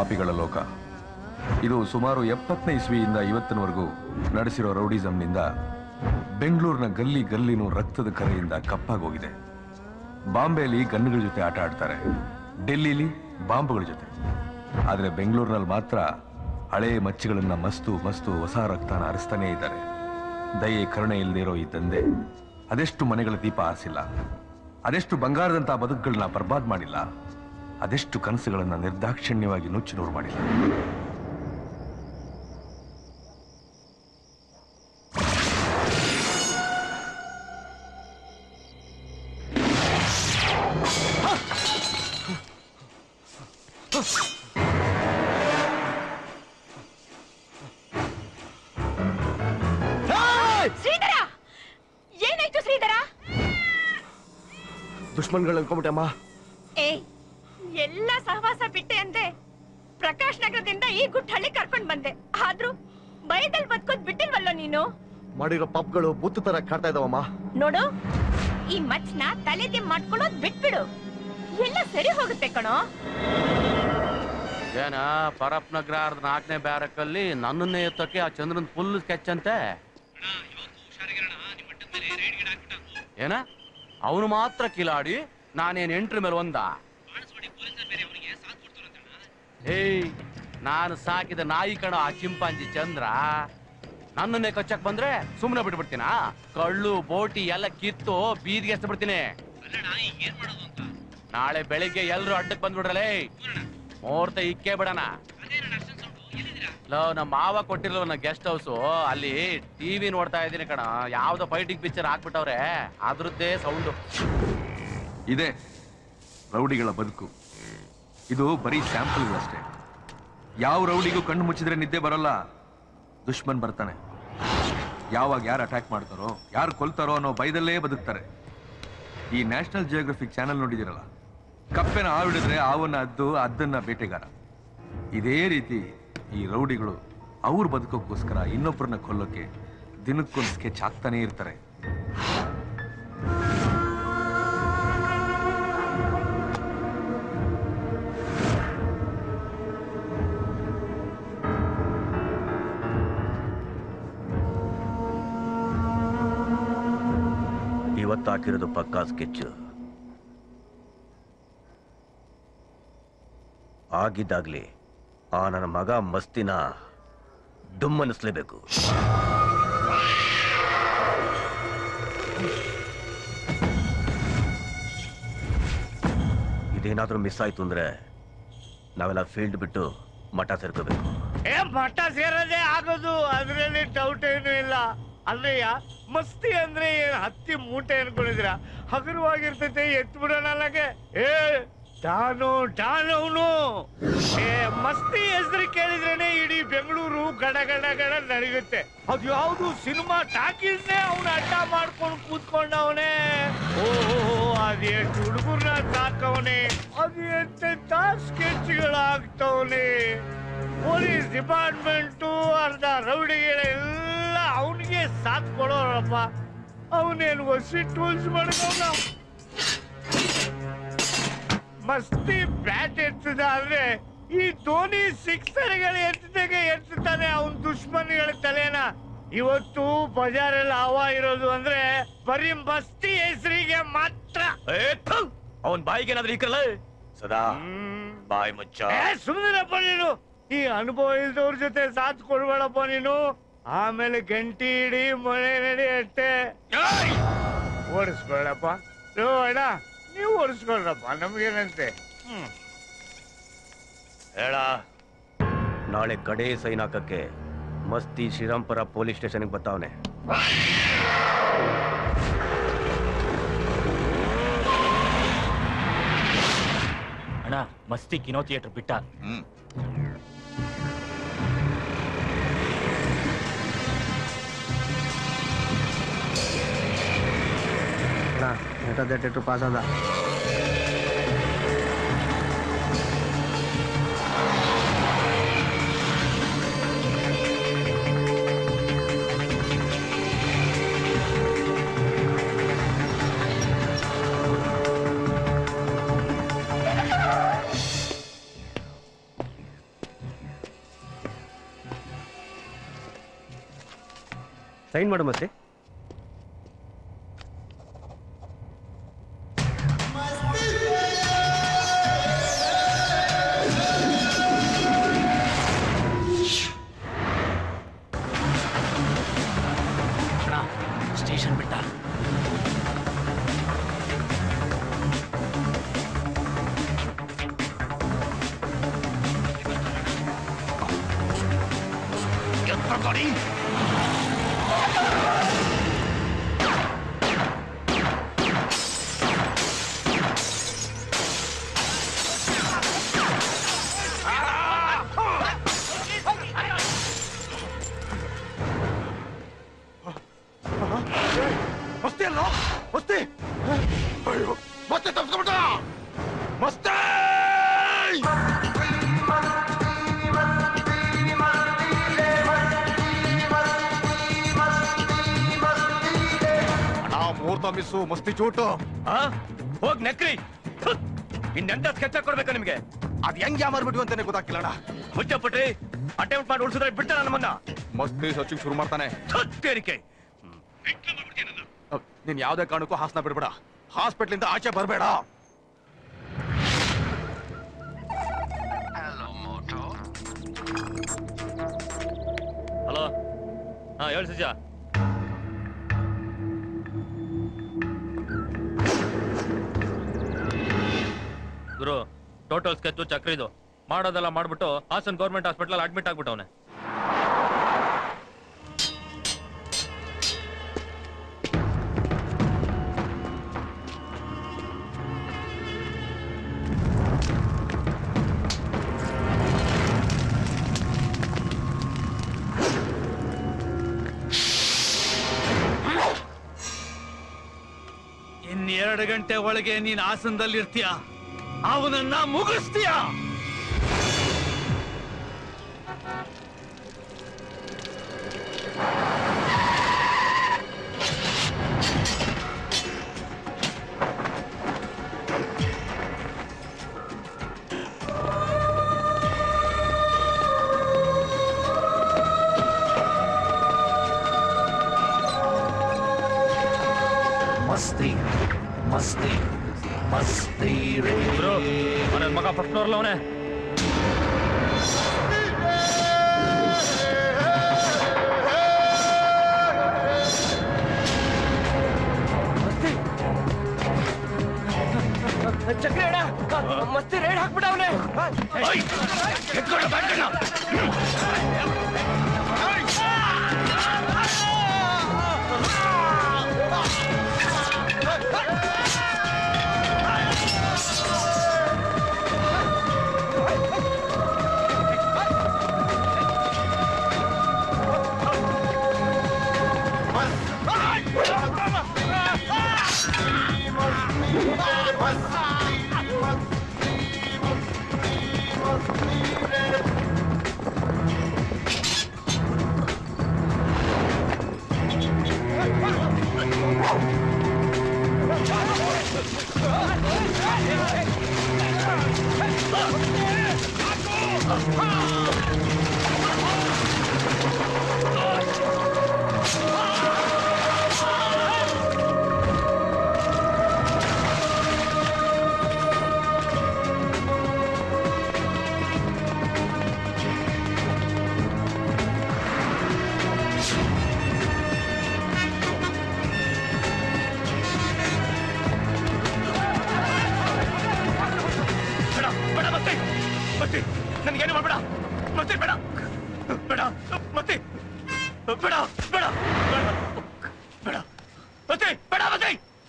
ಪಾಪಿಗಳ ಲೋಕ ಇದು ಸುಮಾರು ಎಪ್ಪತ್ತನೇ ಇಸ್ವಿಯಿಂದ ಇವತ್ತಿನವರೆಗೂ ನಡೆಸಿರೋ ರೌಡಿಸಂನಿಂದ ಬೆಂಗಳೂರಿನ ಗಲ್ಲಿ ಗಲ್ಲಿನೂ ರಕ್ತದ ಕರೆಯಿಂದ ಕಪ್ಪಾಗೋಗಿದೆ ಬಾಂಬೆಯಲ್ಲಿ ಗನ್ನುಗಳ ಜೊತೆ ಆಟ ಆಡ್ತಾರೆ ಡೆಲ್ಲಿಲಿ ಬಾಂಬ್ಗಳ ಜೊತೆ ಆದರೆ ಬೆಂಗಳೂರಿನಲ್ಲಿ ಮಾತ್ರ ಹಳೆ ಮಚ್ಚಿಗಳನ್ನ ಮಸ್ತು ಮಸ್ತು ಹೊಸ ರಕ್ತನ ಹರಿಸ್ತಾನೇ ಇದ್ದಾರೆ ದಯೆ ಕರುಣೆ ಇಲ್ಲದೆ ಇರೋ ಈ ದಂಧೆ ಅದೆಷ್ಟು ಮನೆಗಳ ದೀಪ ಆರಿಸಿಲ್ಲ ಅದೆಷ್ಟು ಬಂಗಾರದಂತ ಬದುಕುಗಳನ್ನ ಬರ್ಬಾದ್ ಮಾಡಿಲ್ಲ ಅದೆಷ್ಟು ಕನಸುಗಳನ್ನ ನಿರ್ದಾಕ್ಷಿಣ್ಯವಾಗಿ ನುಚ್ಚು ನೂರು ಮಾಡಿಲ್ಲ ಶ್ರೀಧರ ಏನಾಯ್ತು ಶ್ರೀಧರ ದುಶ್ಮನ್ಗಳು ಅನ್ಕೊಂಬಿಟ್ಟೆ ಅಮ್ಮ ಏ ಎಲ್ಲ ಸಹವಾಸ ಬಿಟ್ಟೆ ಅಂದೆ ಪ್ರಕಾಶ್ ನಗರದಿಂದ ಈ ಗುಟ್ಟಹಳ್ಳಿ ಕರ್ಕೊಂಡ್ ಬಂದೆ ಆದ್ರೂ ಭಯದಲ್ಲಿ ಬದುಕೋದ್ ಬಿಟ್ಟಿಲ್ವಲ್ಲೋ ನೀನು ಮಾಡಿರೋ ಪಾಪ್ಗಳು ಬುತ್ತು ತರ ಕಾಡ್ತಾ ಇದಾವಮ್ಮ ನೋಡು ಈ ಮಚ್ನ ತಲೆಗೆ ಮಾಡ್ಕೊಳ್ಳೋದ್ ಬಿಟ್ಬಿಡು ಎಲ್ಲ ಸರಿ ಹೋಗುತ್ತೆ ಕಣೋ ಏನ ಪರಪ್ ನಗರ ನಾಲ್ಕನೇ ಬ್ಯಾರಕ್ಕಲ್ಲಿ ನನ್ನನ್ನೇ ಎತ್ತಕ್ಕೆ ಆ ಚಂದ್ರನ್ ಫುಲ್ ಸ್ಕೆಚ್ ಅಂತೆ ಏನ ಅವನು ಮಾತ್ರ ಕಿಲಾಡಿ ನಾನೇನ್ ಎಂಟ್ರಿ ಮೇಲೆ ಒಂದ ಏಯ್ ನಾನು ಸಾಕಿದ ನಾಯಿ ಕಣ ಆ ಚಿಂಪಾಂಜಿ ಚಂದ್ರ ನನ್ನನ್ನೇ ಕಚ್ಚಕ್ ಬಂದ್ರೆ ಸುಮ್ಮನೆ ಬಿಟ್ಬಿಡ್ತೀನಾ ಕಳ್ಳು ಬೋಟಿ ಎಲ್ಲ ಕಿತ್ತು ಬೀದಿಗೆ ಎಸ್ದು ಬಿಡ್ತೀನಿ ನಾಳೆ ಬೆಳಿಗ್ಗೆ ಎಲ್ರು ಅಡ್ಡಕ್ ಬಂದ್ಬಿಡ್ರಲೇ ಮುಹೂರ್ತ ಇಕ್ಕೇ ಬಿಡಣ ಲೋ ನಮ್ಮ ಮಾವ ಕೊಟ್ಟಿರೋ ನನ್ನ ಗೆಸ್ಟ್ ಹೌಸ್ ಅಲ್ಲಿ ಟಿವಿ ನೋಡ್ತಾ ಇದ್ದೀನಿ ಕಣ ಯಾವ್ದೋ ಫೈಟಿಂಗ್ ಪಿಕ್ಚರ್ ಹಾಕ್ಬಿಟ್ಟವ್ರೆ ಅದ್ರದ್ದೇ ಸೌಂಡು ಇದೆ ರೌಡಿಗಳ ಬದುಕು ಇದು ಬರೀ ಸ್ಯಾಂಪಲ್ಗಳಷ್ಟೇ ಯಾವ ರೌಡಿಗೂ ಕಣ್ಣು ಮುಚ್ಚಿದ್ರೆ ನಿದ್ದೆ ಬರಲ್ಲ ದುಶ್ಮನ್ ಬರ್ತಾನೆ ಯಾವಾಗ ಯಾರು ಅಟ್ಯಾಕ್ ಮಾಡ್ತಾರೋ ಯಾರು ಕೊಲ್ತಾರೋ ಅನ್ನೋ ಭಯದಲ್ಲೇ ಬದುಕ್ತಾರೆ ಈ ನ್ಯಾಷನಲ್ ಜಿಯೋಗ್ರಫಿಕ್ ಚಾನೆಲ್ ನೋಡಿದಿರಲ್ಲ ಕಪ್ಪೆನ ಹಾವಿಡಿದ್ರೆ ಆವನ್ನ ಅದ್ದು ಅದ್ದನ್ನ ಬೇಟೆಗಾರ ಇದೇ ರೀತಿ ಈ ರೌಡಿಗಳು ಅವ್ರ ಬದುಕೋಕ್ಕೋಸ್ಕರ ಇನ್ನೊಬ್ಬರನ್ನ ಕೊಲ್ಲೋಕೆ ದಿನಕ್ಕೊಂದು ಸ್ಕೆಚ್ ಹಾಕ್ತಾನೇ ಇರ್ತಾರೆ ಇವತ್ತು ಹಾಕಿರೋದು ಪಕ್ಕಾ ಸ್ಕೆಚ್ ಆಗಿದ್ದಾಗ್ಲಿ ಆ ನನ್ನ ಮಗ ಮಸ್ತಿನ ಡುಮ್ಮನಿಸ್ಲೇಬೇಕು ಇದೇನಾದ್ರೂ ಮಿಸ್ ಆಯ್ತು ಅಂದ್ರೆ ನಾವೆಲ್ಲ ಫೀಲ್ಡ್ ಬಿಟ್ಟು ಮಠ ಸೇರ್ಕೋಬೇಕು ಏ ಮಠ ಸೇರೋದೇ ಆಗೋದು ಅದ್ರಲ್ಲಿ ಡೌಟ್ ಏನು ಇಲ್ಲ ಅಲ್ಲಯ್ಯ ಮಸ್ತಿ ಅಂದ್ರೆ ಏನ್ ಹತ್ತಿ ಮೂಟೆ ಅನ್ಕೊಂಡಿದ್ರ ಹಗುರವಾಗಿರ್ತೈತೆ ಎತ್ ಬಿಡೋಣ ಅಲ್ಲಗೆ ಏ ಡಾನು ಡಾನವನು ಏ ಮಸ್ತಿ ಹೆಸರು ಕೇಳಿದ್ರೇನೆ ಇಡೀ ಬೆಂಗಳೂರು ಗಡ ಗಡ ಗಡ ನಡಗುತ್ತೆ ಅದು ಯಾವ್ದು ಸಿನಿಮಾ ಟಾಕೀಸ್ನೇ ಅವನು ಅಡ್ಡ ಮಾಡ್ಕೊಂಡು ಕೂತ್ಕೊಂಡವನೇ ಓ ಅದ್ ಎಷ್ಟು ಹುಡುಗರ್ನ ಸಾಕವನೆ ಅದು ಎಂತೆಂತ ಸ್ಕೆಚ್ಗಳಾಗ್ತವನೆ ಪೊಲೀಸ್ ಡಿಪಾರ್ಟ್ಮೆಂಟು ಅರ್ಧ ರೌಡಿಗಳೆಲ್ಲ ಅವನಿಗೆ ಸಾಥ್ ಕೊಡೋರಪ್ಪ ಅವನೇನು ಹೊಸಿ ಟೂಲ್ಸ್ ಮಾಡ್ಕೊಂಡ ಮಸ್ತಿ ಬ್ಯಾಟ್ ಎತ್ತದ ಆದ್ರೆ ಈ ಧೋನಿ ಸಿಕ್ಸರ್ಗಳು ಎತ್ತಿದಾಗ ಎತ್ತುತ್ತಾನೆ ಅವನ್ ದುಶ್ಮನ್ಗಳ ತಲೆನ ಇವತ್ತು ಬಜಾರಲ್ಲಿ ಹವಾ ಇರೋದು ಅಂದ್ರೆ ಬರೀ ಮಸ್ತಿ ಹೆಸರಿಗೆ ಮಾತ್ರ ಅವನ್ ಬಾಯಿಗೆ ಏನಾದ್ರೂ ಇಕ್ಕಲ್ಲ ಸದಾ ಬಾಯ್ ಮುಚ್ಚ ಏ, ಸುಮ್ನಿರಪ್ಪ ನೀನು ಈ ಅನುಭವ ಇಲ್ದವ್ರ ಜೊತೆ ಸಾಥ್ ಕೊಡ್ಬೇಡಪ್ಪ ನೀನು ಆಮೇಲೆ ಗಂಟಿ ಇಡಿ ಮಳೆ ನಡಿ ಅಷ್ಟೇ ಓಡಿಸ್ಬೇಡಪ್ಪ ಲೋ ಅಣ್ಣ ನೀವು ಓಡಿಸ್ಕೊಳ್ರಪ್ಪ ನಮ್ಗೇನಂತೆ ಹ್ಮ್ ಹೇಳ ನಾಳೆ ಕಡೆ ಸೈನ್ ಹಾಕಕ್ಕೆ ಮಸ್ತಿ ಶ್ರೀರಾಮ್ಪುರ ಪೊಲೀಸ್ ಸ್ಟೇಷನ್ಗೆ ಬರ್ತಾವನೆ ಅಣ್ಣ ಮಸ್ತಿ ಕಿನೋ ಥಿಯೇಟರ್ ಬಿಟ್ಟ ಥಿಯೇಟರ್ ಪಾಸ್ ಅದ ಸೈನ್ ಮಾಡು ಮತ್ತೆ ಸ್ಟೇಷನ್ ಬಿಟ್ಟ ಮಸ್ತಿ ಅಲ್ಲ ಮಸ್ತಿ ಅಯ್ಯೋ ಮತ್ತೆ ತಪ್ಪಿಸ್ಕೊಂಬಿಟ್ಟ ಮಸ್ತಿ ಅಣ್ಣ ಮುಹೂರ್ತ ಮಿಸ್ಸು ಮಸ್ತಿ ಚೂಟು ಹೋಗ್ ನೆಕ್ರಿ ಇನ್ನೆಂತ ಸ್ಕೆಚ್ ಕೊಡ್ಬೇಕಾ ನಿಮ್ಗೆ ಅದ್ ಹೆಂಗ್ ಯಾಮಾರ್ಬಿಟ್ವಿ ಅಂತಾನೆ ಗೊತ್ತಾಗ್ತಿಲ್ಲ ಅಣ್ಣ ಮುಚ್ಚಪಟ್ಟಿ ಅಟೆಂಪ್ಟ್ ಮಾಡಿ ಉಳಿಸಿದ್ರೆ ಬಿಡ್ತಾರ ನಮ್ಮನ್ನ ಮಸ್ತಿ ಸಚಿನ್ ಶುರು ಮಾಡ್ತಾನೆ ತೇರಿಕೆ ಅಹ್, ನೀನ್ ಯಾವ್ದೇ ಕಾರಣಕ್ಕೂ ಹಾಸನ ಬಿಡ್ಬೇಡ ಹಾಸ್ಪಿಟ್ಲಿಂದ ಆಚೆ ಬರಬೇಡ ಹಲೋ ಹಾ ಹೇಳಿ ಸುಜಾ ಗುರು ಟೋಟಲ್ ಸ್ಕೆಚ್ ಚಕ್ರಿದು ಮಾಡೋದೆಲ್ಲ ಮಾಡ್ಬಿಟ್ಟು ಹಾಸನ್ ಗೌರ್ಮೆಂಟ್ ಹಾಸ್ಪಿಟಲ್ ಅಡ್ಮಿಟ್ ಆಗ್ಬಿಟ್ಟವನೆ ಇನ್ನೆರಡು ಗಂಟೆ ಒಳಗೆ ನೀನ್ ಆಸನದಲ್ಲಿ ಇರ್ತೀಯ ಅವನನ್ನ ಮುಗಿಸ್ತೀಯ ಗುರು ನನ್ನ ಮಗ ಫಸ್ಟ್ ಫ್ಲೋರ್ ಅವನೇ ಚಕ್ರಿ ಅಣ್ಣ ಮಸ್ತಿ ರೇಡ್ ಹಾಕ್ಬಿಟ್ಟವನೆ ಬೇಡ ಬೇಡ ಮತ್ತೆ ಮತ್ತೆ ನನ್ಗೇನು ಮಾಡ್ಬೇಡ ಮತ್ತೆ ಬೇಡ ಬೇಡ ಮತ್ತೆ ಬೇಡ ಬೇಡ ಬೇಡ ಬೇಡ ಮತ್ತೆ ಬೇಡ ಮತ್ತೆ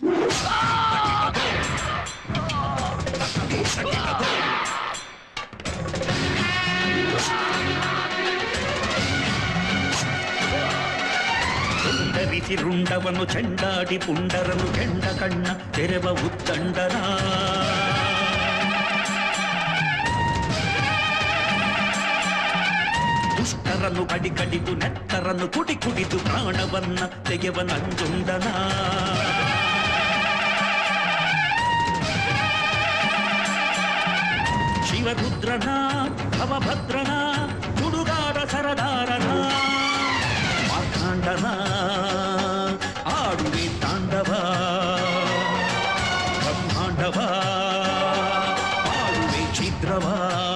ಧರಿಸಿ ರುಂಡವನ್ನು ಚೆಂಡಾಡಿ ಪುಂಡರನು ಕೆಂಡ ಕಣ್ಣ ತೆರೆವ ಉತ್ತಂಡನ ದುಷ್ಟರನ್ನು ಕಡಿ ಕಡಿದು ನೆತ್ತರನ್ನು ಕುಡಿ ಕುಡಿದು ಪ್ರಾಣವನ್ನ ತೆಗೆವ ನಂಜುಂಡನ ಶಿವರುದ್ರನ ಭವಭದ್ರನ ಹುಡುಗಾರ ಸರದಾರನ ಮಾರ್ಕಾಂಡ ತುಂಟನ ಆಡುವೆ ತಾಂಡವ ಬ್ರಹ್ಮಾಂಡವ ಆಡುವೆ ಛಿದ್ರವ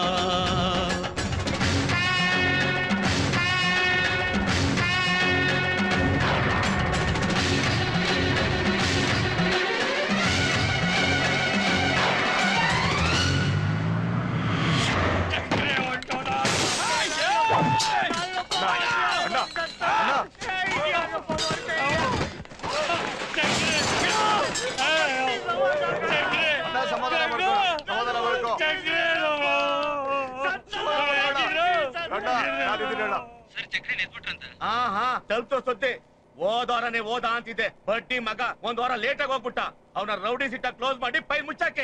ಸಮಾಧಾನ ಮಾಡ್ಕೊ ಸಮಾಧಾನ ಮಾಡ್ಕೊ ಅಣ್ಣ ನಾನಿದ್ದೀನಿ ಅಣ್ಣ ಹಾ ಹಾ ತಲುಪ್ತೋ ಸೊತ್ತೆ ಓದೋರನೆ ಓದ ಅಂತಿದ್ದೆ ಬಡ್ಡಿ ಮಗ ಒಂದ್ ವಾರ ಲೇಟ್ ಆಗಿ ಹೋಗ್ಬಿಟ್ಟ ಅವನ ರೌಡಿ ಸಿಟ್ಟ ಕ್ಲೋಸ್ ಮಾಡಿ ಪೈ ಮುಚ್ಚಾಕೆ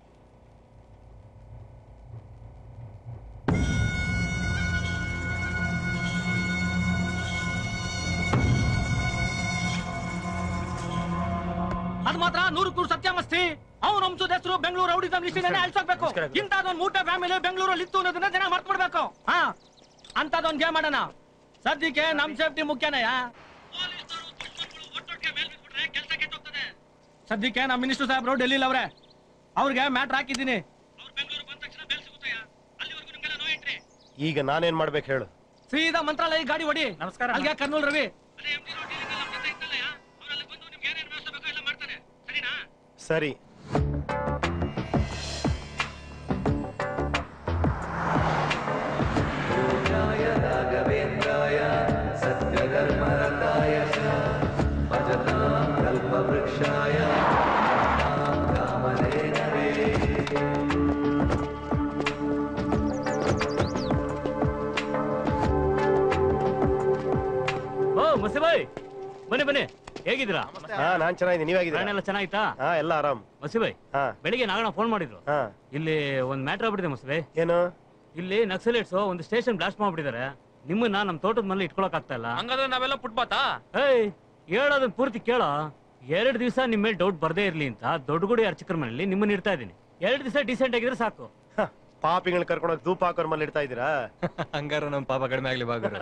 ಅದ್ ಮಾತ್ರ ನೂರು ನೂರು ಸತ್ಯ ಮಸ್ತಿ ಅವ್ನ ವಂಶದ ಹೆಸರು ಬೆಂಗಳೂರು ರೌಡಿಸಂ ಲಿಸ್ಟಿನೇ ಅಳ್ಸೋಗ್ಬೇಕು ಇಂಥದೊಂದ್ ಮೂಟ ಫ್ಯಾಮಿಲಿ ಬೆಂಗಳೂರಲ್ಲಿ ಇತ್ತು ಅನ್ನೋದನ್ನ ಜನ ಮರ್ತ್ ಬಿಡ್ಬೇಕು ಹಾ ಅಂತದೊಂದ್ ಗೇಮ್ ಮಾಡೋಣ ಸದ್ಯಕ್ಕೆ ನಮ್ ಸೇಫ್ಟಿ ಮುಖ್ಯನಯ್ಯ ಸದ್ಯಕ್ಕೆ ನಮ್ ಮಿನಿಸ್ಟರ್ ಸಾಹೇಬ್ರು ಡೆಲ್ಲಿಲಿ ಅವ್ರೆ ಅವ್ರಿಗೆ ಮ್ಯಾಟ್ರ್ ಹಾಕಿದ್ದೀನಿ ಈಗ ನಾನೇನ್ ಮಾಡ್ಬೇಕು ಹೇಳು ಸೀದಾ ಮಂತ್ರಾಲಯ ಗಾಡಿ ಹೊಡಿ ನಮಸ್ಕಾರ ಅಲ್ಲಿಗೆ ಕರ್ನೂಲ್ ರವಿ ಸರಿ ಓ ಮಸಿಬಾಯ್ ಬನ್ನಿ ಬನ್ನಿ ಹೇಗಿದ್ದೀರಾ ಹಾ ನಾನ್ ಚೆನ್ನಾಗಿದ್ದೀನಿ ನೀವಾಗಿದ್ದೀನಿ ಪ್ರಯಾಣ ಎಲ್ಲ ಚೆನ್ನಾಗಿತ್ತಾ ಹಾ ಎಲ್ಲ ಆರಾಮ್ ಮಸಿಬಾಯ್ ಹಾ ಬೆಳಿಗ್ಗೆ ನಾಗಣ್ಣ ಫೋನ್ ಮಾಡಿದ್ರು ಹಾ ಇಲ್ಲಿ ಒಂದ್ ಮ್ಯಾಟ್ರ್ ಆಗ್ಬಿಟ್ಟಿದೆ ಮಸಿಬಾಯ್ ಏನು ಇಲ್ಲಿ ನಕ್ಸಲೇಟ್ಸ್ ಒಂದು ಸ್ಟೇಷನ್ ಬ್ಲಾಸ್ಟ್ ಮಾಡ್ಬಿಟ್ಟಿದ್ದಾರೆ ನಿಮ್ಮನ್ನ ನಮ್ ತೋಟದ ಮನೇಲಿ ಇಟ್ಕೊಳಕ್ ಆಗ್ತಾ ಇಲ್ಲ ಹಂಗಾದ್ರೆ ನಾವೆಲ್ಲ ಪುಟ್ಬಾತಾ ಏಯ್ ಹೇಳೋದನ್ನ ಪೂರ್ತಿ ಕೇಳೋ ಎರಡ್ ದಿವಸ ನಿಮ್ಮ ಮೇಲೆ ಡೌಟ್ ಬರ್ದೇ ಇರ್ಲಿ ಅಂತ ದೊಡ್ಡಗುಡಿ ಅರ್ಚಕರ ಮನೇಲಿ ನಿಮ್ಮನ್ನ ಇಡ್ತಾ ಇದೀನಿ ಎರಡ್ ದಿವಸ ಡಿಸೆಂಟ್ ಆಗಿದ್ರೆ ಸಾಕು ಹ, ಪಾಪಿಗಳ್ ಕರ್ಕೊಂಡೋಗಿ ಧೂಪ ಹಾಕೋರ್ ಮೇಲೆ ಇಡ್ತಾ ಇದ್ದೀರಾ ಹಂಗಾರ ನಮ್ ಪಾಪ ಕಡಿಮೆ ಆಗ್ಲಿ ಬಾಗುರು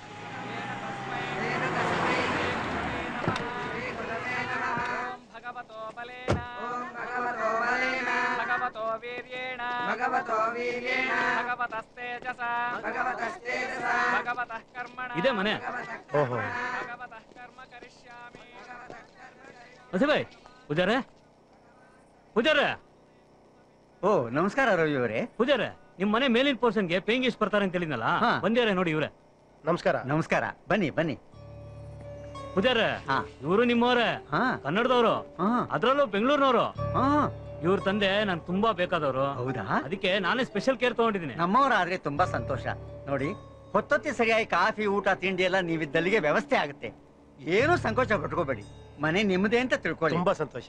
ಭಗವತೋ ಬಲೇನ ಭಗವತೋ ಬಲೇನ ಭಗವತೋ ವೀರ್ಯೇಣ ಭಗವತೋ ವೀರ್ಯೇಣ ಭಗವತಸ್ತೇಜಸ ಭಗವತಸ್ತೇಜಸ ಭಗವತಃ ಕರ್ಮಣ ಇದೇ ಮನೆ ಓಹೋ ಭಗವತಃ ಕರ್ಮ ಕರಿಷ್ಯಾಮಿ ಮಸಿಬಾಯ್ ಪೂಜಾರೆ ಪೂಜಾರೆ ಓ ನಮಸ್ಕಾರ ರವಿ ಅವರೇ ಪೂಜಾರೆ ನಿಮ್ ಮನೆ ಮೇಲಿನ ಪೋರ್ಷನ್ಗೆ ಪೇಯಿಂಗ್ ಎಷ್ಟು ಬರ್ತಾರೆ ಅಂತ ಹೇಳಿದ್ನಲ್ಲ ಹಾ. ಬಂದ್ಯಾರೆ ನೋಡಿ ಇವ್ರೆ ನಮಸ್ಕಾರ ನಮಸ್ಕಾರ ಬನ್ನಿ ಬನ್ನಿ ಪೂಜಾರೆ ಹಾ. ಇವರು ನಿಮ್ಮವ್ರೆ ಹಾ ಕನ್ನಡದವರು ಹಾ ಅದ್ರಲ್ಲೂ ಬೆಂಗಳೂರಿನವರು ಹಾ ಇವ್ರ ತಂದೆ ನನ್ ತುಂಬಾ ಬೇಕಾದವರು ಹೌದಾ ಅದಕ್ಕೆ ನಾನೇ ಸ್ಪೆಷಲ್ ಕೇರ್ ತಗೊಂಡಿದ್ದೀನಿ ನಮ್ಮವರಾದ್ರೆ ತುಂಬಾ ಸಂತೋಷ ನೋಡಿ ಹೊತ್ತೊತ್ತಿ ಸರಿಯಾಗಿ ಕಾಫಿ ಊಟ ತಿಂಡಿ ಎಲ್ಲ ನೀವಿದ್ದಲ್ಲಿಗೆ ವ್ಯವಸ್ಥೆ ಆಗುತ್ತೆ ಏನೂ ಸಂಕೋಚ ಪಟ್ಕೋಬೇಡಿ ಮನೆ ನಿಮ್ಮದೇ ಅಂತ ತಿಳ್ಕೊಳ್ಳಿ ತುಂಬಾ ಸಂತೋಷ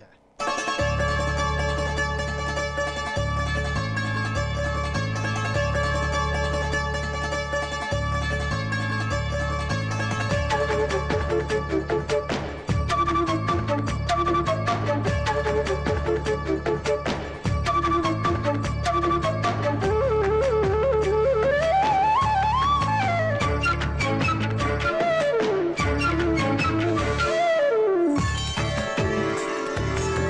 ಆ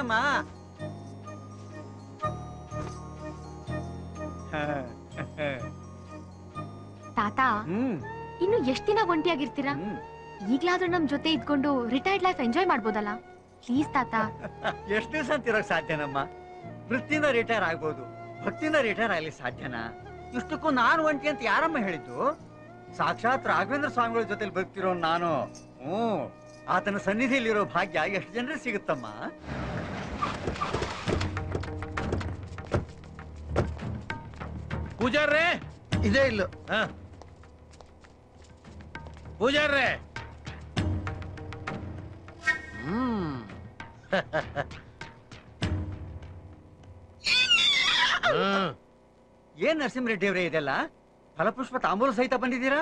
ಇದ್ದೀನಮ್ಮ ತಾತ ಹ್ಮ್ ಇನ್ನು ಎಷ್ಟ್ ದಿನ ಒಂಟಿಯಾಗಿರ್ತೀರಾ ಈಗ್ಲಾದ್ರೂ ನಮ್ ಜೊತೆ ಇದ್ಕೊಂಡು ರಿಟೈರ್ಡ್ ಲೈಫ್ ಎಂಜಾಯ್ ಮಾಡ್ಬೋದಲ್ಲ ಪ್ಲೀಸ್ ತಾತ ಎಷ್ಟು ದಿವಸ ಅಂತಿರೋಕ್ ಸಾಧ್ಯನಮ್ಮ ವೃತ್ತಿಯಿಂದ ರಿಟೈರ್ ಆಗ್ಬೋದು ಭಕ್ತಿಯಿಂದ ರಿಟೈರ್ ಆಗ್ಲಿ ಸಾಧ್ಯನಾ ಇಷ್ಟಕ್ಕೂ ನಾನು ಒಂಟಿ ಅಂತ ಯಾರಮ್ಮ ಹೇಳಿದ್ದು ಸಾಕ್ಷಾತ್ ರಾಘವೇಂದ್ರ ಸ್ವಾಮಿಗಳ ಜೊತೆಲಿ ಬದುಕ್ತಿರೋ ನಾನು ಹ್ಮ್ ಆತನ ಸನ್ನಿಧಿಯಲ್ಲಿರೋ ಭಾಗ್ಯ ಎಷ್ಟು ಜನರಿಗೆ ಸಿಗುತ್ತಮ್ಮ ಪೂಜಾರ್ರೆ ಇದೇ ಇಲ್ಲ ಪೂಜಾರ್ರೆ ಹ್ಮ್ ಹ್ಮ್. ಏನ್ ನರಸಿಂಹರೆಡ್ಡಿ ಅವರೇ ಇದೆಲ್ಲ ಫಲಪುಷ್ಪ ತಾಂಬೂಲ ಸಹಿತ ಬಂದಿದ್ದೀರಾ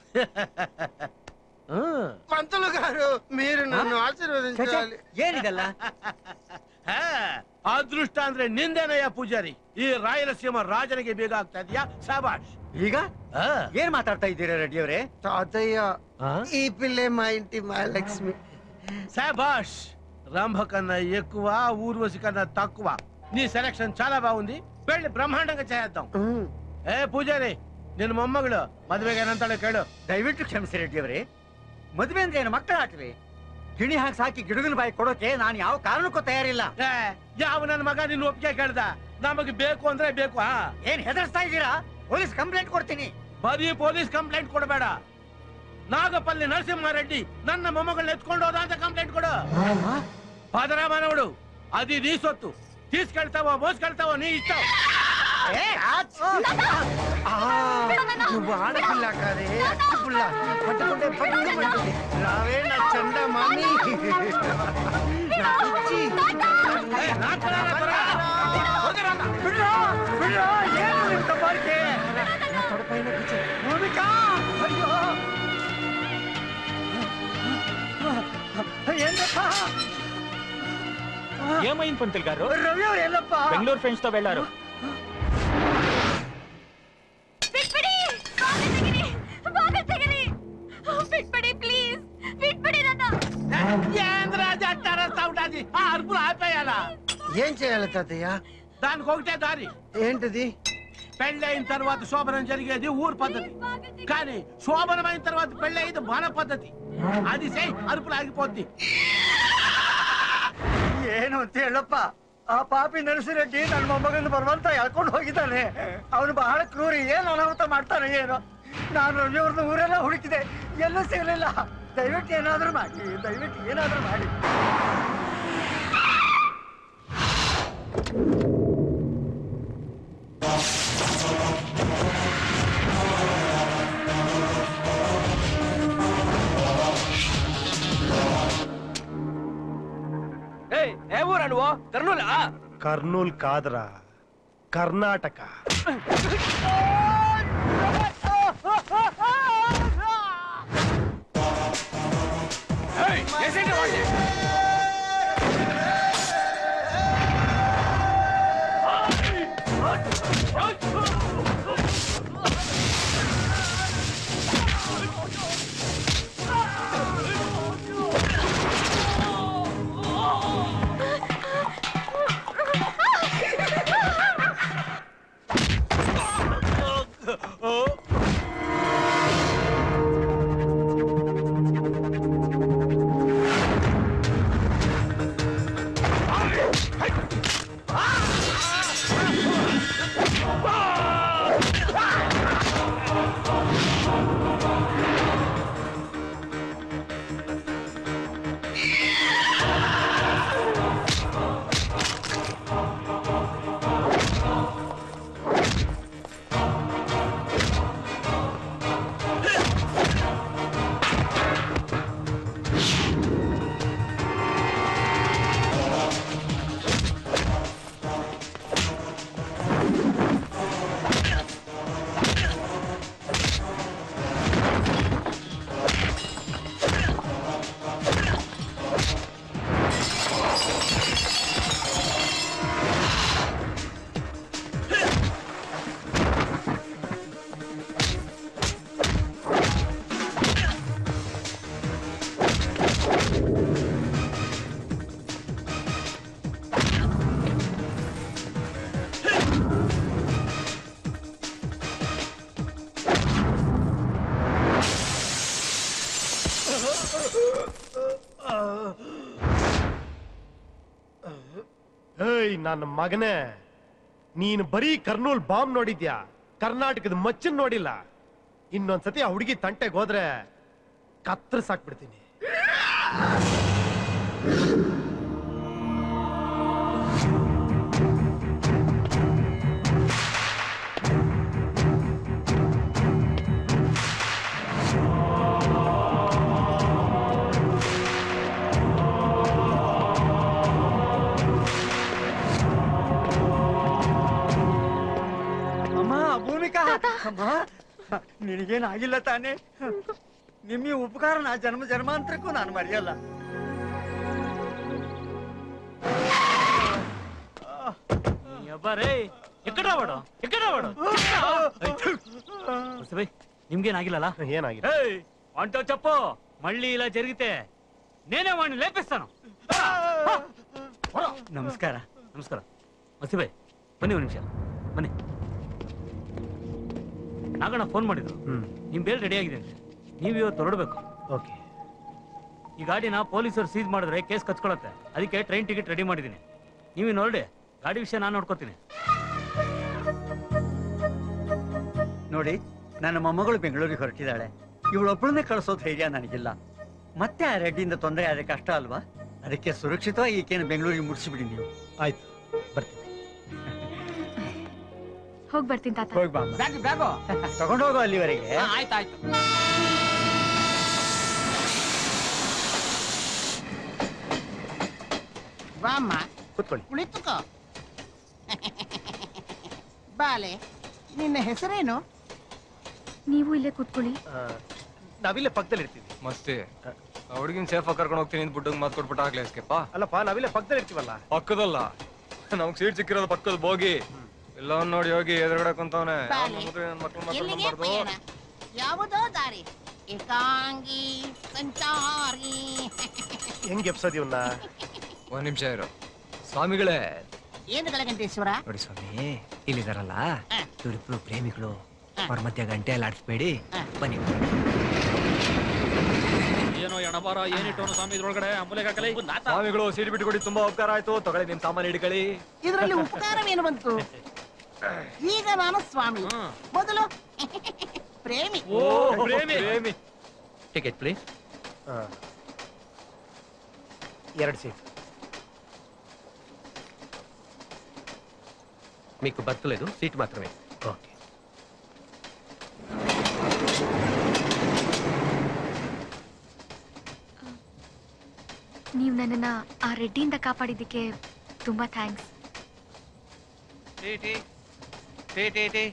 పంతులు గారు మీరు నన్ను ఛే, ఛೇ, ఆశీర్వదించాలి ಏನಿದೆಲ್ಲ ಹಾ, ಅದೃಷ್ಟ ಅಂದ್ರೆ ನಿಂದೇನಯ್ಯ ಪೂಜಾರಿ ಈ ರಾಯಲಸೀಮ ರಾಜನಿಗೆ ಬೇಗ ಆಗ್ತಾ ಇದೆಯಾ ಸಾಬಾಷ್ ಈಗ ಏನ್ ಮಾತಾಡ್ತಾ ಇದ್ದೀರಾ ರೆಡ್ಡಿ ಅವರೇ తాతయ్య ఈ పిల్లే మా ఇంటి మహాలక్ష్మి శాబాష్ రంభ కన్నా ఎక్కువ ఊర్వశి కన్నా తక్కువ నీ సెలక్షన్ చాలా బాగుంది పెళ్లి బ్రహ్మాండంగా చేద్దాం ఏ పూజారి ನಿನ್ನ ಮೊಮ್ಮಗಳು ಮದುವೆಗೆ ಏನಂತಾಳೆ ಕೇಳು ದಯವಿಟ್ಟು ಕ್ಷಮಿಸಿ ರೆಡ್ಡಿ ಅವರೇ ಮದುವೆ ಅಂದ್ರೆ ಏನು ಮಕ್ಕಳ ಆಟವೇ ಗಿಣಿ ಹಾಕಿ ಸಾಕಿ ಗಿಡಗನ ಬಾಯಿ ಕೊಡೋಕೆ ನಾನು ಯಾವ ಕಾರಣಕ್ಕೂ ತಯಾರಿಲ್ಲ ಏ, ಯಾವ ನನ್ನ ಮಗ ನಿನ್ನ ಒಪ್ಪಿಗೆ ಕೇಳ್ದ ನಮಗೆ ಬೇಕು ಅಂದ್ರೆ ಬೇಕು ಹಾ ಏನ್ ಹೆದರ್ಸ್ತಾ ಇದ್ದೀರಾ ಪೊಲೀಸ್ ಕಂಪ್ಲೇಂಟ್ ಕೊಡ್ತೀನಿ ಬರೀ ಪೊಲೀಸ್ ಕಂಪ್ಲೇಂಟ್ ಕೊಡಬೇಡ ನಾಗಪಲ್ಲಿ ನರಸಿಂಹಾರೆಡ್ಡಿ ನನ್ನ ಮೊಮ್ಮಗಳನ್ನ ಎತ್ಕೊಂಡು ಹೋದ ಅಂತ ಕಂಪ್ಲೇಂಟ್ ಕೊಡು ಪದರಾಮನವಡು అది నీ సొత్తు తీసుకెళ్తావో మోసుకెళ్తావో నీ ఇష్టం నువ్వు ఆడపిల్ల కాదే అట్టి పుల్ల పట్టుకుంటే పట్టుకోమంటుంది రావే నా చండ మామి నా పిచ్చి. ಬಿಡ್ರೋ ಬಿಡ್ರೋ ಏನು ನಿಮ್ ತಪ್ಪಾರಿಕೆ నా తొడపైన కూర్చో ಭೂಮಿಕಾ ಅಯ್ಯೋ ఏంటప్ప ఏమైంది పంతులు గారు రవి ఎవరు ఎల్లప్ప బెంగళూరు ఫ్రెండ్స్ తో వెళ్ళారు ಬಿಟ್ಬಿಡಿ ಬಾಗಿಲ್ ತೆಗೀರಿ ಬಾಗಿಲ್ ತೆಗೀರಿ ಬಿಟ್ಬಿಡಿ ಪ್ಲೀಸ್ ಬಿಟ್ಬಿಡಿ ನನ್ನ ఏంద్రాజు అట్టారేస్తా ఉంటది ఆ అరుపులు ఆపేయాలా ఏం చేయాలి తాతయ్య దానికి ఒకటే దారి ఏంటిది పెళ్ళైన తర్వాత శోభనం జరిగేది ఊరు పద్ధతి కానీ శోభనమైన తర్వాత పెళ్ళయ్యేది మన పద్ధతి అది సై అరుపులు ఆగిపోద్ది ಏನು ಅಂತ ಹೇಳಪ್ಪ ಆ ಪಾಪಿ ನರಸಿರೆಡ್ಡಿ ನನ್ನ ಮೊಮ್ಮಗನ ಬರುವಂತ ಎಳ್ಕೊಂಡು ಹೋಗಿದ್ದಾನೆ ಅವನು ಬಹಳ ಕ್ರೂರಿ ಏನು ಅನಾಹುತ ಮಾಡ್ತಾನೆ ಏನು ನಾನು ರವಿಯವ್ರನ್ನ ಊರೆಲ್ಲ ಹುಡುಕಿದೆ ಎಲ್ಲೂ ಸಿಗಲಿಲ್ಲ ದಯವಿಟ್ಟು ಏನಾದ್ರೂ ಮಾಡಿ ದಯವಿಟ್ಟು ಏನಾದ್ರೂ ಮಾಡಿ ఏ ఊరా నువ్వు కర్నూలా కర్నూలు కాదురా కర్ణాటక ನನ್ನ ಮಗನೇ ನೀನು ಬರೀ ಕರ್ನೂಲ್ ಬಾಂಬ್ ನೋಡಿದ್ಯಾ ಕರ್ನಾಟಕದ ಮಚ್ಚನ್ ನೋಡಿಲ್ಲ ಇನ್ನೊಂದ್ಸತಿ ಆ ಹುಡುಗಿ ತಂಟೆಗೆ ಹೋದ್ರೆ ಕತ್ತರಿಸಾಕ್ಬಿಡ್ತೀನಿ ಅಮ್ಮ ಭೂಮಿಕಾ ಅಮ್ಮ ನಿನಗೇನಾಗಿಲ್ಲ ತಾನೇ ನಿಮ್ಮ ಈ ಉಪಕಾರ ನಾ ಜನ್ಮ ಜನ್ಮಾಂತರಕ್ಕೂ ನಾನು ಮರೆಯಲ್ಲ అబ్బారే ఎక్కడ వాడు ఎక్కడ వాడు వసభయ్ నిమ్గేనాగిలా ఏనాగిಲ್ಲ అంటో చెప్పు మళ్ళీ ఇలా జరిగితే నేనే వాడిని లేపిస్తాను ನಮಸ್ಕಾರ ನಮಸ್ಕಾರ ವಸಿಬಾಯ್ ಬನ್ನಿ ಒಂದು ನಿಮಿಷ ಬನ್ನಿ ನಾಗಣ್ಣ ಫೋನ್ ಮಾಡಿದ್ರು ನಿಮ್ ಬೇಲ್ ರೆಡಿ ಆಗಿದೆ ಅಂತೆ ನೀವು ಇವತ್ತು ಹೊರಡ್ಬೇಕು ಓಕೆ ಈ ಗಾಡಿನ ಪೊಲೀಸರು ಸೀಸ್ ಮಾಡಿದ್ರೆ ಕೇಸ್ ಕಚ್ಕೊಳತ್ತೆ ಅದಕ್ಕೆ ಟ್ರೈನ್ ಟಿಕೆಟ್ ರೆಡಿ ಮಾಡಿದ್ದೀನಿ ನೀವಿನ್ ಹೊರಡಿ ಗಾಡಿ ವಿಷಯ ನಾನು ನೋಡ್ಕೋತೀನಿ ನೋಡಿ ನನ್ನ ಮೊಮ್ಮಗಳು ಬೆಂಗಳೂರಿಗೆ ಹೊರಟಿದ್ದಾಳೆ ಇವಳೊಬ್ಬಳನ್ನೇ ಕಳಿಸೋ ಧೈರ್ಯ ನನಗಿಲ್ಲ ಮತ್ತೆ ಆ ರೆಡ್ಡಿಯಿಂದ ತೊಂದರೆ ಆದ್ರೆ ಕಷ್ಟ ಅಲ್ವಾ ಅದಕ್ಕೆ ಸುರಕ್ಷಿತವಾಗಿ ಈಕೆನ ಬೆಂಗಳೂರಿಗೆ ಮುಡಿಸಿಬಿಡಿ ನೀವು ಆಯ್ತು ಬರ್ತೀನಿ ಹೋಗ್ ಬರ್ತೀನಿ ತಾತ ಹೋಗಿ ಬಾ ಬ್ಯಾಗ್ ಬ್ಯಾಗು ತಗೊಂಡು ಹೋಗೋ ಅಲ್ಲಿವರೆಗೆ ಆಯ್ತಾಯ್ತು ಬಾಮ್ಮ ಕೂತ್ಕೊಳ್ಳಿ ಕುಳಿತುಕೋ ಬಾಲೆ ನಿನ್ನ ಹೆಸರೇನು ನೀವು ಇಲ್ಲೇ ಕೂತ್ಕೊಳ್ಳಿ ಆ, ನಾವಿಲ್ಲೇ ಪಕ್ಕದಲ್ಲಿ ಇರ್ತೀವಿ ಮಸ್ತಿ ಆ ಹುಡುಗಿನ ಸೇಫ್ ಆಗಿ ಕರ್ಕೊಂಡು ಹೋಗ್ತೀನಿ ಅಂತ ಬುಡ್ಡಂಗ್ ಮಾತು ಕೊಟ್ಬಿಟ್ಟು ಆಗ್ಲೇ ಎಸ್ಕೇಪ ಅಲ್ಲಪ್ಪ ನಾವಿಲ್ಲೇ ಪಕ್ಕದಲ್ಲಿ ಇರ್ತೀವಲ್ಲ ಪಕ್ಕದಲ್ಲ ನಮ್ಗೆ ಸೀಟ್ ಸಿಕ್ಕಿರೋದು ಪಕ್ಕದ ಬೋಗಿ ಎಲ್ಲ ನೋಡಿ ಹೋಗಿ ಎದುರುಗಡೆ ಕುಂತವನೆ ಬಾಲೆ. ಮಕ್ಳು ಮಾತ್ರ ಎಲ್ಲಿಗೆ ನಂಬಾರ್ದು ಪಯಣ ಯಾವುದೋ ದಾರಿ ಏಕಾಂಗಿ ಸಂಚಾರಿ ಹೆಂಗ್ ಎಪ್ಸೋದ್ ಇವನ್ನ ಒಂದ್ ನಿಮಿಷ ಇರು ಸ್ವಾಮಿಗಳೇ ಏನು ಗಳಗಂಟೇಶ್ವರ ನೋಡಿ ಸ್ವಾಮಿ ಇಲ್ಲಿದಾರಲ್ಲ ಇವರಿಬ್ರು ಪ್ರೇಮಿಗಳು ಅವ್ರ ಮಧ್ಯ ಗಂಟೆ ಎಲ್ಲ ಆಡಿಸ್ಬೇಡಿ ಬನ್ನಿ ಏನೋ ಎಣಬಾರ ಏನಿಟ್ಟವನು ಸ್ವಾಮಿ ಇದ್ರೊಳಗಡೆ ಅಂಬುಲೆಗೆ ಹಾಕಲೇ ಸ್ವಾಮಿಗಳು ಸೀಟ್ ಬಿಟ್ಟು ಕೊಡಿ ತುಂಬಾ ಉಪಕಾರ ಆಯ್ತು ತಗೊಳ್ಳಿ ನಿಮ್ ಸಾಮಾನು ಹಿಡ್ಕೊಳ್ಳಿ ಇದರಲ್ಲಿ ಉಪಕಾರವೇನು ಬಂತು ಈಗ ನಾನು ಸ್ವಾಮಿ ಮೊದಲು ಪ್ರೇಮಿ ಪ್ರೇಮಿ ಟಿಕೆಟ್ ಪ್ಲೀಸ್ ಎರಡು ಸೀಟ್ మీకు బర్త్ లేదు సీట్ మాత్రమే ఓకే ನೀವು ನನ್ನನ್ನ ಆ ರೆಡ್ಡಿಯಿಂದ ಕಾಪಾಡಿದ್ದಕ್ಕೆ ತುಂಬಾ thanks tea tea tea tea tea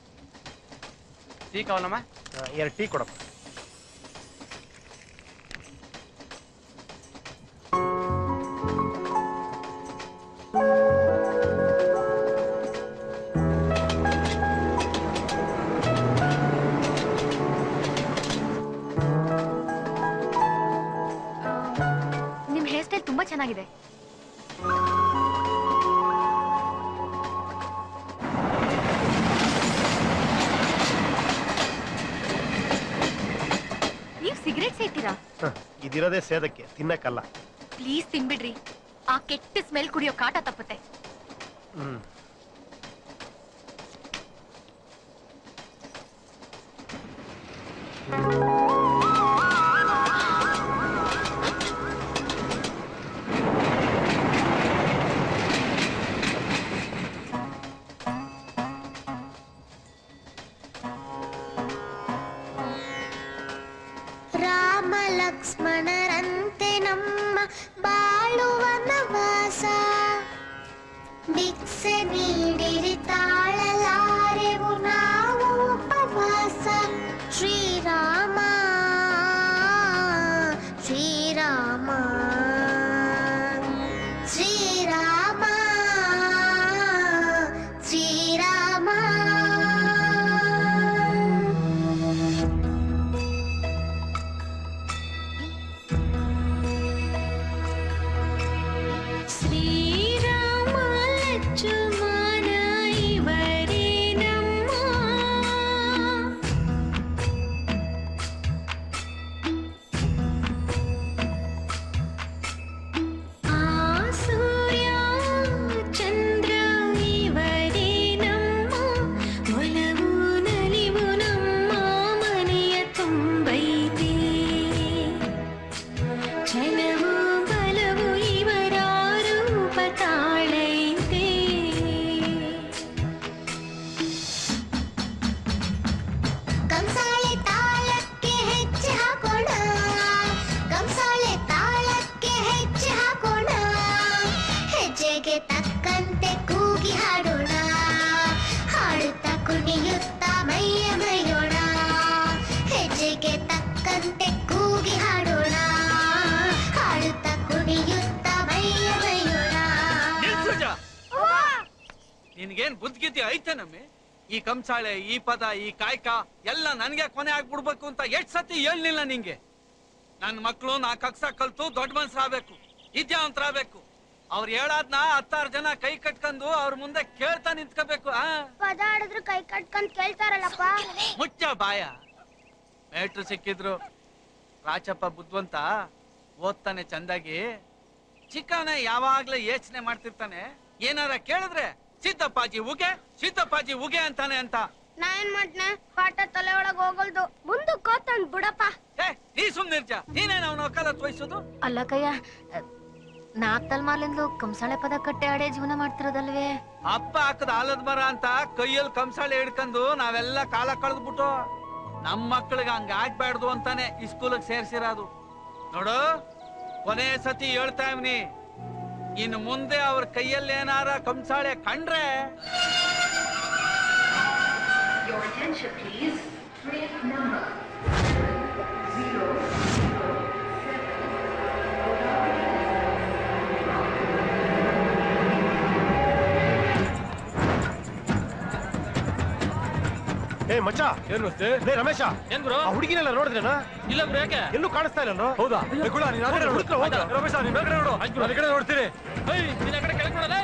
tea ಕಾವಲಮ್ಮ ಎರಡು ಟೀ ಕೊಡಪ್ಪ ನಿಮ್ ಹೇರ್ ಸ್ಟೈಲ್ ತುಂಬಾ ಚೆನ್ನಾಗಿದೆ ನೀವು ಸಿಗರೇಟ್ ಸೇರ್ತೀರಾ ಹ, ಇದಿರೋದೇ ಸೇದಕ್ಕೆ ತಿನ್ನಕ್ಕಲ್ಲ ಪ್ಲೀಸ್ ತಿನ್ಬಿಡ್ರಿ ಆ ಕೆಟ್ಟ ಸ್ಮೆಲ್ ಕುಡಿಯೋ ಕಾಟ ತಪ್ಪುತ್ತೆ ಹ್ಮ್ ರಾಮ ಲಕ್ಷ್ಮಣರಂತೆ ನಮ್ಮ ಬಾಳುವ ನವಾಸ ಭಿಕ್ಷೆ ನೀಡಿರಿ ತಾಳಲಾರೆವು ನಾವು ಉಪವಾಸ ಶ್ರೀರಾಮ ಶ್ರೀರಾಮ ಶ್ರೀರಾಮ ಶ್ರೀರಾಮ ಶ್ರೀರಾಮ ಲಕ್ಷ್ಮಣ ಇವರ ಕುಣಿಯುತ್ತ ಮೈಯ ಮೈಯೋಣ ಹೆಜ್ಜೆಗೆ ತಕ್ಕಂತೆ ಕೂಗಿ ಹಾಡೋಣ ಹಾಡುತ್ತ ಕುಣಿಯುತ್ತ ಮೈಯ ಮೈಯೋಣ ನಿನ್ಗೇನ್ ಬುದ್ಧಿಗಿದ್ದಿ ಐತೆ ನಮ್ಮಿ ಈ ಕಂಸಾಳೆ ಈ ಪದ ಈ ಕಾಯ್ಕ ಎಲ್ಲ ನನ್ಗೆ ಕೊನೆ ಆಗ್ಬಿಡ್ಬೇಕು ಅಂತ ಎಷ್ಟ್ ಸತಿ ಹೇಳ್ಲಿಲ್ಲ ನಿಂಗೆ ನನ್ ಮಕ್ಳು ನಾಲ್ಕು ಅಕ್ಷ ಕಲ್ತು ದೊಡ್ಡ ಮನ್ಸರಾಗ್ಬೇಕು ವಿದ್ಯಾವಂತರಾಗ್ಬೇಕು ಅವ್ರು ಹೇಳಾದ್ನ ಹತ್ತಾರು ಜನ ಕೈ ಕಟ್ಕೊಂಡು ಅವ್ರ ಮುಂದೆ ಕೇಳ್ತಾ ನಿಂತ್ಕೋಬೇಕು ಆ ಪದ ಆಡಿದ್ರು ಕೈ ಕಟ್ಕೊಂಡ್ ಕೇಳ್ತಾರಲ್ಲಪ್ಪ ಮುಚ್ಚ ಬಾಯ ಮೇಟ್ರು ಸಿಕ್ಕಿದ್ರು ರಾಚಪ್ಪ ಬುದ್ಧಿವಂತ ಓದ್ತಾನೆ ಚಂದಾಗಿ ಚಿಕ್ಕವನೇ ಯಾವಾಗ್ಲೂ ಯೋಚನೆ ಮಾಡ್ತಿರ್ತಾನೆ ಏನಾರ ಕೇಳಿದ್ರೆ ಸಿದ್ದಪ್ಪಾಜಿ ಉಗೆ ಸಿದ್ದಪ್ಪಾಜಿ ಉಗೆ ಅಂತಾನೆ ಅಂತ ನಾ ಏನ್ ಮಾಡ್ನೆ ಪಾಠ ತಲೆ ಒಳಗ್ ಹೋಗಲ್ದು ಮುಂದಕ್ಕೆ ಹೋತಂದ್ ಬಿಡಪ್ಪ ಏ ನೀ ಸುಮ್ನಿರ್ಜ ನೀನೇನ ಅವನ ವಕಾಲತ್ ವಹಿಸೋದು ಅಲ್ಲ ಕಯ್ಯ ನಾಲ್ಕ್ ತಲೆಮಾರ್ಲಿಂದಲೂ ಕಂಸಾಳೆ ಪದ ಕಟ್ಟೆ ಆಡೇ ಜೀವನ ಮಾಡ್ತಿರೋದಲ್ವೇ ಅಪ್ಪ ಹಾಕದ ಆಲದ ಮರ ಅಂತ ಕೈಯಲ್ಲಿ ಕಂಸಾಳೆ ಹಿಡ್ಕೊಂಡು ನಾವೆಲ್ಲ ಕಾಲ ಕಳೆದ್ಬಿಟ್ಟು ನಮ್ ಮಕ್ಳಿಗೆ ಹಂಗ ಆಗ್ಬಾರ್ದು ಅಂತಾನೆ ಈ ಸ್ಕೂಲಿಗೆ ಸೇರ್ಸಿರೋದು ನೋಡು ಕೊನೆ ಸತಿ ಹೇಳ್ತಾ ಇವ್ನಿ ಇನ್ನು ಮುಂದೆ ಅವ್ರ ಕೈಯಲ್ಲಿ ಏನಾರ ಕಂಸಾಳೆ ಕಂಡ್ರೆ Your attention, please. Train number ಏ ಮಚ್ಚ ಏನ್ ಮಸ್ತಿ ಲೇ ರಮೇಶ ಏನ್ ಗುರು ಆ ಹುಡುಗಿನೆಲ್ಲ ನೋಡಿದ್ರೇನ ಇಲ್ಲ ಗುರು ಯಾಕೆ ಎಲ್ಲೂ ಕಾಣಿಸ್ತಾ ಇಲ್ಲ ಹೌದಾ ಏ, ಗುಳ, ನೀನ್ ಆ ಕಡೆ ನೋಡು. ಆಯ್ತಾ? ರಮೇಶ ನೀನ್ ಆ ಕಡೆ ನೋಡು ಆಯ್ತು ಗುರು. ನಾನು ಈ ಕಡೆ ನೋಡ್ತೀನಿ ಏಯ್ ನೀನ್ ಆ ಕಡೆ ಕೆಳಗೆ ನೋಡಲೇ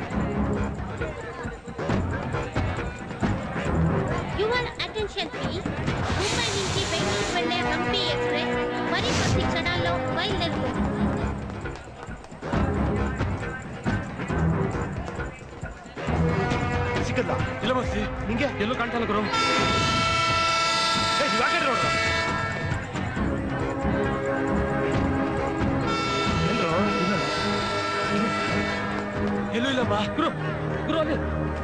ಯುವರ್ అటెన్షన్ ప్లీజ్ ముంబై నుంచి బెంగళూరు వెళ్లే హంపి ఎక్స్ప్రెస్ మరికొద్ది క్షణాల్లో బయలుదేరుతుంది ಸಿಕ್ಕಲ್ಲ ಇಲ್ಲ ಮಸ್ತಿ ನಿಂಗೆ ಎಲ್ಲೂ ಕಾಣ್ತಾ ಇಲ್ಲ ಗುರು ಏ ನೀವ್ ಆ ಕಡೆ ನೋಡ್ರ ಎಲ್ಲೂ ಇಲ್ಲಮ್ಮ ಗುರು ಗುರು ಅಲ್ಲಿ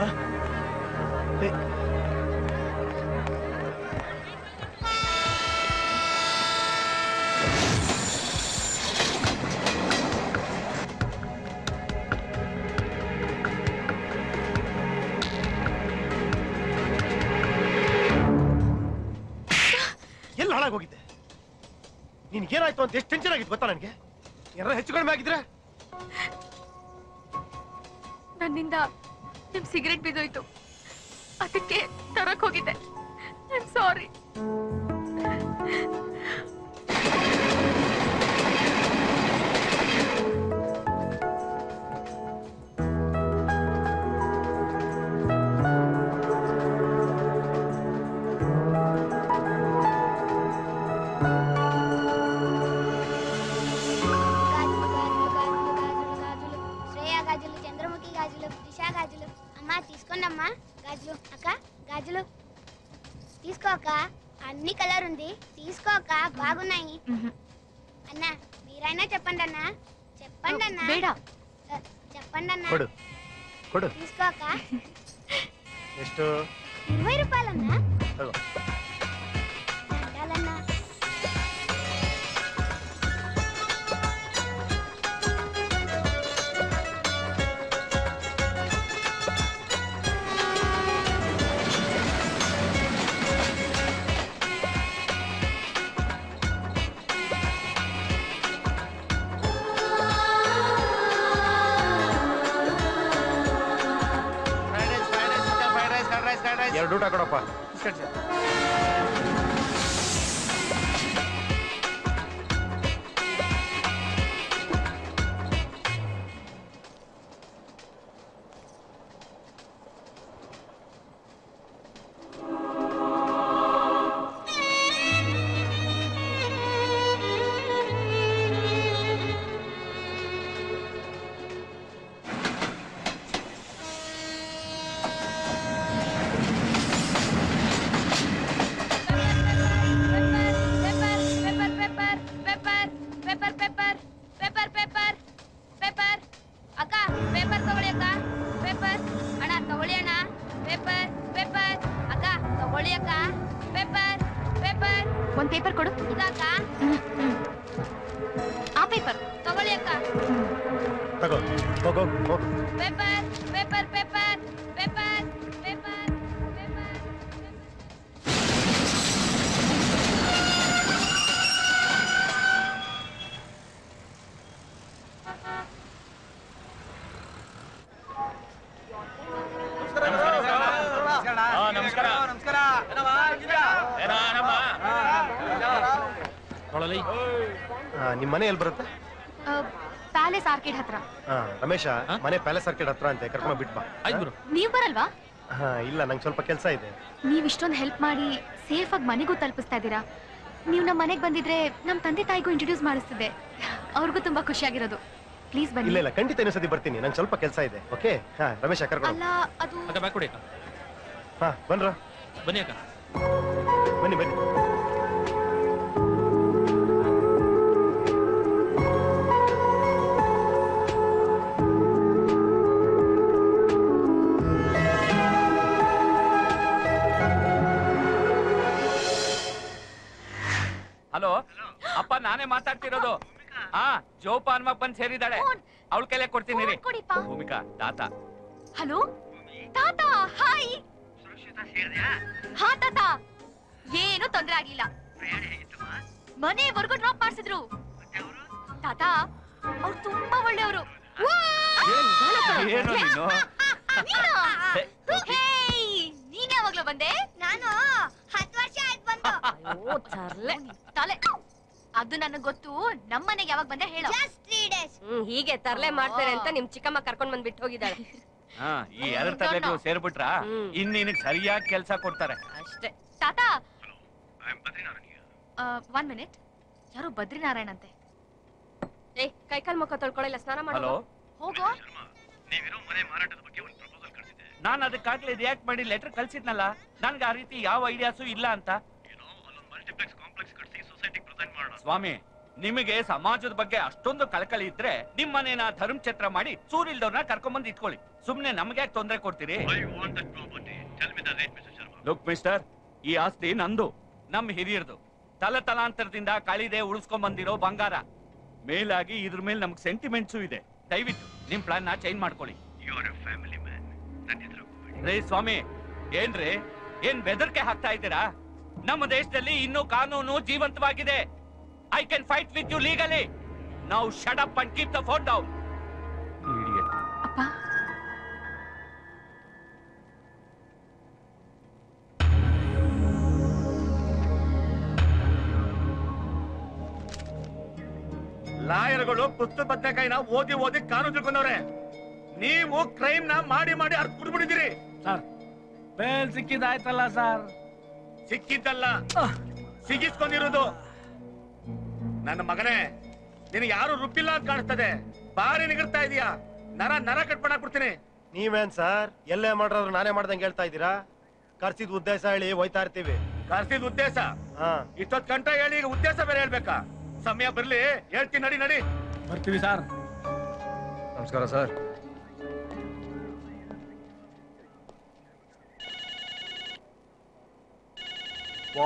ಎಲ್ಲಿ ಹಾಳಾಗೋಗಿದ್ದೆ ನಿನ್ಗೇನಾಯ್ತು ಅಂತ ಎಷ್ಟು ಟೆನ್ಷನ್ ಆಗಿತ್ತು ಗೊತ್ತಾ ನನಗೆ ಏನಾರ ಹೆಚ್ಚು ಕಡಿಮೆ ಆಗಿದ್ರೆ ನನ್ನಿಂದ ನಿಮ್ ಸಿಗರೆಟ್ ಬಿದ್ದೋಯ್ತು ಅದಕ್ಕೆ ತರಕ್ ಹೋಗಿದ್ದೆ ಸಾರಿ గాజులు గాజులు గాజులు గాజులు గాజులు శ్రేయ గాజులు చంద్రముఖి గాజులు దిశా గాజులు అమ్మా తీసుకోండి అమ్మా గాజులు అక్క గాజులు తీసుకో అక్క అన్ని కలర్ ఉంది తీసుకో అక్క బాగున్నాయి అన్న మీరైనా చెప్పండి అన్న చెప్పండి అన్న ಬೇಡ అ, చెప్పండి అన్న కొడు కొడు తీసుకో అక్క ಎಷ್ಟು ఇరవై రూపాయలన్నా ತಗೋ దండాలన్నా ಎರಡು ಊಟ ಕೊಡಪ್ಪ paper paper paper paper paper paper paper paper ಅಕ್ಕ ಪೇಪರ್ ತಗೊಳ್ಳಿ ಅಕ್ಕ ಪೇಪರ್ ಅಣ್ಣ ತಗೊಳ್ಳಿ ಅಣ್ಣ ಪೇಪರ್ ಪೇಪರ್ ಅಕ್ಕ ತಗೊಳ್ಳಿ ಅಕ್ಕ ಪೇಪರ್ ಪೇಪರ್ ಒಂದ್ ಪೇಪರ್ ಕೊಡು ಇದಕ್ಕ ಆ ಪೇಪರ್ ತಗೊಳ್ಳಿ ಅಕ್ಕ ತಗೋ ಹೋಗೋ ಹೋಗು paper paper paper paper paper paper ನಮಸ್ಕಾರ ನಮಸ್ಕಾರ ನಿಮ್ ಮನೆ ಎಲ್ಲಿ ಬರುತ್ತೆ ಪ್ಯಾಲೇಸ್ ಆರ್ಕಿಡ್ ಹತ್ರ ಹಾ ರಮೇಶ ಮನೆ ಪ್ಯಾಲೇಸ್ ಸರ್ಕಿಟ್ ಹತ್ರ ಅಂತೆ ಕರ್ಕೊಂಡ್ ಬಿಟ್ ಬಾ ನೀವ್ ಬರಲ್ವಾ ಹಾ ಇಲ್ಲ ನಂಗೆ ಸ್ವಲ್ಪ ಕೆಲಸ ಇದೆ ನೀವ್ ಇಷ್ಟೊಂದು ಹೆಲ್ಪ್ ಮಾಡಿ ಸೇಫ್ ಆಗಿ ಮನೆಗೂ ತಲುಪಿಸ್ತಾ ಇದ್ದೀರಾ ನೀವು ನಮ್ಮ ಮನೆಗೆ ಬಂದಿದ್ರೆ ನಮ್ಮ ತಂದೆ ತಾಯಿಗೂ ಇಂಟ್ರೊಡ್ಯೂಸ್ ಮಾಡಿಸ್ತಿದ್ದೆ ಅವ್ರಿಗೂ ತುಂಬಾ ಖುಷಿಯಾಗಿರೋದು ಪ್ಲೀಸ್ ಇಲ್ಲ ಬನ್ನಿ ಇಲ್ಲ ಖಂಡಿತ ಇನ್ನೊಂದ್ಸತಿ ಬರ್ತೀನಿ ನಂಗೆ ಸ್ವಲ್ಪ ಕೆಲಸ ಇದೆ ಓಕೆ ಹಾ ರಮೇಶ ಕರ್ಕೊಂಡು ಅಲ್ಲ ಅದು ಅಕ್ಕ ಬ್ಯಾಕ್ ಕೊಡಿ ಅಕ್ಕ ಹಾ ಬನ್ರ ಬನ್ನಿ ಅಕ್ಕ ಬನ್ನಿ ಬನ್ನಿ ಹಲೋ ಅಪ್ಪ ನಾನೇ ಮಾತಾಡ್ತಿರೋದು ಹಾ ಜೋಪಾನ್ ಬಂದ್ ಸೇರಿದಾಳೆ ಅವಳ ಕೈಲೇ ಕೊಡ್ತೀನಿ ರೀ ಕೊಡಿಪ್ಪ. ಭೂಮಿಕಾ ತಾತ ಹಲೋ ತಾತ ಹಾಯ್ ಹಾ ತಾತ ಏನು ತೊಂದ್ರೆ ಆಗಿಲ್ಲ ಮನೆವರೆಗೂ ಡ್ರಾಪ್ ಮಾಡಿಸಿದ್ರು ತಾತ ಅವ್ರು ತುಂಬಾ ಒಳ್ಳೆಯವರು ಏನು ನೀನು ನೀನ್ ಯಾವಾಗ್ಲೂ ಬಂದೆ ನಾನು ಹತ್ತು ವರ್ಷ ಆಯ್ತು ಬಂದು ಓ ತರ್ಲೆ ತಲೆ ಅದು ನನಗ್ ಗೊತ್ತು ನಮ್ಮನೆಗೆ ಯಾವಾಗ ಬಂದೆ ಹೇಳು ತ್ರೀ ಡೇಸ್ ಹ್ಮ್ ಹೀಗೆ ತರ್ಲೆ ಮಾಡ್ತಾರೆ ಅಂತ ನಿಮ್ ಚಿಕ್ಕಮ್ಮ ಕರ್ಕೊಂಡ್ ಬಂದ್ ಬಿಟ್ಟು ಹೋಗಿದ್ದಾಳೆ ಹಾ ಈ ಎರಡ್ ತಲೆಗಳು ಸೇರ್ಬಿಟ್ರ ಇನ್ ನಿನಗ್ ಸರಿಯಾಗಿ ಕೆಲ್ಸ ಕೊಡ್ತಾರೆ ಅಷ್ಟೇ ತಾತ ಒನ್ ಮಿನಿಟ್ ಯಾರೋ ಬದ್ರಿನಾರಾಯಣ್ ಅಂತೆ ಏ ಕೈಕಾಲ್ ಮುಖ ತೊಳ್ಕೊಳ್ಳಿಲ್ಲ ಸ್ನಾನ ಹಲೋ ಮಾಡೋ ಹೋಗೋ ನಾನ್ ಅದಕ್ಕಾಗ್ಲೇ ರಿಯಾಕ್ಟ್ ಮಾಡಿ ಲೆಟರ್ ಕಳ್ಸಿದ್ನಲ್ಲ ನನ್ಗೆ ಆ ರೀತಿ ಯಾವ ಐಡಿಯಾಸು ಇಲ್ಲ ಅಂತ ಸ್ವಾಮಿ ನಿಮಗೆ ಸಮಾಜದ ಬಗ್ಗೆ ಅಷ್ಟೊಂದು ಕಳಕಳಿ ಇದ್ರೆ ನಿಮ್ಮನೇನ ಧರ್ಮಛತ್ರ ಮಾಡಿ ಸೂರಿಲ್ದವ್ರನ್ನ ಕರ್ಕೊಂಬಂದ್ ಇಟ್ಕೊಳ್ಳಿ ಸುಮ್ನೆ ನಮ್ಗೆ ತೊಂದರೆ ಕೊಡ್ತೀರಿ ಲುಕ್ ಮಿಸ್ಟರ್ ಈ ಆಸ್ತಿ ನಂದು ನಮ್ ಹಿರಿಯರ್ದು ತಲ ತಲಾಂತರದಿಂದ ಕಳಿದೆ ಉಳಿಸ್ಕೊಂಡ್ ಬಂದಿರೋ ಬಂಗಾರ ಮೇಲಾಗಿ ಇದ್ರ ಮೇಲೆ ನಮ್ಗೆ ಸೆಂಟಿಮೆಂಟ್ಸು ಇದೆ ದಯವಿಟ್ಟು ನಿಮ್ ಪ್ಲಾನ್ ನ ಚೇಂಜ್ ಮಾಡ್ಕೊಳ್ಳಿ ರೇ ಸ್ವಾಮಿ ಏನ್ರಿ ಏನ್ ಬೆದರಿಕೆ ಹಾಕ್ತಾ ಇದ್ದೀರಾ ನಮ್ಮ ದೇಶದಲ್ಲಿ ಇನ್ನೂ ಕಾನೂನು ಜೀವಂತವಾಗಿದೆ I can fight with you legally ನಾವು shut up and keep the phone down ಲಾಯರ್ಗಳು ಪುಸ್ತಕ ಬದನೆಕಾಯಿನ ಓದಿ ಓದಿ ಕಾನೂನು ತಿಳ್ಕೊಂಡವ್ರೆ ನೀವು ಕ್ರೈಮ್ ನ ಮಾಡಿ ಮಾಡಿ ಅರ್ಥ ಕುಡ್ಬಿಟ್ಟಿದ್ದೀರಿ ಸರ್ ಬೇಲ್ ಸಿಕ್ಕಿದಾಯ್ತಲ್ಲ ಸರ್ ಸಿಕ್ಕಿದ್ದಲ್ಲ ಸಿಗಿಸ್ಕೊಂಡಿರೋದು ನನ್ನ ಮಗನೇ ನಿನಗೆ ಯಾರು ರುಬ್ಬಿಲ್ಲ ಅಂತ ಕಾಣಿಸ್ತದೆ ಬಾರಿ ನಿಗರ್ತಾ ಇದೀಯಾ ನರ ನರ ಕಟ್ ಮಾಡಾಕ್ಬಿಡ್ತೀನಿ ನೀವೇನ್ ಸರ್ ಎಲ್ಲೇ ಮಾಡ್ರಾದ್ರು ನಾನೇ ಮಾಡ್ದಂಗೆ ಹೇಳ್ತಾ ಇದ್ದೀರಾ ಕರ್ಸಿದ ಉದ್ದೇಶ ಹೇಳಿ ಹೋಯ್ತಾ ಇರ್ತೀವಿ ಕರ್ಸಿದ ಉದ್ದೇಶ ಇಷ್ಟೊತ್ ಗಂಟ ಹೇಳಿ ಈಗ ಉದ್ದೇಶ ಬೇರೆ ಹೇಳ್ಬೇಕಾ ಸಮಯ ಬರ್ಲಿ ಹೇಳ್ತೀನಿ ನಡಿ ನಡಿ ಬರ್ತೀವಿ ಸರ್ ನಮಸ್ಕಾರ ಸರ್ ವಾ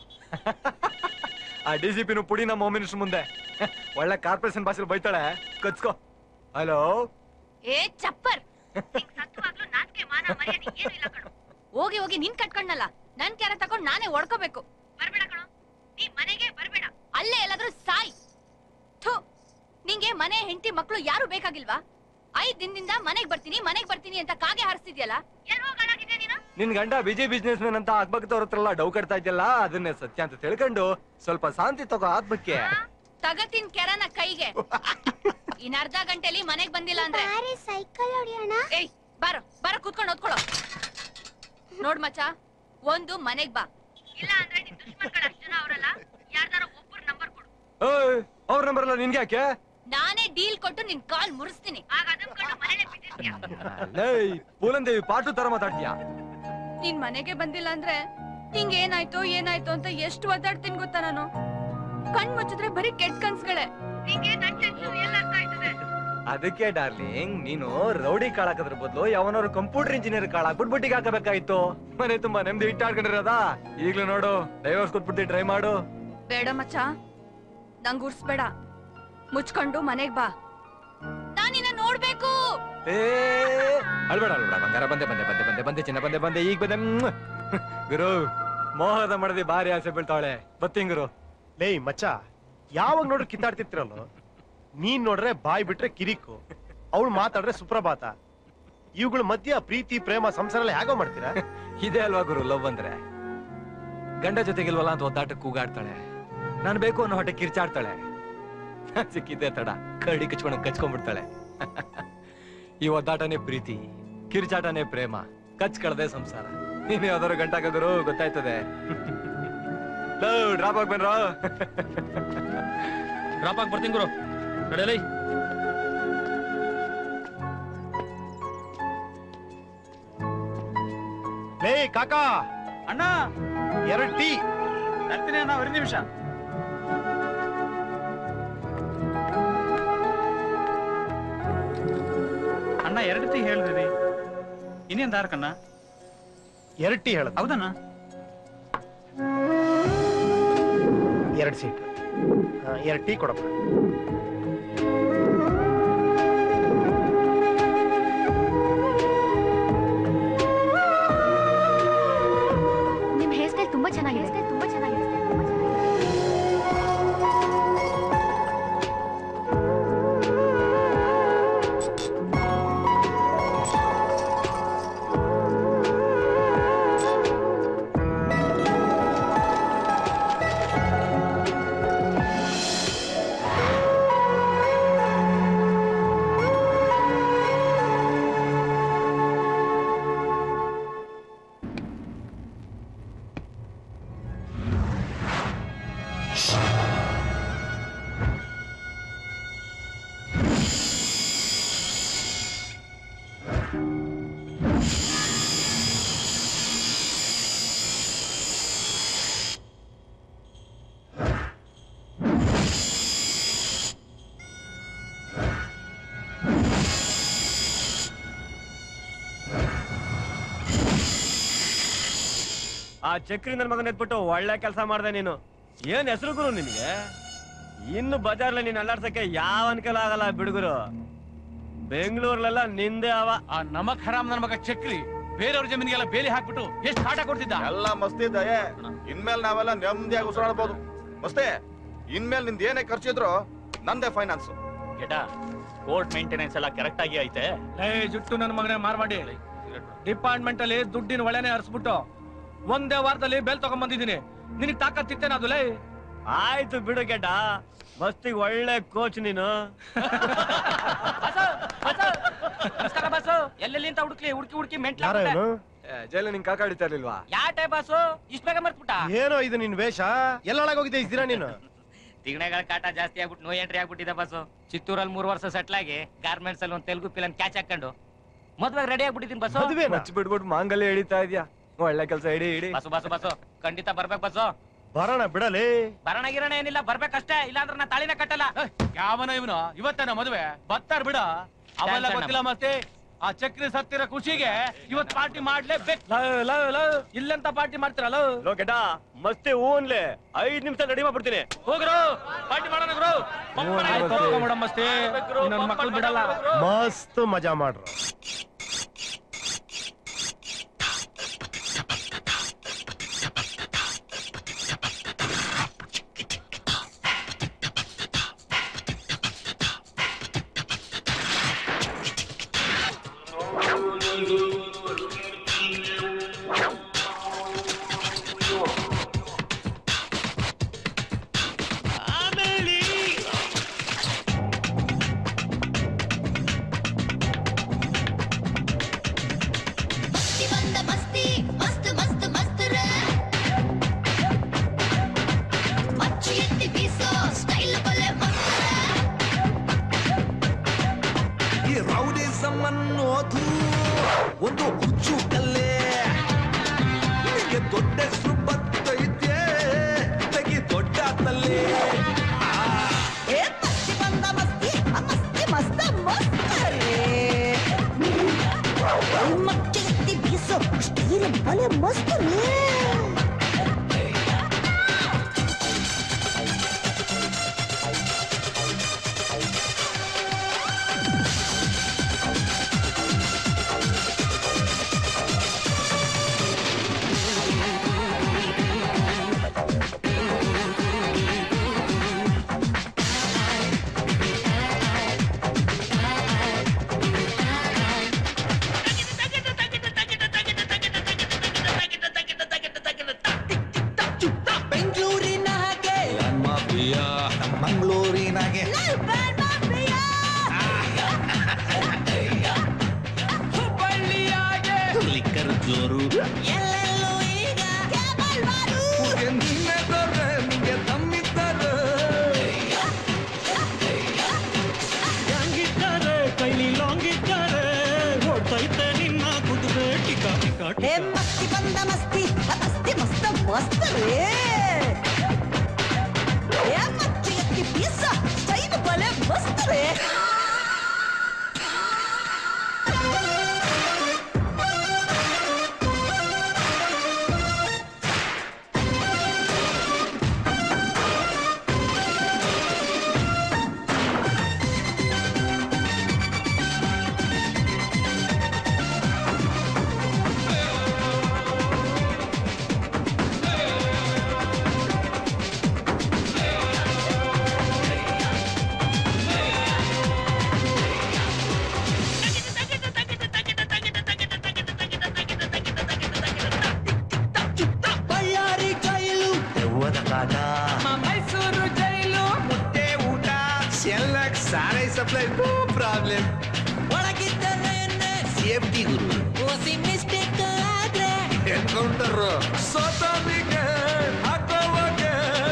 ಆ ಡಿ ಸಿ ಪಿನು ಪುಡಿ ನಮ್ಮ ಹೋಮ್ ಮಿನಿಸ್ಟರ್ ಮುಂದೆ ಒಳ್ಳೆ ಕಾರ್ಪೊರೇಷನ್ ಭಾಷೆಲಿ ಬೈತಾಳೆ ಕಚ್ಕೋ ಹಲೋ ಏ ಚಪ್ಪರ್ ನಿಂಗ್ ಸತ್ವಾಗ್ಲೂ ನಾಚಿಕೆ ಮಾನ ಮರ್ಯಾದೆ ಏನೂ ಇಲ್ಲ ಕಣೋ ಹೋಗಿ ಹೋಗಿ ನಿನ್ ಕಟ್ಕೊಂಡಲ್ಲ ನನ್ ಕ್ಯಾರ ತಕೊಂಡ್ ನಾನೇ ಹೊಡ್ಕೋಬೇಕು ಬರ್ಬೇಡ ಕಣೋ ನೀ ಮನೆಗೆ ಬರ್ಬೇಡ ಅಲ್ಲೇ ಎಲ್ಲಾದ್ರೂ ಸಾಯ್ ಥು ನಿಂಗೆ ಮನೆ ಹೆಂಡತಿ ಮಕ್ಳು ಯಾರು ಬೇಕಾಗಿಲ್ವಾ ಐದ್ ದಿನದಿಂದ ಮನೆಗ್ ಬರ್ತೀನಿ ಮನೆಗ್ ಬರ್ತೀನಿ ಅಂತ ಕಾಗೆ ಹಾರಿಸ್ತಿದ್ಯಲ್ಲ ಏನ್ ಹೋಗಾಗಿದ್ಯಾ ನೀನು ನಿನ್ ಗಂಡ ಬಿಜಿ ಬಿಸ್ನೆಸ್ ಮ್ಯಾನ್ ಅಂತ ಆಗ್ಬಕ್ತವ್ರ ಹತ್ರ ಎಲ್ಲ ಡೌ ಕಟ್ತಾ ಇದ್ಯಲ್ಲ ಅದನ್ನೇ ಸತ್ಯ ಅಂತ ತಿಳ್ಕೊಂಡು ಸ್ವಲ್ಪ ಶಾಂತಿ ತಗೋ ಆತ್ಮಕ್ಕೆ ತಗತಿನ್ ಕೆರನ ಕೈಗೆ ಇನ್ ಅರ್ಧ ಗಂಟೆಲಿ ಮನೆಗ್ ಬಂದಿಲ್ಲ ಅಂದ್ರೆ ಸೈಕಲ್ ಹೊಡಿಯೋಣ ಏಯ್ ಬಾರೋ ಬಾರೋ ಕೂತ್ಕೊಂಡು ಓದ್ಕೊಳೋ ನೋಡ್ ಮಚ್ಚ ಒಂದು ಮನೆಗ್ ಬಾ ಇಲ್ಲ ಅಂದ್ರೆ ನಿನ್ ದುಶ್ಮನ್ಗಳು ಅಷ್ಟ್ ಜನ ಅವರಲ್ಲ ಯಾರ್ದಾರ ಒಬ್ಬರು ನಂಬರ್ ಕೊಡು ಏಯ್ ಅವ್ರ ನಂಬರ್ ಎಲ್ಲ ನಿನ್ಗೆ ಯಾಕೆ ನಾನೇ ಡೀಲ್ ಕೊಟ್ಟು ನಿನ್ ಕಾಲ್ ಮುರಿಸ್ತೀನಿ ಆಗ ಅದನ್ಕೊಂಡು ಮನೇಲೆ ಬಿದ್ದಿರ್ತೀಯ ಲೇಯ್ ಪೂಲಂದೇವಿ ಪಾಟು ತರ ಮಾತಾಡ್ತೀಯಾ ನೀನ್ ಮನೆಗೆ ಬಂದಿಲ್ಲ ಅಂದ್ರೆ ಹಿಂಗ್ ಏನಾಯ್ತು ಏನಾಯ್ತು ಅಂತ ಎಷ್ಟು ಒದ್ದಾಡ್ತೀನಿ ಗೊತ್ತಾ ನಾನು ಕಣ್ ಮುಚ್ಚಿದ್ರೆ ಬರೀ ಕೆಟ್ಟ ಕನ್ಸ್ಗಳೇ ನಿಂಗೆ ನನ್ ಟೆನ್ಷನ್ ಎಲ್ಲ ಅರ್ಥ ಆಯ್ತದೆ ಅದಕ್ಕೆ ಡಾರ್ಲಿಂಗ್ ನೀನು ರೌಡಿ ಕಾಳಾಕದ್ರ ಬದಲು ಯಾವನಾರು ಕಂಪ್ಯೂಟರ್ ಇಂಜಿನಿಯರ್ ಕಾಳಾಕ್ಬಿಟ್ಟು ಬುಟ್ಟಿಗೆ ಹಾಕಬೇಕಾಗಿತ್ತು ಮನೆ ತುಂಬಾ ನೆಮ್ಮದಿ ಇಟ್ಟಾಡ್ಕೊಂಡಿರೋದಾ ಈಗ್ಲೂ ನೋಡು ಡೈವರ್ಸ್ ಕೊಟ್ಬಿಟ್ಟು ಟ್ರೈ ಮಾಡು ಬೇಡ ಮಚ್ಚ ನಂಗ್ ಉರ್ಸ್ಬೇಡ ಮುಚ್ಕೊಂಡು ಮನೆಗ್ ಬಾ ನಾನಿನ್ನ ನೋಡ್ಬೇಕು ಏ ಅಳ್ಬೇಡ ಅಳ್ಬೇಡ ಬಂಗಾರ ಬಂದೆ ಬಂದೆ ಬಂದೆ ಬಂದೆ ಬಂದೆ ಚಿನ್ನ ಬಂದೆ ಬಂದೆ ಈಗ ಬಂದೆ ಮ್ಮ್. ಗುರು ಮೋಹದ ಮಾಡದಿ ಭಾರಿ ಆಸೆ ಬೀಳ್ತಾವಳೆ ಬತ್ತೀನಿ ಗುರು ಲೇಯ್ ಮಚ್ಚ ಯಾವಾಗ ನೋಡ್ರಿ ಕಿತ್ತಾಡ್ತಿರ್ತಿರಲ್ಲ ನೀನ್ ನೋಡ್ರೆ ಬಾಯ್ ಬಿಟ್ರೆ ಕಿರಿಕು ಅವಳು ಮಾತಾಡ್ರೆ ಸುಪ್ರಭಾತ ಇವುಗಳ ಮಧ್ಯ ಪ್ರೀತಿ ಪ್ರೇಮ ಸಂಸಾರ ಎಲ್ಲ ಹೇಗೋ ಮಾಡ್ತೀರಾ ಇದೇ ಅಲ್ವಾ ಗುರು ಲವ್ ಅಂದ್ರೆ ಗಂಡ ಜೊತೆಗಿಲ್ವಲ್ಲ ಅಂತ ಒದ್ದಾಟ ಕೂಗಾಡ್ತಾಳೆ ನಾನು ಬೇಕು ಅನ್ನೋ ಹೊಟ್ಟೆ ಕಿರ್ಚಾಡ್ತಾಳೆ ನಾನ್ ಸಿಕ್ಕಿದ್ದೆ ತಡ ಕರಡಿ ಕಚ್ಕೊಂಡು ಕಚ್ಕೊಂಡ್ಬಿಡ್ತಾಳೆ ಈ ಒದ್ದಾಟನೇ ಪ್ರೀತಿ ಕಿರ್ಚಾಟನೇ ಪ್ರೇಮ ಕಚ್ ಕಳ್ದೆ ಸಂಸಾರ ನೀನ್ ಯಾವ್ದಾರು ಗಂಟಾಗ ಗುರು ಗೊತ್ತಾಯ್ತದೆ ಡ್ರಾಪ್ ಆಗ್ಬೇನ್ರೋ ಡ್ರಾಪ್ ಆಗಿ ಬರ್ತೀನಿ ಗುರು ನಡೆಯಲಿ ಲೇ ಕಾಕಾ ಅಣ್ಣ ಎರಡು ಟೀ ತರ್ತೀನಿ ಅಣ್ಣ ಒಂದು ನಿಮಿಷ ಅಣ್ಣ ಎರಡು ಟೀ ಹೇಳಿದ್ರಿ ಇನ್ನೇನ್ ದಾರಕಣ್ಣ ಎರಡು ಟೀ ಹೇಳ ಹೌದಣ್ಣ ಎರಡು ಸೀಟ್ ಎರಡು ಟೀ ಕೊಡಪ್ಪ ನಿಮ್ ಹೇರ್ ಸ್ಟೈಲ್ ತುಂಬಾ ಚೆನ್ನಾಗಿದೆ ತುಂಬಾ ಚೆನ್ನಾಗಿದೆ ಆ ಚಕ್ರಿ ನನ್ನ ಮಗನ ಎತ್ಬಿಟ್ಟು ಒಳ್ಳೆ ಕೆಲಸ ಮಾಡ್ದೆ ನೀನು ಏನ್ ಹೆಸರು ಗುರು ನಿನಗೆ ಇನ್ನು ಬಜಾರ್ಲ ನೀನ್ ಅಲ್ಲಾಡ್ಸಕ್ಕೆ ಯಾವ ಅನ್ಕಲ ಆಗಲ್ಲ ಬಿಡುಗರು ಬೆಂಗಳೂರ್ಲೆಲ್ಲ ನಿಂದೆ ಅವ ಆ ನಮಕ್ ಹರಾಮ್ ನನ್ನ ಮಗ ಚಕ್ರಿ ಬೇರೆಯವ್ರ ಜಮೀನಿಗೆಲ್ಲ ಬೇಲಿ ಹಾಕ್ಬಿಟ್ಟು ಎಷ್ಟು ಕಾಟ ಕೊಡ್ತಿದ್ದ ಎಲ್ಲ ಮಸ್ತಿ ದಯೆ ಇನ್ಮೇಲೆ ನಾವೆಲ್ಲ ನೆಮ್ಮದಿಯಾಗಿ ಉಸಿರಾಡ್ಬೋದು ಮಸ್ತೆ ಇನ್ಮೇಲೆ ನಿಂದ ಏನೇ ಖರ್ಚಿದ್ರು ನಂದೇ ಫೈನಾನ್ಸ್ ಗೆಟ ಕೋರ್ಟ್ ಮೇಂಟೆನೆನ್ಸ್ ಎಲ್ಲ ಕರೆಕ್ಟ್ ಆಗಿ ಐತೆ ಏ ಜುಟ್ಟು ನನ್ನ ಮಗನೇ ಮಾರ್ಮಾಡಿ ಡಿಪಾರ್ಟ್ಮೆಂಟ್ ಅಲ್ಲಿ ದುಡ್ಡಿನ ಒಳೆನೆ ಹರಿಸ್ಬಿಟ್ಟು ಒಂದೇ ವಾರದಲ್ಲಿ ಬೇಲ್ ತಗೊಂಡ್ಬಂದಿದ್ದೀನಿ ನಿನಗೆ ತಾಕತ್ತಿತ್ತೇನ ಅದು ಲೇ ಆಯ್ತು ಬಿಡು ಗೆಡ್ಡ ಮಸ್ತಿಗೆ ಒಳ್ಳೆ ಕೋಚ್ ನೀನು ನಮಸ್ಕಾರ ಬಾಸು ಎಲ್ಲೆಲ್ಲಿ ಅಂತ ಹುಡುಕ್ಲಿ ಹುಡುಕಿ ಹುಡುಕಿ ಮೆಂಟ್ಲ ಯಾರ ಇವನು ಜೈಲ ನಿಂಗ್ ಕಾಕ ಹಿಡಿತಾ ಇರ್ಲಿಲ್ವಾ ಯಾ ಟೈಪ್ ಬಾಸು ಇಷ್ಟ ಬೇಗ ಮರ್ತ್ಬಿಟ್ಟ ಏನೋ ಇದು ನಿನ್ ವೇಷ ಎಲ್ಲೊಳಗೋಗಿದೆ ಇದ್ದೀರಾ ನೀನು ತಿಗಣೆಗಳ ಕಾಟ ಜಾಸ್ತಿ ಆಗ್ಬಿಟ್ಟು ನೋ ಎಂಟ್ರಿ ಆಗ್ಬಿಟ್ಟಿದೆ ಬಸ್ಸು ಚಿತ್ತೂರಲ್ಲಿ ಮೂರು ವರ್ಷ ಸೆಟ್ಲ್ ಆಗಿ ಗಾರ್ಮೆಂಟ್ಸ್ ಅಲ್ಲಿ ಒಂದು ತೆಲುಗು ಫಿಲನ್ ಕ್ಯಾಚ್ ಹಾಕೊಂಡು ಮದ್ವೆಗೆ ರೆಡಿ ಆಗ್ಬಿಟ್ಟಿದ್ದೀನಿ ಬಸ್ಸು ಮಚ್ಚ ಬಿಡ್ಬಿಟ್ಟು ಮಾಂಗಲ್ಯ ಹಿಡಿತಾ ಇದ್ಯಾ ಒಳ್ಳೆ ಕೆಲಸ ಹಿಡಿ ಹಿಡಿ ಬಸ್ಸು ಬಸ್ಸು ಬಸ್ಸು ಖಂಡಿತ ಬರ್ಬೇಕು ಬಸ್ಸು ಬರೋಣ ಬಿಡಲೇ ಬರಣ ಗಿರಣ ಏನಿಲ್ಲ ಬರ್ಬೇಕಷ್ಟೇ ಇಲ್ಲಾಂದ್ರೆ ನಾ ತಾಳಿನ ಕಟ್ಟಲ್ಲ ಯಾವನ ಇವನು ಇವತ್ತೇನ ಮದುವೆ ಬತ್ತಾರ ಬಿಡ ಅವೆಲ್ಲ ಡ್ಯಾನ್ಸ್ ಗೊತ್ತಿಲ್ಲ ಮತ್ತೆ ಆ ಚಕ್ರಿ ಸತ್ತಿರ ಖುಷಿಗೆ ಇವತ್ ಪಾರ್ಟಿ ಮಾಡ್ಲೇಬೇಕು ಲವ್ ಲವ್ ಲವ್ ಇಲ್ಲೆಂತ ಪಾರ್ಟಿ ಮಾಡ್ತೀರಲ್ಲ ಲೋ ಗೆಡ್ಡ ಮಸ್ತಿ ಹೂನ್ಲೆ ಐದ್ ನಿಮಿಷ ರೆಡಿ ಮಾಡ್ಬಿಡ್ತೀನಿ ಹೋಗ್ರು ಪಾರ್ಟಿ ಮಾಡೋಣ ಗುರು ಮಸ್ತಿ ನನ್ನ ಮಕ್ಕಳು ಬಿಡಲ್ಲ ಮಸ್ತ್ ಮಜಾ ಮಾಡ್ರು ಮಸ್ತಿ ಬಂದ ಮಸ್ತಿ ಮಸ್ತ್ ಮಸ್ತ್ ಮಸ್ತ್ ರೇ ಮಚ್ಚು ಎತ್ತಿ ಬೀಸೋ ಸ್ಟೈಲ್ ಬಲೆ ಮಸ್ತ್ ಈ ರೌಡಿಸಮ್ ಅನ್ನೋದು ಒಂದು ಹುಚ್ಚು ಕಲ್ಲೇ ನಿನಗೆ ದೊಡ್ಡ ಹೆಸರು ಬರ್ತೈತೆ ತೆಗಿ ದೊಡ್ಡ ತಲ್ಲೇ ಏ ಮಸ್ತಿ ಬಂದ ಮಸ್ತಿ ಆ ಮಸ್ತಿ ಮಸ್ತ ಮಸ್ತ್ ರೇ ಮಚ್ಚು ಎತ್ತಿ ಬೀಸೋ ಸ್ಟೈಲ್ ಬಲೆ ಮಸ್ತ್ ರೇ ರೇ ಏ ಮಚ್ಚಿ ಎತ್ತಿ ಬೀಸ ಸ್ಟೈಲ್ ಬಲೆ ಮಸ್ತ್ ರೇ ಬಳ್ಳಾರಿ ಜೈಲು ದೆವ್ವದ ಕಾಟ ಮೈಸೂರು ಜೈಲು ಮುದ್ದೆ ಊಟ ಸೆಲ್ಲಕ್ ಸಾರೈ ಸಪ್ಲೈ ನೋ ಪ್ರಾಬ್ಲಮ್ ಒಳಗಿದ್ದರೇನೆ ಸೇಫ್ಟಿ ಗುರು ಓಸಿ ಮಿಸ್ಟೇಕ್ ಆದ್ರೆ ಎನ್ಕೌಂಟರ್ ಸೋತನಿಗೆ ಹಾಕೋವಗೆ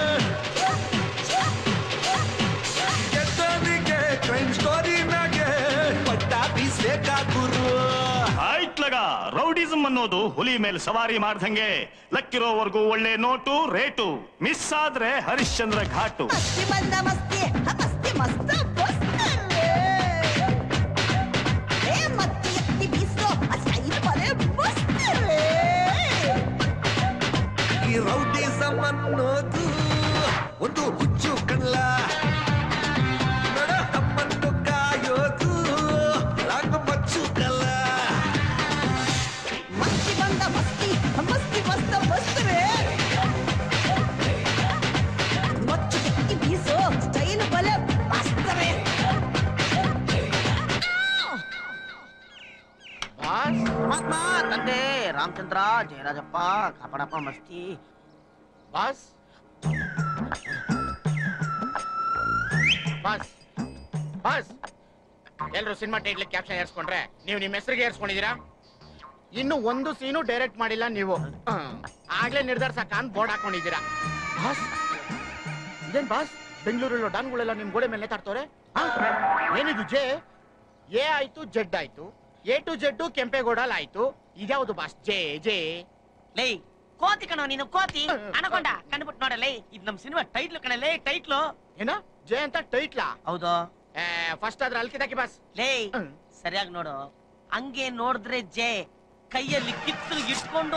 ಗೆದ್ದನಿಗೆ ಕ್ರೈಮ್ ಸ್ಟೋರಿನಾಗೆ ಪಟ್ಟ ಬೀಸ್ಬೇಕಾ ಗುರು ಆಯ್ತ್ಲಗ ರೌಡಿಸಮ್ ಅನ್ನೋದು ಹುಲಿ ಮೇಲೆ ಸವಾರಿ ಮಾಡ್ದಂಗೆ ಲಕ್ಕಿರೋವರೆಗೂ ಒಳ್ಳೆ ನೋಟು ರೇಟು ಮಿಸ್ ಆದ್ರೆ ಹರಿಶ್ಚಂದ್ರ ಘಾಟು ಮಸ್ತಿ ಬಂದ ಮಸ್ತಿ ಹ, ಮಸ್ತಿ ಮಸ್ತ ಮಸ್ತ್ ರೇ ಏ ಮಚ್ಚಿ ಎತ್ತಿ ಬೀಸೋ ಸ್ಟೈಲ್ ಬಲೆ ಮಸ್ತ್ ರೇ ಈ ರೌಡಿಸಮ್ ಅನ್ನೋದು ಒಂದು ಹುಚ್ಚು ಕಣ್ಲ ನಡ ತಮ್ಮನ್ನು ಕಾಯೋದು ರಾಗ ಮಚ್ಚು ಕಲ್ಲ ಮಸ್ತಿ ಬಂದ ಮಸ್ತಿ ಹ, ಮಸ್ತಿ ಮಸ್ತ ಮಸ್ತ್ ರೇ ಮಚ್ಚಿ ಎತ್ತಿ ಬೀಸೋ ಸ್ಟೈಲ್ ಬಲೆ ಮಸ್ತ್ ರೇ ಪರಮಾತ್ಮ ತಂದೆ ರಾಮಚಂದ್ರ ಜಯರಾಜಪ್ಪ ಕಾಪಾಡಪ್ಪ ಮಸ್ತಿ ಬಾಸ್ ಬಾಸ್ ಬಾಸ್ ಎಲ್ರು ಸಿನಿಮಾ ಟೈಟ್ಲ್ ಕ್ಯಾಪ್ಷನ್ ಏರ್ಸ್ಕೊಂಡ್ರೆ ನೀವು ನಿಮ್ಮ ಹೆಸರಿಗೆ ಏರ್ಸ್ಕೊಂಡಿದ್ದೀರಾ ಇನ್ನು ಒಂದು ಸೀನು ಡೈರೆಕ್ಟ್ ಮಾಡಿಲ್ಲ ನೀವು ಹ್ಮ್. ಆಗ್ಲೇ ನಿರ್ಧರಿಸಕ ಅಂತ ಬೋರ್ಡ್ ಹಾಕೊಂಡಿದ್ದೀರಾ ಬಾಸ್ ಇದೇನ್ ಬಾಸ್ ಬೆಂಗಳೂರಲ್ಲೋ ಡಾನ್ಗಳೆಲ್ಲ ನಿಮ್ ಗೋಡೆ ಮೇಲೆ ನೇತಾಡ್ತವ್ರೆ ಆ? ಏನಿದು ಜೆ ಎ ಆಯ್ತು ಜೆಡ್ ಆಯ್ತು ಎ ಟು ಜೆಡ್ ಕೆಂಪೇಗೌಡಲ್ ಆಯ್ತು ಇದ್ಯಾವುದು ಬಾಸ್ ಜೆ ಜೆ ಲೇ ಕೋತಿ ಕಣೋ ನೀನು ಕೋತಿ ಅನಕೊಂಡ ಕಂಡ್ಬಿಟ್ಟು ನೋಡಲೇ ಇದು ನಮ್ ಸಿನಿಮಾ ಟೈಟ್ಲ್ ಕಣಲೇ ಟೈಟ್ಲು ಏನ ಜೆ ಅಂತ ಟೈಟ್ಲಾ ಹೌದು ಫಸ್ಟ್ ಅದ್ರ ಅಲ್ಕಿದಾಕಿ ಬಾಸ್ ಲೇ ಸರಿಯಾಗಿ ನೋಡು ಹಂಗೆ ನೋಡಿದ್ರೆ ಜೆ ಕೈಯಲ್ಲಿ ಕಿತ್ತು ಇಟ್ಕೊಂಡು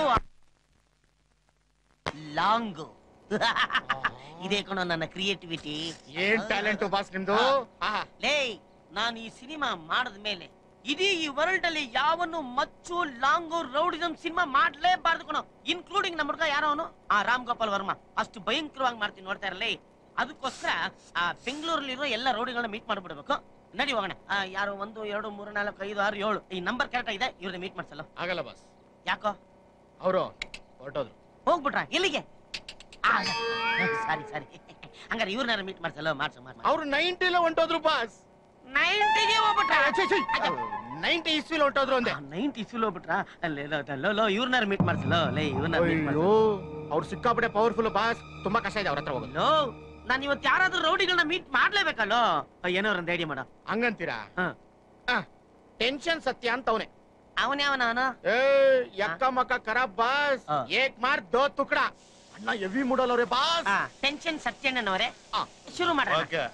ಲಾಂಗ್ ಇದೇ ಕಣೋ ನನ್ನ ಕ್ರಿಯೇಟಿವಿಟಿ ಏನ್ ಟ್ಯಾಲೆಂಟ್ ಬಾಸ್ ನಿಮ್ದು ಆಹಾ. ಲೇ ನಾನು ಈ ಸಿನಿಮಾ ಮಾಡಿದ ಮೇಲೆ ಇಡೀ ಈ ವರ್ಲ್ಡ್ ಅಲ್ಲಿ ಯಾವನು ಮಚ್ಚು ಲಾಂಗು ರೌಡಿಸಮ್ ಸಿನಿಮಾ ಮಾಡ್ಲೇಬಾರ್ದು ಕಣೋ ಇನ್ಕ್ಲೂಡಿಂಗ್ ನಮ್ಮ ಹುಡುಗ ಯಾರೋ ಅವನು ಆ ರಾಮ್ ಗೋಪಾಲ್ ವರ್ಮಾ ಅಷ್ಟು ಭಯಂಕರವಾಗಿ ಮಾಡ್ತೀನಿ ನೋಡ್ತಾ ಇರಲೇ ಅದಕ್ಕೋಸ್ಕರ ಆ ಬೆಂಗಳೂರಲ್ಲಿರೋ ಎಲ್ಲ ರೌಡಿಗಳನ್ನ ಮೀಟ್ ಮಾಡ್ಬಿಡ್ಬೇಕು ನಡಿ ಹೋಗೋಣ ಆ, ಯಾರು ಒಂದು ಎರಡು ಮೂರು ನಾಲ್ಕು ಐದು ಆರು ಏಳು ಈ ನಂಬರ್ ಕರೆಕ್ಟ್ ಇದೆ ಇವ್ರನ್ನ ಮೀಟ್ ಮಾಡ್ಸಲ್ಲ ಆಗಲ್ಲ ಬಾಸ್ ಯಾಕೋ ಅವರು ಹೊರಟೋದ್ರು ಹೋಗ್ಬಿಟ್ರ ಎಲ್ಲಿಗೆ ಸಾರಿ ಸಾರಿ ಹಂಗಾರೆ ಇವ್ರನ್ನ ಮೀಟ್ ಮಾಡ್ಸಲ್ಲ ಮಾಡ್ಸ ಮಾಡ್ಸ ಅವ್ರು ನೈಂಟಿಲ ಹೊಂಟೋದ್ರು ಬಾಸ್ ನೈಂಟಿಗೆ ಹೋಗ್ಬಿಟ್ರ ನೈಂಟಿ ಇಸ್ವಿಲ್ ಹೊಂಟೋದ್ರು ಅಂದೆ ನೈಂಟಿ ಇಸ್ವಿಲ್ ಹೋಗ್ಬಿಟ್ರ ಲೋ ಇವ್ರನ್ನ ಮೀಟ್ ಮಾಡ್ಸಲ್ಲ ಲೇ ಇವ್ರನ್ನ ಮೀಟ್ ಅಯ್ಯೋ ಅವ್ರು ಸಿಕ್ಕಾಪಟ್ಟೆ ಪವರ್ಫುಲ್ ಬಾಸ್ ತುಂಬಾ ಕಷ್ಟ ಇದೆ ಅವ್ರ ಹತ್ರ ಹೋಗೋದು ಲೋ ನಾನು ಇವತ್ತು ಯಾರಾದ್ರೂ ರೌಡಿಗಳನ್ನ ಮೀಟ್ ಮಾಡ್ಲೇಬೇಕಲ್ಲೋ ಏನೋ ಒಂದು ಐಡಿಯಾ ಮಾಡ ಹಂಗಂತೀರಾ ಟೆನ್ಷನ್ ಸತ್ಯ ಅಂತ ಅವನೇ ಅವನ್ ಯಾವನ ಅವನು ಏ ಯಕ್ಕ ಮಕ್ಕ ಖರಾಬ್ ಬಾಸ್ ಏಕ್ ಮಾರ್ ದೋ ತುಕಡ ಅಣ್ಣ ಎವಿ ಮುಡಲ್ಲವ್ರೆ ಬಾಸ್ ಟೆನ್ಷನ್ ಸತ್ಯಣ್ಣನವರೇ ಶುರು ಮಾಡ್ರ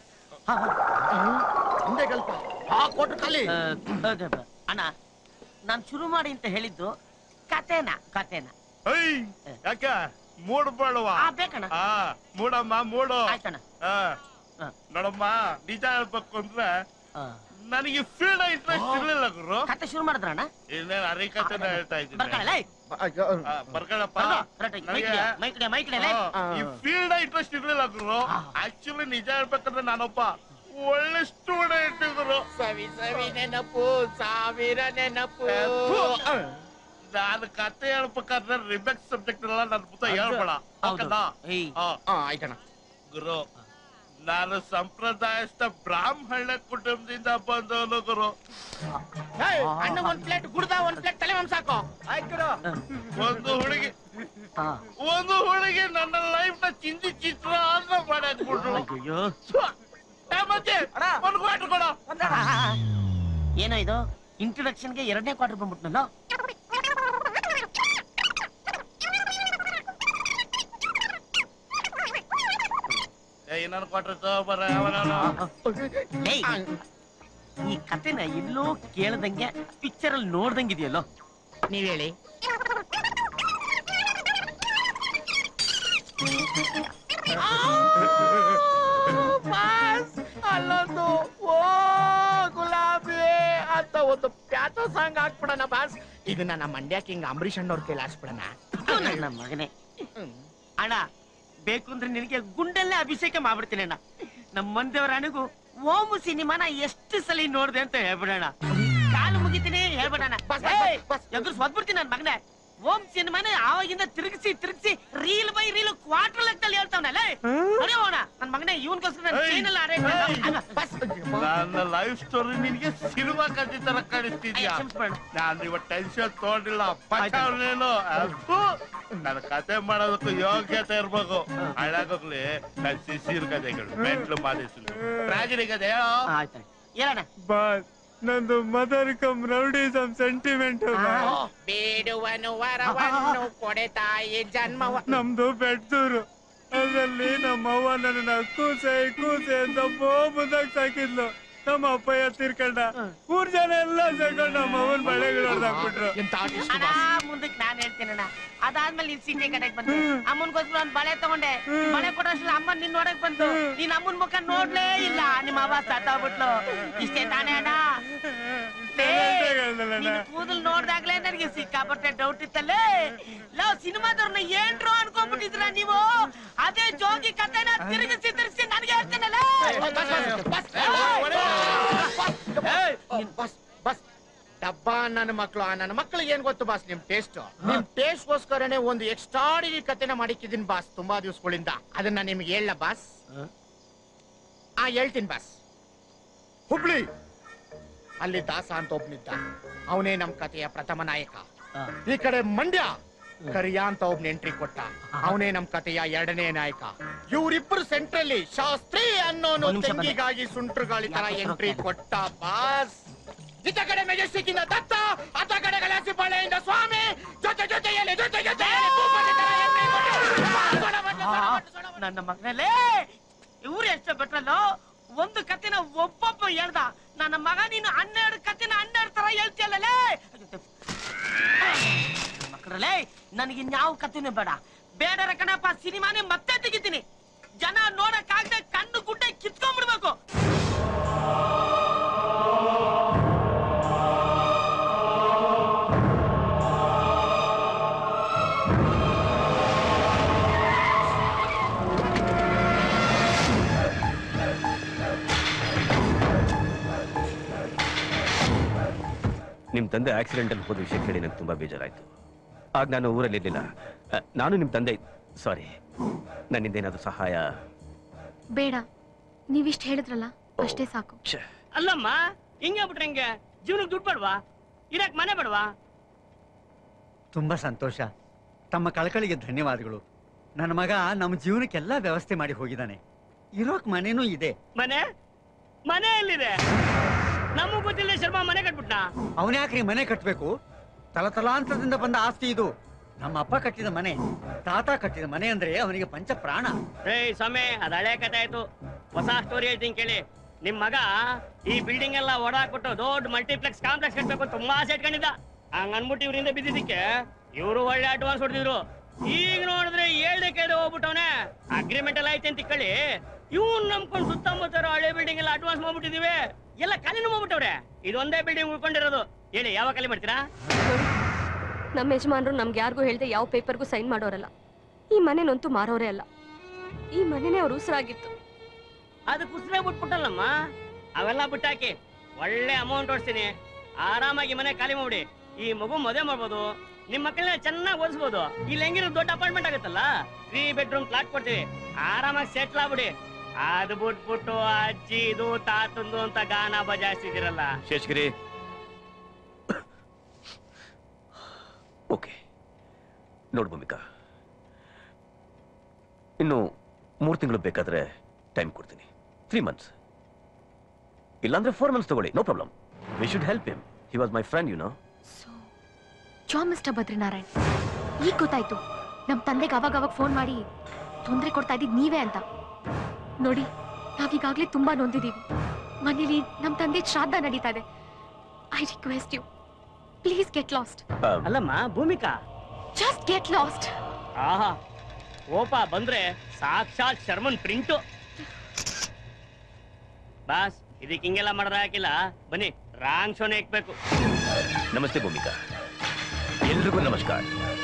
ಹಿಂದೆ ಗಲ್ಪ ಆ ಕೊಟ್ರು ಖಾಲಿ ಅಣ್ಣ ನಾನ್ ಶುರು ಮಾಡಿ ಅಂತ ಹೇಳಿದ್ದು ಕತೆನ ಕತೆನ ಯಾಕ ಮೂಡ್ಬೇಡವ ಆ, ಬೇಕಣ್ಣ. ಆ, ಮೂಡಮ್ಮ ಮೂಡು ಆಯ್ತಣ್ಣ. ಆ. ನೋಡಮ್ಮ ನಿಜ ಹೇಳ್ಬೇಕು ಅಂದ್ರೆ ನನಗೆ ಫೀಲ್ಡ್ ಇಂಟ್ರೆಸ್ಟ್ ಇರ್ಲಿಲ್ಲ ಗುರು ಕತೆ ಶುರು ಮಾಡಿದ್ರಣ್ಣ ಇನ್ನೇನು ಅರಿಕತೆನ ಹೇಳ್ತಾ ಇದ್ದೀನಿ ಬರ್ಕೊಳ್ಳಲೇ ಆ, ಬರ್ಕೊಳಪ್ಪ ಕರೆಕ್ಟ್ ನನಗೆ ಮೈಕ್ಡೆ ಮೈಕ್ಡೆ ಮೈಕ್ಡೆ ಆ, ಈ ಫೀಲ್ಡ್ ಇಂಟ್ರೆಸ್ಟ್ ಇರ್ಲಿಲ್ಲ ಗುರು ಆಕ್ಚುಲಿ ನಿಜ ಹೇಳ್ಬೇಕಂದ್ರೆ ನಾನೊಬ್ಬ ಒಳ್ಳೆ ಸ್ಟೂಡೆಂಟ್ ಗುರು ಸವಿ ಸವಿ ನೆನಪು ಸಾವಿರ ನೆನಪು ನಾನು ಕತೆ ಹೇಳ್ಬೇಕಾದ್ರೆ ರಿಬೆಕ್ಸ್ ಸಬ್ಜೆಕ್ಟ್ ಎಲ್ಲ ನನ್ನ ಮುಂದೆ ಹೇಳ್ಬೇಡ ಹೌದು. ಓಕೆನಾ? ಏಯ್. ಆ. ಆಯ್ತಣ್ಣ ಗುರು ನಾನು ಸಂಪ್ರದಾಯಸ್ಥ ಬ್ರಾಹ್ಮಣ ಕುಟುಂಬದಿಂದ ಬಂದವನು ಗುರು ಅಣ್ಣ ಒಂದ್ ಪ್ಲೇಟ್ ಗುಡ್ದ ಒಂದ್ ಪ್ಲೇಟ್ ತಲೆ ಮಾಂಸ ಹಾಕೋ ಒಂದು ಹುಡುಗಿ ಒಂದು ಹುಡುಗಿ ನನ್ನ ಲೈಫ್ ನ ಚಿಂದಿ ಚಿತ್ರ ಅಂತ ಮಾಡಾಕ್ಬಿಟ್ರು ಅಯ್ಯೋ ಏ ಮತ್ತೆ ಒಂದು ಕ್ವಾರ್ಟರ್ ಕೊಡು ಏನೋ ಇದು ಇಂಟ್ರೊಡಕ್ಷನ್ಗೆ ಎರಡನೇ ಕ್ವಾರ್ಟರ್ ಬಂದ್ಬಿಟ್ನಲ್ಲ ಇನ್ನೊಂದು ಕೊಟ್ರೆ ತಗೋಬರ ಅವನವನು ಲೇ, ಈ ಕತೆನ ಎಲ್ಲೋ ಕೇಳ್ದಂಗೆ ಪಿಕ್ಚರ್ ಅಲ್ಲಿ ನೋಡ್ದಂಗಿದೆಯಲ್ಲೋ ನೀವ್ ಹೇಳಿ ಬಾಸ್ ಅಲ್ಲೊಂದು ಓ ಗುಲಾಬಿ ಅಂತ ಒಂದು ಪ್ಯಾಟೋ ಸಾಂಗ್ ಹಾಕ್ಬಿಡಣ ಬಾಸ್ ಇದನ್ನ ನಮ್ಮ ಮಂಡ್ಯ ಕಿಂಗ್ ಅಂಬರೀಷ್ ಅಣ್ಣವ್ರ ಕೈಲಿ ಹಾಕ್ಸ್ಬಿಡಣ ಥು, ನನ್ನ ಮಗನೇ ಅಣ್ಣ ಬೇಕು ಅಂದ್ರೆ ನಿನಗೆ ಗುಂಡಲ್ಲೇ ಅಭಿಷೇಕ ಮಾಡ್ಬಿಡ್ತೀನಿ ಅಣ್ಣ ನಮ್ಮ ಮಂದಿಯವರ ಅಣಗು ಓಮು ಸಿನಿಮಾನ ಎಷ್ಟು ಸಲ ನೋಡ್ದೆ ಅಂತ ಹೇಳ್ಬಿಡೋಣ ಕಾಲು ಮುಗಿತೀನಿ ಹೇಳ್ಬಿಡೋಣ ಎದುರು ಸ್ವದ್ಬಿಡ್ತೀನಿ ನನ್ನ ಮಗನೇ ಓಂ ಸಿನಿಮಾನ ಆವಾಗಿಂದ ತಿರುಗಿಸಿ ತಿರುಗಿಸಿ ರೀಲ್ ಬೈ ರೀಲ್ ಕ್ವಾರ್ಟರ್ ಲೆಕ್ಕದಲ್ಲಿ ಹೇಳ್ತಾವನಲ್ಲ ಅರೆಯೋಣ ನನ್ನ ಮಗನೇ ಇವನ್ಗೋಸ್ಕರ ನಾನು ಚೈನಲ್ಲ ನನ್ನ ಲೈಫ್ ಸ್ಟೋರಿ ನಿನ್ಗೆ ಸಿನಿಮಾ ಕಟ್ಟಿ ತರ ಕಾಣಿಸ್ತಿದ್ಯಾ ನಾನು ಇವತ್ತು ಟೆನ್ಷನ್ ತಗೊಂಡಿಲ್ಲ ಪಚಾವನೇನು ನನ್ನ ಕತೆ ಮಾಡೋದಕ್ಕೂ ಯೋಗ್ಯತೆ ಇರ್ಬೇಕು ಹಾಳಾಗೋಗ್ಲಿ ನನ್ನ ಶಿಶಿರ್ ಕಥೆಗಳು ಮೆಂಟ್ಲು ಮಾದೇಶಲು ಟ್ರಾಜಿಡಿ ಕತೆ ಹೇಳೋ ಹೇಳೋಣ ಬಾಸ್ ನಂದು ಮದರ್ ಕಮ್ ರೌಡಿಸಮ್ ಸೆಂಟಿಮೆಂಟ್ ಬೇಡುವನು ವರವನ್ನು ಕೊಡೆ ತಾಯಿ ಜನ್ಮವ ನಮ್ದು ಬೆಡ್ದೂರು ಅದ್ರಲ್ಲಿ ನಮ್ಮ ಅವ್ವ ನನ್ನ ಕೂಸೆ ಕೂಸೆ ಅಂತ ಬೋಬುದಾಗ ಸಾಕಿದ್ಲು ನಮ್ಮ ಅಪ್ಪಯ್ಯ ತೀರ್ಕೊಂಡ ಮೂರ್ ಜನ ಎಲ್ಲ ಸೇರ್ಕೊಂಡು ನಮ್ಮ ಅವನ್ ಬಳೆಗಳು ಹೊಡೆದಾಕ್ಬಿಟ್ರು ಅಣ್ಣ ಮುಂದಕ್ಕೆ ನಾನ್ ಹೇಳ್ತೇನಣ್ಣ ಅದಾದ್ಮೇಲೆ ನೀನ್ ಸೀಟೆ ಕಡೆಗೆ ಬಂದು ಅಮ್ಮನ್ಗೋಸ್ಕರ ಒಂದ್ ಬಳೆ ತಗೊಂಡೆ ಬಳೆ ಕೊಡೋಷ್ಟ್ರಲ್ಲಿ ಅಮ್ಮ ನಿನ್ ನೋಡಕ್ ಬಂತು ನೀನ್ ಅಮ್ಮನ್ ಮುಖ ನೋಡ್ಲೇ ಇಲ್ಲ ನಿಮ್ಮ ಅವ್ವ ಸತ್ತೋಗ್ಬಿಟ್ಲು ಇಷ್ಟೇ ತಾನೇ ಅಣ್ಣ ಲೇ, ನಿನ್ ಕೂದಲ್ ನೋಡ್ದಾಗ್ಲೇ ನನಗೆ ಸಿಕ್ಕಾಪಟ್ಟೆ ಡೌಟ್ ಇತ್ತಲ್ಲೇ ಲವ್ ಸಿನಿಮಾದವ್ರನ್ನ ಏನ್ರು ಅನ್ಕೊಂಡ್ಬಿಟ್ಟಿದ್ರ ನೀವು ಅದೇ ಜೋಗಿ ಕತೆನ ತಿರುಗಿಸಿ ತಿರುಗಿಸಿ ನನಗೆ ಹೇಳ್ತೇನಲ್ಲ ಬಸ್ ಬಸ್ ಡಬ್ಬ ನನ್ನ ಮಕ್ಕಳು ನನ್ನ ಮಕ್ಳಿಗೆ ಏನ್ ಗೊತ್ತು ಬಾಸ್ ನಿಮ್ ಟೇಸ್ಟ್ ನಿಮ್ ಟೇಸ್ಟ್ ಗೋಸ್ಕರನೇ ಒಂದು ಎಕ್ಸ್ಟ್ರಾಡಿನರಿ ಕತೆನ ಮಾಡಿಕ್ಕಿದೀನಿ ಬಾಸ್ ತುಂಬಾ ದಿವಸಗಳಿಂದ ಅದನ್ನ ನಿಮ್ಗೆ ಹೇಳ ಬಾಸ್ ಆ ಹೇಳ್ತೀನಿ ಬಾಸ್ ಹುಬ್ಳಿ ಅಲ್ಲಿ ದಾಸ ಅಂತ ಒಬ್ನಿದ್ದ ಅವನೇ ನಮ್ ಕಥೆಯ ಪ್ರಥಮ ನಾಯಕ ಈ ಕಡೆ ಮಂಡ್ಯ ಕರಿಯ ಅಂತ ಒಬ್ನ ಎಂಟ್ರಿ ಕೊಟ್ಟ ಅವನೇ ನಮ್ ಕಥೆಯ ಎರಡನೇ ನಾಯಕ ಇವ್ರಿಬ್ರು ಸೆಂಟ್ರಲ್ಲಿ ಶಾಸ್ತ್ರಿ ಅನ್ನೋನು ಒಂದ್ ನಿಮಿಷ ಬನ್ನಿ. ತೆಂಗಿಗಾಗಿ ಸುಂಟ್ರು ಗಾಳಿ ತರ ಎಂಟ್ರಿ ಕೊಟ್ಟ ಬಾಸ್ ಇತ್ತ ಕಡೆ ಮೆಜೆಸ್ಟಿಕ್ ಇಂದ ದತ್ತ ಅತ್ತ ಕಡೆ ಗಲಾಸಿಪಾಳ್ಯದಿಂದ ಸ್ವಾಮಿ ಜೊತೆ ಜೊತೆಯಲ್ಲಿ ಜೊತೆ ಜೊತೆಯಲ್ಲಿ ಭೂಪತಿ ತರ entry ಕೊಟ್ಟ. ನನ್ನ ಮಗನಲ್ಲೇ ಇವ್ರು ಎಷ್ಟು ಬಿಟ್ರಲ್ಲೋ ಒಂದು ಕತ್ತಿನ ಒಬ್ಬೊಬ್ಬ ಹೇಳ್ದ ನನ್ನ ಮಗ ನೀನು ಹನ್ನೆರಡು ಕತ್ತಿನ ಹನ್ನೆರಡು ತರ ಹೇಳ್ತಿಯಲ್ಲೇ ಮಕ್ಕಳಲ್ಲೇ ನನಗೆ ಇನ್ಯಾವ ಕತ್ತಿನೂ ಬೇಡ ಬೇಡರ ಕಣಪ್ಪ ಸಿನಿಮಾನೇ ಮತ್ತೆ ತೆಗಿತೀನಿ ಜನ ನೋಡಕ್ಕಾಗದೆ ಕಣ್ಣು ಗುಡ್ಡೆ ಕಿತ್ಕೊಂಡ್ಬಿಡ್ಬೇಕು ನಿಮ್ಮ ತಂದೆ ಆಕ್ಸಿಡೆಂಟಲ್ಲಿ ಹೋದ ವಿಷಯ ಕೇಳಿ ನಂಗೆ ತುಂಬಾ ಬೇಜಾರಾಯ್ತು ಆಗ ನಾನು ಊರಲ್ಲಿ ಇರ್ಲಿಲ್ಲ ಅ, ನಾನು ನಿಮ್ಮ ತಂದೆ ಸಾರಿ ನನ್ನಿಂದ ಏನಾದ್ರು ಸಹಾಯ ಬೇಡ ನೀವಿಷ್ಟು ಹೇಳಿದ್ರಲ್ಲ ಅಷ್ಟೇ ಸಾಕು ಅಲ್ಲಮ್ಮ ಹಿಂಗೆ ಬಿಟ್ರೆ ಹೆಂಗೆ ಜೀವನಕ್ಕೆ ದುಡ್ಡು ಬೇಡವಾ ಇರಕ್ ಮನೆ ಬೇಡವಾ ತುಂಬಾ ಸಂತೋಷ ತಮ್ಮ ಕಳಕಳಿಗೆ ಧನ್ಯವಾದಗಳು ನನ್ನ ಮಗ ನಮ್ಮ ಜೀವನಕ್ಕೆಲ್ಲ ವ್ಯವಸ್ಥೆ ಮಾಡಿ ಹೋಗಿದ್ದಾನೆ ಇರೋಕ್ ಮನೇನೂ ಇದೆ ಮನೆ ಮನೆ ಎಲ್ಲಿದೆ ನಮಗೂ ಗೊತ್ತಿಲ್ಲ ಶರ್ಮಾ ಮನೆ ಕಟ್ಬಿಟ್ನಾ ಅವನ್ಯಾಕ್ರಿ ಮನೆ ಕಟ್ಟಬೇಕು ತಲತಲಾಂತರದಿಂದ ಬಂದ ಆಸ್ತಿ ಇದು ನಮ್ಮ ಅಪ್ಪ ಕಟ್ಟಿದ ಮನೆ ತಾತ ಕಟ್ಟಿದ ಮನೆ ಅಂದ್ರೆ ಅವನಿಗೆ ಪಂಚ ಪ್ರಾಣ ಏಯ್ ಸ್ವಾಮಿ ಅದ್ ಹಳೆ ಕಥೆ ಆಯ್ತು ಹೊಸ ಸ್ಟೋರಿ ಹೇಳ್ತೀನಿ ಕೇಳಿ ನಿಮ್ ಮಗ ಈ ಬಿಲ್ಡಿಂಗ್ ಎಲ್ಲ ಓಡಾಕ್ಬಿಟ್ಟು ದೊಡ್ಡ ಮಲ್ಟಿಪ್ಲೆಕ್ಸ್ ಕಾಂಪ್ಲೆಕ್ಸ್ ಕಟ್ಬೇಕು ಅಂತ ತುಂಬಾ ಆಸೆ ಇಟ್ಕೊಂಡಿದ್ದ ಹಂಗ ಅನ್ಬಿಟ್ಟು ಇವರಿಂದ ಬಿದ್ದಿದ್ದಕ್ಕೆ ಇವರು ಒಳ್ಳೆ ಅಡ್ವಾನ್ಸ್ ಹೊಡೆದಿದ್ರು ಈಗ ನೋಡಿದ್ರೆ ಏಳ್ದೆ ಕೇಳಿ ಹೋಗ್ಬಿಟ್ಟವನೆ ಅಗ್ರಿಮೆಂಟ್ ಎಲ್ಲ ಐತೆ ಅಂತ ತಿಕ್ಕಳಿ ಇವ್ನ್ ನಂಬ್ಕೊಂಡು ಸುತ್ತಮುತ್ತ ಇರೋ ಹಳೆ ಬಿಲ್ಡಿಂಗ್ ಎಲ್ಲ ಅಡ್ವಾನ್ಸ್ ಮಾಡ್ಬಿಟ್ಟಿದೀವಿ ಎಲ್ಲ ಖಾಲಿನೂ ಮಾಡ್ಬಿಟ್ಟವ್ರೆ ಇದೊಂದೇ ಬಿಲ್ಡಿಂಗ್ ಉಳ್ಕೊಂಡಿರೋದು ಹೇಳಿ ಯಾವಾಗ ಖಾಲಿ ಮಾಡ್ತೀರಾ ನಮ್ಮ ಯಜಮಾನ್ರು ನಮ್ಗೆ ಯಾರಿಗೂ ಹೇಳ್ದೆ ಯಾವ ಪೇಪರ್ಗೂ ಸೈನ್ ಮಾಡೋರಲ್ಲ ಈ ಮನೆನಂತೂ ಮಾರೋರೇ ಅಲ್ಲ ಈ ಮನೆನೇ ಅವ್ರ ಉಸಿರಾಗಿತ್ತು ಅದು ಕುಸ್ರೆ ಬಿಟ್ಬಿಟ್ಟಲ್ಲಮ್ಮ ಅವೆಲ್ಲ ಬಿಟ್ಟಾಕಿ ಒಳ್ಳೆ ಅಮೌಂಟ್ ಓಡಿಸ್ತೀನಿ ಆರಾಮಾಗಿ ಮನೆ ಖಾಲಿ ಮಾಡ್ಬಿಡಿ ಈ ಮಗು ಮದುವೆ ಮಾಡ್ಬೋದು ನಿಮ್ ಮಕ್ಕಳನ್ನ ಚೆನ್ನಾಗಿ ಓದಿಸ್ಬೋದು ಇಲ್ಲಿ ಹೆಂಗಿರೋ ದೊಡ್ಡ ಅಪಾರ್ಟ್ಮೆಂಟ್ ಆಗುತ್ತಲ್ಲ ತ್ರೀ ಬೆಡ್ರೂಮ್ ಫ್ಲಾಟ್ ಕೊಡ್ತೀವಿ ಆರಾಮಾಗಿ ಸೆಟ್ಲ್ ಆಗ್ಬಿಡಿ ಅದು ಬಿಟ್ಬಿಟ್ಟು ಅಜ್ಜಿ ಇದು ತಾತಂದು ಅಂತ ಗಾನ ಬಜಾಯಿಸ್ತಿದಿರಲ್ಲ ಶೇಷಗಿರಿ ಓಕೆ ನೋಡು ಭೂಮಿಕಾ ಇನ್ನು ಮೂರು ತಿಂಗಳು ಬೇಕಾದ್ರೆ ಟೈಮ್ ಕೊಡ್ತೀನಿ ತ್ರೀ ಮಂತ್ಸ್ ಇಲ್ಲಾಂದ್ರೆ ಫೋರ್ ಮಂತ್ಸ್ ತಗೊಳ್ಳಿ no problem we should help him he was my friend you know ಜೋ ಮಿಸ್ಟರ್ ಬದ್ರಿನಾರಾಯಣ್ ಈಗ ಗೊತ್ತಾಯ್ತು ನಮ್ ತಂದೆಗೆ ಅವಾಗ ಅವಾಗ ಫೋನ್ ಮಾಡಿ ತೊಂದರೆ ಕೊಡ್ತಾ ಇದ್ದಿದ್ ನೀವೇ ಅಂತ ನೋಡಿ ನಾವೀಗಾಗ್ಲೇ ತುಂಬಾ ನೊಂದಿದೀವಿ ಮನೇಲಿ ನಮ್ ತಂದೆ ಶ್ರಾದ್ದ ನಡೀತಾ ಇದೆ I request you please get lost ಅಲ್ಲಮ್ಮ ಭೂಮಿಕಾ ಜಸ್ಟ್ ಗೆಟ್ ಲಾಸ್ಟ್ ಆಹಾ ಓಪ ಬಂದ್ರೆ ಸಾಕ್ಷಾತ್ ಶರ್ಮನ್ ಪ್ರಿಂಟು ಬಾಸ್ ಇದಕ್ಕೆ ಹಿಂಗೆಲ್ಲ ಮಾಡಿದ್ರೆ ಹಾಕಿಲ್ಲ ಬನ್ನಿ ರಾಂಗ್ ಶೋನೆ ಇಕ್ಬೇಕು ನಮಸ್ತೆ ಭೂಮಿಕಾ ಎಲ್ರಿಗೂ ನಮಸ್ಕಾರ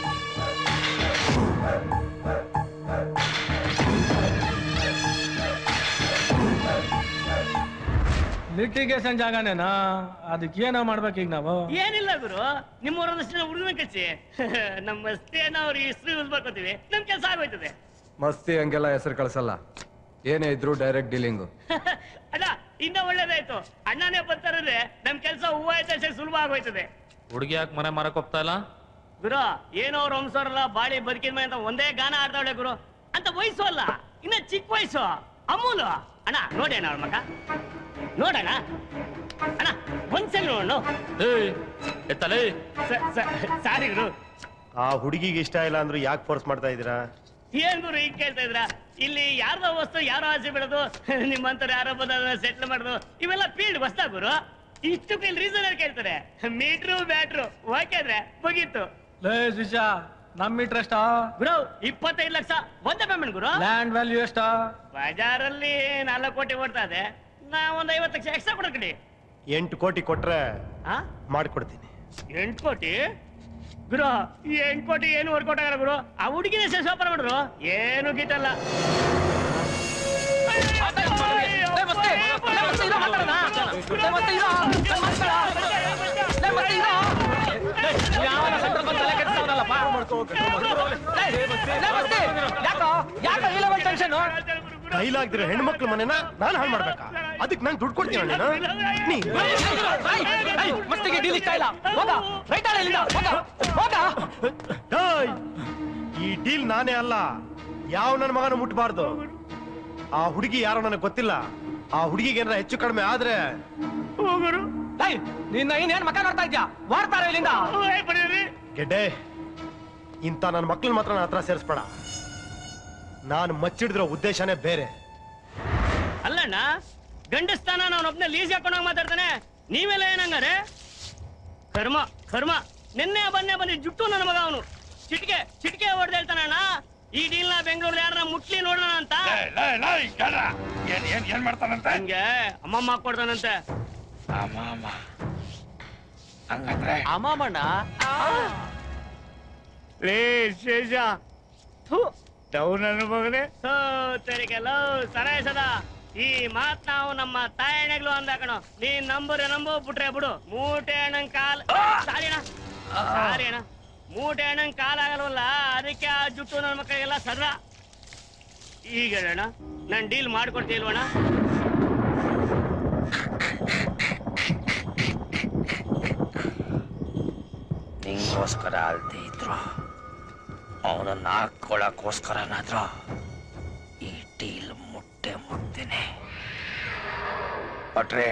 ಲಿಟಿಗೇಷನ್ ಜಾಗನೇನಾ ಅದಕ್ಕೆ ಏನೋ ಮಾಡ್ಬೇಕು ಈಗ ನಾವು ಏನಿಲ್ಲ ಗುರು ನಿಮ್ಮೂರೊಂದಷ್ಟು ಹುಡುಗನ ಕಚ್ಚಿ ನಮ್ಮ ಮಸ್ತಿಯನ್ನ ಅವ್ರಿಗೆ ಹೆಸರು ಯೂಸ್ ಮಾಡ್ಕೋತೀವಿ ನಮ್ ಕೆಲಸ ಆಗೋಯ್ತದೆ ಮಸ್ತಿ ಹಂಗೆಲ್ಲ ಹೆಸರು ಕಳ್ಸಲ್ಲ ಏನೇ ಇದ್ರು ಡೈರೆಕ್ಟ್ ಡೀಲಿಂಗು ಅಲ್ಲ ಇನ್ನ ಒಳ್ಳೇದಾಯ್ತು ಅಣ್ಣನೇ ಬರ್ತಾರಂದ್ರೆ ನಮ್ ಕೆಲಸ ಹೂವ ಆಯ್ತು ಸುಲಭ ಆಗೋಯ್ತದೆ ಹುಡುಗಿ ಯಾಕೆ ಮನೆ ಮಾರಕ್ ಹೋಗ್ತಾ ಇಲ್ಲ ಗುರು ಏನೋ ಅವ್ರ ವಂಶವ್ರಲ್ಲ ಬಾಳಿ ಬದುಕಿದ ಮೇಲೆ ಅಂತ ಒಂದೇ ಗಾನ ಆಡ್ತಾವಳೆ ಗುರು ಅಂತ ವಯಸ್ಸು ಅಲ್ಲ ಇನ್ನ ಚಿಕ್ಕ ವಯಸ್ಸು ಅಮೂಲು ಅಣ್ಣ ನೋಡಿ ಅಣ್ಣ ಅವಳ ಮಗ ನೋಡಣ್ಣ ಅಣ್ಣ ಒಂದ್ಸಲ ನೋಡು ಎತ್ತಲೇ ಸಾರಿ ಗುರು ಆ ಹುಡುಗಿಗೆ ಇಷ್ಟ ಇಲ್ಲ ಅಂದ್ರೆ ಯಾಕೆ ಫೋರ್ಸ್ ಮಾಡ್ತಾ ಇದ್ದೀರಾ ಏನ್ ಗುರು ಈಗ ಕೇಳ್ತಾ ಇದ್ರ ಇಲ್ಲಿ ಯಾರ್ದೋ ವಸ್ತು ಯಾರೋ ಆಸೆ ಬಿಡೋದು ನಿಮ್ಮಂತರ ಯಾರೋ ಬಂದ ಸೆಟ್ಲ್ ಮಾಡೋದು ಇವೆಲ್ಲ ಫೀಲ್ಡ್ ಹೊಸ್ತಾ ಗುರು ಇಷ್ಟಕ್ಕೂ ಇಲ್ಲಿ ರೀಸನ್ ಕೇಳ್ತಾರೆ ಮೀಟ್ರು ಬ್ಯಾಟ್ರು ಓಕೆ ಆದ್ರೆ ಮುಗೀತು ಲೇ ಶಿಶಾ ನಮ್ ಮೀಟರ್ ಎಷ್ಟ ಗುರು ಇಪ್ಪತ್ತೈದು ಲಕ್ಷ ಒಂದೇ ಪೇಮೆಂಟ್ ಗುರು ಲ್ಯಾಂಡ್ ವ್ಯಾಲ್ಯೂ ಎಷ್ಟ ಬಜಾರಲ್ಲಿ ನಾಲ್ಕು ಕೋಟಿ ಓಡ್ತಾ ಇದೆ ನಾ ಒಂದ್ ಐವತ್ತು ಲಕ್ಷ ಎಕ್ಸ್ಟ್ರಾ ಕೊಡಕಡಿ ಎಂಟು ಕೋಟಿ ಕೊಟ್ರೆ ಆ? ಮಾಡ್ಕೊಡ್ತೀನಿ ಎಂಟು ಕೋಟಿ ಗುರು ಈ ಎಂಟು ಕೋಟಿ ಏನು ವರ್ಕೌಟ್ ಆಗಲ್ಲ ಗುರು ಆ ಹುಡುಗಿನ ವ್ಯಾಪಾರ ಮಾಡಿದ್ರು ಏನು ಗಿಟ್ಟಲ್ಲ ಕೈಲಾಗ್ದಿರೋ ಹೆಣ್ಮಕ್ಳು ಮನೆನ ನಾನು ಹಾಳು ಮಾಡ್ಬೇಕಾ ಅದಕ್ಕೆ ನಾನು ದುಡ್ಡು ಕೊಡ್ತೀನಿ ನೀನು ನೀ ಮಸ್ತಿಗೆ ಡೀಲ್ ಇಷ್ಟ ಇಲ್ಲ ಹೋಗ ರೈಟ್ ಇಲ್ಲಿಂದ ಹೋಗ ಹೋಗ ಡೇಯ್, ಈ ಡೀಲ್ ನಾನೇ ಅಲ್ಲ ಯಾವ ನನ್ನ ಮಗನ ಮುಟ್ಬಾರ್ದು ಆ ಹುಡುಗಿ ಯಾರೋ ನನಗೆ ಗೊತ್ತಿಲ್ಲ ಆ ಹುಡುಗಿಗೆ ಏನಾರ ಹೆಚ್ಚು ಕಡಿಮೆ ಆದ್ರೆ ನಿನ್ನ ಇನ್ನೇನ್ ಮಕ್ಕ ನೋಡ್ತಾ ಇದ್ಯಾ ವಾರ್ತಾರ ಇಲ್ಲಿಂದ ಗೆಡ್ಡೆ ಇಂಥ ನನ್ನ ಮಕ್ಳನ್ನ ಮಾತ್ರ ನನ್ನ ಹತ್ರ ಸೇರಿಸ್ಬೇಡ ನಾನು ಮಚ್ಚಿಡಿದಿರೋ ಉದ್ದೇಶನೇ ಬೇರೆ ಅಲ್ಲಣ್ಣ ಗಂಡಸ್ತಾನ ನಾನು ಒಬ್ನೇ ಲೀಸ್ ಹಾಕೊಂಡೋಗಿ ಮಾತಾಡ್ತಾನೆ ನೀವೆಲ್ಲ ಏನಂಗಾರೆ ಕರ್ಮ ಕರ್ಮ ನಿನ್ನೆ ಬನ್ನೆ ಬಂದಿ ಜುಟ್ಟು ನನ್ನ ಮಗ ಅವನು ಚಿಟಿಕೆ ಚಿಟಿಕೆ ಹೊಡೆದ ಹೇಳ್ತಾನಣ್ಣ ಈ ಡೀಲ್ ನ ಬೆಂಗಳೂರು ಯಾರನ್ನ ಮುಟ್ಲಿ ನೋಡೋಣ ಅಂತ ಏನ್ ಏನ್ ಏನ್ ಮಾಡ್ತಾನಂತೆ ಹಂಗೆ ಅಮ್ಮಮ್ಮ ಹಾಕೊಡ್ತಾನಂತೆ ಅಮ್ಮಮ್ಮಣ್ಣ ಲೇ ಶೇಷ ಡೌ ನನ್ನ ಮಗನೇ ಹೋ ತೆರಿಗೆಲ್ಲ ಸರಾಯ ಸದಾ ಈ ಮಾತ್ ನಾವು ನಮ್ಮ ತಾಯಣ್ಣಗಳು ಅಂದಾಕಣ ನೀ ನಂಬರ್ ನಂಬು ಬಿಟ್ರೆ ಬಿಡು ಮೂಟೆ ಅಣ್ಣನ್ ಕಾಲ್ ಸಾರಿ ಅಣ್ಣ ಸಾರಿ ಅಣ್ಣ ಮೂಟೆ ಅಣ್ಣನ್ ಕಾಲ್ ಆಗಲ್ವಲ್ಲ ಅದಕ್ಕೆ ಆ ಜುಟ್ಟು ನನ್ನ ಮಕ್ಕಳಿಗೆಲ್ಲ ಸದ್ರ ಈಗ ಹೇಳಣ್ಣ ನಾನು ಡೀಲ್ ಮಾಡ್ಕೊಡ್ತೀಲ್ವಣ್ಣ ನಿಂಗೋಸ್ಕರ ಅಲ್ದೇ ಇದ್ರು ಅವನನ್ನ ಹಾಕೊಳಕ್ಕೋಸ್ಕರನಾದ್ರೂ ಈ ಡೀಲ್ ಮುಟ್ಟೆ ಮುಟ್ತೇನೆ ಭಟ್ರೆ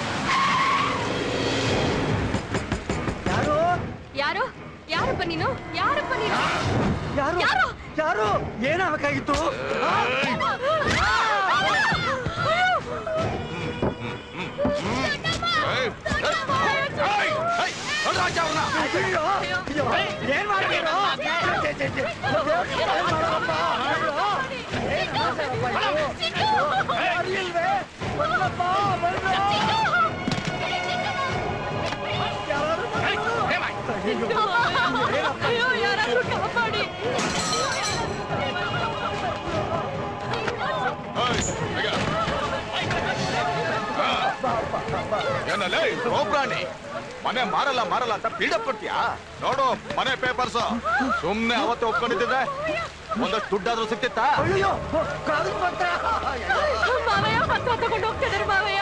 ಯಾರು ಯಾರು ಯಾರಪ್ಪ ನೀನು ಯಾರಪ್ಪ ನೀನು ಯಾರು ಯಾರು ಯಾರು ಏನಾಗಬೇಕಾಗಿತ್ತು ಏನ್ ಮಾಡ್ತೀರೋ ಅಯ್ಯೋ ಯಾರಾದ್ರೂ ಕಾಪಾಡಿ ಏನಲ್ಲೇ ಗೋಪ್ರಾಣಿ ಮನೆ ಮಾರಲ್ಲ ಮಾರಲ್ಲ ಅಂತ ಬಿಲ್ಡಪ್ ಕೊಡ್ತೀಯಾ ನೋಡು ಮನೆ ಪೇಪರ್ಸ್ ಸುಮ್ನೆ ಅವತ್ತು ಒಪ್ಕೊಂಡಿದ್ದೆ ಒಂದಷ್ಟು ದುಡ್ಡಾದ್ರೂ ಸಿಕ್ತಿತ್ತಾ ಮಾವಯ್ಯ ಹತ್ತು ತಗೊಂಡು ಹೋಗ್ತಿದ್ದಾರೆ ಮಾವಯ್ಯ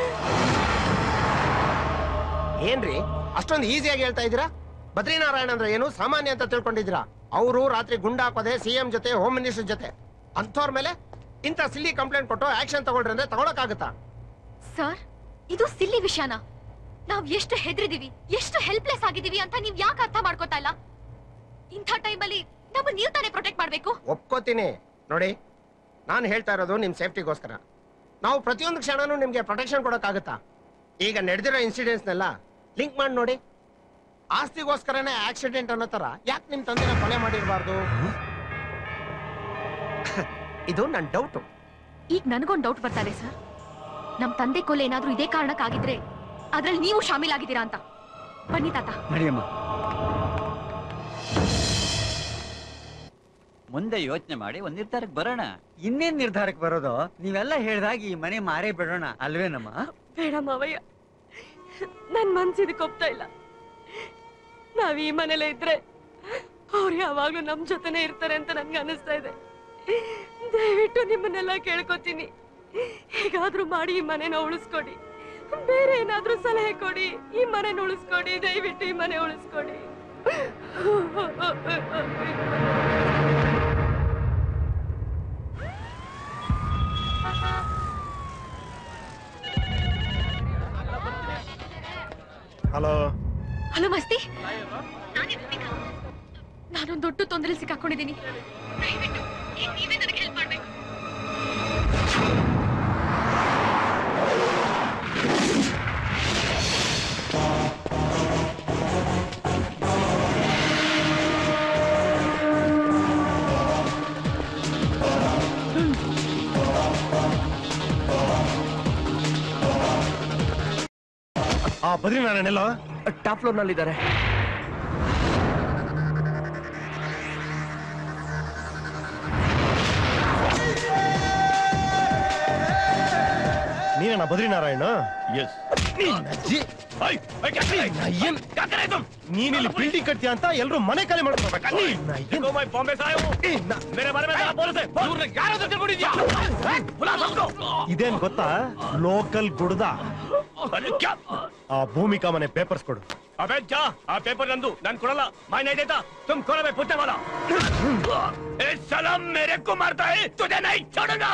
ಏನ್ರಿ ಅಷ್ಟೊಂದು ಈಸಿಯಾಗಿ ಹೇಳ್ತಾ ಇದ್ದೀರಾ ಬದ್ರಿನಾರಾಯಣ ಅಂದ್ರೆ ಏನು ಸಾಮಾನ್ಯ ಅಂತ ತಿಳ್ಕೊಂಡಿದ್ದೀರಾ ಅವರು ರಾತ್ರಿ ಗುಂಡ ಹಾಕೋದೆ ಸಿಎಂ ಜೊತೆ ಹೋಮ್ ಮಿನಿಸ್ಟರ್ ಜೊತೆ ಅಂಥವ್ರ ಮೇಲೆ ಇಂಥ ಸಿಲ್ಲಿ ಕಂಪ್ಲೇಂಟ್ ಕೊಟ್ಟು ಆಕ್ಷನ್ ತಗೊಳ್ರಿ ಅಂದ್ರೆ ತಗೊಳಕ್ಕಾಗತ್ತಾ ಸರ್ ಇದು ಸಿಲ್ಲಿ ವಿಷಯನ ನಾವ್ ಎಷ್ಟು ಹೆದ್ರಿದೀವಿ ಎಷ್ಟು ಹೆಲ್ಪ್ಲೆಸ್ ಆಗಿದೀವಿ ಅಂತ ನೀವ್ ಯಾಕೆ ಅರ್ಥ ಮಾಡ್ಕೋತಾ ಇಲ್ಲ ಇಂಥ ಟೈಮಲ್ಲಿ ನಮ್ಮ ನೀವ್ ತಾನೇ ಪ್ರೊಟೆಕ್ಟ್ ಮಾಡ್ಬೇಕು ಒಪ್ಕೋತೀನಿ ನೋಡಿ ನಾನು ಹೇಳ್ತಾ ಇರೋದು ನಿಮ್ಮ ಸೇಫ್ಟಿಗೋಸ್ಕರ ನಾವು ಪ್ರತಿಯೊಂದು ಕ್ಷಣನೂ ನಿಮಗೆ ಪ್ರೊಟೆಕ್ಷನ್ ಕೊಡೋಕ್ಕಾಗತ್ತಾ ಈಗ ನಡೆದಿರೋ ಇನ್ಸಿಡೆಂಟ್ಸ್ನೆಲ್ಲ ಲಿಂಕ್ ಮಾಡಿ ನೋಡಿ ಆಸ್ತಿಗೋಸ್ಕರನೇ ಆಕ್ಸಿಡೆಂಟ್ ಅನ್ನೋ ತರ ಯಾಕೆ ನಿಮ್ಮ ತಂದೆನ ಕೊಲೆ ಮಾಡಿರಬಾರ್ದು ಇದು ನನ್ನ ಡೌಟು ಈಗ ನನಗೊಂದು ಡೌಟ್ ಬರ್ತಾ ಇದೆ ಸರ್ ನಮ್ ತಂದೆ ಕೊಲೆ ಏನಾದ್ರೂ ಇದೇ ಕಾರಣಕ್ಕಾಗಿದ್ರೆ ಅದ್ರಲ್ಲಿ ನೀವು ಶಾಮೀಲಾಗಿದ್ದೀರಾ ಅಂತ ಬನ್ನಿ ತಾತ ನಡಿಯಮ್ಮ ಮುಂದೆ ಯೋಚನೆ ಮಾಡಿ ಒಂದ್ ನಿರ್ಧಾರಕ್ಕೆ ಬರೋಣ ಇನ್ನೇನ್ ನಿರ್ಧಾರಕ್ಕೆ ಬರೋದು ನೀವೆಲ್ಲ ಹೇಳ್ದಾಗ ಈ ಮನೆ ಮಾರೇ ಬಿಡೋಣ ಅಲ್ವೇನಮ್ಮ ಬೇಡ ಮಾವಯ್ಯ ನನ್ ಮನ್ಸು ಇದಕ್ಕೆ ಒಪ್ತಾ ಇಲ್ಲ ನಾವ್ ಈ ಮನೇಲೆ ಇದ್ರೆ ಅವ್ರು ಯಾವಾಗ್ಲೂ ನಮ್ ಜೊತೆನೆ ಇರ್ತಾರೆ ಅಂತ ನನ್ಗೆ ಅನಿಸ್ತಾ ಇದೆ ದಯವಿಟ್ಟು ನಿಮ್ಮನ್ನೆಲ್ಲ ಕೇಳ್ಕೊತೀನಿ ಹೇಗಾದ್ರೂ ಮಾಡಿ ಈ ಮನೆನ ಉಳಿಸ್ಕೊಡಿ ಬೇರೆ ಏನಾದ್ರೂ ಸಲಹೆ ಕೊಡಿ ಈ ಮನೆನ ಉಳಿಸ್ಕೊಡಿ ದಯವಿಟ್ಟು ಈ ಮನೆ ಉಳಿಸ್ಕೊಡಿ ಹಲೋ ಹಲೋ ಮಸ್ತಿ ನಾನೊಂದು ದೊಡ್ಡ ತೊಂದರೆ ಸಿಕ್ಕಾಕೊಂಡಿದ್ದೀನಿ ದಯವಿಟ್ಟು ಈಗ ನೀವೇ ನನಗೆ ಹೆಲ್ಪ್ ಮಾಡ್ಬೇಕು ಆ ಬದ್ರಿನಾರಾಯಣ ಎಲ್ಲೋ ಟಾಪ್ ಫ್ಲೋರ್ ನಲ್ಲಿದ್ದಾರೆ ನೀನೇನ ಬದ್ರಿನಾರಾಯಣ ಎಸ್ ನೀನ್ ಇಲ್ಲಿ ಬಿಲ್ಡಿಂಗ್ ಕಟ್ತೀಯ ಅಂತ ಎಲ್ರು ಮನೆ ಖಾಲಿ ಇದೇನ್ ಗೊತ್ತಾ ಲೋಕಲ್ ಗುಡ್ದ ಆ ಭೂಮಿಕಾ ಮನೆ ಪೇಪರ್ಸ್ ಕೊಡು ಅಬೇ ಜಾ ಆ ಪೇಪರ್ ನಂದು ನಾನು ಕೊಡಲ್ಲ ಮೈ नहीं देता तुम खोलो बे पुट्टे वाला ए सलाम मेरे को मारता है तुझे नहीं छोड़ूंगा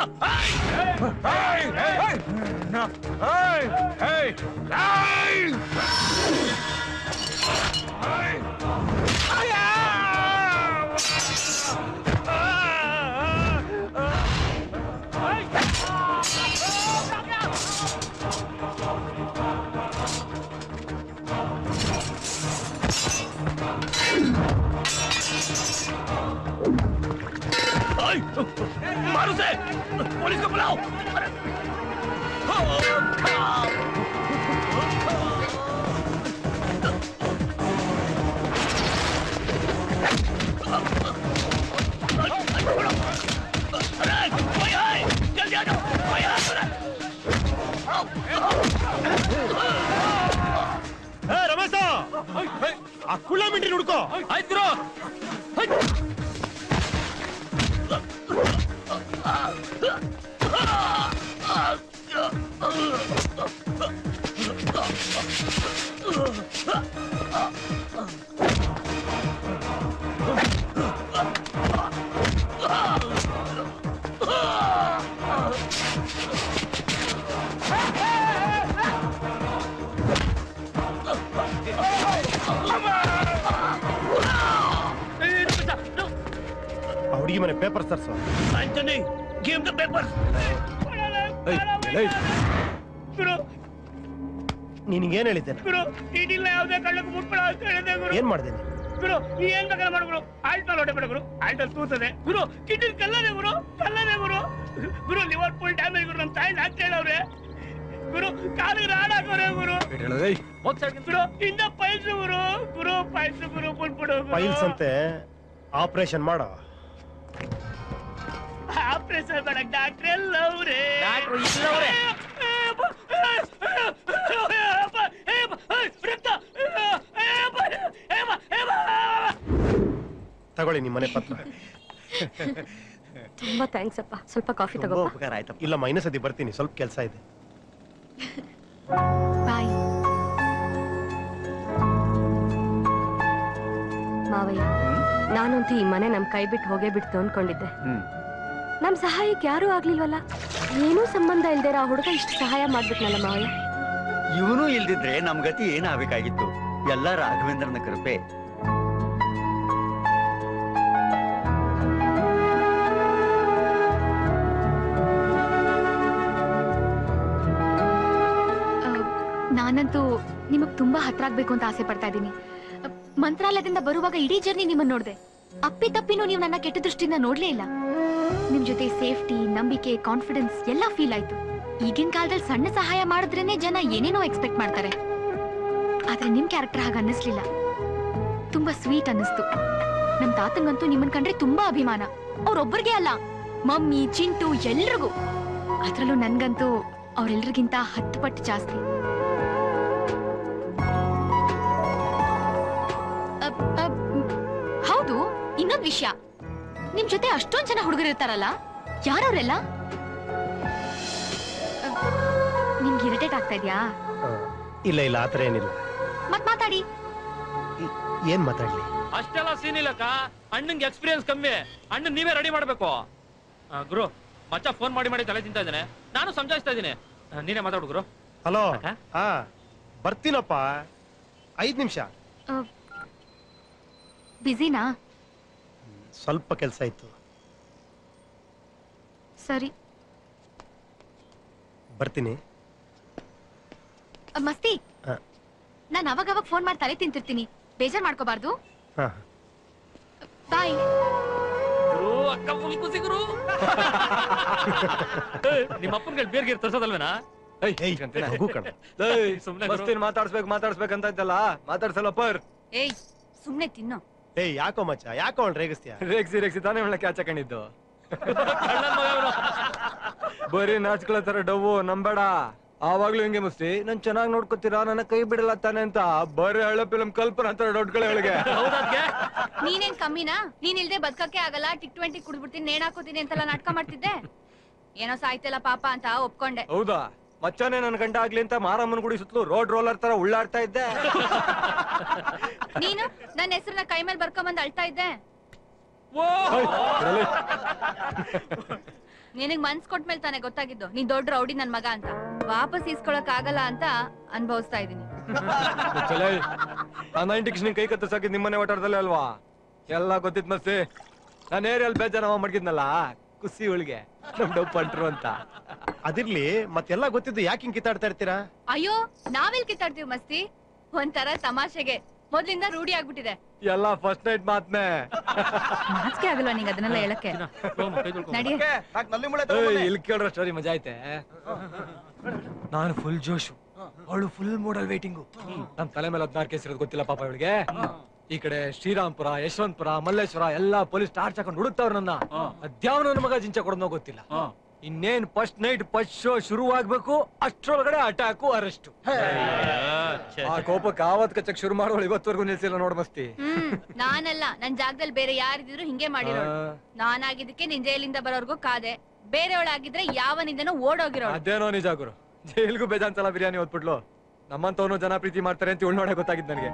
मारो से पुलिस को बुलाओ जल्दी आ जाओ कोई आ ಏ ರಮೇಶ ಆ ಕುಳ್ಳ ಮಿಂಟ್ರಿ ಹುಡ್ಕೋ ಆಯ್ತು ಆ ಹುಡುಗಿ ಮನೆ ಪೇಪರ್ ತರ್ಸು ಆಂಟನಿ ಗಿವ್ ದ ಪೇಪರ್ಸ್ ಗುರು ನಿನಗೇನ್ ಹೇಳಿದ್ದೇನೆ ಗುರು ಇದಿಲ್ಲ ಯಾವುದೇ ಕಳ್ಳಕ್ಕೆ ಮುಟ್ಬೇಡ ಅಂತ ಹೇಳಿದೆ ಗುರು ಏನ್ ಮಾಡ್ದೆ ನೀನು? ಗುರು ನೀ ಏನ್ ಬೇಕಾದ್ರೆ ಮಾಡು ಗುರು ಆಲ್ಟಲ್ ಹೊಡೆ ಬೇಡ ಗುರು ಆಲ್ಟಲ್ ತೂತದೆ ಗುರು ಕಿಡ್ನಿ ಕಲ್ಲದೆ ಗುರು ಕಲ್ಲದೆ ಗುರು ಗುರು ಲಿವರ್ ಫುಲ್ ಡ್ಯಾಮೇಜ್ ಗುರು ನಮ್ಮ ತಾಯಿ ಅಂತ ಹೇಳವ್ರೆ ಗುರು ಕಾಲಿಗೆ ರಾಡ್ ಹಾಕೋರೆ ಗುರು ಗುರು ಇಂದ ಪೈಲ್ಸು ಗುರು ಗುರು ಪೈಲ್ಸು ಗುರು ಬಿಟ್ಬಿಡು ಫೈಲ್ಸ್ ಅಂತೆ ಆಪರೇಷನ್ ಮಾಡೋ ಆಪರೇಷನ್ ಬೇಡ ಡಾಕ್ಟ್ರ್ ಎಲ್ಲ ಅವ್ರೆ ಡಾಕ್ಟ್ರು ಇಲ್ಲವ್ರೆ. ತಗೊಳ್ಳಿ ನಿಮ್ಮ ಮನೆ ಪತ್ರ ತುಂಬಾ ಥ್ಯಾಂಕ್ಸ್ ಅಪ್ಪ ಸ್ವಲ್ಪ ಕಾಫಿ ತುಂಬಾ ತಗೋ ಉಪಕಾರ ಆಯ್ತಪ್ಪ ಇಲ್ಲ ಮೈನಸ್ ಸತಿ ಬರ್ತೀನಿ ಸ್ವಲ್ಪ ಕೆಲಸ ಇದೆ ಬಾಯ್ ಮಾವಯ್ಯ ನಾನಂತೂ ಈ ಮನೆ ನಮ್ ಕೈ ಬಿಟ್ಟು ಹೋಗೇ ಬಿಡ್ತು ಅನ್ಕೊಂಡಿದ್ದೆ ನಮ್ ಸಹಾಯಕ್ಕೆ ಯಾರೂ ಆಗ್ಲಿಲ್ವಲ್ಲ ಏನೂ ಸಂಬಂಧ ಇಲ್ದೇರ ಆ ಹುಡುಗ ಇಷ್ಟು ಸಹಾಯ ಮಾಡ್ಬಿಟ್ನಲ್ಲ ಮಾವಯ್ಯ ಇವನು ಇಲ್ದಿದ್ರೆ ನಮ್ ಗತಿ ಏನಾಗಬೇಕಾಗಿತ್ತು ಎಲ್ಲ ರಾಘವೇಂದ್ರನ ಕೃಪೆ ನಾನಂತೂ ನಿಮಗ್ ತುಂಬಾ ಹತ್ರ ಆಗ್ಬೇಕು ಅಂತ ಆಸೆ ಪಡ್ತಾ ಇದ್ದೀನಿ ಮಂತ್ರಾಲಯದಿಂದ ಬರುವಾಗ ಇಡೀ ಜರ್ನಿ ನಿಮ್ಮನ್ನ ನೋಡ್ದೆ ಅಪ್ಪಿ ತಪ್ಪಿನೂ ನೀವು ನನ್ನ ಕೆಟ್ಟ ದೃಷ್ಟಿಯಿಂದ ನೋಡ್ಲೇ ಇಲ್ಲ ನಿಮ್ ಜೊತೆ ಸೇಫ್ಟಿ ನಂಬಿಕೆ ಕಾನ್ಫಿಡೆನ್ಸ್ ಎಲ್ಲ ಫೀಲ್ ಆಯ್ತು ಈಗಿನ ಕಾಲದಲ್ಲಿ ಸಣ್ಣ ಸಹಾಯ ಮಾಡಿದ್ರೇನೆ ಜನ ಏನೇನೋ ಎಕ್ಸ್ಪೆಕ್ಟ್ ಮಾಡ್ತಾರೆ ಆದ್ರೆ ನಿಮ್ ಕ್ಯಾರೆಕ್ಟರ್ ಹಾಗೆ ಅನ್ನಿಸ್ಲಿಲ್ಲ ತುಂಬಾ ಸ್ವೀಟ್ ಅನ್ನಿಸ್ತು ನಮ್ ತಾತಂಗಂತೂ ನಿಮ್ಮನ್ ಕಂಡ್ರೆ ತುಂಬಾ ಅಭಿಮಾನ ಅವ್ರೊಬ್ಬರಿಗೆ ಅಲ್ಲ ಮಮ್ಮಿ ಚಿಂಟು ಎಲ್ರಿಗೂ ಅದ್ರಲ್ಲೂ ನನ್ಗಂತೂ ಅವ್ರೆಲ್ರಿಗಿಂತ ಹತ್ತು ಪಟ್ಟು ಜಾಸ್ತಿ ಅಬ್- ಅಬ್- ಹೌದು ಇನ್ನೊಂದ್ ವಿಷಯ ನಿಮ್ ಜೊತೆ ಅಷ್ಟೊಂದ್ ಜನ ಹುಡುಗರು ಇರ್ತಾರಲ್ಲ ಯಾರವ್ರೆಲ್ಲ ಅಬ್, ನಿಮ್ಗೆ ಇರಿಟೇಟ್ ಆಗ್ತಾ ಇದ್ಯಾ ಇಲ್ಲ ಇಲ್ಲ ಆತರ ಏನಿಲ್ಲ ಮತ್ ಮಾತಾಡಿ ಏನ್ ಮಾತಾಡ್ಲಿ ಅಷ್ಟೆಲ್ಲ ಸೀನ್ ಇಲ್ಲಕ್ಕ ಅಣ್ಣಂಗೆ ಎಕ್ಸ್ಪೀರಿಯನ್ಸ್ ಕಮ್ಮಿ ಅಣ್ಣನ್ ನೀವೇ ರೆಡಿ ಮಾಡ್ಬೇಕು ಆ, ಗುರು ಮಚ್ಚ ಫೋನ್ ಮಾಡಿ ಮಾಡಿ ತಲೆ ತಿಂತಾ ಇದ್ದಾನೆ ನಾನು ಸಮಜಾಯಿಸ್ತಾ ಇದ್ದೀನಿ ಆ, ನೀನೇ ಮಾತಾಡು ಗುರು ಹಲೋ ಹಾ ಬರ್ತೀನಪ್ಪ ಐದ್ ನಿಮಿಷ ಬಿಸಿನಾ ಸ್ವಲ್ಪ ಕೆಲಸ ಇತ್ತು ಸರಿ ಬರ್ತೀನಿ ಅ, ಮಸ್ತಿ ಹಾ. ನಾನ್ ಅವಾಗ ಅವಾಗ ಫೋನ್ ಮಾಡಿ ತಲೆ ತಿಂತಿರ್ತೀನಿ ಬೇಜಾರ್ ಮಾಡ್ಕೋಬಾರ್ದು ಹಾ ಬಾಯ್ ಗುರು ಅಕ್ಕ ಫುಲ್ ಖುಷಿ ಗುರು ನಿಮ್ಮ ಅಪ್ಪನ ಬೇರ್ ಗೀರ್ ತರ್ಸೋದಲ್ವೇನಾ ಸುಮ್ನೆ ಗುರು. ಮಸ್ತಿನ್ ಮಾತಾಡ್ಸ್ಬೇಕು ಮಾತಾಡ್ಸ್ಬೇಕಂತ ಇದ್ದಲ್ಲ ಮಾತಾಡ್ಸಲ್ಲ ಪರ್ ಏಯ್ ಸುಮ್ನೆ ತಿನ್ನು ಏಯ್ ಯಾಕೋ ಮಚ್ಚ ಯಾಕೋ ಅವ್ನು ರೇಗಿಸ್ತೀಯ ರೇಗ್ಸಿ ರೇಗ್ಸಿ ತಾನೇ ಒಳ್ಳೆ ಕ್ಯಾಚ್ ಹಾಕೊಂಡಿದ್ದು ಬರೀ ನಾಚ್ಕೊಳ್ಳೋ ತರ ಡವ್ವು ನಂಬೇಡ ಆವಾಗ್ಲೂ ಹಿಂಗೆ ಮಸ್ತಿ ನನ್ ಚೆನ್ನಾಗ್ ನೋಡ್ಕೊತೀರಾ ನನ್ನ ಕೈ ಬಿಡಲ್ಲ ತಾನೆ ಅಂತ ಬರೀ ಹಳ್ಳ ಫಿಲಂ ಕಲ್ಪನಾ ತರ ದೊಡ್ಡ ಒಳಗೆ ನೀನೇನ್ ಕಮ್ಮಿನಾ ನೀನ್ ಇಲ್ದೆ ಬದ್ಕಕ್ಕೆ ಆಗಲ್ಲ ಟಿಕ್ ಟ್ವೆಂಟಿ ಕುಡ್ಬಿಡ್ತೀನಿ ನೇಣ್ ಹಾಕೋತೀನಿ ಅಂತೆಲ್ಲ ನಾಟಕ ಮಾಡ್ತಿದ್ದೆ ಏನೋ ಸಾಯ್ತಿಲ್ಲ ಪಾಪ ಅಂತ ಒಪ್ಕೊಂಡೆ ಹೌದಾ ಮಚ್ಚನೇ ನನ್ ಗಂಡ ಆಗ್ಲಿ ಅಂತ ಮಾರಮ್ಮನ ಗುಡಿ ಸುತ್ತಲೂ ರೋಡ್ ರೋಲರ್ ತರ ಉಳ್ಳಾಡ್ತಾ ಇದ್ದೆ ನೀನು ನನ್ನ ಹೆಸರನ್ನ ಕೈ ಮೇಲೆ ಬರ್ಕೊಂಬಂದ್ ಅಳ್ತಾ ಇದ್ದೆ ನಿನಗ್ ಮನ್ಸ್ ಕೊಟ್ಮೇಲೆ ತಾನೇ ಗೊತ್ತಾಗಿದ್ದು ನೀನ್ ದೊಡ್ಡ ರೌಡಿ ನನ್ ಮಗ ಅಂತ ವಾಪಸ್ ಇಸ್ಕೊಳಕ್ ಆಗಲ್ಲ ಅಂತ ಅನ್ಭವಿಸ್ತಾ ಇದೀನಿ ಚಲೇ ಆ ನೈಂಟಿ ಕಿಶನ್ ಕೈ ಕತ್ತರ್ಸಾಕಿದ್ ನಿಮ್ಮನೆ ಒಟ್ಟಾರದಲ್ಲೇ ಅಲ್ವಾ ಎಲ್ಲ ಗೊತ್ತಿತ್ ಮಸ್ತಿ ನಾನು ಏರಿಯಲ್ಲಿ ಬೇಜಾರ ಮಡ್ಗಿದ್ನಲ್ಲ ಕುಸಿ ಒಳಗೆ ನಮ್ ಡವ್ ಪಂಟ್ರು ಅಂತ ಅದಿರ್ಲಿ ಮತ್ತೆಲ್ಲ ಗೊತ್ತಿದ್ದು ಯಾಕೆ ಹಿಂಗ್ ಕಿತ್ತಾಡ್ತಾ ಇರ್ತೀರಾ ಅಯ್ಯೋ ನಾವೆಲ್ ಕಿತ್ತಾಡ್ತೀವಿ ಮಸ್ತಿ ಒಂಥರ ತಮಾಷೆಗೆ ಮೊದ್ಲಿಂದ ರೂಢಿ ಆಗ್ಬಿಟ್ಟಿದೆ ಎಲ್ಲ ಫಸ್ಟ್ ನೈಟ್ ಮಾತ್ನೆ ನಾಚಿಕೆ ಆಗಲ್ವಾ ನಿಂಗೆ ಅದನ್ನೆಲ್ಲ ಹೇಳಕ್ಕೆ ನಡಿ ಇಲ್ಲಿ ಕೇಳ್ರ ಸ್ಟೋರಿ ಮಜಾ ಐತೆ ನಾನು ಫುಲ್ ಜೋಶು ಅವಳು ಫುಲ್ ಮೂಡಲ್ ವೇಟಿಂಗು ನಮ್ ತಲೆ ಮೇಲೆ ಹದಿನಾರು ಕೇಸ್ ಇರೋದು ಗೊತ್ತಿಲ್ಲ ಪಾಪ ಇವಳಿಗೆ ಈ ಕಡೆ ಶ್ರೀರಾಮ್ಪುರ ಯಶವಂತಪುರ ಮಲ್ಲೇಶ್ವರ ಎಲ್ಲಾ ಪೊಲೀಸ್ ಟಾರ್ಚ್ ಹಾಕೊಂಡು ಹುಡುಕ್ತಾವ್ರ ನನ್ನ ಅದ್ಯಾವ ನನ್ನ ಮಗ ಜಿಂಚ ಕೊಡೋನೋ ಗೊತ್ತಿಲ್ಲ ಇನ್ನೇನ್ ಫಸ್ಟ್ ನೈಟ್ ಫಸ್ಟ್ ಶೋ ಶುರು ಆಗ್ಬೇಕು ಅಷ್ಟ್ರೊಳಗಡೆ ಅಟ್ಯಾಕು ಅರೆಸ್ಟ್ ಆ ಕೋಪಕ್ಕೆ ಆವತ್ ಕಚ್ಚಕ್ ಶುರು ಮಾಡೋಳು ಇವತ್ತವರೆಗೂ ನಿಲ್ಸಿಲ್ಲ ನೋಡ್ ಮಸ್ತಿ ಹ್ಮ್ ನಾನಲ್ಲ ನನ್ ಜಾಗದಲ್ಲಿ ಬೇರೆ ಯಾರಿದ್ರು ಹಿಂಗೆ ಮಾಡಿರೋಳು ಆ. ನಾನಾಗಿದ್ದಕ್ಕೆ ನಿನ್ ಜೈಲಿಂದ ಬರೋರ್ಗು ಕಾದೆ ಬೇರೆಯವಳಾಗಿದ್ರೆ ಯಾವನಿಂದನೂ ಓಡೋಗಿರೋಳು ಅದೇನೋ ನಿಜ ಗುರು ಜೈಲ್ಗೂ ಬೇಜಾನ್ ಸಲ ಬಿರಿಯಾನಿ ಓದ್ಬಿಟ್ಲು ನಮ್ಮಂತವನು ಜನ ಪ್ರೀತಿ ಮಾಡ್ತಾರೆ ಅಂತ ಇವಳು ನೋಡೇ ಗೊತ್ತಾಗಿದ್ ನನಗೆ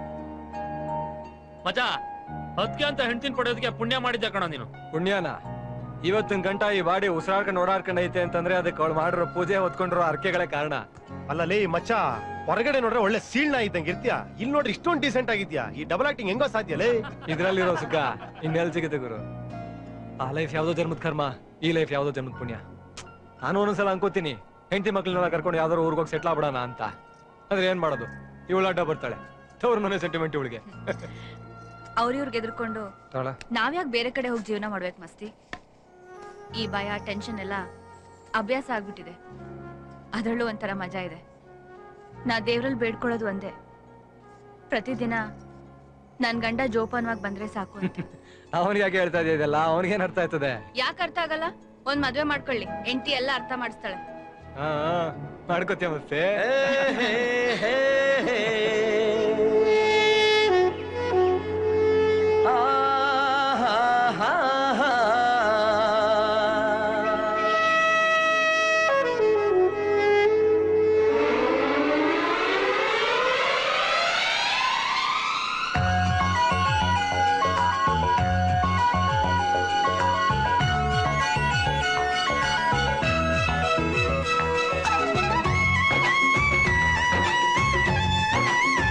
ಮಜ ಅದಕ್ಕೆ ಅಂತ ಹೆಂಡ್ತಿನ ಪಡೆಯೋದಕ್ಕೆ ಪುಣ್ಯ ಮಾಡಿದ್ದೆ ಕಣ ನೀನು ಪುಣ್ಯನ ಇವತ್ತಿನ ಗಂಟ ಈ ಬಾಡಿ ಉಸಿರಾಡ್ಕೊಂಡು ಓಡಾಡ್ಕೊಂಡು ಐತೆ ಅಂತಂದ್ರೆ ಅದಕ್ಕೆ ಅವಳು ಮಾಡಿರೋ ಪೂಜೆ ಹೊತ್ಕೊಂಡಿರೋ ಅರ್ಕೆಗಳೇ ಕಾರಣ ಅಲ್ಲಲ್ಲಿ ಮಚ್ಚ ಹೊರಗಡೆ ನೋಡ್ರೆ ಒಳ್ಳೆ ಸೀಳ್ನ ಇದ್ದಂಗೆ ಇರ್ತೀಯ ಇಲ್ಲಿ ನೋಡ್ರಿ ಇಷ್ಟೊಂದು ಡೀಸೆಂಟ್ ಆಗಿದ್ಯಾ ಈ ಡಬಲ್ ಆಕ್ಟಿಂಗ್ ಹೆಂಗೋ ಸಾಧ್ಯ ಲೇ ಇದ್ರಲ್ಲಿರೋ ಸುಖ ಇನ್ನೆಲ್ ಸಿಗುತ್ತೆ ಗುರು ಆ ಲೈಫ್ ಯಾವ್ದೋ ಜನ್ಮದ ಕರ್ಮ ಈ ಲೈಫ್ ಯಾವ್ದೋ ಜನ್ಮದ ಪುಣ್ಯ ನಾನು ಒಂದೊಂದ್ಸಲ ಅನ್ಕೋತೀನಿ ಹೆಂಡತಿ ಮಕ್ಳನ್ನೆಲ್ಲ ಕರ್ಕೊಂಡು ಯಾವ್ದಾರು ಊರಿಗೆ ಹೋಗಿ ಸೆಟ್ಲ್ ಆಗ್ಬಿಡೋಣ ಅಂತ ಆದ್ರೆ ಏನ್ ಮಾಡೋದು ಇವಳು ಅಡ್ಡ ಬರ್ತಾಳೆ ತವ್ರ ಮನೆ ಸೆಂಟಿಮೆಂಟ್ ಇವಳಿಗೆ ಅವ್ರಿವ್ರಿಗೆ ಎದ್ರುಕೊಂಡು ತಾಳ ನಾವ್ಯಾಕ್ ಬೇರೆ ಕಡೆ ಹೋಗಿ ಜೀವನ ಮಾಡ್ಬೇಕು ಮಸ್ತಿ ಈ ಭಯ ಟೆನ್ಷನ್ ಎಲ್ಲ ಅಭ್ಯಾಸ ಆಗ್ಬಿಟ್ಟಿದೆ ಅದರಲ್ಲೂ ಒಂಥರ ಮಜಾ ಇದೆ ನಾ ದೇವ್ರಲ್ಲಿ ಬೇಡ್ಕೊಳ್ಳೋದು ಒಂದೇ ಪ್ರತಿದಿನ ನನ್ ಗಂಡ ಜೋಪಾನವಾಗಿ ಬಂದ್ರೆ ಸಾಕು ಅಂತ ಅವನಿಗೆ ಯಾಕೆ ಹೇಳ್ತಾ ಇದೆಯಲ್ಲ ಅವನಿಗೇನ್ ಅರ್ಥ ಆಯ್ತದೆ ಯಾಕೆ ಅರ್ಥ ಆಗಲ್ಲ ಒಂದ್ ಮದ್ವೆ ಮಾಡ್ಕೊಳ್ಳಿ ಎಂಟಿ ಎಲ್ಲ ಅರ್ಥ ಮಾಡಿಸ್ತಾಳೆ ಹಾ ಮಾಡ್ಕೋತೀಯ ಮತ್ತೆ ಆ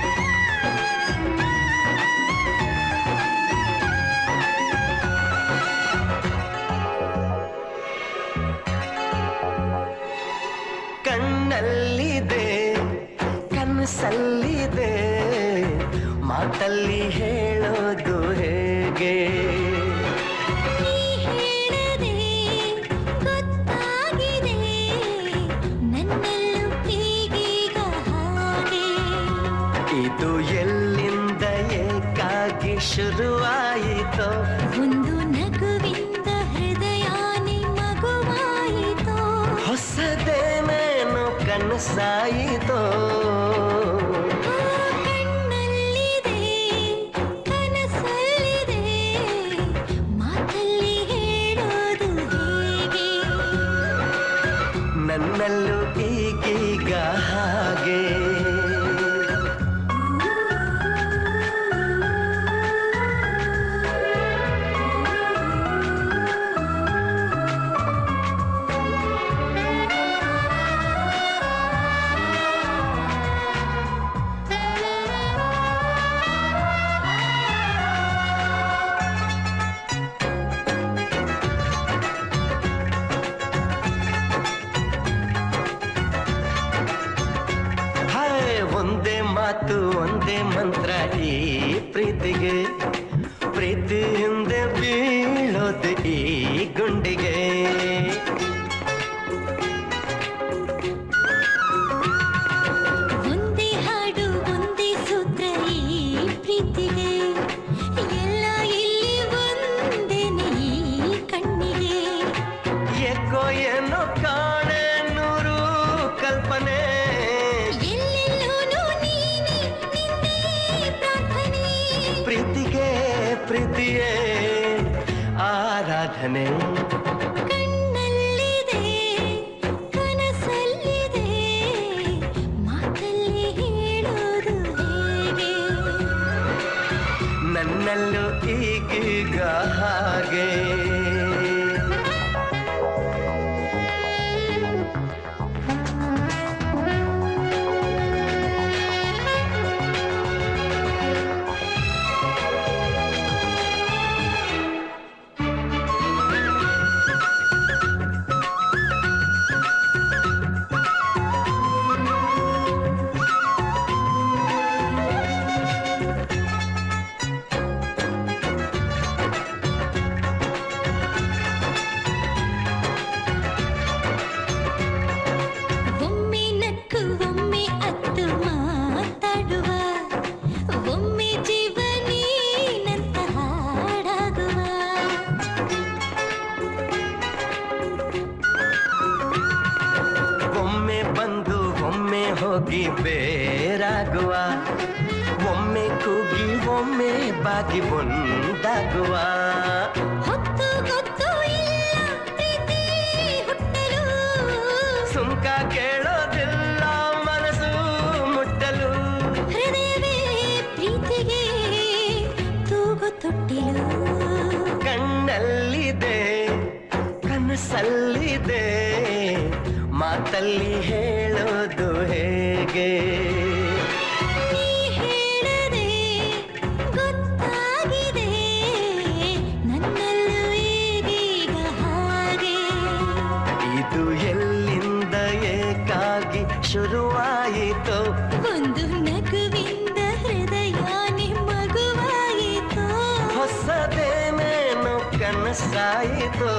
ಮಾತಲ್ಲಿ ಹೇಳೋದು ಹೇಗೆ ನೀ ಹೇಳದೆ ಗೊತ್ತಾಗಿದೆ ನನ್ನಲ್ಲೂ ಹೀಗೀಗ ಹಾಗೆ ಇದು ಎಲ್ಲಿಂದ ಏಕಾಗಿ ಶುರುವಾಯಿತೋ ಒಂದು ನಗುವಿಂದ ಹೃದಯಾನಿ ಮಗುವಾಯಿತೋ ಹೊಸದೇನೇನು ಕನಸಾಯಿತೋ ಕಣ್ಣಲ್ಲಿದೆ ಕನಸಲ್ಲಿದೆ ಮಾತಲ್ಲಿ ಹೇಳೋದು ಹೇಗೆ ನನ್ನಲ್ಲೂ ಈಗೀಗ ಹಾಗೆ ಹಾಯ್ ಒಂದೇ ಮಾತು ಒಂದೇ ಮಂತ್ರ ಈ ಪ್ರೀತಿಗೆ ಪ್ರೀತಿ ಹಿಂದೆ ಬೀಳೋದು ಈ ಗುಂಡಿಗೆ ಒಂದೇ ಹಾಡು ಒಂದೇ ಸೂತ್ರ ಈ ಪ್ರೀತಿಗೆ ಎಲ್ಲ ಇಲ್ಲಿ ಒಂದೇನೆ ಈ ಕಣ್ಣಿಗೆ ಏಕೋ ಏನೋ ಕಾಣೆ ನೂರು ಕಲ್ಪನೆ ಎಲ್ಲೆಲ್ಲೂನು ನೀನೆ ನಿನ್ನೆ ಪ್ರಾರ್ಥನೆ ಪ್ರೀತಿಗೆ ಪ್ರೀತಿಯೇ ಆರಾಧನೆ ಕಣ್ಣಲ್ಲಿದೆ ಕನಸಲ್ಲಿದೆ ಮಾತಲ್ಲಿ ಹೇಳೋದು ಹೇಗೆ ನನ್ನಲ್ಲೂ ಈಗೀಗ ಹಾಗೆ ಒಮ್ಮೆ ನಕ್ಕು ಒಮ್ಮೆ ಅತ್ತು ಮಾತಾಡುವ ಒಮ್ಮೆ ಜೀವನೀನಂತ ಹಾಡಾಗುವ ಒಮ್ಮೆ ಬಂದು ಒಮ್ಮೆ ಹೋಗಿ ಬೇರಾಗುವ ಒಮ್ಮೆ ಕೂಗಿ ಒಮ್ಮೆ ಬಾಗಿ ಒಂದಾಗುವ ಹೊತ್ತು ಗೊತ್ತು ಇಲ್ಲ ಪ್ರೀತಿ ಹುಟ್ಟಲು ಸುಂಕ ಕೇಳೋದಿಲ್ಲ ಮನಸ್ಸು ಮುಟ್ಟಲು ಹೃದಯವೇ ಪ್ರೀತಿಗೆ ತೂಗು ತೊಟ್ಟಿಲು ಕಣ್ಣಲ್ಲಿದೆ ಕನಸಲ್ಲಿದೆ ಮಾತಲ್ಲಿ ಹೇಳೋದು ಹೇಗೆ ನೀ ಹೇಳದೆ ಗೊತ್ತಾಗಿದೆ ನನ್ನಲ್ಲೂ ಈಗೀಗ ಹಾಗೆ ಇದು ಎಲ್ಲಿಂದ ಏಕಾಗಿ ಶುರುವಾಯಿತೋ ಒಂದು ನಗುವಿಂದ ಹೃದಯಾನಿ ಮಗುವಾಯಿತೋ ಹೊಸದೇನೇನು ಕನಸಾಯಿತೋ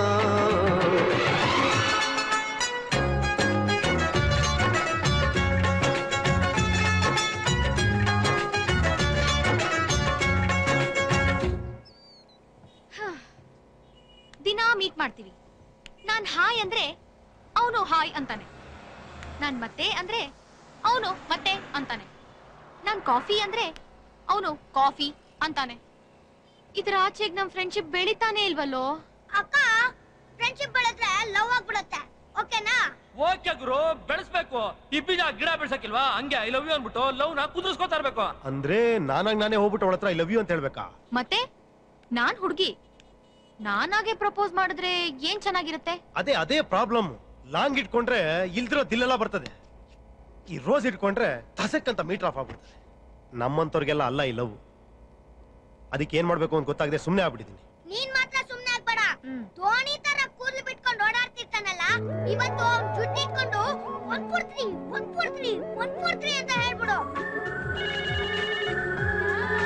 ದಿನಾ ಮೀಟ್ ಮಾಡ್ತೀವಿ ನಾನ್ ಹಾಯ್ ಅಂದ್ರೆ ಅವನು ಹಾಯ್ ಅಂತಾನೆ ನಾನ್ ಮತ್ತೆ ಅಂದ್ರೆ ಅವನು ಮತ್ತೆ ಅಂತಾನೆ ನಾನ್ ಕಾಫಿ ಅಂದ್ರೆ ಅವನು ಕಾಫಿ ಅಂತಾನೆ ಇದ್ರ ಆಚೆಗ್ ನಮ್ ಫ್ರೆಂಡ್ಶಿಪ್ ಬೆಳಿತಾನೆ ಇಲ್ವಲ್ಲೋ ಅಕ್ಕ ಫ್ರೆಂಡ್ಶಿಪ್ ಬೆಳೆದ್ರೆ ಲವ್ ಆಗ್ಬಿಡತ್ತೆ ಓಕೆನಾ ಓಕೆ ಗುರು ಬೆಳೆಸ್ಬೇಕು ಈ ಬೀಜ ಗಿಡ ಬೆಳ್ಸಕ್ಕಿಲ್ವಾ ಹಂಗೆ ಐ ಲವ್ ಯು ಅನ್ಬಿಟ್ಟು ಲವ್ ನ ಕುದಿಸ್ಕೊತಾ ಇರ್ಬೇಕು ಅಂದ್ರೆ ನಾನಾಗ್ ನಾನೇ ಹೋಗ್ಬಿಟ್ಟು ಅವಳ ಹತ್ರ ಐ ಲವ್ ಯು ಅಂತ ಹೇಳ್ಬೇಕಾ ಮತ್ತೆ ನಾನ್ ಹುಡ್ಗಿ ನಾನಾಗೆ ಪ್ರಪೋಸ್ ಮಾಡಿದ್ರೆ ಏನ್ ಚೆನ್ನಾಗಿರುತ್ತೆ ಅದೇ ಅದೇ ಪ್ರಾಬ್ಲಮ್ ಲಾಂಗ್ ಇಟ್ಕೊಂಡ್ರೆ ಇಲ್ದಿರೋ ದಿಲ್ಲೆಲ್ಲ ಬರ್ತದೆ ಈ ರೋಸ್ ಇಟ್ಕೊಂಡ್ರೆ ತಸಕ್ ಅಂತ ಮೀಟರ್ ಆಫ್ ಆಗ್ಬಿಡ್ತದೆ ನಮ್ಮಂತವ್ರಿಗೆಲ್ಲ ಅಲ್ಲ ಈ ಲವ್ ಅದಕ್ಕೆ ಏನ್ ಮಾಡ್ಬೇಕು ಅಂತ ಗೊತ್ತಾಗದೆ ಸುಮ್ನೆ ಆಗ್ಬಿಟ್ಟಿದೀನಿ ನೀನ್ ಮಾತ್ರ ಸುಮ್ನೆ ಆಗ್ಬೇಡ ಧೋನಿ ತರ ಕೂದ್ಲು ಬಿಟ್ಕೊಂಡು ಓಡಾಡ್ತಿರ್ತಾನಲ್ಲ ಇವತ್ತು ಅವ್ನ್ ಜುಟ್ಟು ಇಟ್ಕೊಂಡು one four three one four three one four three ಅಂತ ಹೇಳ್ಬಿಡು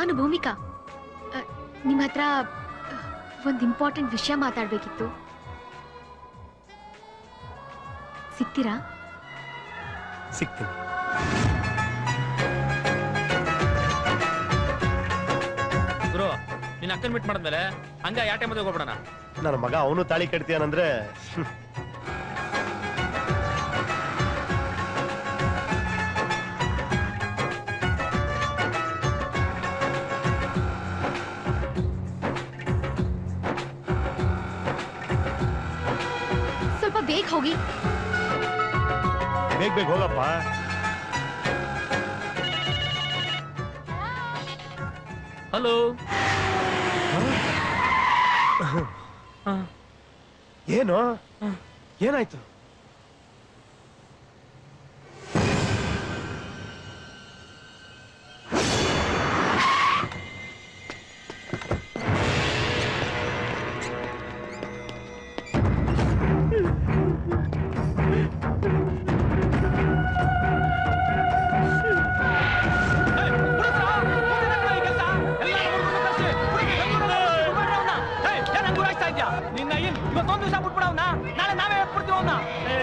ನಾನು ಭೂಮಿಕಾ ಅ, ನಿಮ್ಮ ಹತ್ರ ಒಂದು ಇಂಪಾರ್ಟೆಂಟ್ ವಿಷಯ ಮಾತಾಡ್ಬೇಕಿತ್ತು ಸಿಗ್ತೀರಾ ಸಿಗ್ತೀನಿ ಗುರು ನಿನ್ನ ಅಕ್ಕನ್ ಬಿಟ್ ಮಾಡಿದ್ಮೇಲೆ ಹಂಗ ಯಾಟೆ ಮದುವೆ ಹೋಗ್ಬಿಡೋಣ ನನ್ನ ಮಗ ಅವನು ತಾಳಿ ಕಟ್ತೀಯಾನಂದ್ರೆ ಹ್ಮ್. ಸ್ವಲ್ಪ ಬೇಗ ಹೋಗಿ ಬೇಗ ಬೇಗ ಹೋಗಪ್ಪ ಹಲೋ ಏನು ಏನಾಯ್ತು ನಿನ್ನ ಏನ್ ಇವತ್ತೊಂದು ದಿವಸ ಬಿಟ್ಬಿಡ ಅವ್ನ ನಾಳೆ ನಾವೇ ಹೇಳ್ಬಿಡ್ತೀವಿ ಅವ್ನ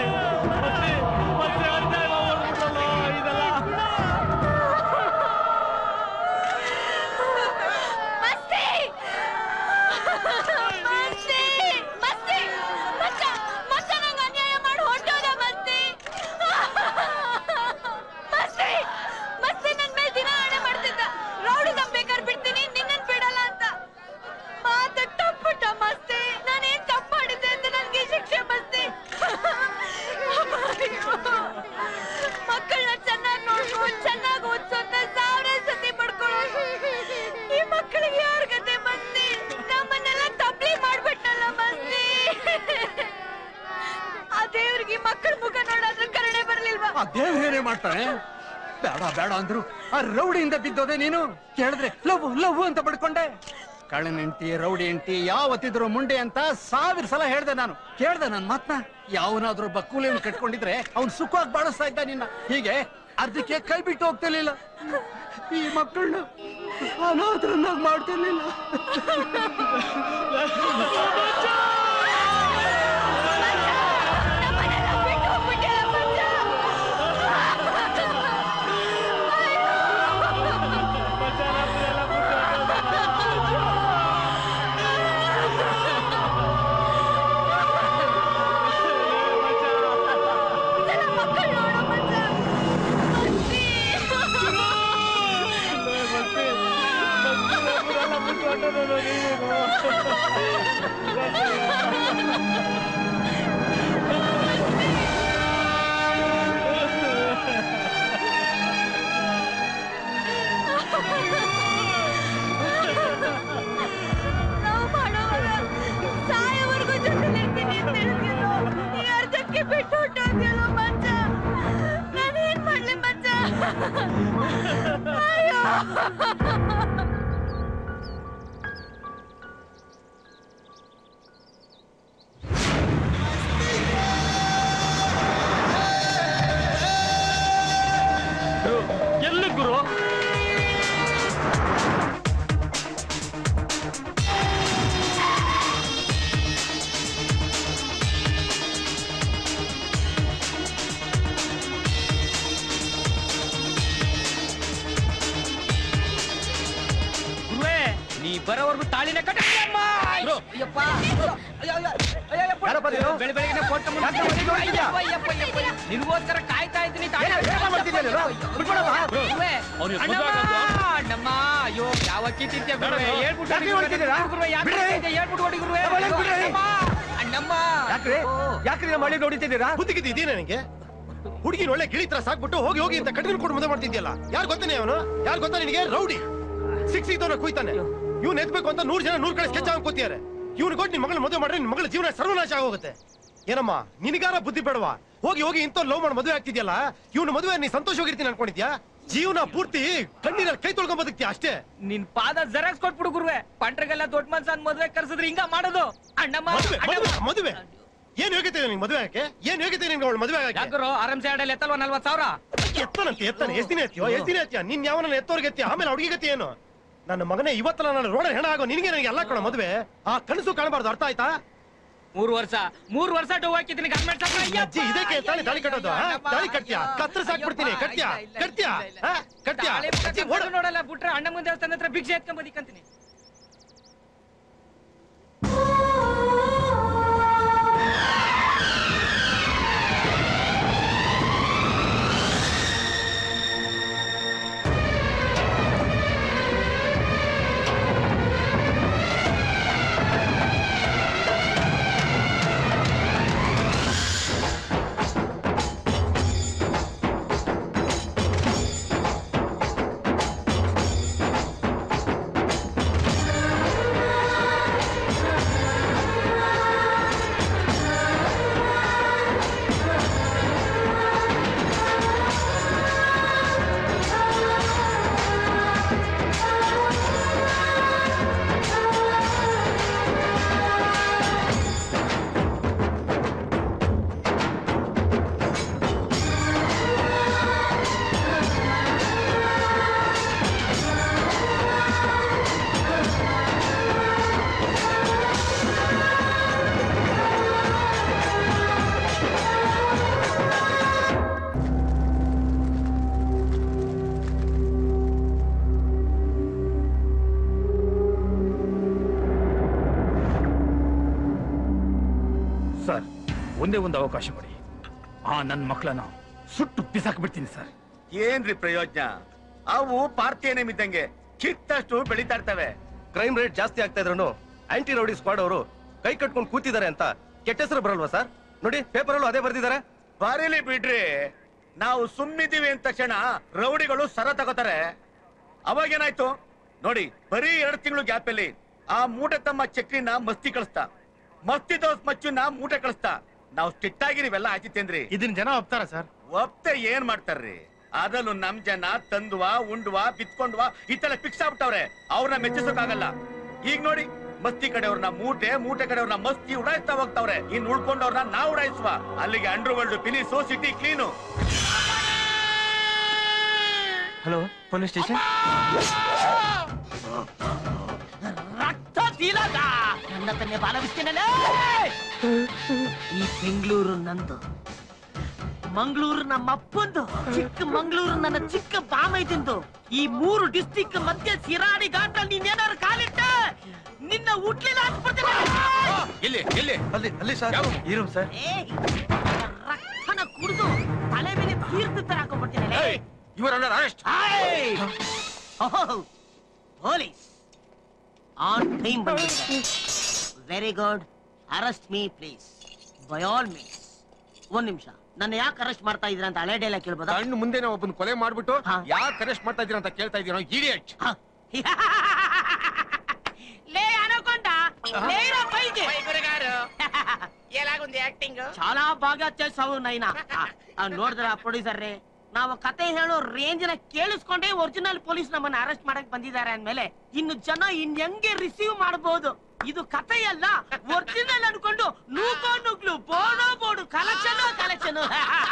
ಮಸ್ತಿ ಮಸ್ತಿ ಮಸ್ತಿ ಮಚ್ಚ ಮಚ್ಚ ನಂಗೆ ಅನ್ಯಾಯ ಮಾಡಿ ಹೊಂಟೋದ ಮಸ್ತಿ ಮಸ್ತಿ ಮಸ್ತಿ ನನ್ ಮೇಲೆ ದಿನ ಹಣೆ ಮಾಡ್ತಿದ್ದ ರೌಡಿಸಂ ಬೇಕಾದ್ರೆ ಬಿಡ್ತೀನಿ ನಿನ್ನನ್ ಬಿಡಲ್ಲ ಅಂತ ಮಾತು ತಪ್ಪುಟ್ಟ ಮಸ್ತಿ ನಾನೇನ್ ತಪ್ಪು ಮಾಡಿದ್ದೆ ಅಂತ ನನ್ಗೆ ಶಿಕ್ಷೆ ಮಸ್ತಿ ಮಕ್ಕಳನ್ನ ಚೆನ್ನಾಗಿ ನೋಡ್ಕೊ ಚೆನ್ನಾಗಿ ಓದ್ಸೋ ಅಂತ ಸಾವಿರ ಸತಿ ಪಡ್ಕೊಳ್ಳೋ ಈ ಮಕ್ಕಳಿಗೆ ಯಾರ ಗತೆ ಮಸ್ತಿ ನಮ್ಮನ್ನೆಲ್ಲ ತಪ್ಲಿ ಮಾಡ್ಬಿಟ್ಟಲ್ಲ ಮಸ್ತಿ ಆ ದೇವ್ರಿಗೆ ಮಕ್ಕಳ ಮುಖ ನೋಡಾದ್ರೂ ಕರುಣೆ ಬರ್ಲಿಲ್ವಾ ಆ ದೇವ್ರು ಏನೇ ಮಾಡ್ತಾನೆ ಬೇಡ ಬೇಡ ಅಂದ್ರು ಆ ರೌಡಿಯಿಂದ ಬಿದ್ದೋದೆ ನೀನು ಕೇಳಿದ್ರೆ ಲವ್ ಲವ್ ಅಂತ ಪಡ್ಕೊಂಡೆ ಕಳ್ಳನ ಹೆಂಡತಿ ರೌಡಿ ಹೆಂಡತಿ ಯಾವತ್ತಿದ್ರು ಮುಂಡೆ ಅಂತ ಸಾವಿರ ಸಲ ಹೇಳ್ದೆ ನಾನು ಕೇಳ್ದೆ ನನ್ ಮಾತ್ನ ಯಾವನಾದ್ರೂ ಒಬ್ಬ ಕೂಲಿಯನ್ನು ಕಟ್ಕೊಂಡಿದ್ರೆ ಅವ್ನು ಸುಖವಾಗಿ ಬಾಳಿಸ್ತಾ ಇದ್ದ ನಿನ್ನ ಹೀಗೆ ಅರ್ಧಕ್ಕೆ ಕೈ ಬಿಟ್ಟು ಹೋಗ್ತಿರ್ಲಿಲ್ಲ ಈ ಮಕ್ಕಳನ್ನ ಅನಾಥರನ್ನಾಗಿ ಮಾಡ್ತಿರ್ಲಿಲ್ಲ ನಾವು ಮಾಡೋವಾಗ ಸಾಯೋವರೆಗೂ ಜೊತೆಲಿರ್ತೀನಿ ಅಂತ ಹೇಳ್ತಿದ್ರು ಈ ಅರ್ಧಕ್ಕೆ ಬಿಟ್ಟು ಹೊಟ್ಟೋದ್ಯಲ್ಲ ಮಂಚ ನಾನೇನ್ ಮಾಡ್ಲಿ ಮಂಚ ಅಯ್ಯೋ ಎಲ್ಲಿ ಗುರು ಗುರುವೇ ನೀ ಬರೋವರೆಗೂ ತಾಳಿನ ಕಟ್ಟ ಬೆಳೆ ಬೆಳಗ್ಗೆ ನಿನ್ಗೋಸ್ಕರ ಕಾಯ್ತಾ ಇದ್ದೀನಿ ತಾಳಿ ಗುರುವೇ, ಅಣ್ಣಮ್ಮ, ಅಣ್ಣಮ್ಮ, ಅಯ್ಯೋ ಯಾವಕ್ಕಿ ತಿಂತೀಯ ಗುರುವೇ? ಹೇಳ್ಬಿಟ್ಟು ಹೊಡಿ ಗುರುವೇ, ಗುರುವೇ, ಯಾಕೆ ಹೊಡಿತಿದ್ದೆ? ಹೇಳ್ಬಿಟ್ಟು ಹೊಡಿ ಗುರುವೇ. ಅಣ್ಣಮ್ಮ, ಅಣ್ಣಮ್ಮ ಯಾಕ್ರಿ ಯಾಕ್ರಿ ನಮ್ಮ ಹಳ್ಳಿ ನೋಡಿತಿದ್ದೀರಾ ಬುದ್ಧಿಗಿದ್ದು ಇದೀನ ನನಗೆ ಹುಡುಗಿನ ಒಳ್ಳೆ ಗಿಳಿ ತರ ಸಾಕ್ಬಿಟ್ಟು ಹೋಗಿ ಹೋಗಿ ಅಂತ ಕಟ್ಟಿಗೆ ಕೊಟ್ಟು ಮದುವೆ ಮಾಡ್ತಿದ್ಯಲ್ಲ ಯಾರು ಗೊತ್ತಾನೆ ಅವನು ಯಾರು ಗೊತ್ತಾ ನಿನಗೆ ರೌಡಿ ಸಿಕ್ ಸಿಗ್ದವನ ಕುಯ್ತಾನೆ ಇವ್ನು ಎದ್ಬೇಕು ಅಂತ ನೂರ್ ಜನ ನೂರ್ ಕಡೆ ಸ್ಕೆಚ್ ಹಾಕೋತಿಯಾರೆ ಇವ್ನು ಕೊಟ್ಟು ನಿನ್ ಮಗಳ ಮದುವೆ ಮಾಡ್ರೆ ನಿನ್ ಮಗಳ ಜೀವನ ಸರ್ವನಾಶ ಆಗೋಗುತ್ತೆ ಏನಮ್ಮ ನಿನಗಾರ ಬುದ್ಧಿ ಬೇಡವಾ ಹೋಗಿ ಹೋಗಿ ಇಂಥ ಲವ್ ಮಾಡಿ ಮದುವೆ ಆಗ್ತಿದ್ಯಲ್ಲ ಇವ್ನು ಮದುವೆ ನೀ ಸಂತೋಷವಾಗಿರ್ತೀನಿ ಅನ್ಕೊಂಡಿದ್ಯಾ ಜೀವನ ಪೂರ್ತಿ ಕಣ್ಣೀರಲ್ಲಿ ಕೈ ತೊಳ್ಕೊಂಡ್ ಬದುಕ್ತೀಯ ಅಷ್ಟೇ ನಿನ್ ಪಾದ ಜೆರಾಕ್ಸ್ ಕೊಟ್ಬಿಡು ಗುರುವೆ ಪಂಟ್ರಿಗೆಲ್ಲ ದೊಡ್ಡ ಮನ್ಸ ಅಂದ್ ಮದ್ವೆ ಕರ್ಸಿದ್ರೆ ಹಿಂಗ ಮಾಡೋದು ಅಣ್ಣಮ್ಮ ಮದುವೆ ಅಣ್ಣಮ್ಮ. ಮದುವೆ ಮದುವೆ ಏನ್ ಯೋಗ್ಯತೆ ಇದೆ ನಿಂಗೆ ಮದುವೆ ಆಗಕ್ಕೆ ಏನ್ ಯೋಗ್ಯತೆ ನಿನ್ಗೆ ಅವಳು ಮದುವೆ ಆಗಕ್ಕೆ ಯಾಕರು ಆರಾಮ್ ಸೈಡಲ್ಲಿ ಎತ್ತಲ್ವ ನಲ್ವತ್ ಸಾವಿರ ಎತ್ತನಂತೆ ಎತ್ತಾನೆ ಎಷ್ಟ್ ದಿನ ಎತ್ತಿಯೋ ಎಷ್ಟ್ ದಿನ ಎತ್ತಿಯ ನಿನ್ ಯಾವನ ಎತ್ತೋರ್ಗೆ ಎತ್ತಿಯ ಆಮೇಲೆ ಹುಡುಗಿ ಗತಿ ಏನು ನನ್ನ ಮಗನೇ ಇವತ್ತಲ್ಲ ನಾನು ರೋಡ ಹೆಣ ಆಗೋ ನಿನಗೆ ನನಗೆ ಎಲ್ಲ ಕೊಡೋ ಮದುವೆ ಆ ಕನಸು ಕಾಣಬಾರ್ದು ಅರ್ಥ ಆಯ್ತಾ ಮೂರು ವರ್ಷ ಮೂರು ವರ್ಷ ಡವ್ ಹಾಕಿದ್ದೀನಿ ಗರ್ಮೆಂಟ್ ಅಜ್ಜಿ ಇದಕ್ಕೆ ತಾಳಿ ತಾಳಿ ಕಟ್ಟೋದು ಆ? ತಾಳಿ ಕಟ್ತೀಯಾ ಕತ್ತರಿಸಿ ಹಾಕ್ಬಿಡ್ತೀನಿ ಕಟ್ತೀಯಾ ಕಟ್ತೀಯಾ ಆ? ಕಟ್ತೀಯಾ ಅಜ್ಜಿ, ಓಡು. ನೋಡಲ್ಲ ಬಿಟ್ರೆ ಅಣ್ಣ ಮುಂದೆ ದೇವಸ್ಥಾನ ಹತ್ರ ಭಿಕ್ಷೆ ಎತ್ಕೊಂಡ್ ಬದಿಕಂತೀನಿ ಸರ್ ಒಂದೇ ಒಂದು ಅವಕಾಶ ಕೊಡಿ ಆ ನನ್ನ ಮಕ್ಕಳನ್ನ ಸುಟ್ಟು ಬಿಸಾಕ್ಬಿಡ್ತೀನಿ ಸರ್ ಏನ್ರಿ ಪ್ರಯೋಜನ ಅವು ಪಾರ್ಥಿಯ ಇದ್ದಂಗೆ ಕಿತ್ತಷ್ಟು ಬೆಳೀತಾ ಇರ್ತವೆ ಕ್ರೈಮ್ ರೇಟ್ ಜಾಸ್ತಿ ಆಗ್ತಾ ಇದ್ರು ಆಂಟಿ ರೌಡಿ ಸ್ಕ್ವಾಡ್ ಅವರು ಕೈ ಕಟ್ಕೊಂಡು ಕೂತಿದ್ದಾರೆ ಅಂತ ಕೆಟ್ಟ ಹೆಸರು ಬರಲ್ವಾ ಸರ್ ನೋಡಿ ಪೇಪರ್ ಅಲ್ಲೂ ಅದೇ ಬರ್ದಿದ್ದಾರೆ ಬರೀಲಿ ಬಿಡ್ರಿ ನಾವು ಸುಮ್ಮಿದೀವಿ ಅಂದ ತಕ್ಷಣ ರೌಡಿಗಳು ಸರ ತಗೋತಾರೆ ಅವಾಗೇನಾಯ್ತು ನೋಡಿ ಬರೀ ಎರಡು ತಿಂಗಳು ಗ್ಯಾಪ್ ಅಲ್ಲಿ ಆ ಮೂಟೆ ತಮ್ಮ ಚಕ್ರಿನ ಮಸ್ತಿ ಕಳಿಸ್ತಾ ಮಸ್ತಿ ದೋಸ್ ಮಚ್ಚುನ ಮೂಟೆ ಕಳಿಸ್ತಾ ನಾವು ಸ್ಟ್ರಿಕ್ಟ್ ಆಗಿ ನೀವೆಲ್ಲ ಆಚಿತ್ತೇನ್ರಿ ಇದನ್ನ ಜನ ಒಪ್ತಾರ ಸರ್ ಒಪ್ತೆ ಏನ್ ಮಾಡ್ತಾರ್ರಿ ಅದಲ್ಲೂ ನಮ್ ಜನ ತಂದ್ವಾ ಉಂಡ್ವಾ ಬಿತ್ಕೊಂಡ್ವಾ ಈ ತರ ಫಿಕ್ಸ್ ಆಗ್ಬಿಟ್ಟವ್ರೆ ಅವ್ರನ್ನ ಮೆಚ್ಚಿಸೋಕಾಗಲ್ಲ ಈಗ ನೋಡಿ ಮಸ್ತಿ ಕಡೆಯವ್ರನ್ನ ಮೂಟೆ ಮೂಟೆ ಕಡೆಯವ್ರನ್ನ ಮಸ್ತಿ ಉಡಾಯಿಸ್ತಾ ಹೋಗ್ತಾವ್ರೆ ಇನ್ ಉಳ್ಕೊಂಡವ್ರನ್ನ ನಾವು ಉಡಾಯಿಸುವ ಅಲ್ಲಿಗೆ underworld finish city clean hello police station ರಕ್ತ ತೀಲದ ನನ್ನ ತನ್ನೆ ಬಾಲವಿಸ್ತೇನಲ್ಲ ಈ ಬೆಂಗಳೂರು ನಂದು ಮಂಗಳೂರು ನಮ್ಮ ಅಪ್ಪಂದು ಚಿಕ್ಕ ಮಂಗಳೂರು ನನ್ನ ಚಿಕ್ಕ ಬಾಮೈದಿಂದು ಈ ಮೂರು ಡಿಸ್ಟಿಕ್ ಮಧ್ಯೆ ಸಿರಾಡಿ ಘಾಟಲ್ಲಿ ನೀನೇನಾರು ಕಾಲಿಟ್ಟ ನಿನ್ನ ಹುಟ್ಲಿಲ್ಲ ಅನ್ಸ್ಬಿಡ್ತೀನಿ ಎಲ್ಲಿ ಎಲ್ಲಿ ಅಲ್ಲಿ ಅಲ್ಲಿ ಸರ್ ಈ ರೂಮ್ ಸರ್ ಏಯ್, ರಕ್ತನ ಕುಡಿದು ತಲೆ ಮೇಲೆ ತೀರ್ಥ ತರ ಹಾಕೊಂಡ್ಬಿಡ್ತೀನಿ ಇವರ್ under arrest police on time ಬಂದಿದ್ದಾರೆ very good arrest me please by all means ಒಂದ್ ನಿಮಿಷ ನನ್ನ ಯಾಕೆ ಅರೆಸ್ಟ್ ಮಾಡ್ತಾ ಇದ್ರ ಅಂತ ಹಳೆ ಡೈಲಾಗ್ ಕೇಳ್ಬೋದಾ ಕಣ್ಣು ಮುಂದೆನೆ ಒಬ್ಬನ ಕೊಲೆ ಮಾಡ್ಬಿಟ್ಟು ಯಾಕೆ ಅರೆಸ್ಟ್ ಮಾಡ್ತಾ ಇದೀರ ಅಂತ ಕೇಳ್ತಾ ಇದೀರೋ ಇಡಿಯಟ್ ಲೇ ಅನಕೊಂಡ లేరా పైకి గారు ఎలాగుంది యాక్టింగ్ చాలా బాగా చేసావు నైనా ನೋಡಿದ್ರ ಪ್ರೊಡ್ಯೂಸರ್ ರೇ ನಾವು ಕತೆ ಹೇಳೋ ರೇಂಜ್ ನ ಕೇಳಿಸ್ಕೊಂಡೇ ಒರಿಜಿನಲ್ ಪೊಲೀಸ್ ನಮ್ಮನ್ನ ಅರೆಸ್ಟ್ ಮಾಡಕ್ ಬಂದಿದ್ದಾರೆ ಅಂದ್ಮೇಲೆ ಇನ್ನು ಜನ ಇನ್ ಹೆಂಗೆ ರಿಸೀವ್ ಮಾಡಬಹುದು ಇದು ಕಥೆಯಲ್ಲ ಒರಿಜಿನಲ್ ಅನ್ಕೊಂಡು ನೂಕೋ ನುಗ್ಲು ಬೋಡೋ ಬೋಡು ಕಲೆಕ್ಷನ್ ಕಲೆಕ್ಷನ್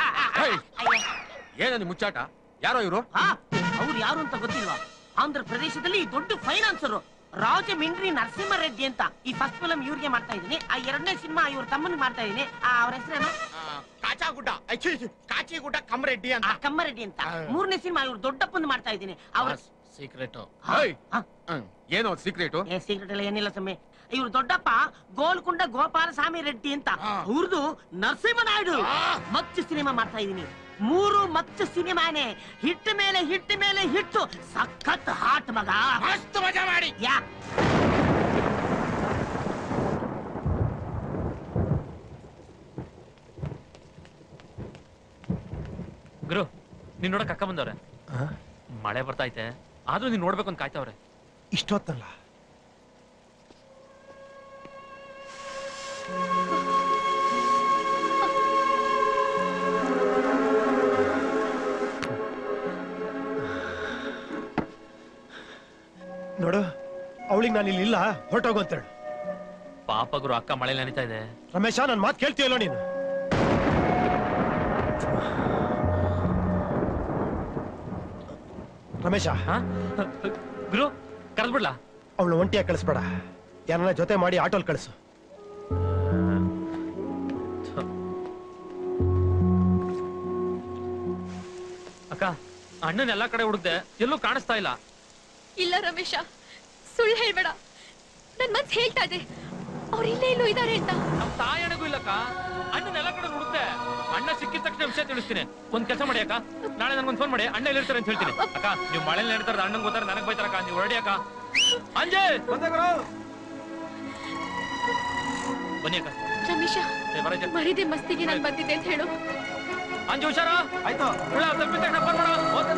ಏನ ಮುಚ್ಚಾಟ ಯಾರೋ ಇವರು ಅವ್ರು ಯಾರು ಅಂತ ಗೊತ್ತಿಲ್ವಾ ಆಂಧ್ರ ಪ್ರದೇಶದಲ್ಲಿ ದೊಡ್ಡ ಫೈನಾನ್ಸರು ರಾಜಮಿಂಡ್ರಿ ನರಸಿಂಹ ರೆಡ್ಡಿ ಅಂತ ಈ ಫಸ್ಟ್ ಫಿಲಂ ಇವ್ರಿಗೆ ಮಾಡ್ತಾ ಇದೀನಿ ಆ ಎರಡನೇ ಸಿನಿಮಾ ಇವ್ರ ತಮ್ಮನಿಗೆ ಮಾಡ್ತಾ ಇದೀನಿ ಅವ್ರ ಹೆಸರೇನು ಕಾಚಾಗುಡ್ಡ ಅಚ್ಚಿ, ಕಾಚಿಗುಡ್ಡ ಕಮ್ಮರೆಡ್ಡಿ ಅಂತ ಕಮ್ಮರೆಡ್ಡಿ ಅಂತ ಮೂರನೇ ಸಿನಿಮಾ ಇವ್ರು ದೊಡ್ಡಪ್ಪನ ಮಾಡ್ತಾ ಇದೀನಿ ಅವ್ರ ಸೀಕ್ರೆಟ್ ಏನೋ ಸೀಕ್ರೆಟ್ ಏ ಸೀಕ್ರೆಟ್ ಎಲ್ಲ ಏನಿಲ್ಲ ಸ್ವಾಮಿ ಇವ್ರು ದೊಡ್ಡಪ್ಪ ಗೋಲ್ಕೊಂಡ ಗೋಪಾಲಸ್ವಾಮಿ ರೆಡ್ಡಿ ಅಂತ ಅವ್ರದ್ದು ನರಸಿಂಹನಾಯ್ಡು ಮಚ್ಚ ಸಿನಿಮಾ ಮಾಡ್ತಾ ಇದೀನಿ ಮೂರು ಮಚ್ಚ ಸಿನಿಮಾನೇ ಹಿಟ್ ಮೇಲೆ ಹಿಟ್ ಮೇಲೆ ಹಿಟ್ಟು ಸಖತ್ ಹಾಟ್ ಮಗ ಮಸ್ತ್ ಮಜಾ ಮಾಡಿ ಯಾ ಗುರು ನೀನ್ ನೋಡಕ್ ಅಕ್ಕ ಬಂದವ್ರೆ ಮಳೆ ಬರ್ತೈತೆ ಆದ್ರೂ ನೀನ್ ನೋಡ್ಬೇಕು ಅಂತ ಕಾಯ್ತವ್ರೆ ಇಷ್ಟೊತ್ತಲ್ಲ ನೋಡು ಅವಳಿಗೆ ನಾನು ಇಲ್ಲಿ ಇಲ್ಲ ಹೊರಟೋಗು ಅಂತೇಳು ಪಾಪ ಗುರು ಅಕ್ಕ ಮಳೆ ನೆನಿತಾ ಇದೆ ರಮೇಶ ನನ್ನ ಮಾತು ಕೇಳ್ತೀಯಲ್ಲ ನೀನು ರಮೇಶ ಗುರು ಕರೆದ್ಬಿಡ್ಲಾ ಅವಳು ಒಂಟಿಯಾಗಿ ಕಳಿಸ್ಬೇಡ ಯಾರನ್ನ ಜೊತೆ ಮಾಡಿ ಆಟೋಲ್ ಕಳಿಸು ಅಕ್ಕ ಅಣ್ಣನ ಎಲ್ಲಾ ಕಡೆ ಹುಡುಕ್ದೆ ಎಲ್ಲೂ ಕಾಣಿಸ್ತಾ ಇಲ್ಲ ಇಲ್ಲ ರಮೇಶ ಸುಳ್ಳು ಹೇಳ್ಬೇಡ ನನ್ ಮನ್ಸ್ ಹೇಳ್ತಾ ಇದೆ ಅವ್ರು ಇಲ್ಲೇ ಇಲ್ಲೂ ಇದಾರೆ ಅಂತ ನಮ್ ತಾಯಣಗೂ ಇಲ್ಲಕ್ಕ ಅಣ್ಣನ ಎಲ್ಲಾ ಕಡೆ ಹುಡುಕ್ದೆ ಅಣ್ಣ ಸಿಕ್ಕಿದ ತಕ್ಷಣ ವಿಷಯ ತಿಳಿಸ್ತೀನಿ ಒಂದ್ ಕೆಲಸ ಮಾಡಿ ಅಕ್ಕ ನಾಳೆ ನನ್ಗೊಂದ್ ಫೋನ್ ಮಾಡಿ ಅಣ್ಣ ಎಲ್ಲಿರ್ತಾರೆ ಅಂತ ಹೇಳ್ತೀನಿ ಅಕ್ಕ ನೀವು ಮಳೆಯಲ್ಲಿ ನಡೀತಾರೆ ಅಣ್ಣಂಗ್ ಗೊತ್ತಾರೆ ನನಗ್ ಬೈತಾರಕ್ಕ ನೀವು ಹೊರಡಿ ಅಕ್ಕ ಅಂಜೆ ಬನ್ನಿ ಅಕ್ಕ ರಮೇಶ ಏ, ಬರಜ್ಜ. ಮರಿದೆ ಮಸ್ತಿಗೆ ನಾನು ಬಂದಿದ್ದೆ ಅಂತ ಹೇಳು ಅಂಜು ಹುಷಾರ ಆಯ್ತು ತಪ್ಪಿದ ತಕ್ಷಣ ಫೋನ್ ಮಾಡು ಓಕೆ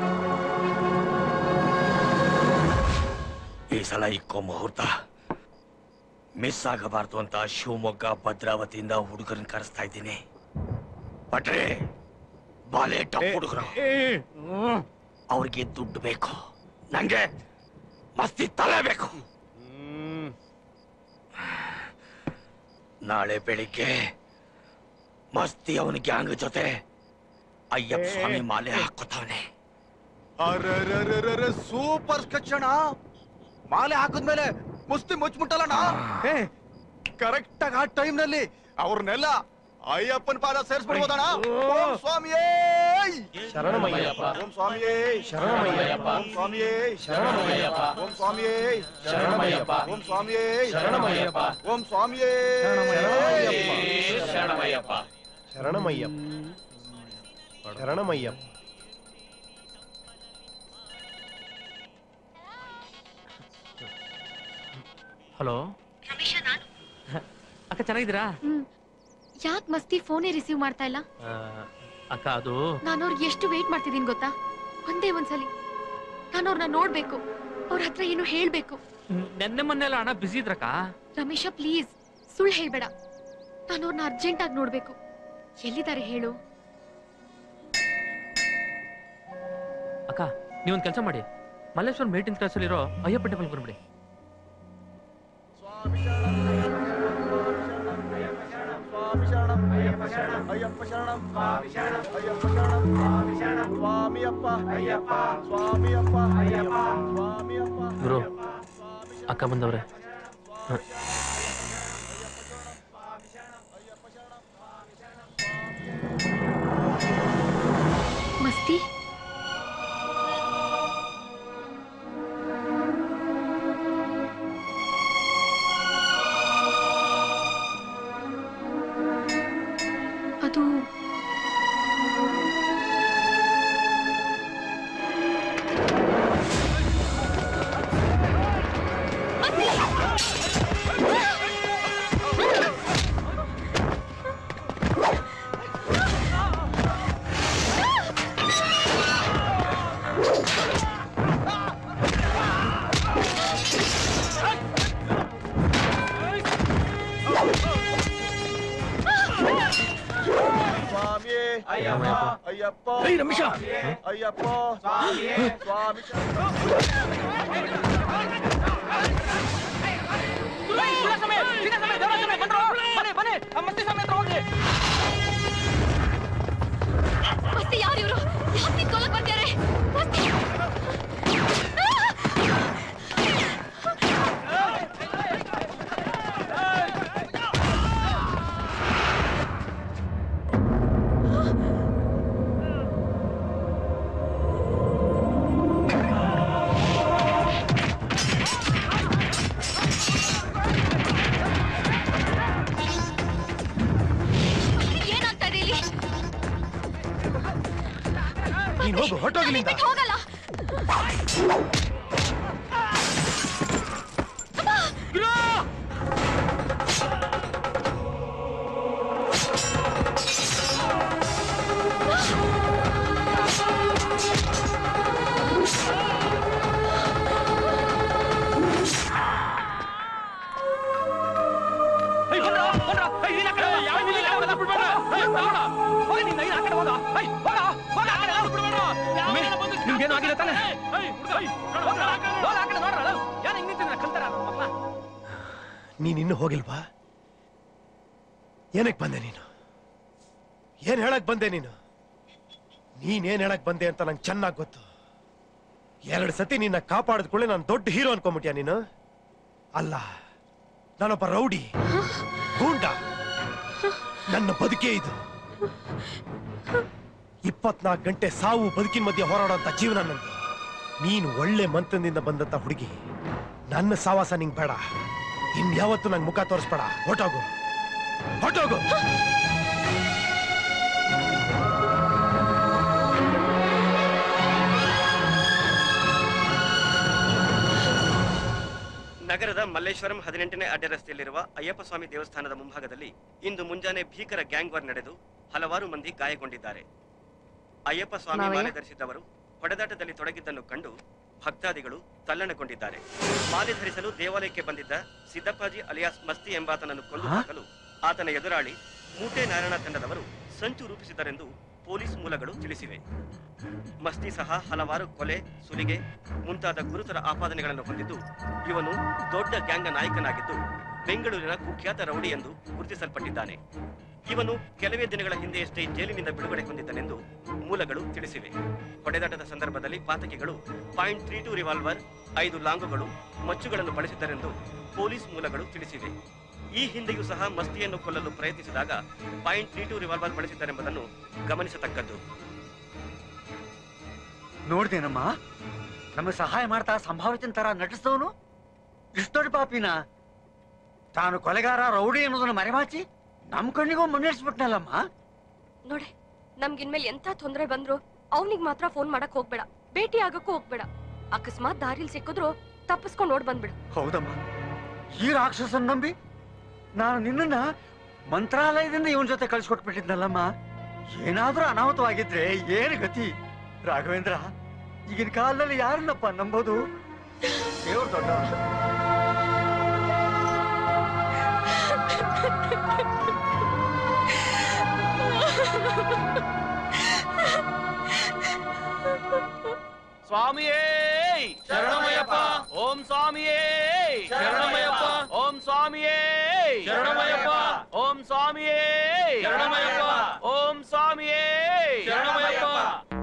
ಈ ಸಲ ಇಕ್ಕೋ ಮುಹೂರ್ತ ಮಿಸ್ ಆಗಬಾರ್ದು ಅಂತ ಶಿವಮೊಗ್ಗ ಭದ್ರಾವತಿಯಿಂದ ಹುಡುಗರನ್ನ ಕರೆಸ್ತಾ ಇದ್ದೀನಿ ಬಟ್ರೆ ಬಾಲೆ ಟಪ್ ಹುಡುಗರು ಅವ್ರಿಗೆ ದುಡ್ಡು ಬೇಕು ನಂಗೆ ಮಸ್ತಿ ತಲೆ ಬೇಕು ನಾಳೆ ಬೆಳಿಗ್ಗೆ ಮಸ್ತಿ ಅವನ ಗ್ಯಾಂಗ್ ಜೊತೆ ಅಯ್ಯಪ್ಪ ಸ್ವಾಮಿ ಮಾಲೆ ಹಾಕೋತಾವನೆ ಅರೆ ಸೂಪರ್ ಸ್ಕೆಚ್ ಅಣ್ಣ ಮಾಲೆ ಹಾಕಿದ್ಮೇಲೆ ಮುಸ್ತಿ ಮುಚ್ಚಿಬಿಟ್ಟಲ್ಲಣ್ಣ ಏ ಕರೆಕ್ಟ್ ಆಗಿ ಆ ಟೈಮ್ ನಲ್ಲಿ ಅವ್ರನ್ನೆಲ್ಲ ಅಯ್ಯಪ್ಪನ ಪಾದ ಸೇರಿಸ್ಬಿಡ್ಬೋದಣ್ಣ ಓಂ ಸ್ವಾಮಿಯೇ ಶರಣಮಯ್ಯಪ್ಪ. ಓಂ ಸ್ವಾಮಿಯೇ ಶರಣಮಯ್ಯಪ್ಪ. ಓಂ ಸ್ವಾಮಿಯೇ ಶರಣಮಯ್ಯಪ್ಪ. ಓಂ ಸ್ವಾಮಿಯೇ ಶರಣಮಯ್ಯಪ್ಪ. ಓಂ ಸ್ವಾಮಿಯೇ ಶರಣಮಯ್ಯಪ್ಪ. ಓಂ ಸ್ವಾಮಿಯೇ ಶರಣಮಯ್ಯಪ್ಪ. ಶರಣಮಯ್ಯಪ್ಪ ಶರಣಮಯ್ಯಪ್ಪ ಹಲೋ ಅಕ್ಕ ಚೆನ್ನಾಗಿದ್ದೀರಾ ಹ್ಮ್ ಯಾಕ್ ಮಸ್ತಿ ಫೋನೇ ರಿಸೀವ್ ಮಾಡ್ತಾ ಇಲ್ಲ ಆ, ಅಕ್ಕ ಅದು ನಾನು ಅವ್ರಿಗೆ ಎಷ್ಟು ವೇಟ್ ಮಾಡ್ತಿದ್ದೀನಿ ಗೊತ್ತಾ ಒಂದೇ ಒಂದ್ಸಲಿ ನಾನು ಅವ್ರನ್ನ ನೋಡ್ಬೇಕು ಅವ್ರ ಹತ್ರ ಏನು ಹೇಳ್ಬೇಕು ನ್- ನೆನ್ನೆ ಮೊನ್ನೆ ಎಲ್ಲ ಹಣ ಬಿಸಿ ಇದ್ರಕ್ಕ ರಮೇಶ ಪ್ಲೀಸ್ ಸುಳ್ಳು ಹೇಳ್ಬೇಡ ನಾನು ಅವ್ರನ್ನ ಅರ್ಜೆಂಟ್ ಆಗಿ ನೋಡ್ಬೇಕು ಎಲ್ಲಿದ್ದಾರೆ ಹೇಳು ಅಕ್ಕ ನೀವೊಂದ್ ಕೆಲಸ ಮಾಡಿ ಮಲ್ಲೇಶ್ವರ್ ಮೇಟಿನ್ ಕ್ಲಾಸ್ ಅಲ್ಲಿರೋ ಅಯ್ಯಪ್ಪ ಟೆಂಪಲ್ ಬಂದ್ಬಿಡಿ ಅಯ್ಯಪ್ಪ ಶರಣಂ ಅಯ್ಯಪ್ಪ ಶರಣಂ ಸ್ವಾಮಿ ಶರಣಂ ಅಯ್ಯಪ್ಪ ಶರಣಂ ಸ್ವಾಮಿ ಶರಣಂ ಸ್ವಾಮಿಯಪ್ಪ ಅಯ್ಯಪ್ಪ ಸ್ವಾಮಿಯಪ್ಪ ಅಯ್ಯಪ್ಪ ಸ್ವಾಮಿಯಪ್ಪ ಗುರು ಅಕ್ಕ ಬಂದವ್ರೆ ಹ. ಮಸ್ತಿ ಅದು ಸ್ವಾಮಿಯೇ ಅಯ್ಯಪ್ಪ. ಅಯ್ಯಪ್ಪ ಏಯ್, ರಮೇಶ. ಅಯ್ಯಪ್ಪ ಸ್ವಾಮಿಯೇ ಸ್ವಾಮಿ ಮಸ್ತಿ ಯಾರು ಇವರು ಯಾಕೆ ನಿಂತ್ಕೊಳ್ಳಕ್ ಬಂದ್ಯಾರೆ ಮಸ್ತಿ ಏನಾಗ್ತಾ ಇದೆ ಇಲ್ಲಿ ನೀನ್ ಹೋಗು ಹೊಟ್ಟೋಗಿಲ್ಲಿಂದ ಬಿಟ್ಟು ಹೋಗಲ್ಲ ನಿಮ್ಗೇನು ಆಗಿಲ್ಲ ತಾನೆ ಯಾರು ಹಿಂಗ್ ನಿಂತಿದ್ರೆ ಕಲ್ತಾರ ಮಕ್ಕಳ ನೀನ್ ಇನ್ನು ಹೋಗಿಲ್ವಾ ಏನಕ್ ಬಂದೆ ನೀನು ಏನ್ ಹೇಳಕ್ ಬಂದೆ ನೀನು ನೀನೇನ್ ಹೇಳಕ್ ಬಂದೆ ಅಂತ ನಂಗೆ ಚೆನ್ನಾಗ್ ಗೊತ್ತು ಎರಡು ಸತಿ ನಿನ್ನ ಕಾಪಾಡಿದ ಕೂಡಲೇ ನಾನು ದೊಡ್ಡ ಹೀರೋ ಅನ್ಕೊಂಬಿಟ್ಯಾ ನೀನು ಅಲ್ಲ ನಾನೊಬ್ಬ ರೌಡಿ ಗೂಂಡ ನನ್ನ ಬದುಕೇ ಇದು ಇಪ್ಪತ್ನಾಲ್ಕು ಗಂಟೆ ಸಾವು ಬದುಕಿನ ಮಧ್ಯೆ ಹೋರಾಡೋಂಥ ಜೀವನ ನಂದು ನೀನು ಒಳ್ಳೆ ಮಂತನದಿಂದ ಬಂದಂತ ಹುಡುಗಿ ನನ್ನ ಸಾವಾಸ ನಿಂಗೆ ಬೇಡ ಇನ್ಯಾವತ್ತು ನಂಗೆ ಮುಖ ತೋರಿಸ್ಬೇಡ ಹೊಟ್ಟೋಗು ಹೊಟ್ಟೋಗು ನಗರದ ಮಲ್ಲೇಶ್ವರಂ ಹದಿನೆಂಟನೇ ಅಡ್ಡ ರಸ್ತೆಯಲ್ಲಿರುವ ಅಯ್ಯಪ್ಪ ಸ್ವಾಮಿ ದೇವಸ್ಥಾನದ ಮುಂಭಾಗದಲ್ಲಿ ಇಂದು ಮುಂಜಾನೆ ಭೀಕರ ಗ್ಯಾಂಗ್ ವಾರ್ ನಡೆದು ಹಲವಾರು ಮಂದಿ ಗಾಯಗೊಂಡಿದ್ದಾರೆ ಅಯ್ಯಪ್ಪ ಸ್ವಾಮಿ ಮಾವಯ್ಯ? ಮಾಲೆ ಧರಿಸಿದ್ದವರು ಹೊಡೆದಾಟದಲ್ಲಿ ತೊಡಗಿದ್ದನ್ನು ಕಂಡು ಭಕ್ತಾದಿಗಳು ತಲ್ಲಣಗೊಂಡಿದ್ದಾರೆ ಮಾಲೆ ಧರಿಸಲು ದೇವಾಲಯಕ್ಕೆ ಬಂದಿದ್ದ ಸಿದ್ದಪ್ಪಾಜಿ ಅಲಿಯಾಸ್ ಮಸ್ತಿ ಎಂಬಾತನನ್ನು ಕೊಂದು ಹಾಕಲು ಆತನ ಎದುರಾಳಿ ಮೂಟೆ ನಾರಾಯಣ ತಂಡದವರು ಸಂಚು ರೂಪಿಸಿದರೆಂದು ಪೊಲೀಸ್ ಮೂಲಗಳು ತಿಳಿಸಿವೆ ಮಸ್ತಿ ಸಹ ಹಲವಾರು ಕೊಲೆ ಸುಲಿಗೆ ಮುಂತಾದ ಗುರುತರ ಆಪಾದನೆಗಳನ್ನು ಹೊಂದಿದ್ದು ಇವನು ದೊಡ್ಡ ಗ್ಯಾಂಗ ನಾಯಕನಾಗಿದ್ದು ಬೆಂಗಳೂರಿನ ಕುಖ್ಯಾತ ರೌಡಿ ಎಂದು ಗುರುತಿಸಲ್ಪಟ್ಟಿದ್ದಾನೆ ಇವನು ಕೆಲವೇ ದಿನಗಳ ಹಿಂದೆಯಷ್ಟೇ ಜೈಲಿನಿಂದ ಬಿಡುಗಡೆ ಹೊಂದಿದ್ದನೆಂದು ಮೂಲಗಳು ತಿಳಿಸಿವೆ ಹೊಡೆದಾಟದ ಸಂದರ್ಭದಲ್ಲಿ ಪಾತಕಿಗಳು ಪಾಯಿಂಟ್ ತ್ರೀ ಟು ರಿವಾಲ್ವರ್ ಐದು ಲಾಂಗುಗಳು ಮಚ್ಚುಗಳನ್ನು ಬಳಸಿದ್ದರೆಂದು ಪೊಲೀಸ್ ಮೂಲಗಳು ತಿಳಿಸಿವೆ ಈ ಹಿಂದೆಯೂ ಸಹ ಮಸ್ತಿಯನ್ನು ಕೊಲ್ಲಲು ಪ್ರಯತ್ನಿಸಿದಾಗ ಪಾಯಿಂಟ್ ತ್ರೀ ಟು ರಿವಾಲ್ವರ್ ಬಳಸಿದ್ದರೆಂಬುದನ್ನು ಗಮನಿಸತಕ್ಕದ್ದು ನೋಡ್ದೇನಮ್ಮ ನಮಗೆ ಸಹಾಯ ಮಾಡ್ತಾ ಸಂಭಾವಿತನ ತರ ನಟಿಸಿದವನು ಇಷ್ಟು ದೊಡ್ಡ ಪಾಪಿನ ತಾನು ಕೊಲೆಗಾರ ರೌಡಿ ಅನ್ನೋದನ್ನ ಮರೆಮಾಚಿ ನಮ್ ಕಣ್ಣಿಗೂ ಮುನ್ನಡೆಸ್ಬಿಟ್ನಲ್ಲಮ್ಮ ನೋಡೆ ನಮ್ಗಿನ್ಮೇಲೆ ಎಂತ ತೊಂದ್ರೆ ಬಂದ್ರು ಅವನಿಗೆ ಮಾತ್ರ ಫೋನ್ ಮಾಡಕ್ ಹೋಗ್ಬೇಡ ಭೇಟಿ ಆಗಕ್ಕೂ ಹೋಗ್ಬೇಡ ಅಕಸ್ಮಾತ್ ದಾರಿಲ್ ಸಿಕ್ಕಿದ್ರು ತಪ್ಪಿಸ್ಕೊಂಡ್ ಓಡ್ ಬಂದ್ಬಿಡು ಹೌದಮ್ಮ ಈ ರಾಕ್ಷಸನ್ ನಂಬಿ ನಾನು ನಿನ್ನನ್ನ ಮಂತ್ರಾಲಯದಿಂದ ಇವನ್ ಜೊತೆ ಕಳ್ಸಿಕೊಟ್ಬಿಟ್ಟಿದ್ನಲ್ಲಮ್ಮ ಏನಾದ್ರೂ ಅನಾಹುತವಾಗಿದ್ರೆ ಏನು ಗತಿ ರಾಘವೇಂದ್ರ ಈಗಿನ ಕಾಲದಲ್ಲಿ ಯಾರನ್ನಪ್ಪ ನಂಬೋದು ದೇವ್ರ ದೊಡ್ಡ ಸ್ವಾಮಿಯೇ ಶರಣಮಯ್ಯಪ್ಪ ಓಂ ಸ್ವಾಮಿಯೇ ಶರಣಮಯ್ಯಪ್ಪ ಓಂ ಸ್ವಾಮಿಯೇ ಶರಣಮಯ್ಯಪ್ಪ ಓಂ ಸ್ವಾಮಿಯೇ ಶರಣಮಯ್ಯಪ್ಪ ಓಂ ಸ್ವಾಮಿಯೇ ಶರಣಮಯ್ಯಪ್ಪ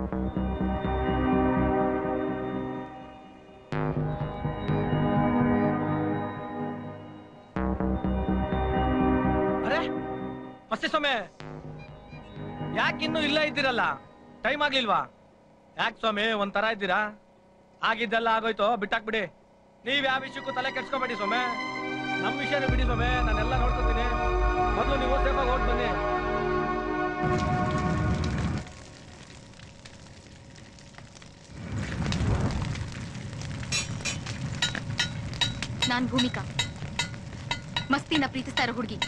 ಅರೆ ಮಸ್ತಿ ಸ್ವಾಮಿ ಯಾಕಿನ್ನೂ ಇಲ್ಲ ಇದ್ದೀರಲ್ಲ ಟೈಮ್ ಆಗ್ಲಿಲ್ವಾ ಯಾಕೆ ಸ್ವಾಮಿ ಒಂಥರ ಇದ್ದೀರಾ ಆಗಿದ್ದೆಲ್ಲ ಆಗೋಯ್ತು ಬಿಟ್ಟಾಕ್ಬಿಡಿ ನೀವ್ ಯಾವ ವಿಷಯಕ್ಕೂ ತಲೆ ಕೆಡ್ಸ್ಕೊಬೇಡಿ ಸ್ವಾಮಿ ನಮ್ ವಿಷಯನೂ ಬಿಡಿ ಸ್ವಾಮಿ ನಾನೆಲ್ಲ ನೋಡ್ಕೊತೀನಿ ಮೊದಲು ನೀವು ಸೇಫಾಗಿ ಹೊರಟು ಬನ್ನಿ ನಾನ್ ಭೂಮಿಕಾ ಮಸ್ತಿನ ಪ್ರೀತಿಸ್ತಾ ಇರೋ ಹುಡುಗಿ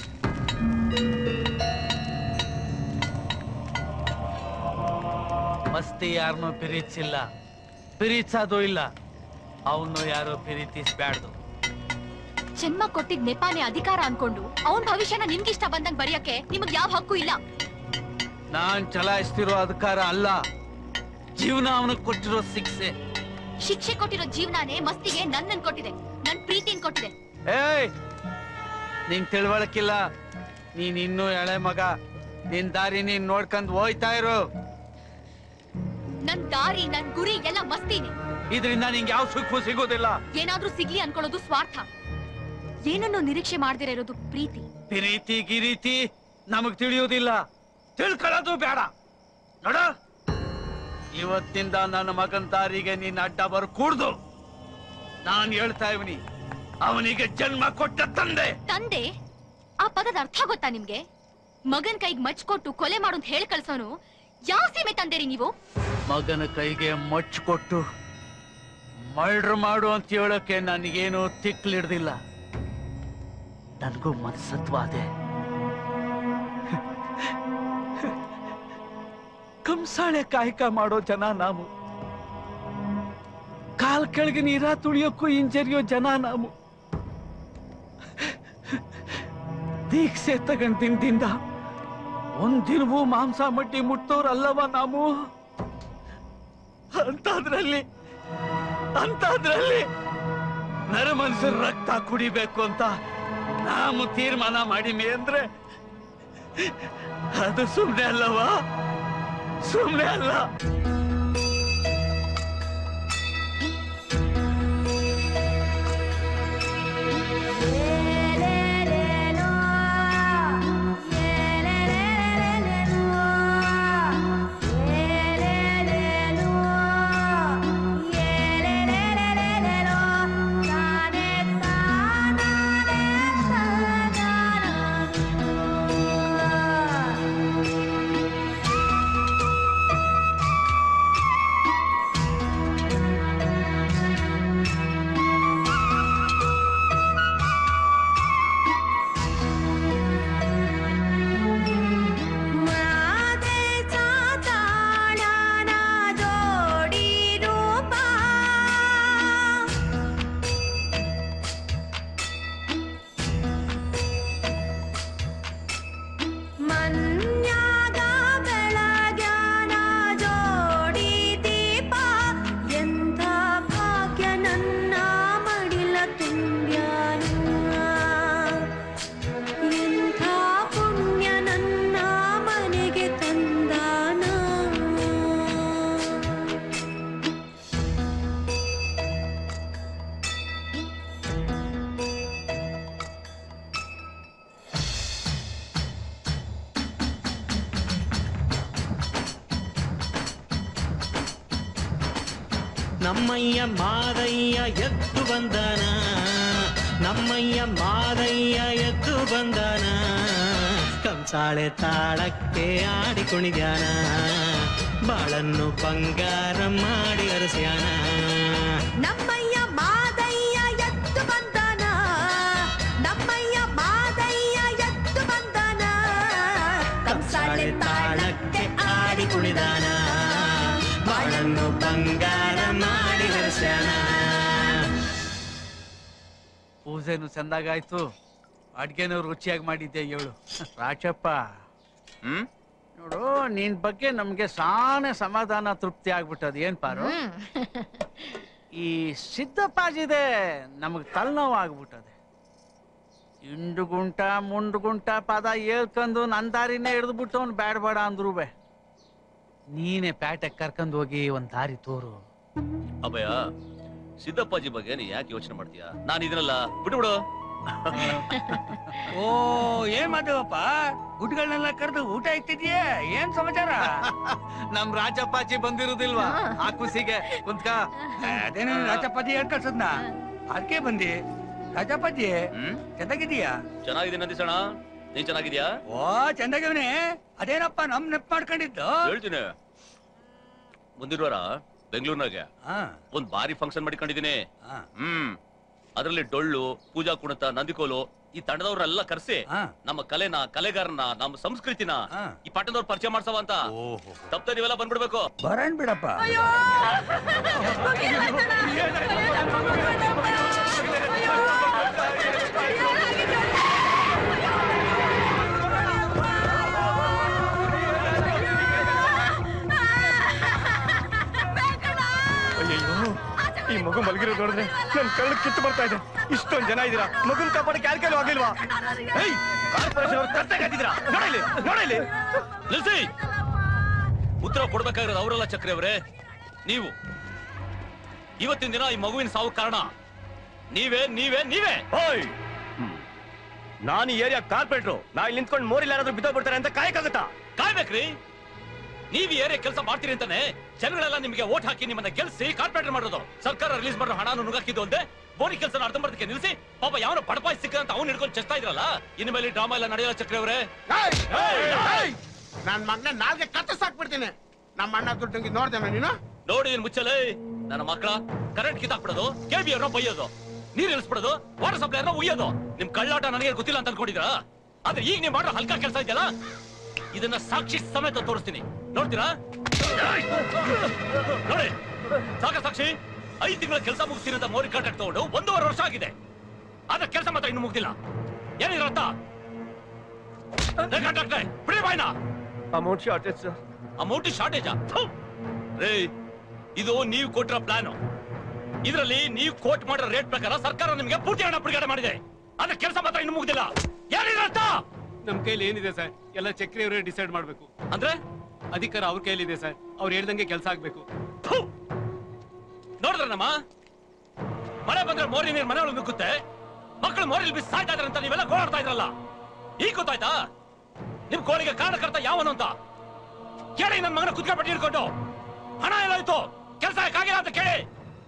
ಮಸ್ತಿ ಯಾರನ್ನೂ ಪಿರೀತಿಸಿಲ್ಲ ಪಿರೀತಿಸೋದು ಇಲ್ಲ ಅವನು ಯಾರು ಪಿರೀತಿಸ್ಬ್ಯಾಡ್ದು ಜನ್ಮ ಕೊಟ್ಟಿದ್ ನೆಪಾನೆ ಅಧಿಕಾರ ಅನ್ಕೊಂಡು ಅವನ್ ಭವಿಷ್ಯನ ನಿಮ್ಗಿಷ್ಟ ಬಂದಂಗ್ ಬರೆಯಕ್ಕೆ ನಿಮಗ್ ಯಾವ ಹಕ್ಕು ಇಲ್ಲ ನಾನ್ ಚಲಾಯಿಸ್ತಿರೋ ಅಧಿಕಾರ ಅಲ್ಲ ಜೀವನ ಅವನಿಗೆ ಕೊಟ್ಟಿರೋ ಶಿಕ್ಷೆ ಶಿಕ್ಷೆ ಕೊಟ್ಟಿರೋ ಜೀವನಾನೇ ಮಸ್ತಿಗೆ ನನ್ನನ್ ಕೊಟ್ಟಿದೆ ನನ್ ಪ್ರೀತಿನ್ ಕೊಟ್ಟಿದೆ ಏಯ್ ನಿನ್ ತಿಳುವಳಕಿಲ್ಲ ನೀನ್ ಇನ್ನೂ ಎಳೆ ಮಗ ನಿನ್ ದಾರಿ ನೀನ್ ನೋಡ್ಕೊಂಡ್ ಹೋಯ್ತಾ ಇರು ನನ್ ದಾರಿ ನನ್ ಗುರಿ ಎಲ್ಲ ಮಸ್ತಿನೇ ಇದರಿಂದ ನಿಂಗೆ ಯಾವ ಸುಖ ಸಿಗೋದಿಲ್ಲ ಏನಾದ್ರೂ ಸಿಗ್ಲಿ ಅನ್ಕೊಳ್ಳೋದು ಸ್ವಾರ್ಥ ಏನನ್ನೋ ನಿರೀಕ್ಷೆ ಮಾಡ್ದಿರ ಇರೋದು ಪ್ರೀತಿ ಪ್ರೀತಿ ಗಿರೀತಿ ನಮಗ್ ತಿಳಿಯೋದಿಲ್ಲ ತಿಳ್ಕೊಳ್ಳೋದು ಬೇಡ ನೋಡ ಇವತ್ತಿಂದ ನನ್ನ ಮಗನ್ ದಾರಿಗೆ ನೀನ್ ಅಡ್ಡ ಬರ್ ಕೂಡ್ದು ನಾನ್ ಹೇಳ್ತಾ ಇವನಿ ಅವನಿಗೆ ಜನ್ಮ ಕೊಟ್ಟ ತಂದೆ ತಂದೆ ಆ ಪದದ ಅರ್ಥ ಗೊತ್ತಾ ನಿಮ್ಗೆ ಮಗನ್ ಕೈಗ್ ಮಚ್ ಕೊಟ್ಟು ಕೊಲೆ ಮಾಡು ಅಂತ ಹೇಳಿ ಕಳ್ಸೋನು ಯಾವ ಸೀಮೆ ತಂದೇರಿ ನೀವು ಮಗನ ಕೈಗೆ ಮಚ್ಚು ಕೊಟ್ಟು ಮರ್ಡ್ರ್ ಮಾಡು ಅಂತ ಹೇಳಕ್ಕೆ ನನಗೇನು ತಿಕ್ಲಿಡ್ದಿಲ್ಲ ನನಗೂ ಮನಸ್ಸತ್ವಾದೆ ಕಂಸಾಳೆ ಕಾಯಕ ಮಾಡೋ ಜನ ನಾವು ಕಾಲ್ ಕೆಳಗೆ ನೀರ ತುಳಿಯೋಕ್ಕೂ ಹಿಂಜರಿಯೋ ಜನ ನಾವು ದೀಕ್ಷೆ ತಗೊಂಡ್ ದಿನದಿಂದ ಒಂದಿನವೂ ಮಾಂಸ ಮಟ್ಟಿ ಮುಟ್ಟೋರಲ್ಲವ ನಾವು ಅಂತದ್ರಲ್ಲಿ ಅಂತದ್ರಲ್ಲಿ ನರ ಮನುಷ್ಯರ ರಕ್ತ ಕುಡಿಬೇಕು ಅಂತ ನಾವು ತೀರ್ಮಾನ ಮಾಡಿಮೆ ಅಂದ್ರೆ ಅದು ಸುಮ್ನೆ ಅಲ್ಲವಾ ಸುಮ್ನೆ ಅಲ್ಲ ನಮ್ಮಯ್ಯ ಮಾದಯ್ಯ ಎದ್ದು ಬಂದನ ನಮ್ಮಯ್ಯ ಮಾದಯ್ಯ ಎದ್ದು ಬಂದನ ಕಂಸಾಳೆ ತಾಳಕ್ಕೆ ಆಡಿ ಕುಣಿದ್ಯಾನ ಬಾಳನ್ನು ಬಂಗಾರ ಮಾಡಿ ಅರಸ್ಯಾನ ನಮ್ಮಯ್ಯ ಮಾದಯ್ಯ ಎದ್ದು ಬಂದನ ನಮ್ಮಯ್ಯ ಮಾದಯ್ಯ ಎದ್ದು ಬಂದನ ಕಂಸಾಳೆ ತಾಳಕ್ಕೆ ಆಡಿ ಕುಣಿದಾನ ಬಾಳನ್ನು ಬಂಗಾರ ಮಾಡಿ ಅರಸ್ಯಾನ ಪೂಜೆನು ಚಂದಾಗಾಯ್ತು ಅಡ್ಗೆನೂ ರುಚಿಯಾಗಿ ಮಾಡಿದ್ದೆ ಹೇಳು ರಾಚಪ್ಪ ಹ್ಮ್ ನೋಡು ನಿನ್ ಬಗ್ಗೆ ನಮ್ಗೆ ಸಾನೆ ಸಮಾಧಾನ ತೃಪ್ತಿ ಆಗ್ಬಿಟ್ಟದ ಏನ್ ಪಾರು ಈ ಸಿದ್ದಪ್ಪಾಜಿದೆ ನಮಗ್ ತಲೆನೋವು ಆಗ್ಬಿಟ್ಟದೆ ಇಂಡು ಗುಂಟ ಮುಂಡು ಗುಂಟ ಪದ ಹೇಳ್ಕೊಂಡು ನನ್ ದಾರಿನೇ ಹಿಡಿದ್ಬಿಟ್ಟು ಅವ್ನು ಬ್ಯಾಡ ಬೇಡ ಅಂದ್ರು ಬೇ ನೀನೇ ಪ್ಯಾಟೆಗ್ ಕರ್ಕೊಂಡ್ ಹೋಗಿ ಒಂದ್ ದಾರಿ ತೋರು ಅಭಯ ಸಿದ್ದಪ್ಪಾಜಿ ಬಗ್ಗೆ ನೀ ಯಾಕೆ ಯೋಚನೆ ಮಾಡ್ತೀಯಾ ನಾನು ಇದನ್ನೆಲ್ಲ ಬಿಟ್ಬಿಡು ಓ ಏನ್ ಮಾದೇವಪ್ಪ ಗುಡ್ಗಳನ್ನೆಲ್ಲ ಕರೆದು ಊಟ ಇಕ್ತಿದ್ಯಾ ಏನ್ ಸಮಾಚಾರ ನಮ್ ರಾಜಪ್ಪಾಜಿ ಬಂದಿರುದಿಲ್ವಾ ಆ ಖುಷಿಗೆ ಕುಂತ್ಕ ಅದೇನ ರಾಜಪ್ಪಾಜಿ ಹೇಳ್ ಕಳ್ಸದ್ನ ಅದಕ್ಕೆ ಬಂದಿ ರಾಜಪ್ಪಾಜಿ ಚೆನ್ನಾಗಿದೀಯಾ ಚೆನ್ನಾಗಿದೆ ನಂದಿಸೋಣ ನೀನ್ ಚೆನ್ನಾಗಿದ್ಯಾ ಓ ಚಂದಾಗವನೆ ಅದೇನಪ್ಪ ನಮ್ ನೆಪ್ ಮಾಡ್ಕೊಂಡಿದ್ದು ಹೇಳ್ತೀನಿ ಮುಂದಿನ ವಾರ ಬೆಂಗಳೂರಿನಾಗೆ ಹಾ ಒಂದ್ ಭಾರಿ ಫಂಕ್ಷನ್ ಮಾಡಿಕೊಂಡಿದೀನಿ ಹಾ. ಹ್ಮ್ ಅದರಲ್ಲಿ ಡೊಳ್ಳು ಪೂಜಾ ಕುಣಿತ ನಂದಿಕೋಲು ಈ ತಂಡದವ್ರನ್ನೆಲ್ಲ ಕರೆಸಿ ನಮ್ಮ ಕಲೆನ ಕಲೆಗಾರನ ನಮ್ಮ ಸಂಸ್ಕೃತಿನ ಈ ಪಟ್ಟಣದವ್ರ ಪರಿಚಯ ಮಾಡ್ಸವ ಅಂತ ತಪ್ಪದೆ ನೀವೆಲ್ಲ ಬಂದ್ಬಿಡ್ಬೇಕು ಬರೋಣ ಬಿಡಪ್ಪ ಅಯ್ಯಯ್ಯೋ ಈ ಮಗು ಮಲಗಿರೋದು ನೋಡಿದ್ರೆ ನನ್ ಕಳ್ಳ ಕಿತ್ತು ಬರ್ತಾ ಇದೆ ಇಷ್ಟೊಂದ್ ಜನ ಇದ್ದೀರಾ ಮಗುನ್ ಕಾಪಾಡಕ್ಕೆ ಯಾರ ಕೈಲೂ ಆಗ್ಲಿಲ್ವಾ ಏಯ್ ಕಾರ್ಪೊರೇಷನ್ ಅವ್ರು ಕರ್ತ ಕಟ್ಟಿದ್ದೀರಾ ನೋಡಿಲಿ ನೋಡಿಲಿ ನಿಲ್ಸಿ ಉತ್ತರ ಕೊಡ್ಬೇಕಾಗಿರೋದು ಅವರಲ್ಲ ಚಕ್ರಿ ಅವರೇ ನೀವು ಇವತ್ತಿನ ದಿನ ಈ ಮಗುವಿನ ಸಾವು ಕಾರಣ ನೀವೇ ನೀವೇ ನೀವೇ ಓಯ್ ನಾನು ಈ ಏರಿಯಾ ಕಾರ್ಪೊರೇಟ್ರು ನಾ ಇಲ್ಲಿ ನಿಂತ್ಕೊಂಡು ಮೋರಿಲ್ ಯಾರಾದ್ರೂ ಬಿದ್ದೋಗ್ಬಿಡ್ತಾರೆ ಅಂತ ಕಾಯಕ್ಕಾಗತ್ತಾ ಕಾಯ್ಬೇಕ್ರಿ ನೀವ್ ಈ ಏರಿಯಾ ಕೆಲಸ ಮಾಡ್ತೀರಿ ಅಂತಾನೆ ಜನಗಳೆಲ್ಲ ನಿಮಗೆ ಓಟ್ ಹಾಕಿ ನಿಮ್ಮನ್ನ ಗೆಲ್ಸಿ ಕಾರ್ಪೊರೇಟರ್ ಮಾಡೋದು ಸರ್ಕಾರ ರಿಲೀಸ್ ಮಾಡೋ ಹಣನು ನುಗ್ಗಾಕಿದ್ದು ಒಂದೇ ಬೋರಿ ಕೆಲಸ ಅರ್ಧಂಬರ್ಧಕ್ಕೆ ನಿಲ್ಸಿ ಪಾಪ ಯಾವನ ಬಡಪಾಯಿ ಸಿಕ್ಕ ಅಂತ ಅವ್ನು ಹಿಡ್ಕೊಂಡು ಚೆಸ್ತಾ ಇದ್ರಲ್ಲ ಇನ್ನು ಮೇಲೆ ಡ್ರಾಮಾ ಎಲ್ಲ ನಡೆಯಲ್ಲ ಚಕ್ರಿ ಅವರೇ ನನ್ ಮಗನ ನಾಲ್ಗೆ ಕತ್ತರಿಸಾಕ್ಬಿಡ್ತೀನಿ ನಮ್ಮ ಅಣ್ಣ ದುಡ್ಡು ನೋಡ್ದೇನ ನೀನು ನೋಡಿ ಮುಚ್ಚಲೆ ನನ್ನ ಮಕ್ಕಳ ಕರೆಂಟ್ ಕಿತ್ತಾಕ್ಬಿಡೋದು ಕೆಬಿ ಅವ್ರನ್ನ ಬೈಯೋದು ನೀರ್ ಇಳಿಸ್ಬಿಡೋದು ವಾಟರ್ ಸಪ್ಲೈ ಉಯ್ಯೋದು ನಿಮ್ ಕಳ್ಳಾಟ ನನಗೆ ಗೊತ್ತಿಲ್ಲ ಅಂತ ಅನ್ಕೊಂಡಿದ್ರ ಆದ್ರೆ ಈಗ ನೀವು ಮಾಡೋ ಹಲ್ಕ ಕೆಲಸ ಇದೆಯಲ್ಲ ಇದನ್ನ ಸಾಕ್ಷಿ ಸಮೇತ ತೋರಿಸ್ತೀನಿ ನೋಡ್ತೀರಾ ನೋಡಿ ಸಾಕ ಸಾಕ್ಷಿ ಐದ್ ತಿಂಗಳ ಕೆಲಸ ಮುಗಿಸ್ತೀನಿ ಅಂತ ಮೋರಿ ಕಾಂಟ್ರಾಕ್ಟ್ ತಗೊಂಡು ಒಂದೂವರೆ ವರ್ಷ ಆಗಿದೆ ಆದ್ರೆ ಕೆಲಸ ಮಾತ್ರ ಇನ್ನು ಮುಗ್ದಿಲ್ಲ ಏನಿದ್ರತ್ತ ಕಾಂಟ್ರಾಕ್ಟ್ ಬಿಡಿ ಬಾಯ್ನ ಅಮೌಂಟ್ ಶಾರ್ಟೇಜ್ ಸರ್ ಅಮೌಂಟ್ ಶಾರ್ಟೇಜಾ ರೇ ಇದು ನೀವು ಕೊಟ್ಟಿರೋ ಪ್ಲಾನ್ ಇದರಲ್ಲಿ ನೀವು ಕೋಟ್ ಮಾಡಿರೋ ರೇಟ್ ಪ್ರಕಾರ ಸರ್ಕಾರ ನಿಮಗೆ ಪೂರ್ತಿ ಹಣ ಬಿಡುಗಡೆ ಮಾಡಿದೆ ಆದ್ರೆ ಕೆಲಸ ಮಾತ್ರ ಇನ್ನು ಮುಗ್ದಿಲ್ಲ ಏನಿರತ್ತ ನಮ್ ಕೈಲಿ ಏನಿದೆ ಸರ್ ಎಲ್ಲ ಚಕ್ರಿ ಅವರೇ ಡಿಸೈಡ್ ಮಾಡ್ಬೇಕು ಅಂದ್ರೆ ಅಧಿಕಾರ ಅವ್ರ ಕೈಲಿದೆ ಸರ್ ಅವ್ರು ಹೇಳ್ದಂಗೆ ಕೆಲಸ ಆಗ್ಬೇಕು ನೋಡಿದ್ರನಮ್ಮ ಮಳೆ ಬಂದ್ರೆ ಮೋರಿ ನೀರ್ ಮನೆ ಒಳಗೆ ನುಗ್ಗುತ್ತೆ ಮಕ್ಕಳು ಮೋರಿಲ್ ಬಿಸಿ ಸಾಯ್ತಾ ಇದಾರೆ ಅಂತ ನೀವೆಲ್ಲ ಗೋಳಾಡ್ತಾ ಇದ್ರಲ್ಲ ಈಗ ಗೊತ್ತಾಯ್ತಾ ನಿಮ್ ಕೋಳಿಗೆ ಕಾರಣಕರ್ತ ಯಾವನು ಅಂತ ಕೇಳಿ ನನ್ನ ಮಗನ ಕುತ್ಕೊಂಡ್ಬಿಟ್ಟು ಹಿಡ್ಕೊಂಡು ಹಣ ಏನಾಯ್ತು ಕೆಲಸ ಆಗಿಲ್ಲ ಅಂತ ಕೇಳಿ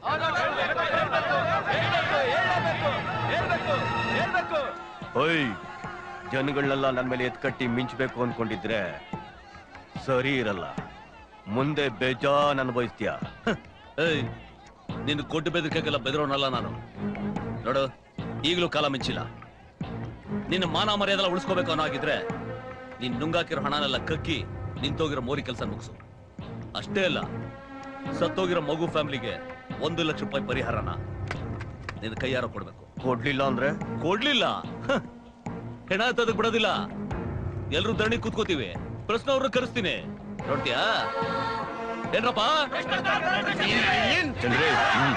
ಓಯ್ ಜನಗಳನ್ನೆಲ್ಲ ನನ್ನ ಮೇಲೆ ಎತ್ಕಟ್ಟಿ ಮಿಂಚ್ಬೇಕು ಅನ್ಕೊಂಡಿದ್ರೆ ಸರಿ ಇರಲ್ಲ ಮುಂದೆ ಬೇಜಾನ್ ಅನುಭವಿಸ್ತೀಯ ಏಯ್ ನಿನ್ನ ಕೊಟ್ಟು ಬೆದರಿಕೆಗೆಲ್ಲ ಬೆದರೋನಲ್ಲ ನಾನು ನೋಡು ಈಗಲೂ ಕಾಲ ಮಿಂಚಿಲ್ಲ ನಿನ್ನ ಮಾನ ಮರ್ಯಾದೆಲ್ಲ ಉಳಿಸ್ಕೋಬೇಕು ಅನ್ನೋ ಆಗಿದ್ರೆ ನೀನ್ ನುಂಗಾಕಿರೋ ಹಣನೆಲ್ಲ ಕಕ್ಕಿ ನಿಂತೋಗಿರೋ ಮೋರಿ ಕೆಲಸ ಮುಗಿಸು ಅಷ್ಟೇ ಅಲ್ಲ ಸತ್ತೋಗಿರೋ ಮಗು ಫ್ಯಾಮಿಲಿಗೆ ಒಂದು ಲಕ್ಷ ರೂಪಾಯಿ ಪರಿಹಾರನ ನಿನ್ನ ಕೈಯಾರ ಕೊಡ್ಬೇಕು ಕೊಡ್ಲಿಲ್ಲ ಅಂದ್ರೆ ಕೊಡ್ಲಿಲ್ಲ ಹ. ಹೆಣ ಎತ್ತೋದಕ್ ಬಿಡೋದಿಲ್ಲ ಎಲ್ರು ಧರಣಿ ಕೂತ್ಕೋತೀವಿ ಪ್ರಶ್ನೆ ಅವ್ರನ್ನ ಕರೆಸ್ತೀನಿ ನೋಡ್ತೀಯಾ ಏನ್ರಪ್ಪ ಚಂದ್ರೇ ಹ್ಮ್.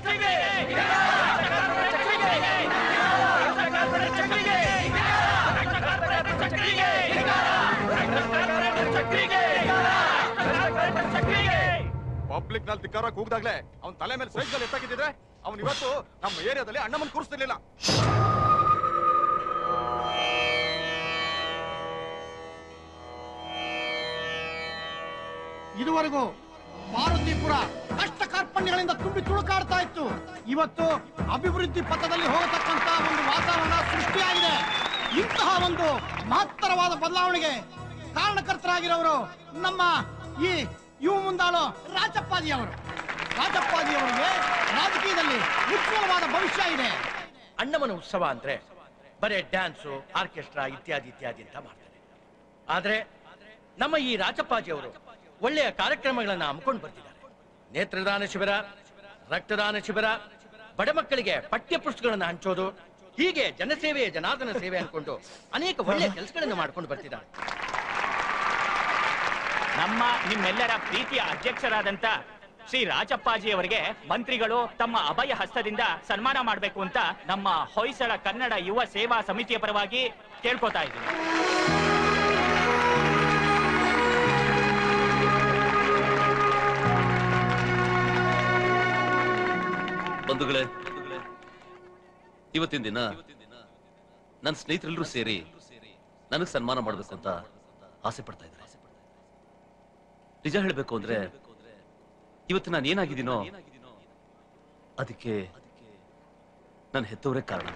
ಪಬ್ಲಿಕ್ ನಲ್ಲಿ ಧಿಕ್ಕಾರ ಕೂಗ್ದಾಗ್ಲೆ ಅವ್ನ ತಲೆ ಮೇಲೆ ಸೈಕಲ್ ಎತ್ತಾಕಿದ್ರೆ ಅವ್ನು ಇವತ್ತು ನಮ್ಮ ಏರಿಯಾದಲ್ಲಿ ಅಣ್ಣಮ್ಮನ್ ಕೂರಿಸ್ತಿರ್ಲಿಲ್ಲ ಇದುವರೆಗೂ ಮಾರುತಿಪುರ ಕಷ್ಟ ಕಾರ್ಪಣ್ಯಗಳಿಂದ ತುಂಬಿ ತುಳುಕಾಡ್ತಾ ಇತ್ತು ಇವತ್ತು ಅಭಿವೃದ್ಧಿ ಪಥದಲ್ಲಿ ಹೋಗತಕ್ಕಂತ ಒಂದು ವಾತಾವರಣ ಸೃಷ್ಟಿಯಾಗಿದೆ ಇಂತಹ ಒಂದು ಮಹತ್ತರವಾದ ಬದಲಾವಣೆಗೆ ಕಾರಣಕರ್ತರಾಗಿರೋರು ನಮ್ಮ ಈ ಯುವ ಮುಂದಾಳು ರಾಜಪ್ಪಾಜಿ ಅವರು ರಾಜಪ್ಪಾಜಿ ಅವರಿಗೆ ರಾಜಕೀಯದಲ್ಲಿ ಉಜ್ವಲವಾದ ಭವಿಷ್ಯ ಇದೆ ಅಣ್ಣಮನ ಉತ್ಸವ ಅಂದ್ರೆ ಬರೇ ಡ್ಯಾನ್ಸು ಆರ್ಕೆಸ್ಟ್ರಾ ಇತ್ಯಾದಿ ಇತ್ಯಾದಿ ಅಂತ ಮಾಡ್ತಾರೆ ಆದ್ರೆ ನಮ್ಮ ಈ ರಾಜಪ್ಪಾಜಿ ಅವರು ಒಳ್ಳೆಯ ಕಾರ್ಯಕ್ರಮಗಳನ್ನ ಹಮ್ಮಿಕೊಂಡು ಬರ್ತಿದ್ದಾರೆ ನೇತ್ರದಾನ ಶಿಬಿರ ರಕ್ತದಾನ ಶಿಬಿರ ಬಡ ಮಕ್ಕಳಿಗೆ ಪಠ್ಯ ಪುಸ್ತಕಗಳನ್ನ ಹಂಚೋದು ಹೀಗೆ ಜನಸೇವೆ ಜನಾರ್ದನ ಸೇವೆ ಅನ್ಕೊಂಡು ಅನೇಕ ಒಳ್ಳೆಯ ಕೆಲಸಗಳನ್ನು ಮಾಡ್ಕೊಂಡು ಬರ್ತಿದ್ದಾರೆ ನಮ್ಮ ನಿಮ್ಮೆಲ್ಲರ ಪ್ರೀತಿಯ ಅಧ್ಯಕ್ಷರಾದಂತ ಶ್ರೀ ರಾಜಪ್ಪಾಜಿ ಅವರಿಗೆ ಮಂತ್ರಿಗಳು ತಮ್ಮ ಅಭಯ ಹಸ್ತದಿಂದ ಸನ್ಮಾನ ಮಾಡಬೇಕು ಅಂತ ನಮ್ಮ ಹೊಯ್ಸಳ ಕನ್ನಡ ಯುವ ಸೇವಾ ಸಮಿತಿಯ ಪರವಾಗಿ ಕೇಳ್ಕೊತಾ ಇದ್ದೀನಿ ಬಂಧುಗಳೇ ಇವತ್ತಿನ ದಿನ ನನ್ನ ಸ್ನೇಹಿತರೆಲ್ಲರೂ ಸೇರಿ ನನಗೆ ಸನ್ಮಾನ ಮಾಡಬೇಕು ಅಂತ ಆಸೆ ಪಡ್ತಾ ಇದ್ದಾರೆ ನಿಜ ಹೇಳಬೇಕು ಅಂದ್ರೆ ಇವತ್ತು ನಾನು ಏನಾಗಿದ್ದೀನೋ ಅದಕ್ಕೆ ನನ್ನ ಹೆತ್ತವರೇ ಕಾರಣ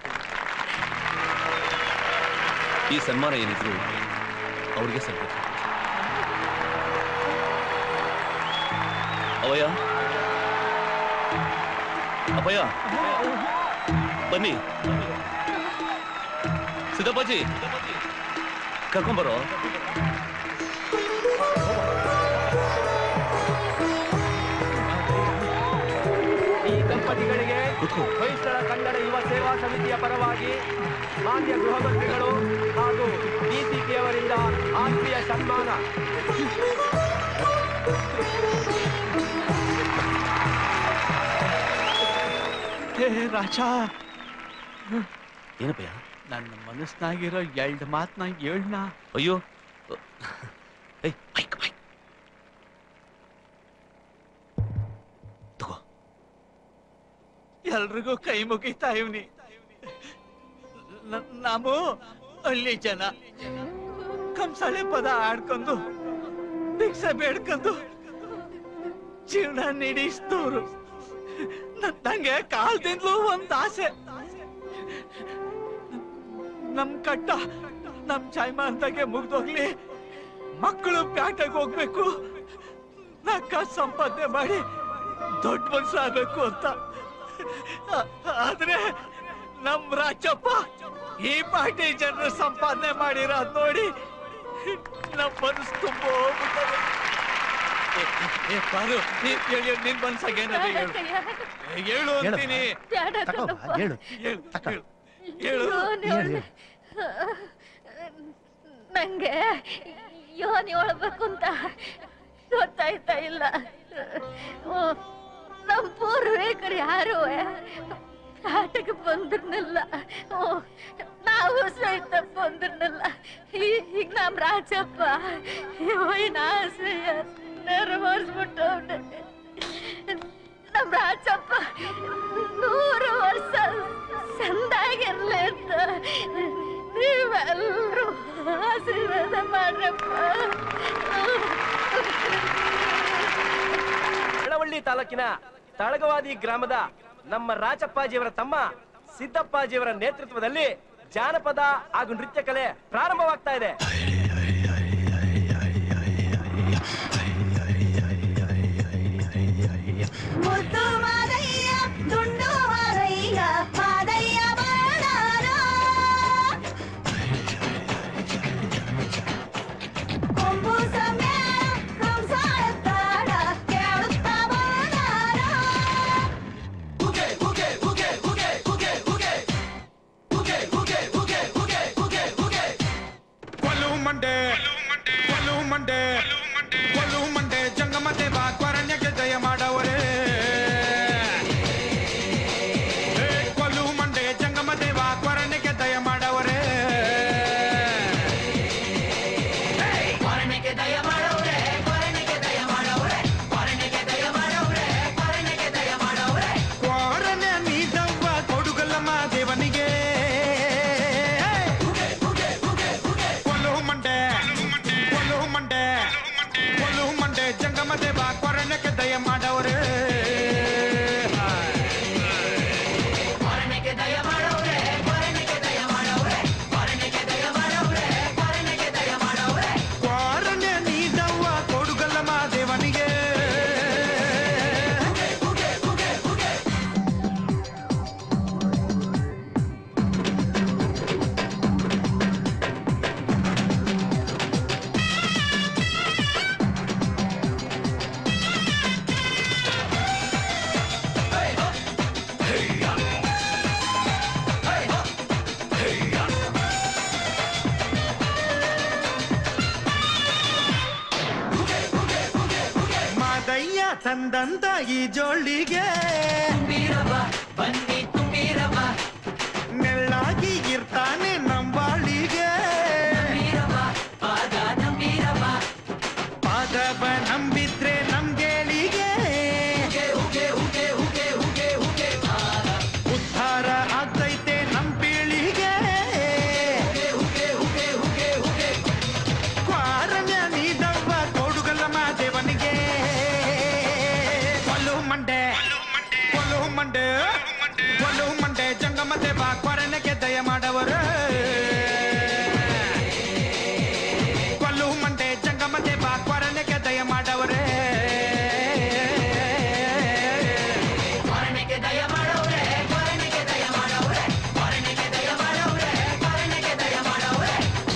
ಈ ಸನ್ಮಾನ ಏನಿದ್ರು ಅವ್ರಿಗೆ ಸಲ್ಬೇಕು ಅವಯ್ಯ ಅಪ್ಪಯ್ಯ ಬನ್ನಿ ಸಿದ್ದಪ್ಪಾಜಿ ಕರ್ಕೊಂಬರೋ ಈ ದಂಪತಿಗಳಿಗೆ ಹೊಯ್ಸಳ ಕನ್ನಡ ಯುವ ಸೇವಾ ಸಮಿತಿಯ ಪರವಾಗಿ ಮಾನ್ಯ ಗೃಹ ಮಂತ್ರಿಗಳು ಹಾಗೂ ಡಿಸಿಪಿ ಅವರಿಂದ ಆತ್ಮೀಯ ಸನ್ಮಾನ ಹೇ ರಾಜ ಏನಪ್ಪಯ್ಯ ನನ್ನ ಮನಸ್ನಾಗಿರೋ ಎರಡು ಮಾತನ್ನ ಹೇಳ್ನ ಅಯ್ಯೋ ಎಲ್ರಿಗೂ ಕೈ ಮುಗಿತಾ ಇವ್ನಿ ನ- ನಾವು ಹಳ್ಳಿ ಜನ ಕಂಸಾಳೆ ಪದ ಆಡ್ಕೊಂಡು ಭಿಕ್ಷೆ ಬೇಡ್ಕೊಂಡು ಜೀವನ ನೀಡಿಸ್ತವ್ರು ನಂಗೆ ಕಾಲ್ದಿಂದಲೂ ಒಂದ್ ಆಸೆ ನಮ್ ಕಟ್ಟ ನಮ್ ಚಾಯ್ಮಾನ್ದಾಗೆ ಮುಗ್ದೋಗ್ಲಿ ಮಕ್ಕಳು ಪ್ಯಾಟೆಗೆ ಹೋಗ್ಬೇಕು ನಕ್ಕ ಸಂಪಾದನೆ ಮಾಡಿ ದೊಡ್ಡ ಮನ್ಸಾಗಬೇಕು ಅಂತ ಆ- ಆದ್ರೆ ನಮ್ ರಾಜಪ್ಪ ಈ ಪಾರ್ಟಿ ಜನರು ಸಂಪಾದನೆ ಮಾಡಿರೋದ್ ನೋಡಿ ನಮ್ ಮನಸ್ಸು ತುಂಬ ಹೋಗ್ಬಿಟ್ಟದೆ. ಏ, ಏ, ಪಾರು, ನೀನ್ ಹೇಳು, ನಿನ್ ಮನ್ಸಾಗ ಏನದೆ ಹೇಳು ಏ, ಹೇಳು ಅಂತೀನಿ ಬ್ಯಾಡ ತಗೋ, ಕಣಪ್ಪ. ಹೇಳು. ಹೇಳು ತಕ. ಹೇಳು ಹೇಳು ಯೋನಿ ಒಳ್ಳೆ- ನಂಗೆ ಯೋನಿ ಒಳಬೇಕು ಅಂತ ಗೊತ್ತಾಯ್ತಾ ಇಲ್ಲ ಓ, ನಮ್ ಪೂರ್ವಿಕರು ಯಾರು ಆಟಕ್ಕೆ ಬಂದಿರ್ನಿಲ್ಲ ಓ, ನಾವು ಸಹಿತ ಬಂದಿರ್ನಿಲ್ಲ ಈ- ಈಗ ನಮ್ ರಾಜಪ್ಪ ಇವನ ಆಸೆಯ ನೆರವೇರಿಸ್ಬಿಟ್ಟವ್ನೆ ನಮ್ ರಾಜಪ್ಪ ನೂರು ವರ್ಷ ಚಂದಾಗಿರ್ಲಿ ಅಂತ ನೀವೆಲ್ಲರೂ ಆಶೀರ್ವಾದ ಮಾಡ್ರಪ್ಪ ಬೆಳವಳ್ಳಿ ತಾಲೂಕಿನ ತಳಗವಾದಿ ಗ್ರಾಮದ ನಮ್ಮ ರಾಜಪ್ಪಾಜಿಯವರ ತಮ್ಮ ಸಿದ್ದಪ್ಪಾಜಿಯವರ ನೇತೃತ್ವದಲ್ಲಿ ಜಾನಪದ ಹಾಗೂ ನೃತ್ಯ ಕಲೆ ಪ್ರಾರಂಭವಾಗ್ತಾ ಇದೆ ಮುದ್ದು ಮಾದಯ್ಯ ದುಂಡು ಮಾದಯ್ಯ ಮಾದಯ್ಯ ಬಾಳಾರ ಕೊಂಬು ಸಮ್ಮೇಳ ಕಂಸಾಳತ್ತಾಡ ಕೇಳುತ್ತಾ ಬಾಳಾರ ಒಲು ಮಂಡೆ ಒಲು ಮಂಡೆ ಒಲು ಮಂಡೆ ಜಂಗಮ ದೇವ ತ್ವರಣ್ಯಕ್ಕೆ ಜಯ ಮಾಡವರೇ ಏ, ಕೊಲು ಮಂಡೆ ಜಂಗಮ ದೇವ ತ್ವರಣ್ಯಕ್ಕೆ ದಯ ಮಾಡವರೇ ಕೊರಣಿಗೆ ದಯ ಮಾಡವ್ರೆ ಕೊರಣಿಗೆ ದಯ ಮಾಡವ್ರೆ ಕೊರಣಿಗೆ ದಯ ಮಾಡವ್ರೆ ಕೊರಣಿಗೆ ದಯ ಮಾಡವ್ರೆ ಕ್ವಾರನೆ ನೀದವ್ವ ಕೊಡುಗಲ್ಲಮ್ಮ ದೇವನಿಗೆ ಕೊಲು ಮಂಡೆ ಕೊಲು ಮಂಡೆ ತಂದಂತ ಈ ಜೋಳಿಗೆ ಬನ್ನಿ ತುಂಬಿರವ ನೆಳ್ಳಾಗಿ ಇರ್ತಾನೆ ನಂಬಾಳಿಗೆ ಪಾದ ನಂಬಿರವ ಪಾದವ ನಂಬಿದ್ರೆ ನಮ್ಗೇಳಿಗೆ ಉದ್ಧಾರ ಆಗ್ತೈತೆ ನಮ್ ಪೀಳಿಗೆ ಕ್ವಾರಣ್ಯ ನೀಡವ್ವ ಕೊಡುಗಲ್ಲ ಮಾದೇವನಿಗೆ ಒಲು ಮಂಡೆ ಒಲು ಮಂಡೆ ಒಲು ಮಂಡೆ ಜಂಗಮ ದೇವ ಕ್ವಾರಣ್ಯಕ್ಕೆ ದಯ ಮಾಡವರು ಕೊಲ್ಲು ಮಂಡೆ ಜಂಗಮ ದೇವ ಕ್ವಾರಣ್ಯಕ್ಕೆ ದಯ ಮಾಡವರೇ ಕೊರಣಿಗೆ ದಯ ಮಾಡವ್ರೆ ಕೊರಣಿಗೆ ದಯ ಮಾಡವ್ರೆ ಕೊರಣಿಗೆ ದಯ ಮಾಡವ್ರೆ ಕೊರಣಿಗೆ ದಯ ಮಾಡವ್ರೆ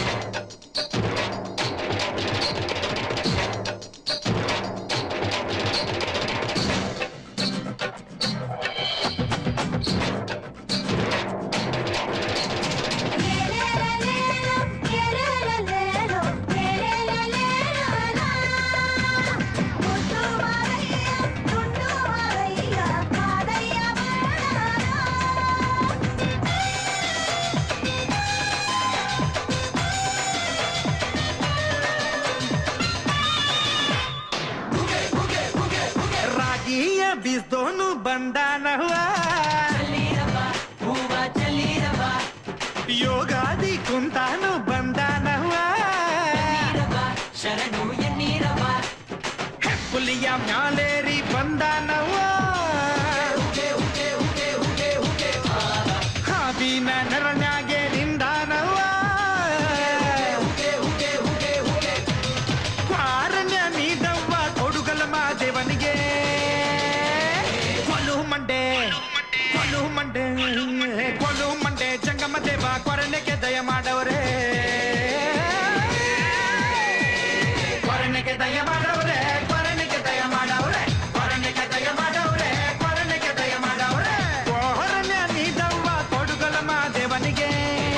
ರಾಗಿಯ ಬೀಸ್ದೋನು ಬಂದಾನವ ಹೂವ ಚೆಲ್ಲಿರವ ಯೋಗಾದಿ ಕುಂತಾನು ಬಂದಾನವ ಶರಣು ಎನ್ನೀರವ ಹುಲಿಯ ಮ್ಯಾಲೇರಿ ಬಂದಾನವ ಹಾವಿನ ನೆರಣ್ಯಾಗೆ ನಿಂದಾನವ ಕಾರಣ್ಯ ನೀಡವ್ವ ಕೊಡುಗಲ ಮಾದೇವನಿಗೆ ಕೊಲು ಮಂಡೆ ಕೊಲು ಮಂಡೆ ಕೊಲು ಮಂಡೆ ಜಂಗಮ ದೇವ ಕೊರನೆಗೆ ದಯ ಮಾಡವರೇ ಕೊರನೆಗೆ ದಯ ಮಾಡವ್ರೆ ಕೊರನೆಗೆ ದಯ ಮಾಡವ್ರೆ ಕೊರನೆಗೆ ದಯ ಮಾಡವ್ರೆ ಕೊರನೆಗೆ ದಯ ಮಾಡವ್ರೆ ಕೊರನ್ಯ ನೀಡವ್ವ ಕೊಡುಗಲ ಮಾದೇವನಿಗೆ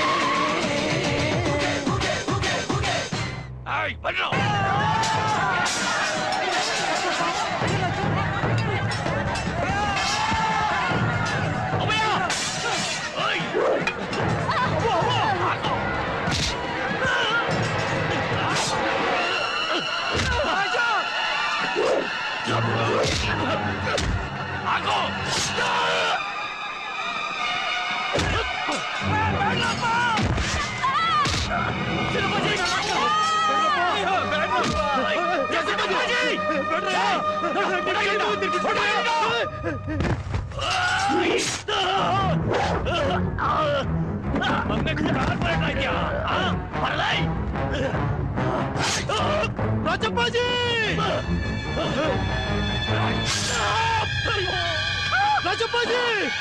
ರಾಜಪ್ಪಾಜಿ ರಾಜಪ್ಪಾಜಿ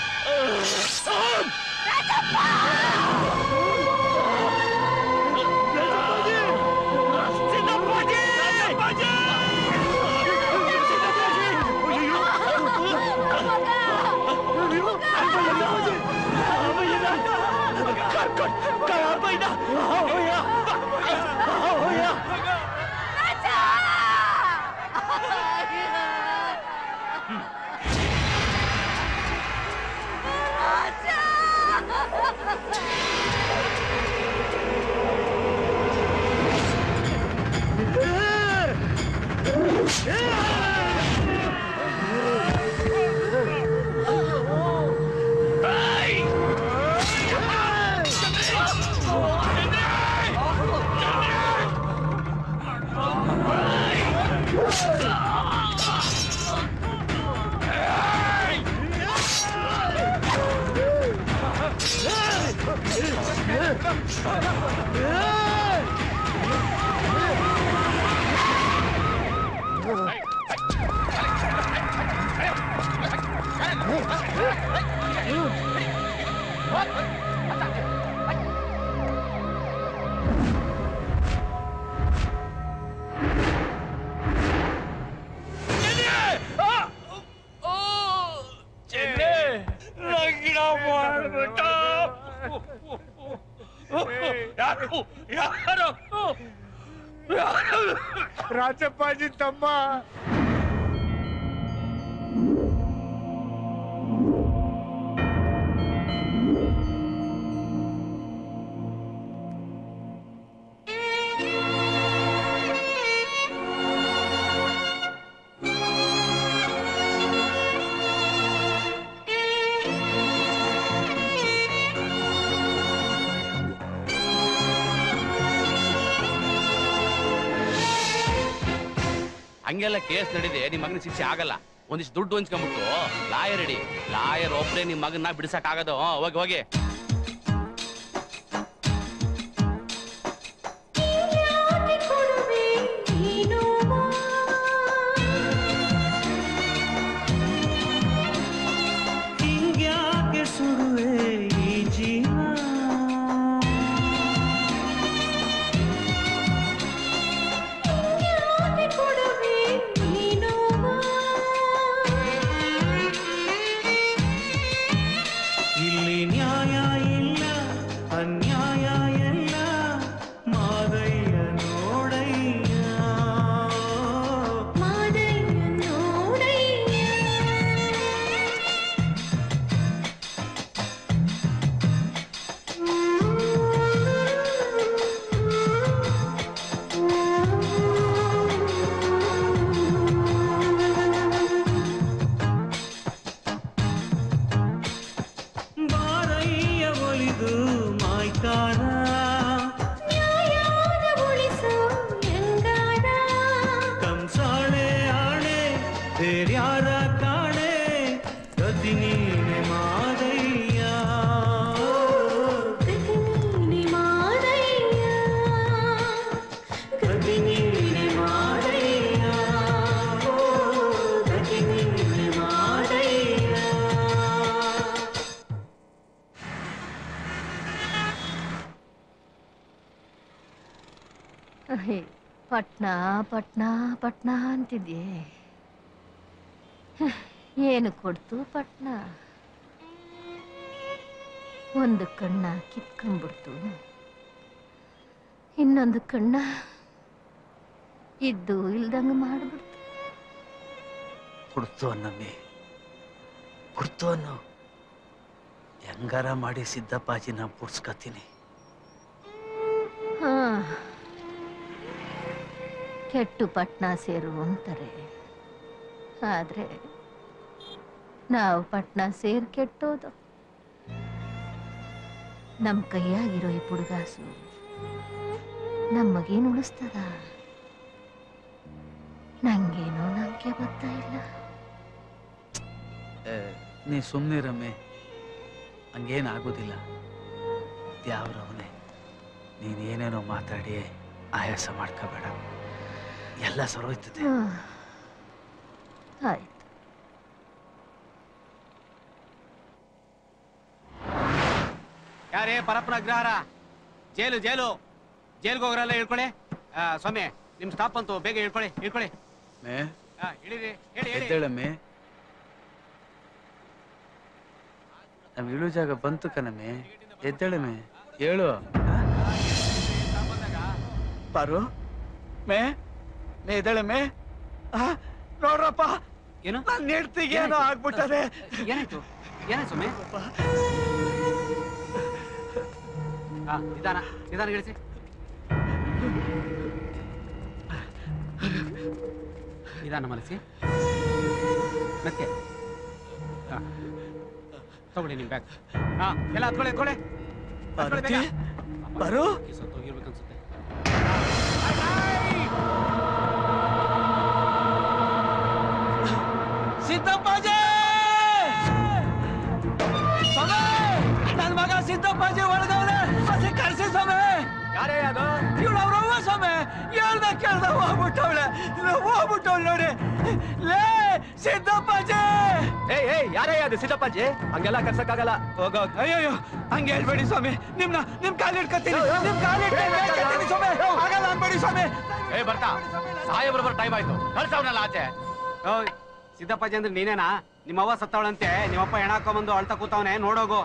ಲಗ್ನ ಮಾಡ್ಬಿಟ್ಟ ಯಾರು ಯಾರು ರಾಜಪ್ಪಾಜಿ ತಮ್ಮ ಹಂಗೆಲ್ಲ ಕೇಸ್ ನಡೀದೆ ನಿಮ್ ಮಗನ ಶಿಕ್ಷೆ ಆಗಲ್ಲ ಒಂದಿಷ್ಟು ದುಡ್ಡು ಹೊಂಚ್ಕೊಂಡ್ಬಿಟ್ಟು ಲಾಯರ್ ಇಡಿ ಲಾಯರ್ ಒಬ್ರೇ ನಿಮ್ ಮಗನ್ನ ಬಿಡಿಸಕ್ ಆಗದು ಹೋಗಿ ಹೋಗಿ ಹಿಂಗ್ಯಾಕೆ ಸುಡುವೆ ಈ ಜೀವ ಇಲ್ಲಿ ನ್ಯಾಯ ಇಲ್ಲ ಅನ್ಯಾಯ ಎಲ್ಲ ಮಾದಯ್ಯ ನೋಡಯ್ಯ ಮಾದಯ್ಯ ನೋಡಯ್ಯ ಬಾರಯ್ಯ ಒಲಿದು ಮಾಯ್ಕಾರ ಕಂಸಾಳೆ ಆಣೆ ಬೇರ್ಯಾರ ಕಾಣೆ ಗತಿ ನೀನೆ ಮಾದಯ್ಯ ಗತಿ ನೀನೆ ಮಾದಯ್ಯ ಗತಿ ನೀನೆ ಮಾದಯ್ಯ ಅಹೇ, ಪಟ್ನಾ ಪಟ್ನಾ ಪಟ್ನಾ ಅಂತಿದ್ಯೆ ಹ, ಏನು ಕೊಡ್ತು ಪಟ್ನಾ ಒಂದು ಕಣ್ಣ ಕಿತ್ಕೊಂಡ್ಬಿಡ್ತು ಇನ್ನೊಂದು ಕಣ್ಣ ಇದ್ದು ಇಲ್ದಂಗ ಮಾಡ್ಬಿಡ್ತು ಕೊಡ್ತು ಅನ್ನಮ್ಮಿ ಕೊಡ್ತು ಅನ್ನು ಹೆಂಗಾರ ಮಾಡಿ ಸಿದ್ದಪ್ಪಾಜಿನ ಬುಡ್ಸ್ಕತೀನಿ ಹಾ ಕೆಟ್ಟು ಪಟ್ನಾ ಸೇರು ಅಂತಾರೆ ಆದ್ರೆ ನಾವು ಪಟ್ನಾ ಸೇರ್ ಕೆಟ್ಟೋದು ನಮ್ ಕೈಯಾಗಿರೋ ಈ ಪುಡ್ಗಾಸು ನಮಗೇನು ಉಳಿಸ್ತದ ನಂಗೇನೋ ನಂಗೆ ಗೊತ್ತಾ ಇಲ್ಲ ಏ, ನೀ ಸುಮ್ಮನೆ ರಮ್ಮೆ ಹಂಗೇನಾಗೋದಿಲ್ಲ ದ್ಯಾವ್ರವನೇ ನೀನೇನೇನೋ ಮಾತಾಡಿ ಆಯಾಸ ಮಾಡ್ಕೋಬೇಡ ಎಲ್ಲ ಸರೋಯ್ತದೆ ಹಾ. ಆಯ್ತು ಯಾರೇ ಪರಪ್ಪನ ಅಗ್ರಹಾರ ಜೈಲು ಜೈಲು ಜೈಲ್ಗೆ ಹೋಗ್ರಲ್ಲ ಹೇಳ್ಕೊಳ್ಳಿ ಆ, ಸ್ವಾಮಿ ನಿಮ್ ಸ್ಟಾಪ್ ಅಂತು ಬೇಗ ಹೇಳ್ಕೊಳ್ಳಿ ಹೇಳ್ಕೊಳ್ಳಿ ಮೇ ಆ, ಇಳೀರಿ ಹೇಳಿ ಹೇಳಿ ಎದ್ದೇಳಮ್ಮೆ ನಮ್ ಇಳು ಜಾಗ ಬಂತು ಕಣಮ್ಮೆ ಎದ್ದೇಳಮ್ಮೆ ಹೇಳು ಪಾರು ಮೇ ಮೇ ಎದ್ದೇಳಮ್ಮೆ ಆ, ನೋಡ್ರಪ್ಪ ಏನು ನನ್ನ ಹೆಂಡ್ತಿಗೆ ಏನೋ ಆಗ್ಬಿಟ್ಟದೆ ಏನಾಯ್ತು ಏನಾಯ್ತು ಸ್ವಾಮಿ ಆ, ನಿಧಾನ ನಿಧಾನ ಗಿಳಿಸಿ ನಿಧಾನ ಮನಸ್ಸಿ ಮತ್ತೆ ಆ, ತಗೊಳ್ಳಿ ನಿಮ್ ಬ್ಯಾಗ್ ಹಾ ಎಲ್ಲ ಹತ್ಕೊಳ್ಳಿ ಹತ್ಕೊಳ್ಳಿ ಹತ್ಕೊಳ್ಳಿ ಬೇಗ. ಬರು ಸತ್ತೋಗಿರ್ಬೇಕು ಅನ್ಸುತ್ತೆ ಸಿದ್ದಪ್ಪಾಜಿ ಸ್ವಾಮಿ ನನ್ ಮಗ ಸಿದ್ದಪ್ಪಾಜಿ ಒಳಗವ್ರೆ ಹಸಿ ಕರ್ಸಿ ಸ್ವಾಮಿ ಯಾರೇ ಅದು ಇವಳು ಅವ್ರವ್ವ ಸ್ವಾಮಿ ಹೇಳ್ದ ಕೇಳ್ದ ಹೋಗ್ಬಿಟ್ಟವಳೆ ಹೋಗ್ಬಿಟ್ಟವಳು ನೋಡಿ ಲೇ ಸಿದ್ದಪ್ಪಾಜಿ ಏಯ್ ಏಯ್ ಯಾರೇ ಅದು ಸಿದ್ದಪ್ಪಾಜಿ ಹಂಗೆಲ್ಲ ಕರ್ಸಕ್ಕಾಗಲ್ಲ ಹೋಗೋ ಅಯ್ಯೋ ಹಂಗೆ ಹೇಳ್ಬೇಡಿ ಸ್ವಾಮಿ ನಿಮ್ನ ನಿಮ್ ಕಾಲ್ ಇಟ್ಕೊತೀನಿ ನಿಮ್ ಕಾಲ್ ಇಟ್ಕೊತೀನಿ ಸ್ವಾಮಿ ಆಗಲ್ಲ ಅನ್ಬೇಡಿ ಸ್ವಾಮಿ ಏ ಬರ್ತಾ ಸಾಹೇಬ್ರು ಬರೋ ಟೈಮ್ ಆಯ್ತು ಕಳ್ಸವ್ನಲ್ಲ ಆಚೆ ಓಯ್ ಸಿದ್ದಪ್ಪಾಜಿ ಅಂದ್ರೆ ನೀನೇನಾ ನಿಮ್ಮವ್ವ ಸತ್ತವಳಂತೆ ನಿಮ್ಮಪ್ಪ ಹೆಣ ಹಾಕೊಂಬಂದು ಅಳ್ತಾ ಕೂತವನೆ ನೋಡೋಗು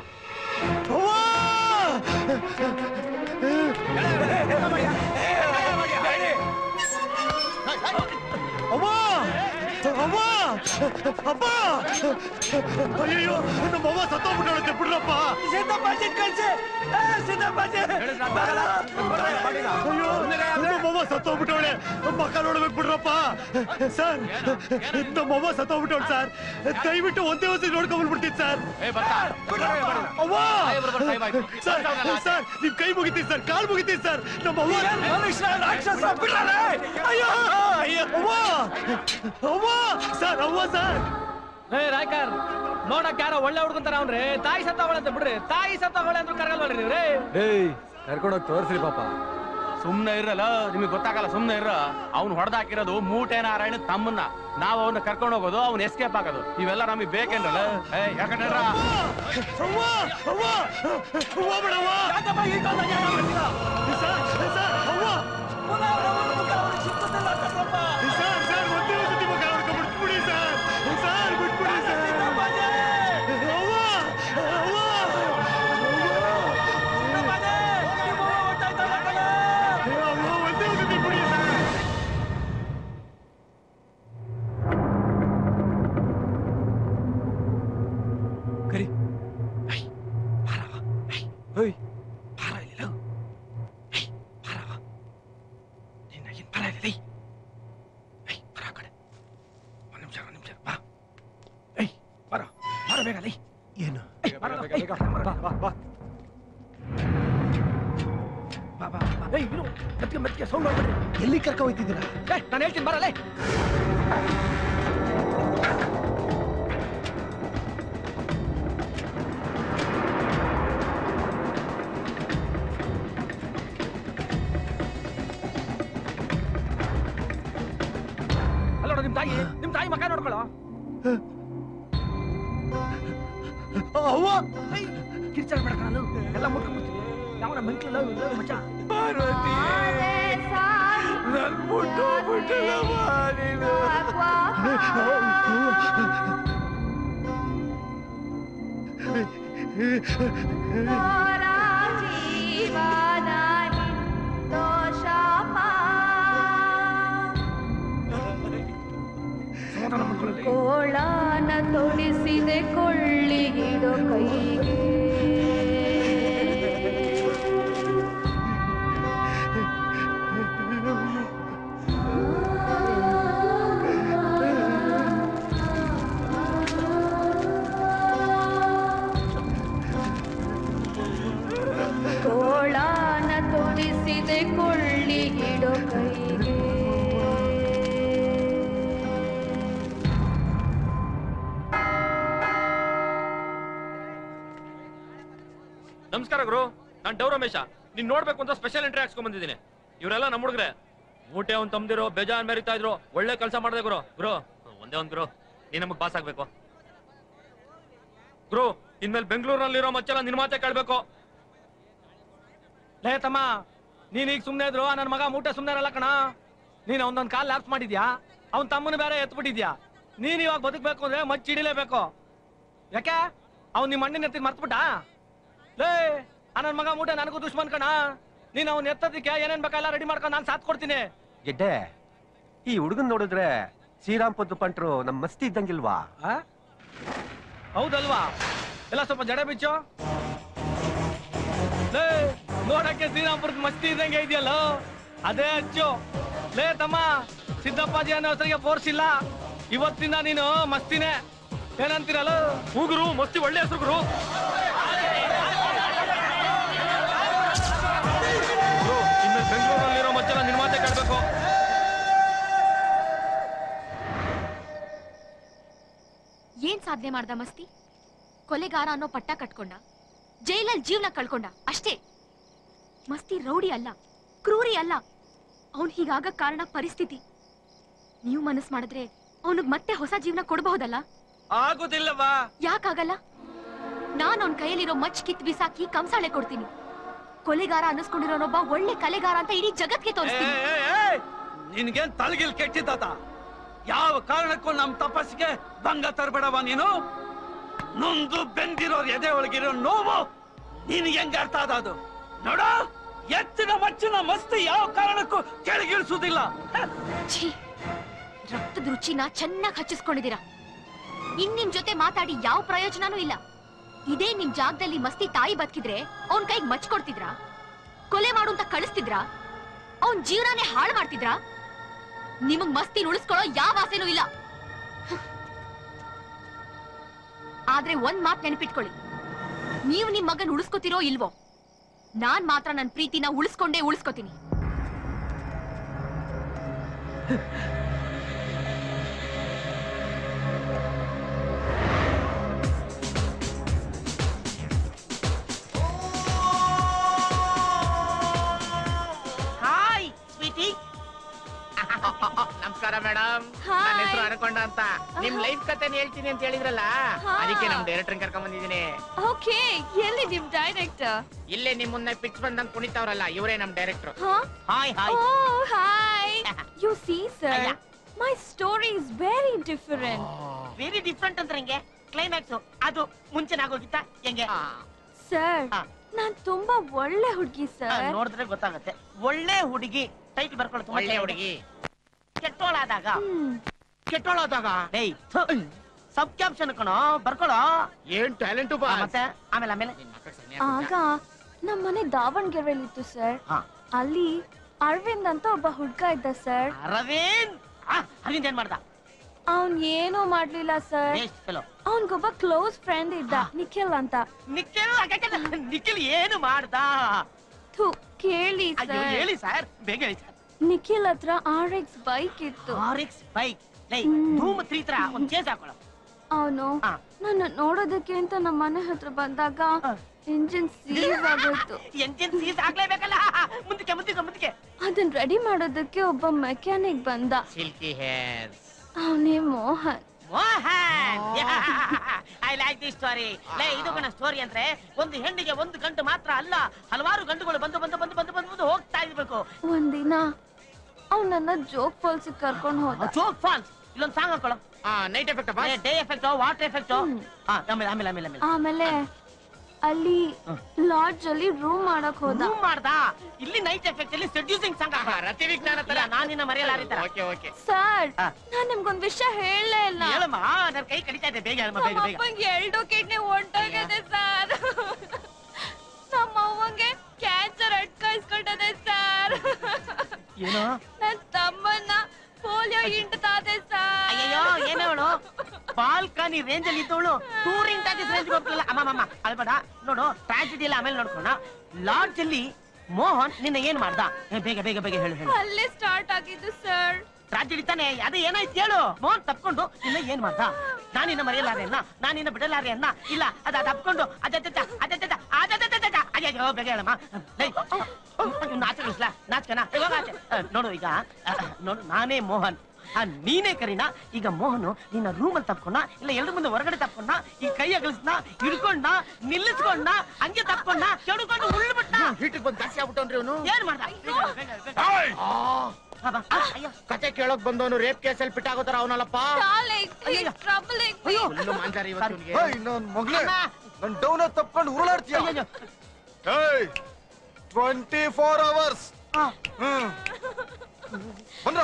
ಅವ್ವ ಅವ್ವ ಅಪ್ಪ ಅಯ್ಯೋ ನಮ್ಮ ಅವ್ವ ಸತ್ತೋಗ್ಬಿಟ್ಟವಳಂತೆ ಬಿಡ್ರಪ್ಪ ಸಿದ್ದಪ್ಪಾಜಿ ಕಳ್ಸಿ ಸಿದ್ದಪ್ಪಾಜಿ ಅಯ್ಯೋ ನಮ್ಮ ಅವ್ವ ಸತ್ತೋಗ್ಬಿಟ್ಟವಳೆ ಮಕ್ಕ ನೋಡ್ಬೇಕು ಬಿಡ್ರಪ್ಪ ಸರ್ ನಮ್ಮವ್ವ ಸತ್ತೋಗ್ಬಿಟ್ಟವಳು ಸರ್ ದಯವಿಟ್ಟು ಒಂದೇ ಒಂದ್ಸತಿ ನೋಡ್ಕೊಂಡ್ಬಿಡ್ತೀನಿ ಸರ್ ಅವ್ವ ಸರ್ ಸರ್ ನಿಮ್ ಕೈ ಮುಗಿತೀನಿ ಸರ್ ಕಾಲ್ ಮುಗಿತೀನಿ ಸರ್ ನಮ್ಮವ್ವ ಅಯ್ಯೋ ಅಯ್ಯೋ ಅವ್ವ ಅವ್ವ ಸರ್ ಅವ್ವ ಸರ್ ಏ ರಾಯ್ಕರ್ ನೋಡಕ್ ಯಾರೋ ಒಳ್ಳೆ ಹುಡ್ಕೊಂತಾರ ಅವ್ನ್ರಿ ತಾಯಿ ಸತ್ತವಳೆ ಅಂತ ಬಿಡ್ರಿ ತಾಯಿ ಸತ್ತವಳೆ ಅಂದ್ರೂ ಕರಗಲ್ವಲ್ರಿ ನೀವ್ರಿ ಏಯ್ ಕರ್ಕೊಂಡೋಗಿ ತೋರ್ಸ್ರಿ ಪಾಪ ಸುಮ್ನೆ ಇರಲ್ಲ ನಿಮಗೆ ಗೊತ್ತಾಗಲ್ಲ ಸುಮ್ನೆ ಇರ ಅವ್ನು ಹೊಡೆದಾಕಿರೋದು ಮೂಟೆ ನಾರಾಯಣ ತಮ್ಮನ್ನ ನಾವ್ ಅವನ್ನ ಕರ್ಕೊಂಡು ಹೋಗೋದು ಅವ್ನ ಎಸ್ಕೇಪ್ ಆಗೋದು ಇವೆಲ್ಲ ನಮಗೆ ಬೇಕೇನ್ರಲ್ಲ ಏ ಯಾಕಂದ್ರ ಅವ್ವ ಅವ್ವ ಅವ್ವ ಬಿಡವ್ವ ಸರ್ ಸರ್ ಅವ್ವ ಸರ್ ಸರ್ ಒಂದೇ ಒಂದ್ಸತಿ ಮಗ ನೋಡ್ಕೊಂಡ್ ಬಿಟ್ಬಿಡಿ ಸರ್ ಸರ್ ಬಿಟ್ಬಿಡಿ ಸರ್ ಅವ್ವ ಅವ್ವ ಅವ್ವ ಒಂದೇ ಒಂದ್ಸತಿ ಬಿಡಿ ಸರ್ ಕರಿ ಓಯ್ ಏನು ಎಲ್ಲಿ ಕರ್ಕ ಹೋಯ್ತಿದ್ದೀರಾ ನಾನು ಹೇಳ್ತೀನಿ ಬರಲೇ ಅಲ್ಲ ನೋಡು ನಿಮ್ ತಾಯಿ ನಿಮ್ ತಾಯಿ ಮಕ ನೋಡ್ಕೊಳ್ಳೋ ಅವ್ವ ಕಿರ್ಚಾಡ್ ಬೇಡ ನಾನು ಎಲ್ಲ ಮುಟ್ಕೊಂಡ್ಬಿಡ್ತೀನಿ ಯಾವ ನಮ್ಮ ಮೆಂಟ್ಲಲ್ಲ ಮಚ್ಚ ಪಾರ್ವತಿ ನನ್ ಮುಟ್ಟು ಮುಟ್ಟಲಮ್ಮ ನೀನು ಕೋಳಾನ ತೊಡಿಸಿದೆ ಕೊಳ್ಳಿ ಹಿಡೋ ಕೈಗೆ ಕೋಳಾನ ತೊಡಿಸಿದೆ ಕೊಳ್ಳಿ ಹಿಡೋ ಕೈಗೆ ನಮಸ್ಕಾರ ಗುರು ನಾನ್ ಡವ್ ರಮೇಶ ನೀನ್ ನೋಡ್ಬೇಕು ಅಂತ ಸ್ಪೆಷಲ್ ಎಂಟ್ರಿ ಹಾಕ್ಸ್ಕೊಂಡ್ ಬಂದಿದ್ದೀನಿ ಇವರೆಲ್ಲ ನಮ್ಮ ಹುಡುಗ್ರೆ ಮೂಟೆ ಅವ್ನ್ ತಮ್ದಿರೋ ಬೇಜಾನ್ ಮೆರಿತಾ ಇದ್ರು ಒಳ್ಳೆ ಕೆಲಸ ಮಾಡಿದೆ ಗುರು ಗುರು ಒಂದೇ ಒಂದ್ ಗುರು ನೀನ್ ನಮಗ್ ಪಾಸ್ ಆಗ್ಬೇಕು ಗುರು ಇನ್ಮೇಲೆ ಬೆಂಗಳೂರಿನಲ್ಲಿರೋ ಮಚ್ಚೆಲ್ಲ ನಿನ್ ಮಾತೆ ಕೇಳ್ಬೇಕು ಲೇ ತಮ್ಮ ನೀನ್ ಈಗ ಸುಮ್ನೆ ಇದ್ರು ನನ್ನ ಮಗ ಮೂಟೆ ಸುಮ್ನೆ ಇರಲ್ಲ ಕಣ ನೀನ್ ಅವನೊಂದ್ ಕಾಲ್ ಲ್ಯಾಪ್ಸ್ ಮಾಡಿದ್ಯಾ ಅವ್ನ್ ತಮ್ಮನ ಬೇರೆ ಎತ್ಬಿಟ್ಟಿದ್ಯಾ ನೀನ್ ಇವಾಗ ಬದುಕ್ಬೇಕು ಅಂದ್ರೆ ಮಚ್ಚ ಹಿಡಿಲೇಬೇಕು ಯಾಕೆ ಅವ್ನ್ ನಿಮ್ಮ ಅಣ್ಣನ ಎತ್ತಿದ್ ಮರ್ತ್ಬಿಟ್ಟ ಲೇ ಆ ನನ್ ಮಗ ಮೂಟೆ ನನಗೂ ದುಶ್ಮನ್ ಕಣ ನೀನ್ ಅವ್ನ್ ಎತ್ತೋದಕ್ಕೆ ಏನೇನ್ ಬೇಕೆಲ್ಲ ರೆಡಿ ಮಾಡ್ಕೊಂಡು ನಾನು ಸಾಥ್ ಕೊಡ್ತೀನಿ ಗೆಡ್ಡೆ ಈ ಹುಡುಗನ್ ನೋಡಿದ್ರೆ ಶ್ರೀರಾಮ್ ಪದ್ದು ಪಂಟ್ರು ನಮ್ ಮಸ್ತಿ ಇದ್ದಂಗಿಲ್ವಾ ಆ? ಹೌದಲ್ವಾ ಎಲ್ಲ ಸ್ವಲ್ಪ ಜಡೆ ಬಿಚ್ಚು ಲೇ ನೋಡಕ್ಕೆ ಶ್ರೀರಾಮ್ಪುರದ ಮಸ್ತಿ ಇದ್ದಂಗೆ ಇದೆಯಲ್ಲ ಅದೇ ಹಚ್ಚು ಲೇ ತಮ್ಮ ಸಿದ್ದಪ್ಪಾಜಿ ಅನ್ನೋ ಹೆಸರಿಗೆ ಫೋರ್ಸ್ ಇಲ್ಲ ಇವತ್ತಿಂದ ನೀನು ಮಸ್ತಿನೇ ಏನಂತೀರಲ್ಲ ಹೂಗುರು ಮಸ್ತಿ ಒಳ್ಳೆ ಹೆಸರು ಗುರು ಗುರು, ಇನ್ಮೇಲೆ ಬೆಂಗಳೂರಿನಲ್ಲಿರೋ ಮಚ್ಚೆಲ್ಲ ನಿನ್ ಮಾತೆ ಕೇಳ್ಬೇಕು ಏನ್ ಸಾಧನೆ ಮಾಡ್ದ ಮಸ್ತಿ ಕೊಲೆಗಾರ ಅನ್ನೋ ಪಟ್ಟ ಕಟ್ಕೊಂಡ ಜೈಲಲ್ಲಿ ಜೀವನ ಕಳ್ಕೊಂಡ ಅಷ್ಟೇ ಮಸ್ತಿ ರೌಡಿ ಅಲ್ಲ ಕ್ರೂರಿ ಅಲ್ಲ ಅವನ್ ಹೀಗಾಗ ಕಾರಣ ಪರಿಸ್ಥಿತಿ ನೀವು ಮನಸ್ ಮಾಡಿದ್ರೆ ಅವನಿಗೆ ಮತ್ತೆ ಹೊಸ ಜೀವನ ಕೊಡಬಹುದಲ್ಲ ಆಗುದಿಲ್ಲವಾ ಯಾಕಾಗಲ್ಲ ನಾನ್ ಅವನ್ ಕೈಯಲ್ಲಿರೋ ಮಚ್ ಕಿತ್ ಬಿಸಾಕಿ ಕಂಸಾಳೆ ಕೊಡ್ತೀನಿ ಕೊಲೆಗಾರ ಅನ್ನಿಸ್ಕೊಂಡಿರೋನೊಬ್ಬ ಒಳ್ಳೆ ಕಲೆಗಾರ ಅಂತ ಇಡೀ ಜಗತ್ಗೆ ತೋರಿಸ್ತೀನಿ ನಿನ್ಗೇನ್ ತಲೆಗಿಲ್ ಕೆಟ್ಟಿದ್ದಾತ ಯಾವ ಕಾರಣಕ್ಕೂ ನಮ್ ತಪಸ್ಸಿಗೆ ಭಂಗ ತರಬೇಡವ ನೀನು ನೊಂದು ಬೆಂದಿರೋರ್ ಎದೆ ಒಳಗಿರೋ ನೋವು ನಿನ್ಗೆ ಹೆಂಗ ಅರ್ಥ ಆದ ಅದು ನೋಡ ಎತ್ತಿನ ಮಚ್ಚಿನ ಮಸ್ತಿ ಯಾವ ಕಾರಣಕ್ಕೂ ಕೆಳಗಿಳಿಸುವುದಿಲ್ಲ ಛೀ ರಕ್ತದ ರುಚಿನ ಚೆನ್ನಾಗಿ ಹಚ್ಚಿಸ್ಕೊಂಡಿದ್ದೀರಾ ಇನ್ ನಿಮ್ ಜೊತೆ ಮಾತಾಡಿ ಯಾವ ಪ್ರಯೋಜನನೂ ಇಲ್ಲ ಇದೇ ನಿಮ್ ಜಾಗದಲ್ಲಿ ಮಸ್ತಿ ತಾಯಿ ಬದುಕಿದ್ರೆ ಅವನ್ ಕೈಗೆ ಮಚ್ ಕೊಡ್ತಿದ್ರಾ ಕೊಲೆ ಮಾಡು ಅಂತ ಕಳಿಸ್ತಿದ್ರಾ ಅವನ್ ಜೀವನನೇ ಹಾಳು ಮಾಡ್ತಿದ್ರಾ ನಿಮಗ್ ಮಸ್ತಿ ಉಳಿಸ್ಕೊಳ್ಳೋ ಯಾವ ಆಸೆನೂ ಇಲ್ಲ ಆದ್ರೆ ಒಂದ್ ಮಾತ್ ನೆನಪಿಟ್ಕೊಳ್ಳಿ ನೀವು ನಿಮ್ ಮಗನ್ ಉಳಿಸ್ಕೊತಿರೋ ಇಲ್ವೋ ನಾನ್ ಮಾತ್ರ ನನ್ ಪ್ರೀತಿನ ಉಳಿಸ್ಕೊಂಡೇ ಉಳಿಸ್ಕೊತೀನಿ ಹಾಯ್ ಸ್ವೀಟಿ ನಮಸ್ಕಾರ ಮೇಡಮ್ ನನ್ನ ಹೆಸರು ಅನಕೊಂಡ ಅಂತ ನಿಮ್ ಲೈಫ್ ಕಥೆನ ಹೇಳ್ತೀನಿ ಅಂತ ಹೇಳಿದ್ರಲ್ಲ ಹಾ. ಅದಕ್ಕೆ ನಮ್ ಡೈರೆಕ್ಟರ್ ಕರ್ಕೊಂಡ್ ಬಂದಿದ್ದೀನಿ ಓಕೆ ಎಲ್ಲಿ ನಿಮ್ ಡೈರೆಕ್ಟರ್ ಇಲ್ಲೇ ನಿಮ್ ಮುಂದೆ ಪಿಕ್ಸ್ ಬಂದಂಗ್ ಕುಣಿತಾವ್ರಲ್ಲ ಇವರೇ ನಮ್ director Huh? Hi hi Oh, hi. You see, sir, my story is very different. Very different ಅಂದ್ರೆ ಹೆಂಗೆ ಕ್ಲೈಮ್ಯಾಕ್ಸ್ ಅದು ಮುಂಚೆನಾಗೋಗಿತ್ತ ಹೆಂಗೆ ಸರ್ ನಾನ್ ತುಂಬಾ ಒಳ್ಳೆ ಹುಡುಗಿ ಆ, ಸರ್ ನೋಡಿದ್ರೆ ಗೊತ್ತಾಗುತ್ತೆ ಒಳ್ಳೆ ಹುಡುಗಿ ಟೈಟ್ ಬರ್ಕೊಳ್ಳೋ ಒಳ್ಳೆ ಹುಡುಗಿ ಕೆಟ್ಟೋಳಾದಾಗ ಕೆಟ್ಟೋಳಾದಾಗ ಏಯ್ ಸಬ್ ಕ್ಯಾಪ್ಷನ್ ಕಣೋ ಬರ್ಕೊಳ್ಳೋ ಏನ್ ಟ್ಯಾಲೆಂಟ್ ಮತ್ತೆ ಆಮೇಲೆ ಆಮೇಲೆ ಆಗ ನಮ್ ಮನೆ ದಾವಣಗೆರೆಯಲ್ಲಿತ್ತು ಸರ್ ಅಲ್ಲಿ ಅರವಿಂದ್ ಅಂತ ಒಬ್ಬ ಹುಡ್ಗ ಇದ್ದ ಸರ್ ಅರವಿಂದ್ ಆ, ಅರವಿಂದ್ ಏನ್ ಮಾಡ್ದ ಅವನ್ ಏನೂ ಮಾಡ್ಲಿಲ್ಲ ಸರ್ Waste fellow. ಅವನ್ಗೊಬ್ಬ ಕ್ಲೋಸ್ ಫ್ರೆಂಡ್ ಇದ್ದ ನಿಖಿಲ್ ಅಂತ ನಿಖಿಲ್ ನಿಖಿಲ್ ಏನು ಮಾಡ್ದ ಥು ಕೇಳಿ ಅಯ್ಯೋ, ಸರ್ ಹೇಳಿ ಸರ್ ಬೇಗ ಹೇಳಿ ಸರ್ ನಿಖಿಲ್ ಹತ್ರ ಆರ್ ಎಕ್ಸ್ ಬೈಕ್ ಇತ್ತು ಆರ್ ಎಕ್ಸ್ ಬೈಕ್ ಲೈ ಧೂಮ್ ತ್ರೀ ತರ ಒಂದ್ ಚೇಸ್ ಹಾಕೊಳ್ಳೋ ಅವನು ನನ್ನ ನೋಡೋದಕ್ಕೆ ಅಂತ ನಮ್ಮ ಮನೆ ಹತ್ರ ಬಂದಾಗ ಇಂಜಿನ್ ಸೀಸ್ ಆಗೋಯ್ತು ಎಂಜಿನ್ ಸೀಸ್ ಆಗ್ಲೇಬೇಕಲ್ಲ ಮುಂದಕ್ಕೆ ಮುಂದಕ್ಕೆ ಮುಂದಕ್ಕೆ ಅದನ್ನ ರೆಡಿ ಮಾಡೋದಕ್ಕೆ ಒಬ್ಬ ಮೆಕ್ಯಾನಿಕ್ ಬಂದ ಸಿಲ್ಕಿ ಹೇರ್ಸ್ ಅವನೇ Mohan Mohan I like this story ಲೇ ಇದು ಕಣ ಸ್ಟೋರಿ ಅಂದ್ರೆ ಒಂದು ಹೆಣ್ಣಿಗೆ ಒಂದು ಗಂಟು ಮಾತ್ರ ಅಲ್ಲ ಹಲವಾರು ಗಂಟುಗಳು ಬಂದು ಬಂದು ಬಂದು ಬಂದು ಬಂದು ಬಂದು ಹೋಗ್ತಾ ಇರ್ಬೇಕು ಒಂದಿನ ಅವನನ್ನ ಜೋಗ್ ಫಾಲ್ಸ್ ಕರ್ಕೊಂಡು ಹೋದ ಜೋಗ್ ಫಾಲ್ಸ್ ಇಲ್ಲೊಂದು ಸಾಂಗ್ ಹಾಕೊಳ್ಳೋ night effect day effect water effect ಆಮೇಲೆ ಆಮೇಲೆ ಆಮೇಲೆ ಆಮೇಲೆ ಆಮೇಲೆ ಅಲ್ಲಿ ಲಾಡ್ಜ್ ಅಲ್ಲಿ ರೂಮ್ ಮಾಡಕ್ ಹೋದ ರೂಮ್ ಮಾಡ್ದ ಇಲ್ಲಿ ನೈಟ್ ಎಫೆಕ್ಟ್ ಅಲ್ಲಿ ಸೆಡ್ಯೂಸಿಂಗ್ ಸಾಂಗ್ ರತಿ ವಿಜ್ಞಾನ ತರ ನಾನಿನ್ನ ಮರೆಯಲಾರಿತ ಓಕೆ ಓಕೆ ಸರ್ ನಾನ್ ನಿಮ್ಗೊಂದ್ ವಿಷಯ ಹೇಳಲೇ ಇಲ್ಲ ಹೇಳಮ್ಮ ನನ್ನ ಕೈ ಕಡಿತಾ ಇದೆ ಬೇಗ ಹೇಳಮ್ಮ ಬೇಗ ಬೇಗ ನಮ್ಮಪ್ಪಂಗೆ ಎರಡು ಕಿಡ್ನಿ ಹೊಂಟೋಗಿದೆ ಸರ್ ನಮ್ಮ ಅವ್ವಂಗೆ ಕ್ಯಾನ್ಸರ್ ಅಟ್ಕಾಯಿಸ್ಕೊಂಡದೆ ಸರ್ ಏನೋ ನನ್ ತಮ್ಮನ್ನ ಪೋಲಿಯೋ ಹಿಂಡ್ತಾದೆ ಸರ್ ಅಯ್ಯಯ್ಯೋ ಏನೇ ಅವಳು ಬಾಲ್ಕನಿ ರೇಂಜ್ ಅಲ್ಲಿ ಇದ್ದವಳು ಟೂರಿಂಗ್ ಟಾಕೀಸ್ ರೇಂಜ್ ಹೋಗ್ತಿಲ್ಲ ಅಮ್ಮ ಅಮ್ಮ ಅಲ್ಬೇಡ ನೋಡು ಟ್ರಾಜಿಡಿ ಎಲ್ಲ ಆಮೇಲೆ ನೋಡ್ಕೋಣ ಲಾಡ್ಜ್ ಅಲ್ಲಿ ಮೋಹನ್ ನಿನ್ನ ಏನ್ ಮಾಡ್ದ ಏ, ಬೇಗ ಬೇಗ ಬೇಗ ಹೇಳು ಹೇಳು ಅಲ್ಲೇ ಸ್ಟಾರ್ಟ್ ಆಗಿದ್ದು ಸರ್ ಟ್ರಾಜಿಡಿ ತಾನೆ ಅದೇ ಏನಾಯ್ತು ಹೇಳು ಮೋಹನ್ ತಪ್ಕೊಂಡು ನಿನ್ನ ಏನ್ ಮಾಡ್ದ ನಾನಿನ್ನ ಮರೆಯಲಾರೆ ಅನ್ನ ನಾನಿನ್ನ ಬಿಡಲಾರೆ ಅನ್ನ ಇಲ್ಲ ಅದ ತಪ್ಕೊಂಡು ಅಜ್ಜ ಅಜ್ಜ ಅಯ್ಯೋ ಬೇಗ ಹೇಳಮ್ಮ ಲೇ, ಇವ್ನ್ ನಾಚಿಸ್ಲಾ ನಾಚ್ಕನ ಇವಾಗ ಆಚೆ ಆ, ನೋಡು ಈಗ ಆ, ನೋಡು ನಾನೇ ಮೋಹನ್ ಆ, ನೀನೇ ಕರೀನಾ ಈಗ ಮೋಹನು ನಿನ್ನ ರೂಮಲ್ಲಿ ತಪ್ಕೊಂಡ ಇಲ್ಲ ಎಲ್ರ ಮುಂದೆ ಹೊರಗಡೆ ತಪ್ಕೊಂಡ ಈ ಕೈ ಅಗಲ್ಸ್ನ ಹಿಡ್ಕೊಂಡ ನಿಲ್ಲಿಸ್ಕೊಂಡ ಹಂಗೆ ತಪ್ಕೊಂಡ ಕೆಡ್ಕೊಂಡು ಉಳ್ಬಿಟ್ಟ ಹಿಟ್ಟಿಗೆ ಬಂದು ಜಾಸ್ತಿ ಆಗ್ಬಿಟ್ಟವ್ರಿ ಇವನು ಏನ್ ಮಾಡ್ದ ಕತೆ ಕೇಳಕ್ ಬಂದವನು ರೇಪ್ ಕೇಸಲ್ಲಿ ಪಿಟ್ಟಾಗೋತಾರ ಅವನಲ್ಲಪ್ಪ ಫುಲ್ಲು ಮಾಂಜಾರಿ ಇವತ್ತು ಇವ್ನಿಗೆ. ನನ್ ಮಗ್ಲೇ ನನ್ ಡೌನ್ ತಪ್ಕೊಂಡು ಉರುಳಾಡ್ತೀಯ ಟ್ವೆಂಟಿ ಫೋರ್ ಅವರ್ಸ್ ಬಂದ್ರ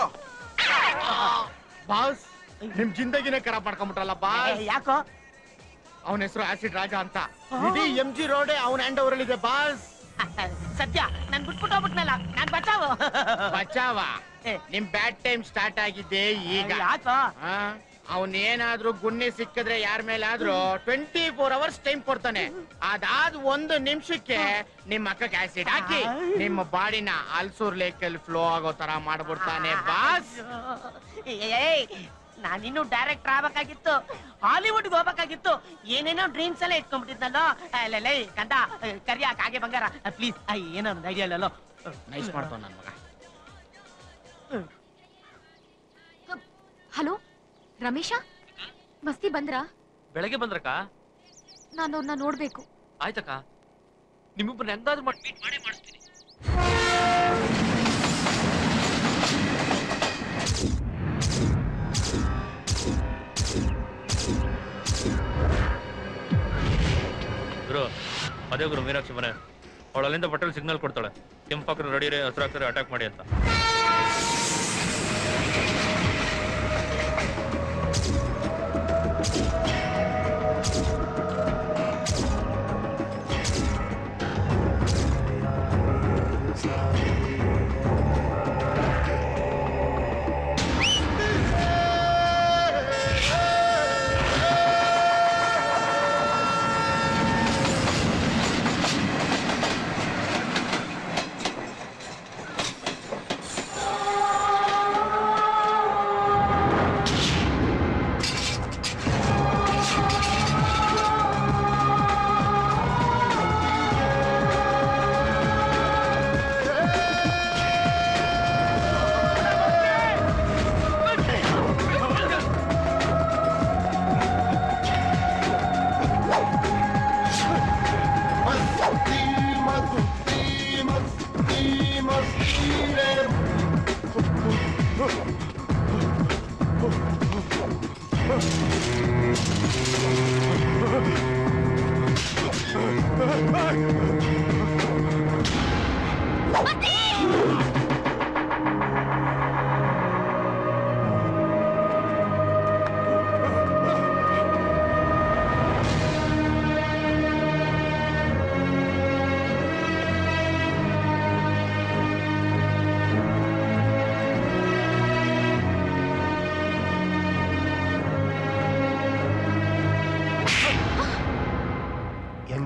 ಬಾಸ್ ನಿಮ್ ಜಿಂದಗಿನೇ ಖರಾಬ್ ಮಾಡ್ಕೊಂಬಿಟ್ರಲ್ಲ ಬಾಸ್ ಯಾಕೋ ಅವನ ಹೆಸರು ಆಸಿಡ್ ರಾಜ ಅಂತ ಇಡೀ ಎಂ ಜಿ ರೋಡೆ ಅವನ ಹ್ಯಾಂಡ್ ಓವರ್ ಇದೆ ಬಾಸ್ ಸತ್ಯ ನನ್ ಬಿಟ್ಬಿಟ್ಟು ಹೋಗ್ಬಿಟ್ನಲ್ಲ ನಾನ್ ಬಚಾವ ಬಚಾವ ನಿಮ್ ಬ್ಯಾಡ್ ಟೈಮ್ ಸ್ಟಾರ್ಟ್ ಆಗಿದ್ದೆ ಈಗ ಅವನ್ ಏನಾದ್ರೂ ಗುನ್ನೆ ಸಿಕ್ಕಿದ್ರೆ ಯಾರ ಮೇಲಾದ್ರೂ ಟ್ವೆಂಟಿ ಫೋರ್ ಅವರ್ಸ್ ಟೈಮ್ ಕೊಡ್ತಾನೆ ಅದಾದ ಒಂದು ನಿಮಿಷಕ್ಕೆ ನಿಮ್ಮ ಅಕ್ಕಕ್ಕೆ ಆಸಿಡ್ ಹಾಕಿ ನಿಮ್ಮ ಬಾಡಿನ ಅಲ್ಸೂರ್ ಲೇಕ್ ಅಲ್ಲಿ ಫ್ಲೋ ಆಗೋ ತರ ಮಾಡ್ಬಿಡ್ತಾನೆ ಬಾಸ್ ನಾನಿನ್ನು ಡೈರೆಕ್ಟರ್ ಆಗ್ಬೇಕಾಗಿತ್ತು ಹಾಲಿವುಡ್ ಹೋಗ್ಬೇಕಾಗಿತ್ತು ಏನೇನೋ ಡ್ರೀಮ್ಸ್ ಎಲ್ಲ ಇಟ್ಕೊಂಡ್ಬಿಟ್ಟಿದ್ನಲ್ಲೋ ಅಲ್ಲೇ ಕಂದ ಕರಿಯ ಕಾಗೆ ಬಂಗಾರ ಪ್ಲೀಸ್ ಏನೋ ಒಂದು ಐಡಿಯಾ ಇಲ್ಲಲ್ಲೋ ನೈಸ್ ಮಾಡ್ತಾವ ನನ್ ಮಗ ಹಲೋ ರಮೇಶ ಮಸ್ತಿ ಬಂದ್ರಾ ಬೆಳಗ್ಗೆ ಬಂದ್ರಕ್ಕ ನಾನು ಅವ್ರನ್ನ ನೋಡ್ಬೇಕು ಆಯ್ತಕ್ಕ ನಿಮ್ಮಿಬ್ಬರನ್ನ ಹೆಂಗಾದ್ರೂ ಮಾಡಿ ಮೀಟ್ ಮಾಡೇ ಮಾಡಿಸ್ತೀನಿ ಗುರು ಅದೇ ಗುರು ಮೀನಾಕ್ಷಿ ಮನೆ ಅವಳು ಅಲ್ಲಿಂದ ಬಟ್ಟಲ್ ಸಿಗ್ನಲ್ ಕೊಡ್ತಾಳೆ ಕೆಂಪಾಕ್ರೆ ರೆಡಿ ರೇ ಹಸಿರಾಕ್ರೆ ಅಟ್ಯಾಕ್ ಮಾಡಿ ಅಂತ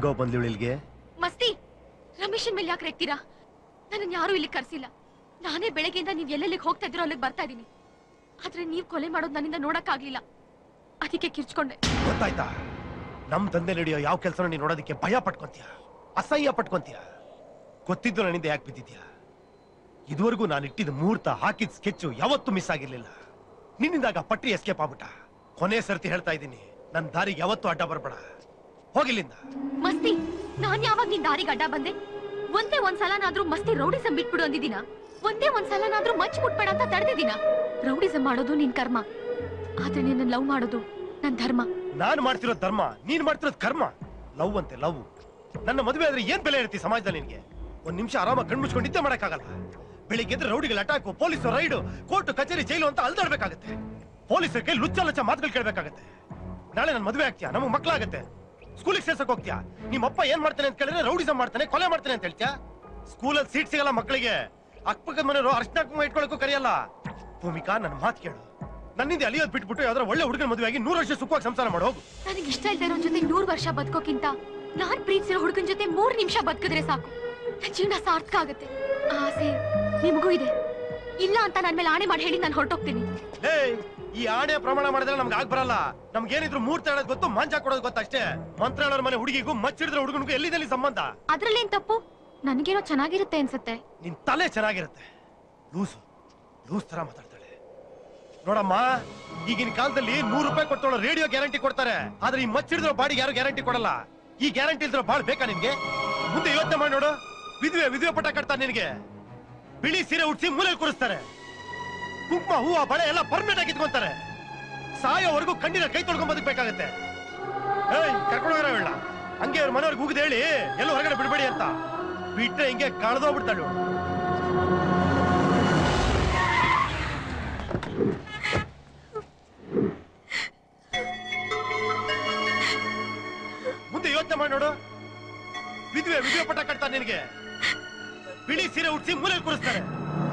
ಹೆಂಗೋ ಬಂದ್ಲಿಳು ಇಲ್ಗೆ ಮಸ್ತಿ ರಮೇಶನ್ ಮೇಲೆ ಯಾಕೆ ರೆಕ್ತೀರಾ ನನ್ನ ಯಾರು ಇಲ್ಲಿ ಕರ್ಸಿಲ್ಲ ನಾನೇ ಬೆಳಗ್ಗೆಯಿಂದ ನೀವ್ ಎಲ್ಲೆಲ್ಲಿಗೆ ಹೋಗ್ತಾ ಇದ್ರೋ ಅಲ್ಲಿಗೆ ಬರ್ತಾ ಇದೀನಿ ಆದ್ರೆ ನೀವ್ ಕೊಲೆ ಮಾಡೋದು ನನ್ನಿಂದ ನೋಡಕ್ಕಾಗ್ಲಿಲ್ಲ ಅದಕ್ಕೆ ಕಿರ್ಚ್ಕೊಂಡೆ ಗೊತ್ತಾಯ್ತಾ ನಮ್ ತಂದೆ ನಡೆಯೋ ಯಾವ ಕೆಲಸನ ನೀನ್ ನೋಡೋದಕ್ಕೆ ಭಯ ಪಟ್ಕೊಂತೀಯ ಅಸಹ್ಯ ಪಟ್ಕೊಂತೀಯ ಗೊತ್ತಿದ್ದು ನನ್ನಿಂದ ಯಾಕೆ ಬಿದ್ದಿದ್ಯಾ ಇದುವರೆಗೂ ನಾನು ಇಟ್ಟಿದ್ದ ಮುಹೂರ್ತ ಹಾಕಿದ ಸ್ಕೆಚ್ ಯಾವತ್ತೂ ಮಿಸ್ ಆಗಿರ್ಲಿಲ್ಲ ನಿನ್ನಿಂದಾಗ ಪಟ್ರಿ ಎಸ್ಕೇಪ್ ಆಗ್ಬಿಟ್ಟ ಕೊನೆ ಸರ್ತಿ ಹೇಳ್ತಾ ಇದ್ದೀನಿ ನನ್ನ ದಾರಿಗೆ ಯಾವತ್ತೂ ಅಡ್ಡ ಬರ್ಬೇಡ ಹೋಗಿಲ್ಲಿಂದ ಮಸ್ತಿ ನಾನ್ ಯಾವಾಗ ನಿನ್ ದಾರಿಗೆ ಅಡ್ಡ ಬಂದೆ ಒಂದೇ ಒಂದ್ಸಲನಾದ್ರೂ ಮಸ್ತಿ ರೌಡಿಸಂ ಬಿಟ್ಬಿಡು ಅಂದಿದ್ದೀನ ಒಂದೇ ಒಂದ್ಸಲನಾದ್ರೂ ಮಚ್ ಮುಟ್ಬೇಡ ಅಂತ ತಡೆದಿದ್ದೀನ ರೌಡಿಸಂ ಮಾಡೋದು ನಿನ್ ಕರ್ಮ ಆದ್ರೆ ನಿನ್ನ ಲವ್ ಮಾಡೋದು ನನ್ ಧರ್ಮ ನಾನ್ ಮಾಡ್ತಿರೋ ಧರ್ಮ ನೀನ್ ಮಾಡ್ತಿರೋದ್ ಕರ್ಮ ಲವ್ ಅಂತೆ ಲವ್ ನನ್ನ ಮದುವೆ ಆದ್ರೆ ಏನ್ ಬೆಲೆ ಇರ್ತಿ ಸಮಾಜದಲ್ಲಿ ನಿನ್ಗೆ ಒಂದ್ ನಿಮಿಷ ಆರಾಮಾಗಿ ಕಣ್ಮುಚ್ಕೊಂಡು ನಿದ್ದೆ ಮಾಡಕ್ಕಾಗಲ್ಲ ಬೆಳಿಗ್ಗೆ ಎದ್ರೆ ರೌಡಿಗಳ ಅಟ್ಯಾಕ್ ಪೊಲೀಸ್ ರೈಡ್ ಕೋರ್ಟ್ ಕಚೇರಿ ಜೈಲು ಅಂತ ಅಲ್ದಾಡ್ಬೇಕಾಗತ್ತೆ ಪೊಲೀಸರ ಕೈ ಲುಚ್ಚ ಲಚ್ಚ ಮಾತುಗಳು ಕೇಳ್ಬೇಕಾಗತ್ತೆ ನಾಳೆ ನನ್ ಮದುವೆ ಆಗ್ತೀಯಾ ನಮಗ್ ಮಕ್ಳಾಗತ್ತೆ ಸ್ಕೂಲಿಗೆ ಸೇರ್ಸಕ್ ಹೋಗ್ತೀಯಾ ನಿಮ್ಮಪ್ಪ ಏನ್ ಮಾಡ್ತಾನೆ ಅಂತ ಕೇಳಿದ್ರೆ ರೌಡಿಸಂ ಮಾಡ್ತಾನೆ ಕೊಲೆ ಮಾಡ್ತಾನೆ ಅಂತ ಹೇಳ್ತೀಯಾ ಸ್ಕೂಲಲ್ಲಿ ಸೀಟ್ ಸಿಗಲ್ಲ ಮಕ್ಕಳಿಗೆ ಅಕ್ಕಪಕ್ಕದ ಮನೆಯವರು ಅರ್ಶನ ಕುಂಕುಮ ಇಟ್ಕೊಳಕ್ಕೂ ಕರೆಯಲ್ಲ ಭೂಮಿಕಾ ನನ್ನ ಮಾತು ಕೇಳು ನನ್ನಿಂದ ಅಲಿಯೋದ್ ಬಿಟ್ಬಿಟ್ಟು ಯಾವ್ದಾರ ಒಳ್ಳೆ ಹುಡುಗನ ಮದುವೆ ಆಗಿ ನೂರು ವರ್ಷ ಸುಖವಾಗಿ ಸಂಸಾರ ಮಾಡಿ ಹೋಗು ನನಗೆ ಇಷ್ಟ ಇಲ್ದೇ ಇರೋ ಜೊತೆ ನೂರ್ ವರ್ಷ ಬದುಕೋಕ್ಕಿಂತ ನಾನ್ ಪ್ರೀತಿಸಿರೋ ಹುಡುಗನ್ ಜೊತೆ ಮೂರ್ ನಿಮಿಷ ಬದುಕಿದ್ರೆ ಸಾಕು ನನ್ ಜೀವನ ಸಾರ್ಥಕ ಆಗುತ್ತೆ ಆ ಆಸೆ ನಿಮಗೂ ಇದೆ ಇಲ್ಲ ಅಂತ ನನ್ ಮೇಲೆ ಆಣೆ ಮಾಡಿ ಹೇಳಿ ನಾನು ಹೊರಟೋಗ್ತೀನಿ ಲೇ ಈ ಆಣೆ ಪ್ರಮಾಣ ಮಾಡಿದ್ರೆ ನಮ್ಗೆ ಆಗ್ ಬರಲ್ಲ ನಮ್ಗೆ ಏನಿದ್ರು ಮೂರ್ತ ಹೇಳೋದು ಗೊತ್ತು ಮಂಚ ಕೊಡೋದು ಗೊತ್ತು ಅಷ್ಟೇ ಮಂತ್ರ ಹೇಳೋರ್ ಮನೆ ಹುಡುಗಿಗೂ ಮಚ್ಚಿಡಿದ್ರೆ ಹುಡುಗನಿಗೂ ಎಲ್ಲಿದಲ್ಲಿ ಸಂಬಂಧ ಅದ್ರಲ್ಲೇನ್ ತಪ್ಪು ನನಗೇನೋ ಚೆನ್ನಾಗಿರುತ್ತೆ ಅನ್ಸುತ್ತೆ ನಿನ್ ತಲೆ ಚೆನ್ನಾಗಿರುತ್ತೆ ಲೂಸು ಲೂಸ್ ತರ ಮಾತಾಡ್ತಾಳೆ ನೋಡಮ್ಮ ಈಗಿನ ಕಾಲದಲ್ಲಿ ನೂರು ರೂಪಾಯಿ ಕೊಟ್ಟವಳು ರೇಡಿಯೋ ಗ್ಯಾರಂಟಿ ಕೊಡ್ತಾರೆ ಆದ್ರೆ ಈ ಮಚ್ಚಿಡಿದ್ರೋ ಬಾಡಿಗೆ ಯಾರು ಗ್ಯಾರಂಟಿ ಕೊಡಲ್ಲ ಈ ಗ್ಯಾರಂಟಿ ಇಲ್ದಿರೋ ಬಾಳ್ ಬೇಕಾ ನಿನ್ಗೆ ಮುಂದೆ ಯೋಚನೆ ಮಾಡಿ ನೋಡು ವಿಧವೆ ವಿಧವೆ ಪಟ್ಟ ಕಟ್ತಾರೆ ನಿನಗೆ ಬಿಳಿ ಸೀರೆ ಉಡ್ಸಿ ಮೂಲೆ ಕೂರಿಸ್ತಾರೆ ಕುಂಕುಮ ಹೂವ ಬಳೆ ಎಲ್ಲ ಪರ್ಮನೆಂಟ್ ಆಗಿ ಇಟ್ಕೊಂತಾರೆ ಸಾಯೋವರೆಗೂ ಕಣ್ಣಿನ ಕೈ ತೊಳ್ಕೊಂಡ್ ಬದುಕ್ಬೇಕಾಗತ್ತೆ ಏಯ್ ಕರ್ಕೊಂಡು ಹೋಗಿರೋ ಹೇಳ ಹಂಗೆ ಅವ್ರ ಮನೆಯವ್ರಿಗೆ ಹೋಗಿದ್ ಹೇಳಿ ಎಲ್ಲೂ ಹೊರಗಡೆ ಬಿಡ್ಬೇಡಿ ಅಂತ ಬಿಟ್ರೆ ಹಿಂಗೆ ಕಳೆದೋಗ್ಬಿಡ್ತಾಳು ಮುಂದೆ ಯೋಚನೆ ಮಾಡಿ ನೋಡು ವಿಧವೆ ವಿಧವೆ ಪಟ್ಟ ಕಟ್ತಾರೆ ನಿನಗೆ ಬಿಳಿ ಸೀರೆ ಉಡ್ಸಿ ಮೂಲೆ ಕೂರಿಸ್ತಾರೆ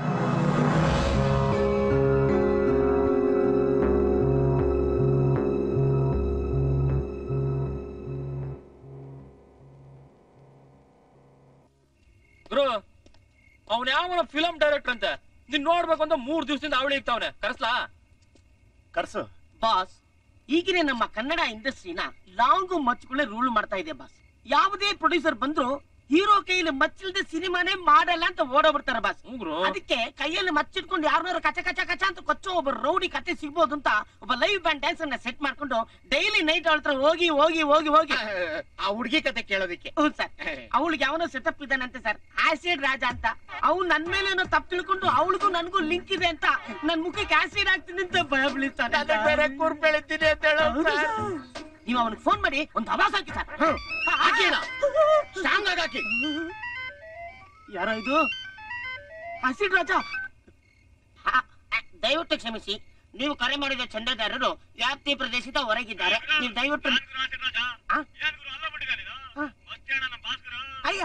ಗುರು ಅವ್ನ ಯಾವ ಫಿಲಂ ಡೈರೆಕ್ಟರ್ ಅಂತ ನೀನ್ ನೋಡ್ಬೇಕು ಅಂತ ಮೂರ್ ದಿವಸದಿಂದ ಅವಳಿ ಇರ್ತಾವನೆ ಕರ್ಸ್ಲಾ ಕರ್ಸು ಬಾಸ್ ಈಗಿನ ನಮ್ಮ ಕನ್ನಡ ಇಂಡಸ್ಟ್ರಿನ ಲಾಂಗು ಮಚ್ಚುಗಳೇ ರೂಲ್ ಮಾಡ್ತಾ ಇದೆ ಬಾಸ್ ಯಾವುದೇ ಪ್ರೊಡ್ಯೂಸರ್ ಬಂದ್ರು ಹೀರೋ ಕೈಯಲ್ಲಿ ಮಚ್ಚಿಲ್ದೆ ಸಿನಿಮಾನೇ ಮಾಡಲ್ಲ ಅಂತ ಓಡೋಗ್ಬಿಡ್ತಾರೆ ಬಾಸ್ ಅದಕ್ಕೆ ಕೈಯಲ್ಲಿ ಮಚ್ಚಿಟ್ಕೊಂಡು ಯಾರನ್ನಾರು ಕಚ ಕಚ ಕಚ ಅಂತ ಕೊಚ್ಚೋ ಒಬ್ಬ ರೌಡಿ ಕತೆ ಸಿಗ್ಬೋದು ಅಂತ ಒಬ್ಬ ಲೈವ್ ಬ್ಯಾಂಡ್ ಡ್ಯಾನ್ಸ್ ಅನ್ನ ಸೆಟ್ ಮಾಡ್ಕೊಂಡು ಡೈಲಿ ನೈಟ್ ಅವಳ ಹತ್ರ ಹೋಗಿ ಹೋಗಿ ಹೋಗಿ ಹೋಗಿ ಆ ಹುಡುಗಿ ಕತೆ ಕೇಳೋದಿಕ್ಕೆ ಹ್ಞೂ ಸರ್ ಅವಳಿಗೆ ಯಾವನೋ ಸೆಟಪ್ ಇದ್ದಾನಂತೆ ಸರ್ ಆಸಿಡ್ ರಾಜ ಅಂತ ಅವ್ನು ನನ್ ಮೇಲೆ ಏನೋ ತಪ್ಪು ತಿಳ್ಕೊಂಡು ಅವಳಿಗೂ ನನ್ಗೂ ಲಿಂಕ್ ಇದೆ ಅಂತ ನನ್ ಮುಖಕ್ಕೆ ಆಸಿಡ್ ಆಗ್ತೀನಿ ಅಂತ ಭಯ ಬೀಳಿಸ್ತಾನೆ ಬೇರೆ ಕೂರ್ ಬೆಳಿತೀನಿ ಅಂತ ಹೇಳೋ ಸರ್. ನೀವು ಅವನಿಗೆ ಫೋನ್ ಮಾಡಿ ಒಂದು ಅವಾಜ್ ಹಾಕಿ ಸರ್ ಹಾಕಿನ ಸ್ಟ್ರಾಂಗ್ ಆಗಿ ಹಾಕಿ ಯಾರೋ ಇದು ಆಸಿಡ್ ರಾಜ ಆ, ಆ, ದಯವಿಟ್ಟು ಕ್ಷಮಿಸಿ ನೀವು ಕರೆ ಮಾಡಿದ ಚಂದಾದಾರರು ವ್ಯಾಪ್ತಿ ಪ್ರದೇಶದ ಹೊರಗಿದ್ದಾರೆ ನೀವು ದಯವಿಟ್ಟು ಆ? ಆ. ಅಯ್ಯೋ.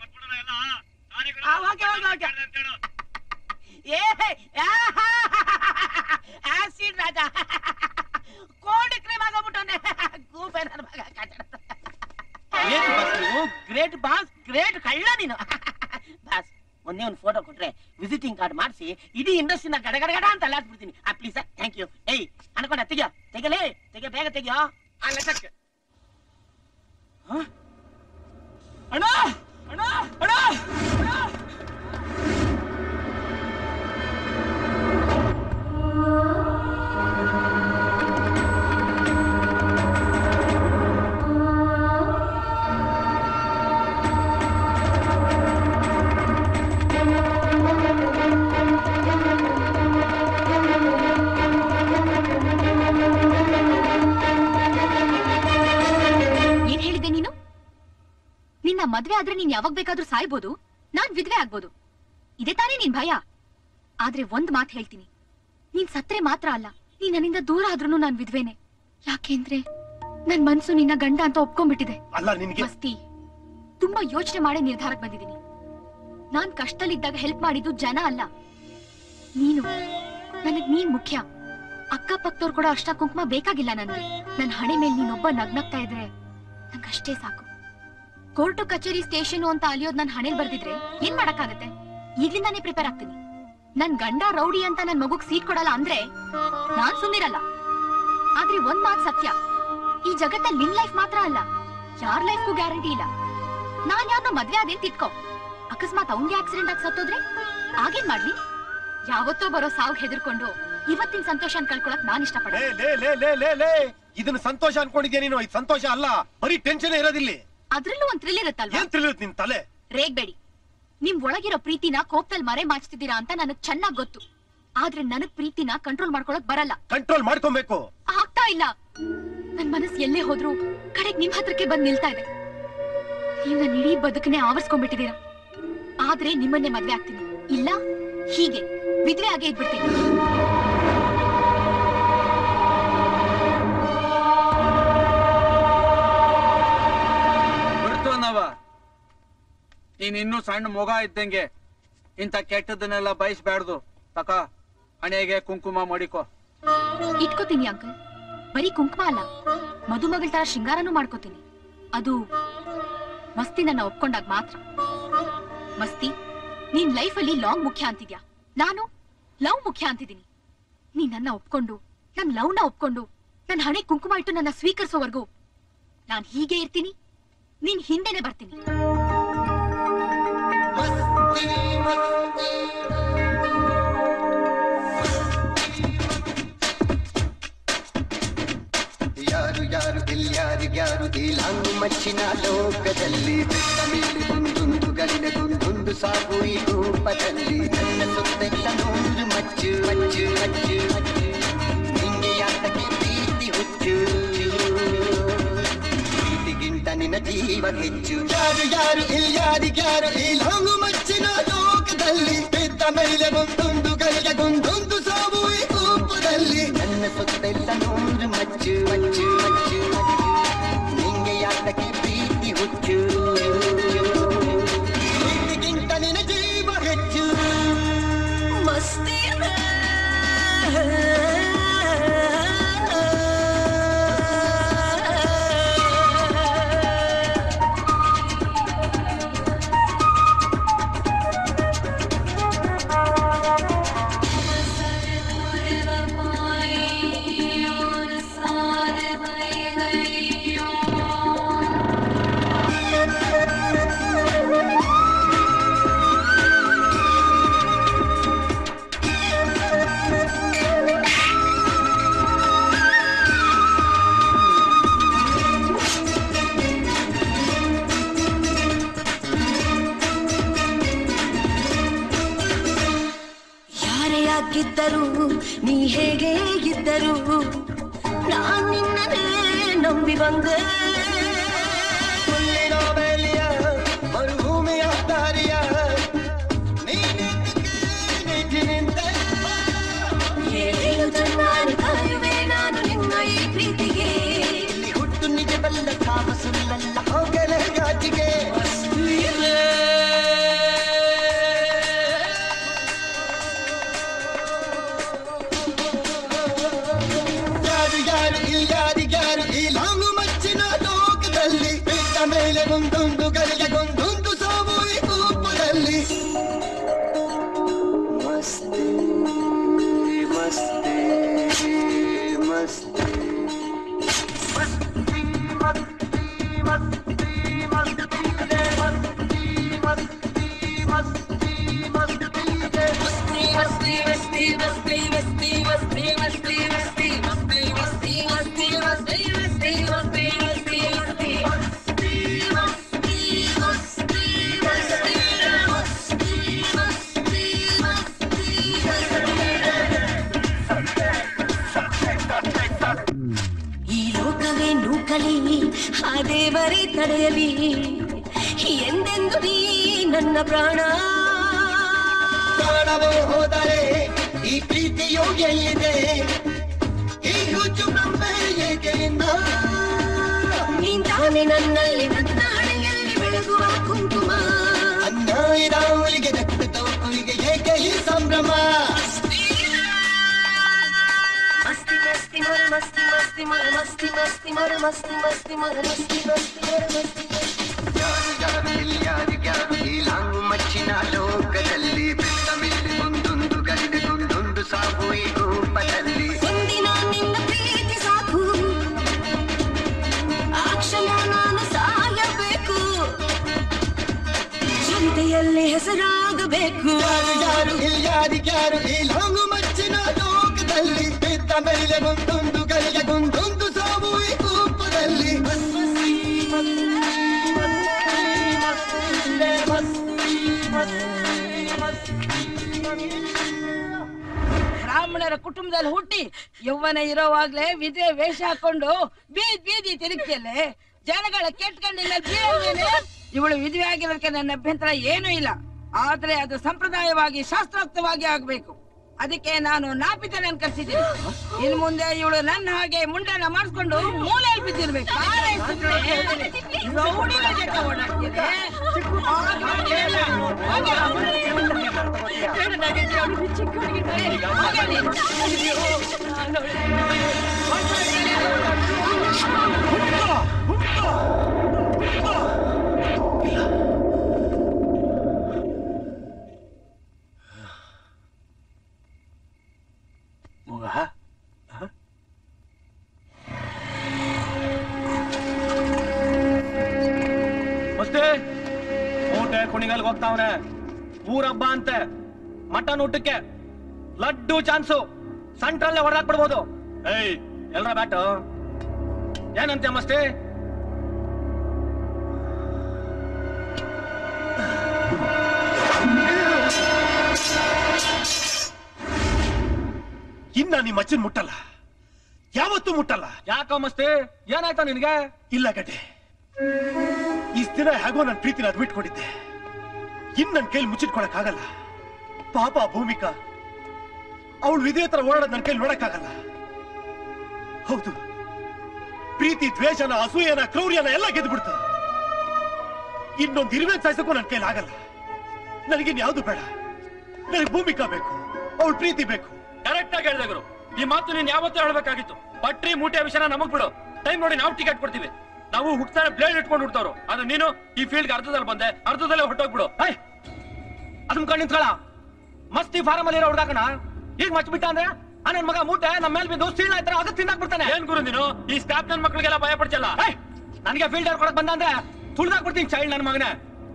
ಆ, ಓಕೆ, ಓಕೆ, ಓಕೆ. ಏ, ಆಹಾ! ಆಸಿಡ್ ರಾಜ ಕೋಲ್ಡ್ ಕ್ರೀಮ್ ಆಗೋಗ್ಬಿಟ್ಟವನೆ ಗೂಬೆ ನನ್ನ ಮಗ ಗ್ರೇಟ್ ಬಾಸ್ ನೀವು ಗ್ರೇಟ್ ಬಾಸ್ ಗ್ರೇಟ್ ಕಳ್ಳ ನೀನು ಬಾಸ್ ಒಂದೇ ಒಂದು ಫೋಟೋ ಕೊಟ್ರೆ ವಿಸಿಟಿಂಗ್ ಕಾರ್ಡ್ ಮಾಡಿಸಿ ಇಡೀ ಇಂಡಸ್ಟ್ರಿನ ಗಡಗಡಗಡ ಅಂತ ಅಲ್ಲಾಡ್ಬಿಡ್ತೀನಿ ಆ ಪ್ಲೀಸ್ ಥ್ಯಾಂಕ್ ಯು ಏಯ್ ಅನ್ಕೊಂಡ ತೆಗಿಯೋ ತೆಗಲೇ ತೆಗೆ ಬೇಗ ತೆಗಿಯೋ ಆ ಲೆಕ್ಕಕ್ಕೆ ಅಣ್ಣ ಅಣ್ಣ ಅಣ್ಣ ಏನ್ ಹೇಳಿದ್ದೆ ನೀನು ನಿನ್ನ ಮದ್ವೆ ಆದ್ರೆ ನೀನ್ ಯಾವಾಗ ಬೇಕಾದ್ರೂ ಸಾಯ್ಬೋದು ನಾನ್ ವಿಧವೆ ಆಗ್ಬೋದು ಇದೇ ತಾನೇ ನಿನ್ ಭಯ ಆದ್ರೆ ಒಂದ್ ಮಾತ್ ಹೇಳ್ತೀನಿ ನೀನ್ ಸತ್ರೆ ಮಾತ್ರ ಅಲ್ಲ ನೀನ್ ನನ್ನಿಂದ ದೂರ ಆದ್ರೂ ನಾನ್ ವಿಧವೆನೆ ಯಾಕೆಂದ್ರೆ ನನ್ ಮನ್ಸು ನಿನ್ನ ಗಂಡ ಅಂತ ಒಪ್ಕೊಂಡ್ಬಿಟ್ಟಿದೆ ಅಲ್ಲ ನಿನ್ಗೆ ಮಸ್ತಿ ತುಂಬಾ ಯೋಚನೆ ಮಾಡೇ ನಿರ್ಧಾರಕ್ಕೆ ಬಂದಿದ್ದೀನಿ ನಾನ್ ಕಷ್ಟದಲ್ಲಿದ್ದಾಗ ಹೆಲ್ಪ್ ಮಾಡಿದ್ದು ಜನ ಅಲ್ಲ ನೀನು ನನಗ್ ನೀನ್ ಮುಖ್ಯ ಅಕ್ಕಪಕ್ಕದವ್ರು ಕೂಡ ಅಷ್ಟ ಕುಂಕುಮ ಬೇಕಾಗಿಲ್ಲ ನನ್ಗೆ ನನ್ ಹಣೆ ಮೇಲೆ ನೀನೊಬ್ಬ ನಗ್ನಗ್ತಾ ಇದ್ರೆ ನಂಗಷ್ಟೇ ಸಾಕು ಕೋರ್ಟು ಕಚೇರಿ ಸ್ಟೇಷನ್ ಅಂತ ಅಲಿಯೋದ್ ನನ್ ಹಣೆಲ್ ಬರ್ದಿದ್ರೆ ಏನ್ ಮಾಡಕ್ಕಾಗತ್ತೆ ಈಗ್ಲಿಂದಾನೇ ಪ್ರಿಪೇರ್ ಆಗ್ತೀನಿ ನನ್ ಗಂಡ ರೌಡಿ ಅಂತ ನನ್ ಮಗುಗ್ ಸೀಟ್ ಕೊಡಲ್ಲ ಅಂದ್ರೆ ನಾನ್ ಸುಮ್ನಿರಲ್ಲ ಆದ್ರೆ ಒಂದ್ ಮಾತ್ ಸತ್ಯ ಈ ಜಗತ್ತಲ್ಲಿ ನಿನ್ ಲೈಫ್ ಮಾತ್ರ ಅಲ್ಲ ಯಾರ್ ಲೈಫ್ಗೂ ಗ್ಯಾರಂಟಿ ಇಲ್ಲ ನಾನ್ ಯಾರನ್ನೋ ಮದ್ವೆ ಅದೇನ್ ತಿಟ್ಕೋ ಅಕಸ್ಮಾತ್ ಅವ್ನ್ಗೆ ಆಕ್ಸಿಡೆಂಟ್ ಆಗಿ ಸತ್ತೋದ್ರೆ ಆಗೇನ್ ಮಾಡ್ಲಿ ಯಾವತ್ತೋ ಬರೋ ಸಾವು ಹೆದರ್ಕೊಂಡು ಇವತ್ತಿನ ಸಂತೋಷನ್ ಕಳ್ಕೊಳಕ್ ನಾನ್ ಇಷ್ಟಪಡ ಲೇ ಲೇ ಲೇ ಲೇ ಲೇ ಲೇ ಇದನ್ನ ಸಂತೋಷ ಅನ್ಕೊಂಡಿದ್ಯಾ ನೀನು ಇದು ಸಂತೋಷ ಅಲ್ಲ ಬರೀ ಟೆನ್ಷನ್ ಇರೋದಿಲ್ಲಿ ಅದ್ರಲ್ಲೂ ಒಂದ್ ಥ್ರಿಲ್ ಇರುತ್ತಲ್ವಾ ಏನ್ ತಿಳಿಯುತ್ತೆ ನಿನ್ ತಲೆ ರೇಗ್ಬೇಡಿ ನಿಮ್ ಒಳಗಿರೋ ಪ್ರೀತಿನ ಕೋಪದಲ್ಲಿ ಮರೆ ಮಾಚ್ತಿದ್ದೀರಾ ಅಂತ ನನಗ್ ಚೆನ್ನಾಗ್ ಗೊತ್ತು ಆದ್ರೆ ನನಗ್ ಪ್ರೀತಿನ ಕಂಟ್ರೋಲ್ ಮಾಡ್ಕೊಳಕ್ ಬರಲ್ಲ ಕಂಟ್ರೋಲ್ ಮಾಡ್ಕೊಬೇಕು ಆಗ್ತಾ ಇಲ್ಲ ನನ್ ಮನಸ್ ಎಲ್ಲೇ ಹೋದ್ರು ಕಡೆಗ್ ನಿಮ್ ಹತ್ರಕ್ಕೆ ಬಂದ್ ನಿಲ್ತಾ ಇದೆ ನೀವ್ ನನ್ ಇಡೀ ಬದುಕನ್ನೇ ಆವರ್ಸ್ಕೊಂಡ್ಬಿಟ್ಟಿದೀರಾ ಆದ್ರೆ ನಿಮ್ಮನ್ನೇ ಮದ್ವೆ ಆಗ್ತೀನಿ ಇಲ್ಲ ಹೀಗೆ ವಿಧವೆ ಆಗೇ ಇದ್ಬಿಡ್ತೀನಿ ಬಿಡ್ತು ನಾವ ನೀನ್ ಇನ್ನೂ ಸಣ್ಣ ಮೊಗ ಇದ್ದಂಗೆ ಇಂಥ ಕೆಟ್ಟದನ್ನೆಲ್ಲ ಬಯಸ್ಬ್ಯಾಡ್ದು ತಕ ಹಣೆಗೆ ಕುಂಕುಮ ಮಡಿಕೋ ಇಟ್ಕೋತೀನಿ ಅಂಕಲ್ ಬರೀ ಕುಂಕುಮ ಅಲ್ಲ ಮದುಮಗಳ ತರ ಶೃಂಗಾರನೂ ಮಾಡ್ಕೋತೀನಿ ಅದು ಮಸ್ತಿ ನನ್ನ ಒಪ್ಕೊಂಡಾಗ ಮಾತ್ರ ಮಸ್ತಿ ನೀನ್ ಲೈಫಲ್ಲಿ ಲಾಂಗ್ ಮುಖ್ಯ ಅಂತಿದ್ಯಾ ನಾನು ಲವ್ ಮುಖ್ಯ ಅಂತಿದ್ದೀನಿ ನೀನ್ ನನ್ನ ಒಪ್ಕೊಂಡು ನನ್ ಲವ್ನ ಒಪ್ಕೊಂಡು ನನ್ ಹಣೆ ಕುಂಕುಮ ಇಟ್ಟು ನನ್ನ ಸ್ವೀಕರಿಸೋವರೆಗೂ ನಾನ್ ಹೀಗೆ ಇರ್ತೀನಿ ನೀನ್ ಹಿಂದೆನೆ ಬರ್ತೀನಿ ಯಾರು ಯಾರು ಇಲ್ಯಾರಿಗ್ಯಾರು ಈ ಲಾಂಗು ಮಚ್ಚಿನ ಲೋಕದಲ್ಲಿ ಬೆಟ್ಟ ಮೇಲೆ ಒಂದೊಂದು ಗಲಿನಗೊಂದೊಂದು ಸಾಗು ಈ ರೂಪದಲ್ಲಿ ನನ್ನ ಸುತ್ತೆಲ್ಲ ನೂರು ಮಚ್ಚು ಮಚ್ಚು ಮಚ್ಚು ಮಚ್ಚು ನಿಂಗೆ ಯಾತಕ್ಕೆ ಪ್ರೀತಿ ಹುಚ್ಚು ಪ್ರೀತಿಗಿಂತ ನಿನ್ನ ಜೀವ ಹೆಚ್ಚು ಯಾರು ಯಾರು ಇಲ್ಯಾರಿಗ್ಯಾರು ಈ ಲಾಂಗು ಮಚ್ಚಿನ ಲೋಕದಲ್ಲಿ ಬಿದ್ದ ಮೇಲೆ ಒಂದೊಂದು ಗಲಿನಗೊಂದೊಂದು ಸಾವು ಈ ರೂಪದಲ್ಲಿ ನನ್ನ ಸುತ್ತೆಲ್ಲ ನೂರು ಮಚ್ಚು ಮಚ್ಚು ಮಚ್ಚು ಮಚ್ಚು ನಿಂಗೆ ಯಾತಕ್ಕೆ ಪ್ರೀತಿ ಹುಚ್ಚು ಪ್ರೀತಿಗಿಂತ ನಿನ್ನ ಜೀವ ಹೆಚ್ಚು ಮಸ್ತಿ ಯಾರೇ ಆಗಿದ್ದರು ನೀ ಹೇಗೆ ಇದ್ದರು ನಾನ್ ನಿನ್ನನೇ ನಂಬಿ ಬಂದೆ ಹುಲ್ಲಿನ ಬೇಲಿಯ ಮರುಭೂಮಿಯ ದಾರಿಯ ನೀನೆಂದಿಗೆ ನಿಂತು ನಿಂತೆ ಏಳು ಜನ್ಮಾನು ಕಾಯುವೆ ನಾನು ನಿನ್ನ ಈ ಪ್ರೀತಿಗೆ ಇಲ್ಲಿ ಹುಟ್ಟು ನಿಜವಲ್ಲ ಕಾಮ ಸುಳ್ಳಲ್ಲ ಹೋಗಲೇ ಗಾಜಿಗೆ ಯಾರು ಯಾರು ಇಲ್ಯಾರಿಗ್ಯಾರು ಈ ಲಾಂಗು ಮಚ್ಚಿನ ಲೋಕದಲ್ಲಿ ಬಿದ್ದ ಮೇಲೆ ಒಂದೊಂದು ಗಳಿಗೆಗೊಂದೊಂದು ಸಾವು ಈ ರೂಪದಲ್ಲಿ ಮಸ್ತಿ ಮಸ್ತಿ ಮಸ್ತಿ ಮಸ್ತಿ ಮಸ್ತಿ ಮಸ್ತಿ ಮಸ್ತಿ ಮಸ್ತಿ ಮಸ್ತಿ ಮಸ್ತಿ ಮಸ್ತಿ ಮಸ್ತಿ ಮಸ್ತಿ ಮಸ್ತಿ ಮಸ್ತಿ ಮಸ್ತಿ ಮಸ್ತಿ ಮಸ್ತಿ ಈ ಲೋಕವೇ ನೂಕಲಿ ಆ ದೇವರೇ ತಡೆಯಲಿ ಎಂದೆಂದು ನೀ ನನ್ನ ಪ್ರಾಣ ಪ್ರಾಣವೋ ಹೋದರೆ ಈ ಪ್ರೀತಿಯು ಎಲ್ಲಿದೆ ಈ ಹುಚ್ಚು ಬ್ರಹ್ಮೆ ಏಕೆ ಇನ್ನ ನೀನ್ ನನ್ನಲ್ಲಿ ನನ್ನ ಹಣೆಯಲ್ಲಿ ಬೆಳಗುವ ಕುಂಕುಮ ಅನ್ಯಾಯದ ಹುಲಿಗೆ ರಕ್ತದ ಹುಲಿಗೆ ಏಕೆ ಈ ಸಂಭ್ರಮ ಮಸ್ತಿ ಮಸ್ತಿ ಮೊರ ಮಸ್ತಿ ಮಸ್ತಿ ಮೊರ ಮಸ್ತಿ ಮಸ್ತಿ ಮೊರ ಮಸ್ತಿ ಮಸ್ತಿ ಮೊರ ಮಸ್ತಿ ಮಸ್ತಿ ಮೊರ ಮಸ್ತಿ ಮಸ್ತಿ ಯಾರು ಲೋಕದಲ್ಲಿ ಹೆಸರಾಗಬೇಕು ಯಾರು ಯಾರು ಇಲ್ಯಾರಿಗ್ಯಾರು ಈ ಲಾಂಗು ಮಚ್ಚಿನ ಲೋಕದಲ್ಲಿ ಬಿದ್ದ ಮೇಲೆ ಒಂದೊಂದು ಗಳಿಗೆ ಒಂದೊಂದು ಸಾವು ಈ ಕೂಪದಲ್ಲಿ ಬ್ರಾಹ್ಮಣರ ಕುಟುಂಬದಲ್ಲಿ ಹುಟ್ಟಿ ಯೌವನ ಇರೋವಾಗ್ಲೇ ವಿಧವೆ ವೇಷ ಹಾಕೊಂಡು ಬೀದಿ ಬೀದಿ ತಿರುಗ್ತಿಯಲ್ಲೇ ಜನಗಳ ಕೆಟ್ಕಂಡಿನ ಬೀಳಲ್ವೇನೆ ಇವಳು ವಿಧವೆ ಆಗಿರೋದಕ್ಕೆ ನನ್ನ ಅಭ್ಯಂತರ ಏನೂ ಇಲ್ಲ ಆದ್ರೆ ಅದು ಸಂಪ್ರದಾಯವಾಗಿ ಶಾಸ್ತ್ರೋಕ್ತವಾಗಿ ಆಗ್ಬೇಕು ಅದಕ್ಕೆ ನಾನು ನಾಪಿತನ ಕರ್ಸಿದ್ದೀನಿ ಇನ್ ಮುಂದೆ ಇವಳು ನನ್ನ ಹಾಗೆ ಮುಂಡನ ಮಾಡಿಸ್ಕೊಂಡು ಮೂಲೆಯಲ್ಲಿ ಬಿದ್ದಿರ್ಬೇಕು ಬಾರೆ ಸುಮ್ನೆ. ರೌಡಿಗಳ ಜೊತೆ ಓಡಾಡ್ತಿದೆ. ಹಾಗೆ ಇಲ್ಲ. ಹಾಗೆ ಹಾಗೆ ನೀನು. ಮಗ ಮಸ್ತಿ ಊಟ ಕುಣಿಗಲ್ಗೆ ಹೋಗ್ತಾವನೆ ಊರ ಹಬ್ಬ ಅಂತೆ ಮಟನ್ ಊಟಕ್ಕೆ ಲಡ್ಡು ಚಾನ್ಸು ಸೆಂಟ್ರಲ್ಲೇ ಹೊಡೆದಾಕ್ಬಿಡ್ಬೋದು ಏಯ್ ಎಲ್ರ ಬ್ಯಾಟು ಏನಂತೆ ಮಸ್ತಿ ಇನ್ನ ನಿಮ್ಮ ಅಜ್ಜನ್ ಮುಟ್ಟಲ್ಲ ಯಾವತ್ತೂ ಮುಟ್ಟಲ್ಲ ಯಾಕೋ ಮಸ್ತಿ ಏನಾಯ್ತಾ ನಿನ್ಗೆ ಇಲ್ಲ ಗಡ್ಡೆ ಇಷ್ಟ ದಿನ ಹೇಗೋ ನನ್ನ ಪ್ರೀತಿನ ಅದ್ ಬಿಟ್ಕೊಂಡಿದ್ದೆ ಇನ್ ನನ್ನ ಕೈಲಿ ಮುಚ್ಚಿಟ್ಕೊಳಕ್ ಆಗಲ್ಲ ಪಾಪ ಆ ಭೂಮಿಕಾ ಅವಳು ವಿಧಿ ಹತ್ರ ಓಡಾಡೋದ್ ನನ್ನ ಕೈಲಿ ನೋಡಕ್ಕಾಗಲ್ಲ ಹೌದು ಪ್ರೀತಿ ದ್ವೇಷನ ಅಸೂಯನ ಕ್ರೌರ್ಯನ ಎಲ್ಲ ಗೆದ್ಬಿಡ್ತು ಇನ್ನೊಂದು ಇರುವೆ ಸಾಯಿಸಕ್ಕೂ ನನ್ನ ಕೈಲಿ ಆಗಲ್ಲ ನನಗಿನ್ ಯಾವ್ದು ಬೇಡ ನನಗೆ ಭೂಮಿಕಾ ಬೇಕು ಅವಳ ಪ್ರೀತಿ ಬೇಕು ಕರೆಕ್ಟ್ ಆಗಿ ಹೇಳಿದೆ ಗುರು ಈ ಮಾತು ನೀನ್ ಯಾವತ್ತೂ ಹೇಳ್ಬೇಕಾಗಿತ್ತು ಪಟ್ರಿ ಮೂಟೆ ವಿಷಯನ ನಮಗ್ ಬಿಡು ಟೈಮ್ ನೋಡಿ ನಾವು ಟಿಕೆಟ್ ಕೊಡ್ತೀವಿ ನಾವು ಹುಟ್ತಾರೆ ಬ್ಲೇಡ್ ಇಟ್ಕೊಂಡು ಹುಡ್ತಾವ್ರು ಆದ್ರೆ ನೀನು ಈ ಫೀಲ್ಡ್ ಅರ್ಧದಲ್ಲಿ ಬಂದೆ ಅರ್ಧದಲ್ಲೇ ಹೊಟ್ಟೋಗ್ಬಿಡು ಅದನ್ ಕಣ್ ನಿಂತ್ಕೊಳ ಮಸ್ತಿ ಫಾರಂ ಅಲ್ಲಿ ಹುಡ್ಗಾಕಣ ಈಗ ಮಚ್ಬಿಟ್ಟ ಅಂದ್ರೆ ಆ ನನ್ ಮಗ ಮೂಟೆ ನಮ್ಮ ಮೇಲೆ ಬಿದ್ದು ಸೀಳ್ ಆಯ್ತಾರೆ ಅದು ತಿನ್ನಕ್ ಬಿಡ್ತಾನೆ ಏನ್ ಗುರು ನೀನು ಈ ಸ್ಟಾಫ್ ನನ್ ಮಕ್ಳಿಗೆಲ್ಲ ಭಯ ಪಡ್ಸಲ್ಲ ನನಗೆ ಫೀಲ್ಡ್ ಅವ್ರು ಕೊಡಕ್ ಬಂದ ಅಂದ್ರೆ ತುಳ್ದಾಕ್ ಬಿಡ್ತೀನಿ ಚೈಲ್ಡ್ ನನ್ನ ಮಗನೇ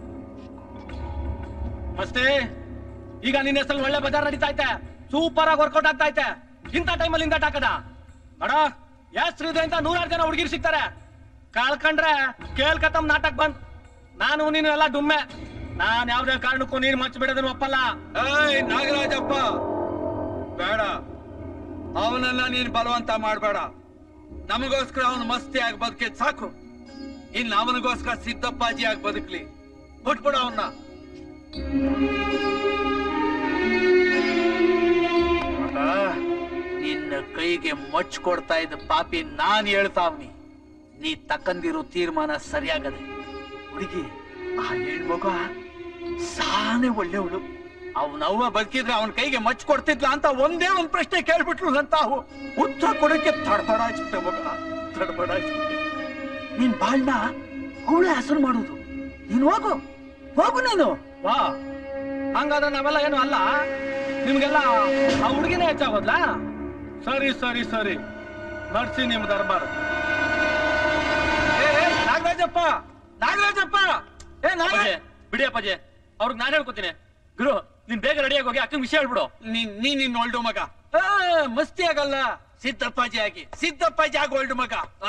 ಮಸ್ತಿ ಈಗ ನಿನ್ನ ಹೆಸರು ಒಳ್ಳೆ ಬಜಾರ್ ನಡೀತಾ ಐತೆ ಸೂಪರ್ ಆಗಿ ವರ್ಕೌಟ್ ಆಗ್ತಾ ಐತೆ ಇಂಥ ಟೈಮಲ್ಲಿ ಇಂದ ಹಾಕದ ನೋಡ ಎಷ್ಟ್ರು ಇದೆ ಅಂತ ನೂರಾರು ಜನ ಹುಡುಗಿರು ಸಿಗ್ತಾರೆ ಕಳ್ಕಂಡ್ರೆ ಕೇಳ್ಕತ್ತಮ್ ನಾಟಕ ಬಂದ್ ನಾನು ನೀನು ಎಲ್ಲ ಡುಮ್ಮೆ ನಾನ್ ಯಾವ್ದೇ ಕಾರಣಕ್ಕೂ ನೀನ್ ಮಚ್ಚ ಬಿಡೋದನ್ನ ಒಪ್ಪಲ್ಲ ಏಯ್ ನಾಗರಾಜಪ್ಪ ಬೇಡ ಅವನನ್ನ ನೀನ್ ಬಲವಂತ ಮಾಡ್ಬೇಡ ನಮಗೋಸ್ಕರ ಅವನು ಮಸ್ತಿ ಆಗಿ ಬದುಕಿದ್ ಸಾಕು ಇನ್ ಅವನಿಗೋಸ್ಕರ ಸಿದ್ದಪ್ಪಾಜಿ ಆಗಿ ಬದುಕ್ಲಿ ಬಿಟ್ಬಿಡು ಅವನ್ನ ನಿನ್ನ ಕೈಗೆ ಮಚ್ ಕೊಡ್ತಾ ಇದ್ದ ಪಾಪಿ ನಾನ್ ಹೇಳ್ತಾವ್ನಿ ನೀ ತಕ್ಕಂದಿರೋ ತೀರ್ಮಾನ ಸರಿಯಾಗದೆ ಹುಡುಗಿ ಆ ಹೆಣ್ಮಗ ಸಾನೆ ಒಳ್ಳೆವಳು ಅವನವ್ವ ಬದುಕಿದ್ರೆ ಅವನ ಕೈಗೆ ಮಚ್ ಕೊಡ್ತಿದ್ಲ ಅಂತ ಒಂದೇ ಒಂದ್ ಪ್ರಶ್ನೆ ಕೇಳ್ಬಿಟ್ಲು ಅಂತ ಅವು ಉತ್ತರ ಕೊಡಕ್ಕೆ ತಡಬಡಾಯ್ಬಿಟ್ಟೆ ಮಗ ತಡಬಡಾಯ್ಬಿಟ್ಟೆ ನೀನ್ ಬಾಳ್ನ ಅವಳೇ ಹೆಸರು ಮಾಡುದು ನೀನ್ ಹೋಗು ಹೋಗು ನೀನು ವಾ ಹಂಗಾದ್ರೆ ನಾವೆಲ್ಲ ಏನು ಅಲ್ಲ ನಿಮ್ಗೆಲ್ಲ ಆ ಹುಡುಗಿನೇ ಹೆಚ್ಚಾಗೋದ್ಲಾ ಸರಿ ಸರಿ ಸರಿ ನಡ್ಸಿ ನಿಮ್ ದರ್ಬಾರ್ ಏ, ಏ, ನಾಗರಾಜಪ್ಪ ನಾಗರಾಜಪ್ಪ ಏ ನಾಗರಾಜ ಬಿಡಿ ಅಪ್ಪಾಜಿ ಅವ್ರಿಗೆ ನಾನು ಹೇಳ್ಕೊತೀನಿ ಗುರು ನೀನ್ ಬೇಗ ರೆಡಿಯಾಗಿ ಹೋಗಿ ಅಕ್ಕನ ವಿಷಯ ಹೇಳ್ಬಿಡು ನೀನ್ ನೀ ನಿನ್ ಒಳ್ಳು ಮಗ ಆ, ಮಸ್ತಿ ಆಗಲ್ಲ ಸಿದ್ದಪ್ಪಾಜಿ ಆಗಿ ಸಿದ್ದಪ್ಪಾಜಿ ಆಗಿ ಒಳ್ಳು ಮಗ ಆ.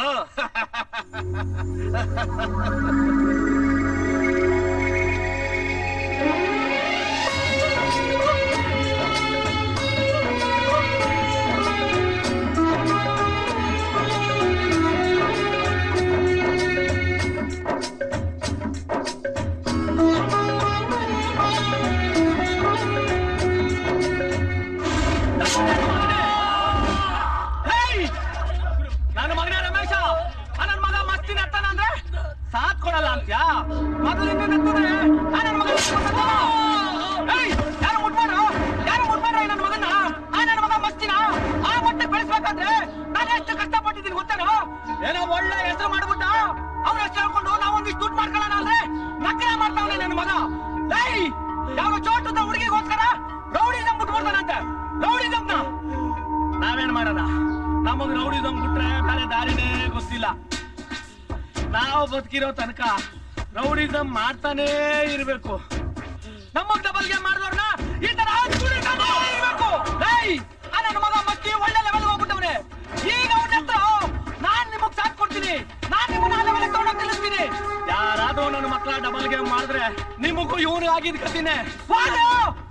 ಹೇಯ್! ನನ್ನ ಮಗನೇ ರಮೇಶ ಆ ನನ್ ಮಗ ಮಸ್ತಿನ ಅತ್ತಾನ ಅಂದ್ರೆ ಸಾಥ್ ಕೊಡಲ್ಲ ಅಂತ್ಯಾ ಮೊದಲಿಂದ ನಿಂತಿದ್ರೆ ಆ ನನ್ ಮಗ ಮಸ್ತಿನ. ಹೇಯ್! ಯಾರು ಮುಟ್ಮಾಡ್ರು ಯಾರು ಮುಟ್ಮಾಡ್ರು ಈ ನನ್ ಮಗನ್ನ ಆ ನನ್ ಮಗ ಮಸ್ತಿನ ಆ ಮಟ್ಟಕ್ಕೆ ಬೆಳೆಸ್ಬೇಕಾದ್ರೆ ನಾನು ಎಷ್ಟು ಕಷ್ಟಪಟ್ಟಿದ್ದೀನಿ ಗೊತ್ತೇನೋ ಏನೋ ಒಳ್ಳೆ ಹೆಸರು ಮಾಡ್ಬಿಟ್ಟ ಅವ್ರ ಹೆಸರು ಹೇಳ್ಕೊಂಡು ನಾವು ಒಂದಿಷ್ಟು ದುಡ್ಡು ಮಾಡ್ಕೊಳ್ಳೋಣ ಅಂದ್ರೆ ನಕರ ಮಾಡ್ತಾವನೆ ನನ್ನ ಮಗ ಏಯ್ ಯಾವ ಚೋಟದ ಹುಡುಗಿಗೋಸ್ಕರ ರೌಡಿಸಂ ಬಿಟ್ಬಿಡ್ತಾನಂತೆ ರೌಡಿಸಂನ ನಾವೇನ್ ಮಾಡೋಣ ನಮಗ್ ರೌಡಿಸಂ ಬಿಟ್ರೆ ಬೇರೆ ದಾರಿನೇ ಗೊತ್ತಿಲ್ಲ ನಾವು ಬದುಕಿರೋ ತನಕ ರೌಡಿಸಂ ಮಾಡ್ತಾನೇ ಇರ್ಬೇಕು ನಮ್ಮಗ್ ಡಬಲ್ ಗೇಮ್ ಮಾಡಿದವ್ರನ್ನ ಈ ತರ ಹಚ್ಚಿಬಿಡಿ ನಾನು ಇರ್ಬೇಕು ಏಯ್ ಆ ನನ್ನ ಮಗ ಮಕ್ಕಿ ಒಳ್ಳೆ ಲೆವೆಲ್ ಹೋಗ್ಬಿಟ್ಟವನೆ ಈಗ ಅವನ ಹತ್ರ ನಾನ್ ನಿಮಗ್ ಸಾಥ್ ಕೊಡ್ತೀನಿ ನಾನ್ ನಿಮ್ಮನ್ನ ಆ ಲೆವೆಲ್ ತಗೊಂಡೋಗಿ ನಿಲ್ಲಿಸ್ತೀನಿ ಯಾರಾದ್ರೂ ನನ್ನ ಮಕ್ಕಳ ಡಬಲ್ ಗೇಮ್ ಮಾಡಿದ್ರೆ ನಿಮಗೂ ಇವನು ಆಗಿದ್ ಕತಿನೇ ಹೋಗು!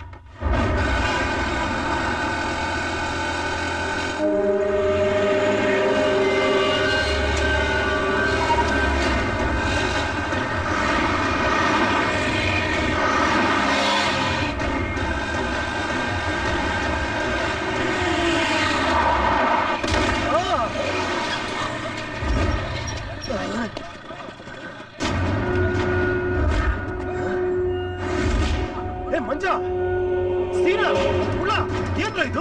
ಏ ಮಂಜ ಸೀನಾ ಹುಳ ಏನ್ರ ಇದು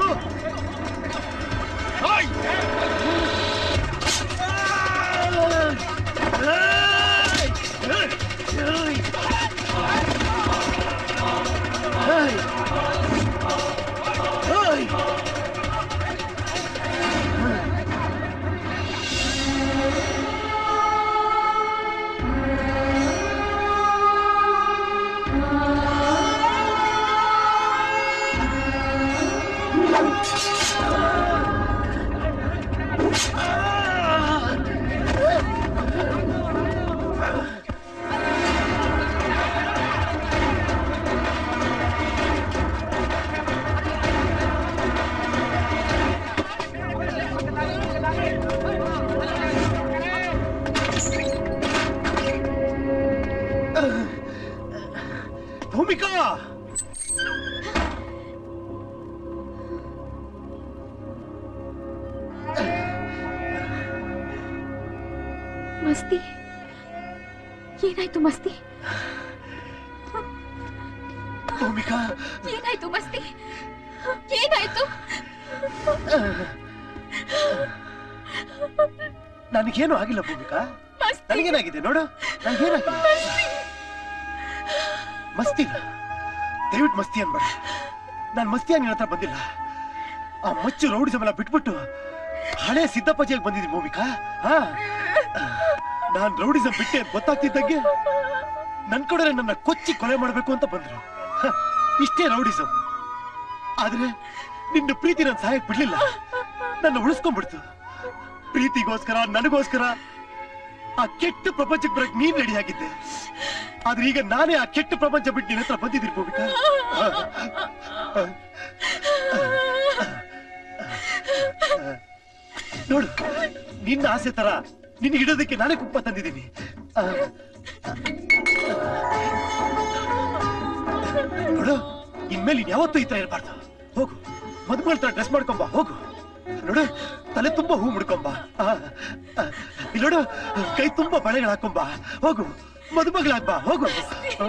ಓಯ್! ಏಯ್! ಏಯ್! ಏಯ್! ಏಯ್! ಏಯ್! ಭೂಮಿಕಾ ಮಸ್ತಿ ಏನಾಯ್ತು ಮಸ್ತಿ ಭೂಮಿಕಾ ಏನಾಯ್ತು ಮಸ್ತಿ ಏನಾಯ್ತು ನನಗೇನು ಆಗಿಲ್ಲ ಭೂಮಿಕಾ ನನಗೇನಾಗಿದೆ ನೋಡು ನನಗೇನಾಗಿಲ್ಲ ಮಸ್ತಿ ದಯವಿಟ್ಟು ಮಸ್ತಿ ಅನ್ಬೇಡ ನಾನು ಮಸ್ತಿಯಾಗಿ ನಿನ್ನ ಹತ್ರ ಬಂದಿಲ್ಲ ಆ ಮಚ್ಚು ರೌಡಿಸಮೆಲ್ಲ ಬಿಟ್ಬಿಟ್ಟು ಹಳೆ ಸಿದ್ದಪ್ಪಾಜಿಯಾಗಿ ಬಂದಿದ್ದೀನಿ ಭೂಮಿಕಾ ಹಾ ನಾನ್ ರೌಡಿಸಂ ಬಿಟ್ಟೆ ಅಂತ ಗೊತ್ತಾಗ್ತಿದ್ದಂಗೆ ನನ್ ಕಡೆ ನನ್ನ ಕೊಚ್ಚಿ ಕೊಲೆ ಮಾಡ್ಬೇಕು ಅಂತ ಬಂದ್ರು ಹ, ಇಷ್ಟೇ ರೌಡಿಸಂ ಆದ್ರೆ ನಿನ್ನ ಪ್ರೀತಿ ನನ್ನ ಸಹಾಯಕ್ ಬಿಡ್ಲಿಲ್ಲ ನನ್ನ ಉಳಿಸ್ಕೊಂಡ್ಬಿಡ್ತು ಪ್ರೀತಿಗೋಸ್ಕರ ನನಗೋಸ್ಕರ ಆ ಕೆಟ್ಟ ಪ್ರಪಂಚಕ್ಕೆ ಬರಕ್ ನೀನ್ ರೆಡಿ ಆಗಿದ್ದೆ ಆದ್ರೆ ಈಗ ನಾನೇ ಆ ಕೆಟ್ಟ ಪ್ರಪಂಚ ಬಿಟ್ಟು ನಿನ್ನ ಹತ್ರ ಬಂದಿದ್ದೀನಿ ಭೂಮಿಕಾ ನೋಡು ನಿನ್ನ ಆಸೆ ತರ ನಿನ್ಗೆ ಇಡೋದಕ್ಕೆ ನಾನೇ ಕುಪ್ಪ ತಂದಿದ್ದೀನಿ ಆ, ನೋಡು ಇನ್ಮೇಲೆ ನೀನ್ ಯಾವತ್ತೂ ಈ ತರ ಇರಬಾರ್ದು ಹೋಗು ಮದುಮಗಳ ತರ ಡ್ರೆಸ್ ಮಾಡ್ಕೊಂಬ ಹೋಗು ನೋಡು ತಲೆ ತುಂಬಾ ಹೂ ಮುಡ್ಕೊಂಬ ಆ, ಆ, ಇಲ್ಲಿ ನೋಡು ಕೈ ತುಂಬಾ ಬಳೆಗಳು ಹಾಕೊಂಬ ಹೋಗು ಮದುಮಗಳಾಗ್ಬಾ ಹೋಗು ಆ.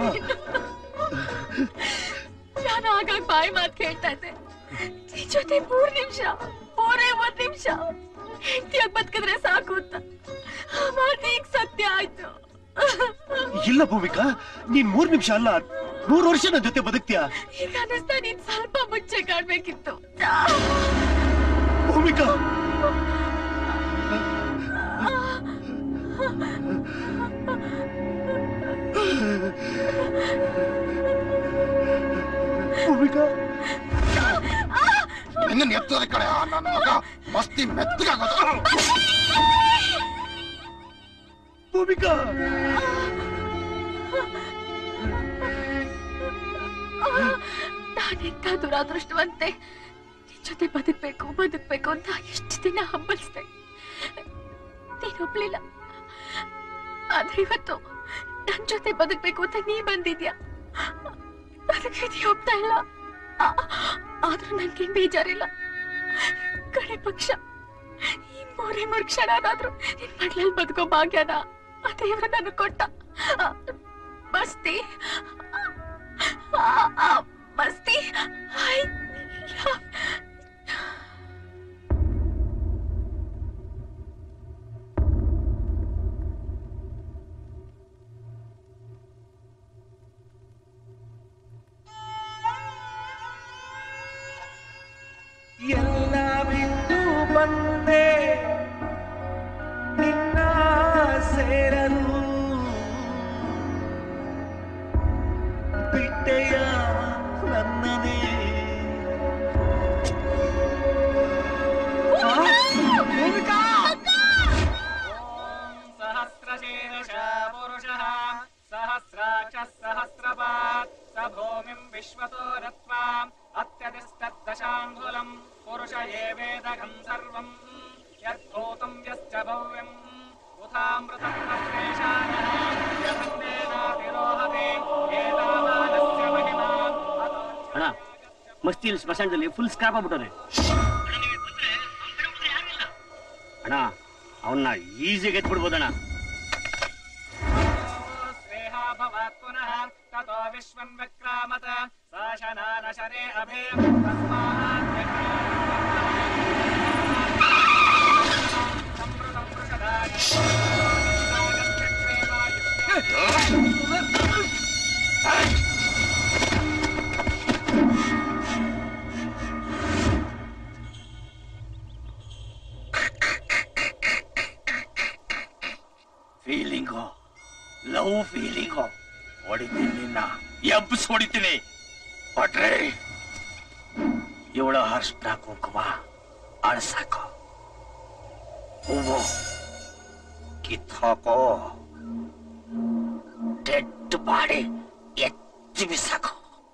ನಾನು ಆಗಾಗ ಬಾಯಿ ಮಾತು ಕೇಳ್ತಾ ಇದ್ದೆ ನಿನ್ ಜೊತೆ ಮೂರ್ ನಿಮಿಷ ಮೂರೇ ಒಂದ್ ನಿಮಿಷ ಹೆಂಡತಿಯಾಗಿ ಬದುಕಿದ್ರೆ ಸಾಕು ಅಂತ ಆ ಮಾತು ಈಗ ಸತ್ಯ ಆಯ್ತು ಇಲ್ಲ ಭೂಮಿಕಾ ನೀನ್ ಮೂರ್ ನಿಮಿಷ ಅಲ್ಲ ನೂರು ವರ್ಷ ನನ್ನ ಜೊತೆ ಬದುಕ್ತೀಯ ಈಗ ಅನಿಸ್ತಾ ನೀನ್ ಸ್ವಲ್ಪ ಮುಂಚೆ ಕಾಣ್ಬೇಕಿತ್ತು ಭೂಮಿಕಾ ಭೂಮಿಕಾ ನಿನ್ನ ಎತ್ತದ ಕಡೆ ಆ ನನ್ನ ಮಗ ಮಸ್ತಿ ಮೆತ್ತಗಾಗೋದು ಭೂಮಿಕಾ ನಾನೆಂತ ದುರಾದೃಷ್ಟವಂತೆ ನಿನ್ ಜೊತೆ ಬದುಕ್ಬೇಕು ಬದುಕ್ಬೇಕು ಅಂತ ಎಷ್ಟು ದಿನ ಹಂಬಲಿಸ್ದೆ ನೀನ್ ಒಪ್ಲಿಲ್ಲ ಆದ್ರೆ ಇವತ್ತು ನನ್ ಜೊತೆ ಬದುಕ್ಬೇಕು ಅಂತ ನೀ ಬಂದಿದ್ಯಾ ಅದಕ್ಕೆ ನೀ ಒಪ್ತಾ ಇಲ್ಲ ಆ- ಆದ್ರೂ ನನ್ಗೇನ್ ಬೇಜಾರಿಲ್ಲ ಕಡೆ ಪಕ್ಷ ಈ ಮೂರೇ ಮೂರ್ ಕ್ಷಣನಾದ್ರೂ ನಿನ್ ಮಡ್ಲಲ್ಲಿ ಬದುಕೋ ಭಾಗ್ಯನ ಆ ದೇವ್ರ ನನಗ್ ಕೊಟ್ಟ ಆ, ಮಸ್ತಿ ಆ, ಆ, ಮಸ್ತಿ ಐ ಲವ್ ಎಲ್ಲ ಬಿಟ್ಟು ಬಂದೆ ನಿನ್ನ ಸೇರಲು ಬಿಟ್ಟೆಯ ನನ್ನನೇ सहस्रशीर्ष पुरुषः सहस्राक्षः सहस्रपात् स भूमिम् विश्वतो रत्वा अत्यतिस्तद्दशाङ्गुलम् पुरुष एवेदघम् सर्वम् यद्भूतम् यश्च भव्यम् उथामृतम् तत्रेशानः यदन्नेनातिरोहति एतावानस्य महिमा ಅಣ್ಣ ಮಸ್ತಿ ಸ್ಮಶಾನದಲ್ಲಿ ಫುಲ್ ಸ್ಕ್ರಾಪ್ ಆಗ್ಬಿಟ್ಟವ್ರೆ ಅಣ್ಣ ಅವನ್ನ ಈಸಿಯಾಗಿ ಎತ್ಬಿಡ್ಬೋದಣ್ಣ स्नेहा भवात् पुनः ततो विश्वम् विक्रामत सा शनानशरे अभे तस्मात् ಫೀಲಿಂಗು ಲವ್ ಫೀಲಿಂಗು ಹೊಡಿತೀನಿ ನಿನ್ನ ಎಬ್ಬಿಸ್ ಹೊಡಿತೀನಿ ಹೊಟ್ರೆ ಇವಳ ಅರ್ಶನ ಕುಂಕುಮ ಅಳ್ಸಾಕೋ ಹೂವು ಕಿತ್ತಾಕೋ ಡೆಡ್ ಬಾಡಿ ಎತ್ತಿ ಬಿಸಾಕೋ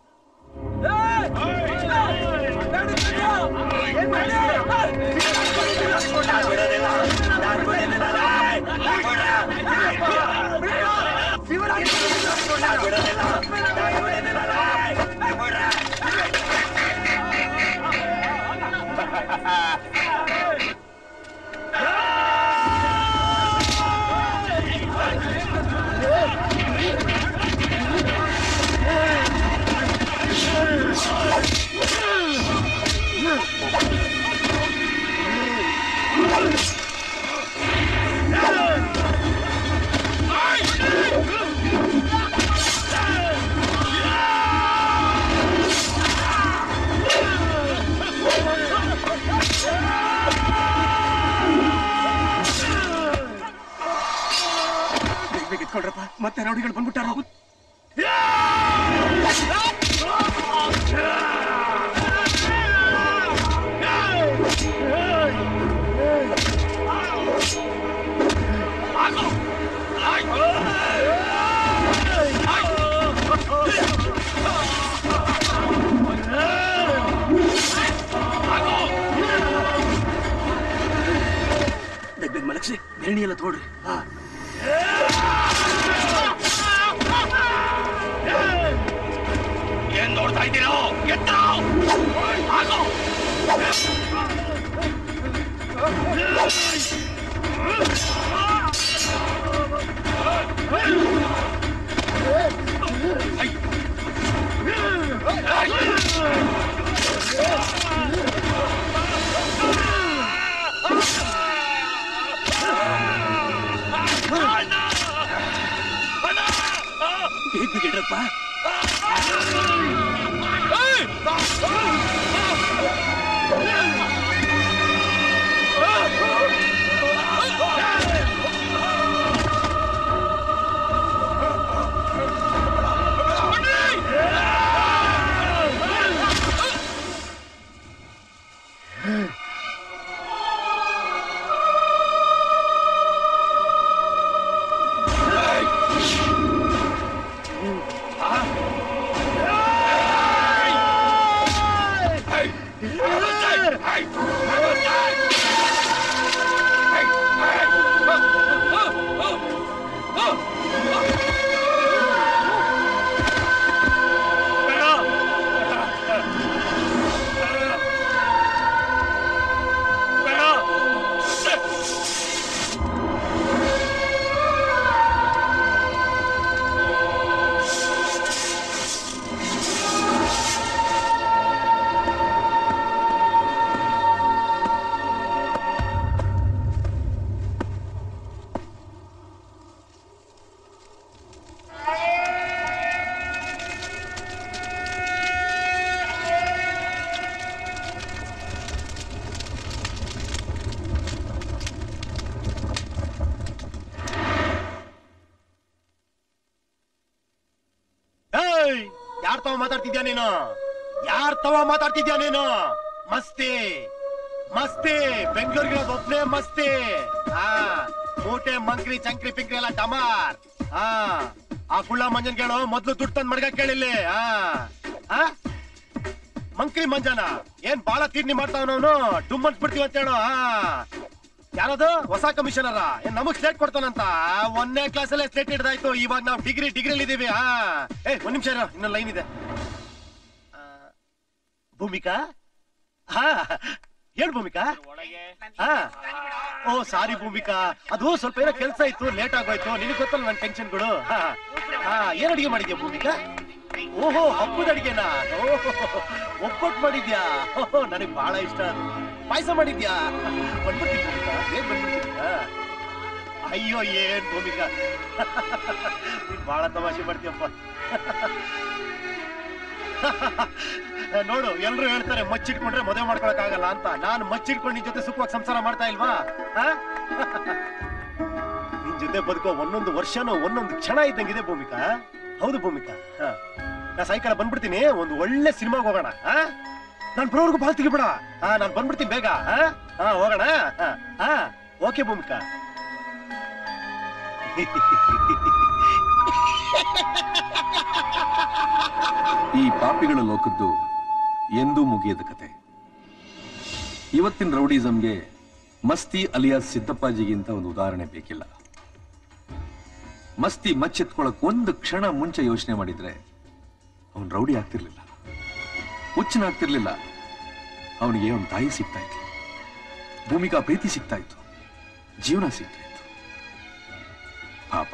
ಎತ್ಕೊಳ್ರಪ್ಪ ಮತ್ತೆ ರೌಡಿಗಳು ಬಂದ್ಬಿಟ್ಟಾರ ಬೇಗ ಮಲಗಿಸಿ ಬೆರಣಿ ಎಲ್ಲ ತೋಡ್ರಿ ಹಾ ಏನ್ ನೋಡ್ತಾ ಇದ್ದೀರೋ ಎತ್ತ ಆಗೋ ಬೇಗ ಬೇಗ ಇಡ್ರಪ್ಪ ಯಾರ್ ತಾವ ಮಾತಾಡ್ತಿದ್ಯಾ ನೀನು ಯಾರ್ ತವ ಮಾತಾಡ್ತಿದ್ಯಾ ನೀನು ಮಸ್ತಿ ಮಸ್ತಿ ಬೆಂಗಳೂರಿಗೆ ಒಬ್ನೇ ಮಸ್ತಿ ಹಾ ಮೂಟೆ ಮಂಕ್ರಿ ಚಂಕ್ರಿ ಪಿಂಕ್ರಿ ಎಲ್ಲ ಡಮಾರ್ ಹಾ ಆ ಕುಳ್ಳ ಮಂಜನ್ ಕೇಳು ಮೊದ್ಲು ದುಡ್ಡು ತಂದ್ ಮಡ್ಗ ಕೇಳಿಲ್ಲಿ ಹಾ ಹಾ ಮಂಕ್ರಿ ಮಂಜನ ಏನ್ ಬಾಳ ತೀರ್ನಿ ಮಾಡ್ತಾವನವನು ಡುಮ್ ಅನ್ಸ್ಬಿಡ್ತೀವಿ ಅಂತ ಹೇಳು ಹಾ ಯಾರದು ಹೊಸ ಕಮಿಷನರ ಏನ್ ನಮಗ್ ಸ್ಲೇಟ್ ಕೊಡ್ತಾನಂತ ಒಂದನೇ ಕ್ಲಾಸಲ್ಲೇ ಸ್ಲೇಟ್ ಹಿಡ್ದಾಯ್ತು ಇವಾಗ ನಾವು ಡಿಗ್ರಿ ಡಿಗ್ರಿಲಿ ಇದೀವಿ ಹಾ ಏ ಒಂದ್ ನಿಮಿಷ ಇರು, ಇನ್ನೊಂದ್ ಲೈನ್ ಇದೆ ಆ, ಭೂಮಿಕಾ ಹಾ ಹೇಳು ಭೂಮಿಕಾ ಹಾ ಓ ಸಾರಿ ಭೂಮಿಕಾ ಅದು ಸ್ವಲ್ಪ ಏನೋ ಕೆಲಸ ಇತ್ತು ಲೇಟ್ ಆಗೋಯ್ತು ನಿನಗೆ ಗೊತ್ತಲ್ಲ ನನ್ನ ಟೆನ್ಷನ್ಗಳು ಹಾ ಹಾ ಏನ್ ಅಡಿಗೆ ಮಾಡಿದ್ಯಾ ಭೂಮಿಕಾ ಓಹೋ ಹಬ್ಬದ ಅಡಿಗೆನಾ ಓಹೋ ಒಬ್ಬಟ್ಟು ಮಾಡಿದ್ಯಾ ಓಹೋ ನನಗೆ ಬಹಳ ಇಷ್ಟ ಅದು ಪಾಯಸ ಮಾಡಿದ್ಯಾ ಬಂದ್ಬಿಡ್ತೀನಿ ಭೂಮಿಕಾ ಬೇಗ ಬಂದ್ಬಿಡ್ತೀನಿ ಹಾ. ಅಯ್ಯೋ ಏನ್ ಭೂಮಿಕಾ ನೀನ್ ಬಹಳ ತಮಾಷೆ ಮಾಡ್ತೀಯಪ್ಪ ನೋಡು ಎಲ್ರು ಹೇಳ್ತಾರೆ ಮಚ್ಚಿಟ್ಕೊಂಡ್ರೆ ಮದುವೆ ಮಾಡ್ಕೊಳಕ್ ಆಗಲ್ಲ ಅಂತ ನಾನು ಮಚ್ಚಿಟ್ಕೊಂಡು ನಿನ್ ಜೊತೆ ಸುಖವಾಗಿ ಸಂಸಾರ ಮಾಡ್ತಾ ಇಲ್ವಾ ಆ? ನಿನ್ ಜೊತೆ ಬದುಕೋ ಒಂದೊಂದು ವರ್ಷನೂ ಒಂದೊಂದು ಕ್ಷಣ ಇದ್ದಂಗಿದೆ ಭೂಮಿಕಾ ಹೌದು ಭೂಮಿಕಾ ಹಾ. ನಾ ಸಾಯಂಕಾಲ ಬಂದ್ಬಿಡ್ತೀನಿ ಒಂದು ಒಳ್ಳೆ ಸಿನಿಮಾಗೆ ಹೋಗೋಣ ಆ? ನಾನ್ ಬರೋವರೆಗೂ ಬಾಲ್ ತೆಗಿಬೇಡ ಹಾ ನಾನ್ ಬಂದ್ಬಿಡ್ತೀನಿ ಬೇಗ ಆ? ಹಾ ಹೋಗೋಣ ಹಾ, ಹಾ ಓಕೆ ಭೂಮಿಕಾ ಈ ಪಾಪಿಗಳ ಲೋಕದ್ದು ಎಂದೂ ಮುಗಿಯದ ಕತೆ ಇವತ್ತಿನ ರೌಡಿಸಂಗೆ ಮಸ್ತಿ ಅಲಿಯಾಸ್ ಸಿದ್ದಪ್ಪಾಜಿಗಿಂತ ಒಂದು ಉದಾಹರಣೆ ಬೇಕಿಲ್ಲ ಮಸ್ತಿ ಮಚ್ಚೆತ್ಕೊಳಕ್ ಒಂದು ಕ್ಷಣ ಮುಂಚೆ ಯೋಚನೆ ಮಾಡಿದ್ರೆ ಅವನ್ ರೌಡಿ ಆಗ್ತಿರ್ಲಿಲ್ಲ ಹುಚ್ಚನಾಗ್ತಿರ್ಲಿಲ್ಲ ಅವನಿಗೆ ಅವನ ತಾಯಿ ಸಿಗ್ತಾ ಇತ್ತು ಭೂಮಿಕಾ ಪ್ರೀತಿ ಸಿಗ್ತಾ ಇತ್ತು ಜೀವನ ಸಿಗ್ತಾ ಇತ್ತು ಪಾಪ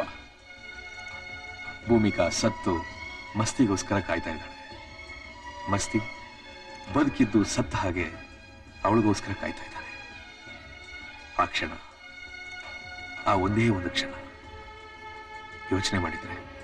ಭೂಮಿಕಾ ಸತ್ತು ಮಸ್ತಿಗೋಸ್ಕರ ಕಾಯ್ತಾ ಇದ್ದಾಳೆ ಮಸ್ತಿ ಬದುಕಿದ್ದು ಸತ್ತ ಹಾಗೆ ಅವಳಿಗೋಸ್ಕರ ಕಾಯ್ತಾ ಇದ್ದಾಳೆ ಆ ಕ್ಷಣ ಆ ಒಂದೇ ಒಂದು ಕ್ಷಣ ಯೋಚನೆ ಮಾಡಿದ್ರೆ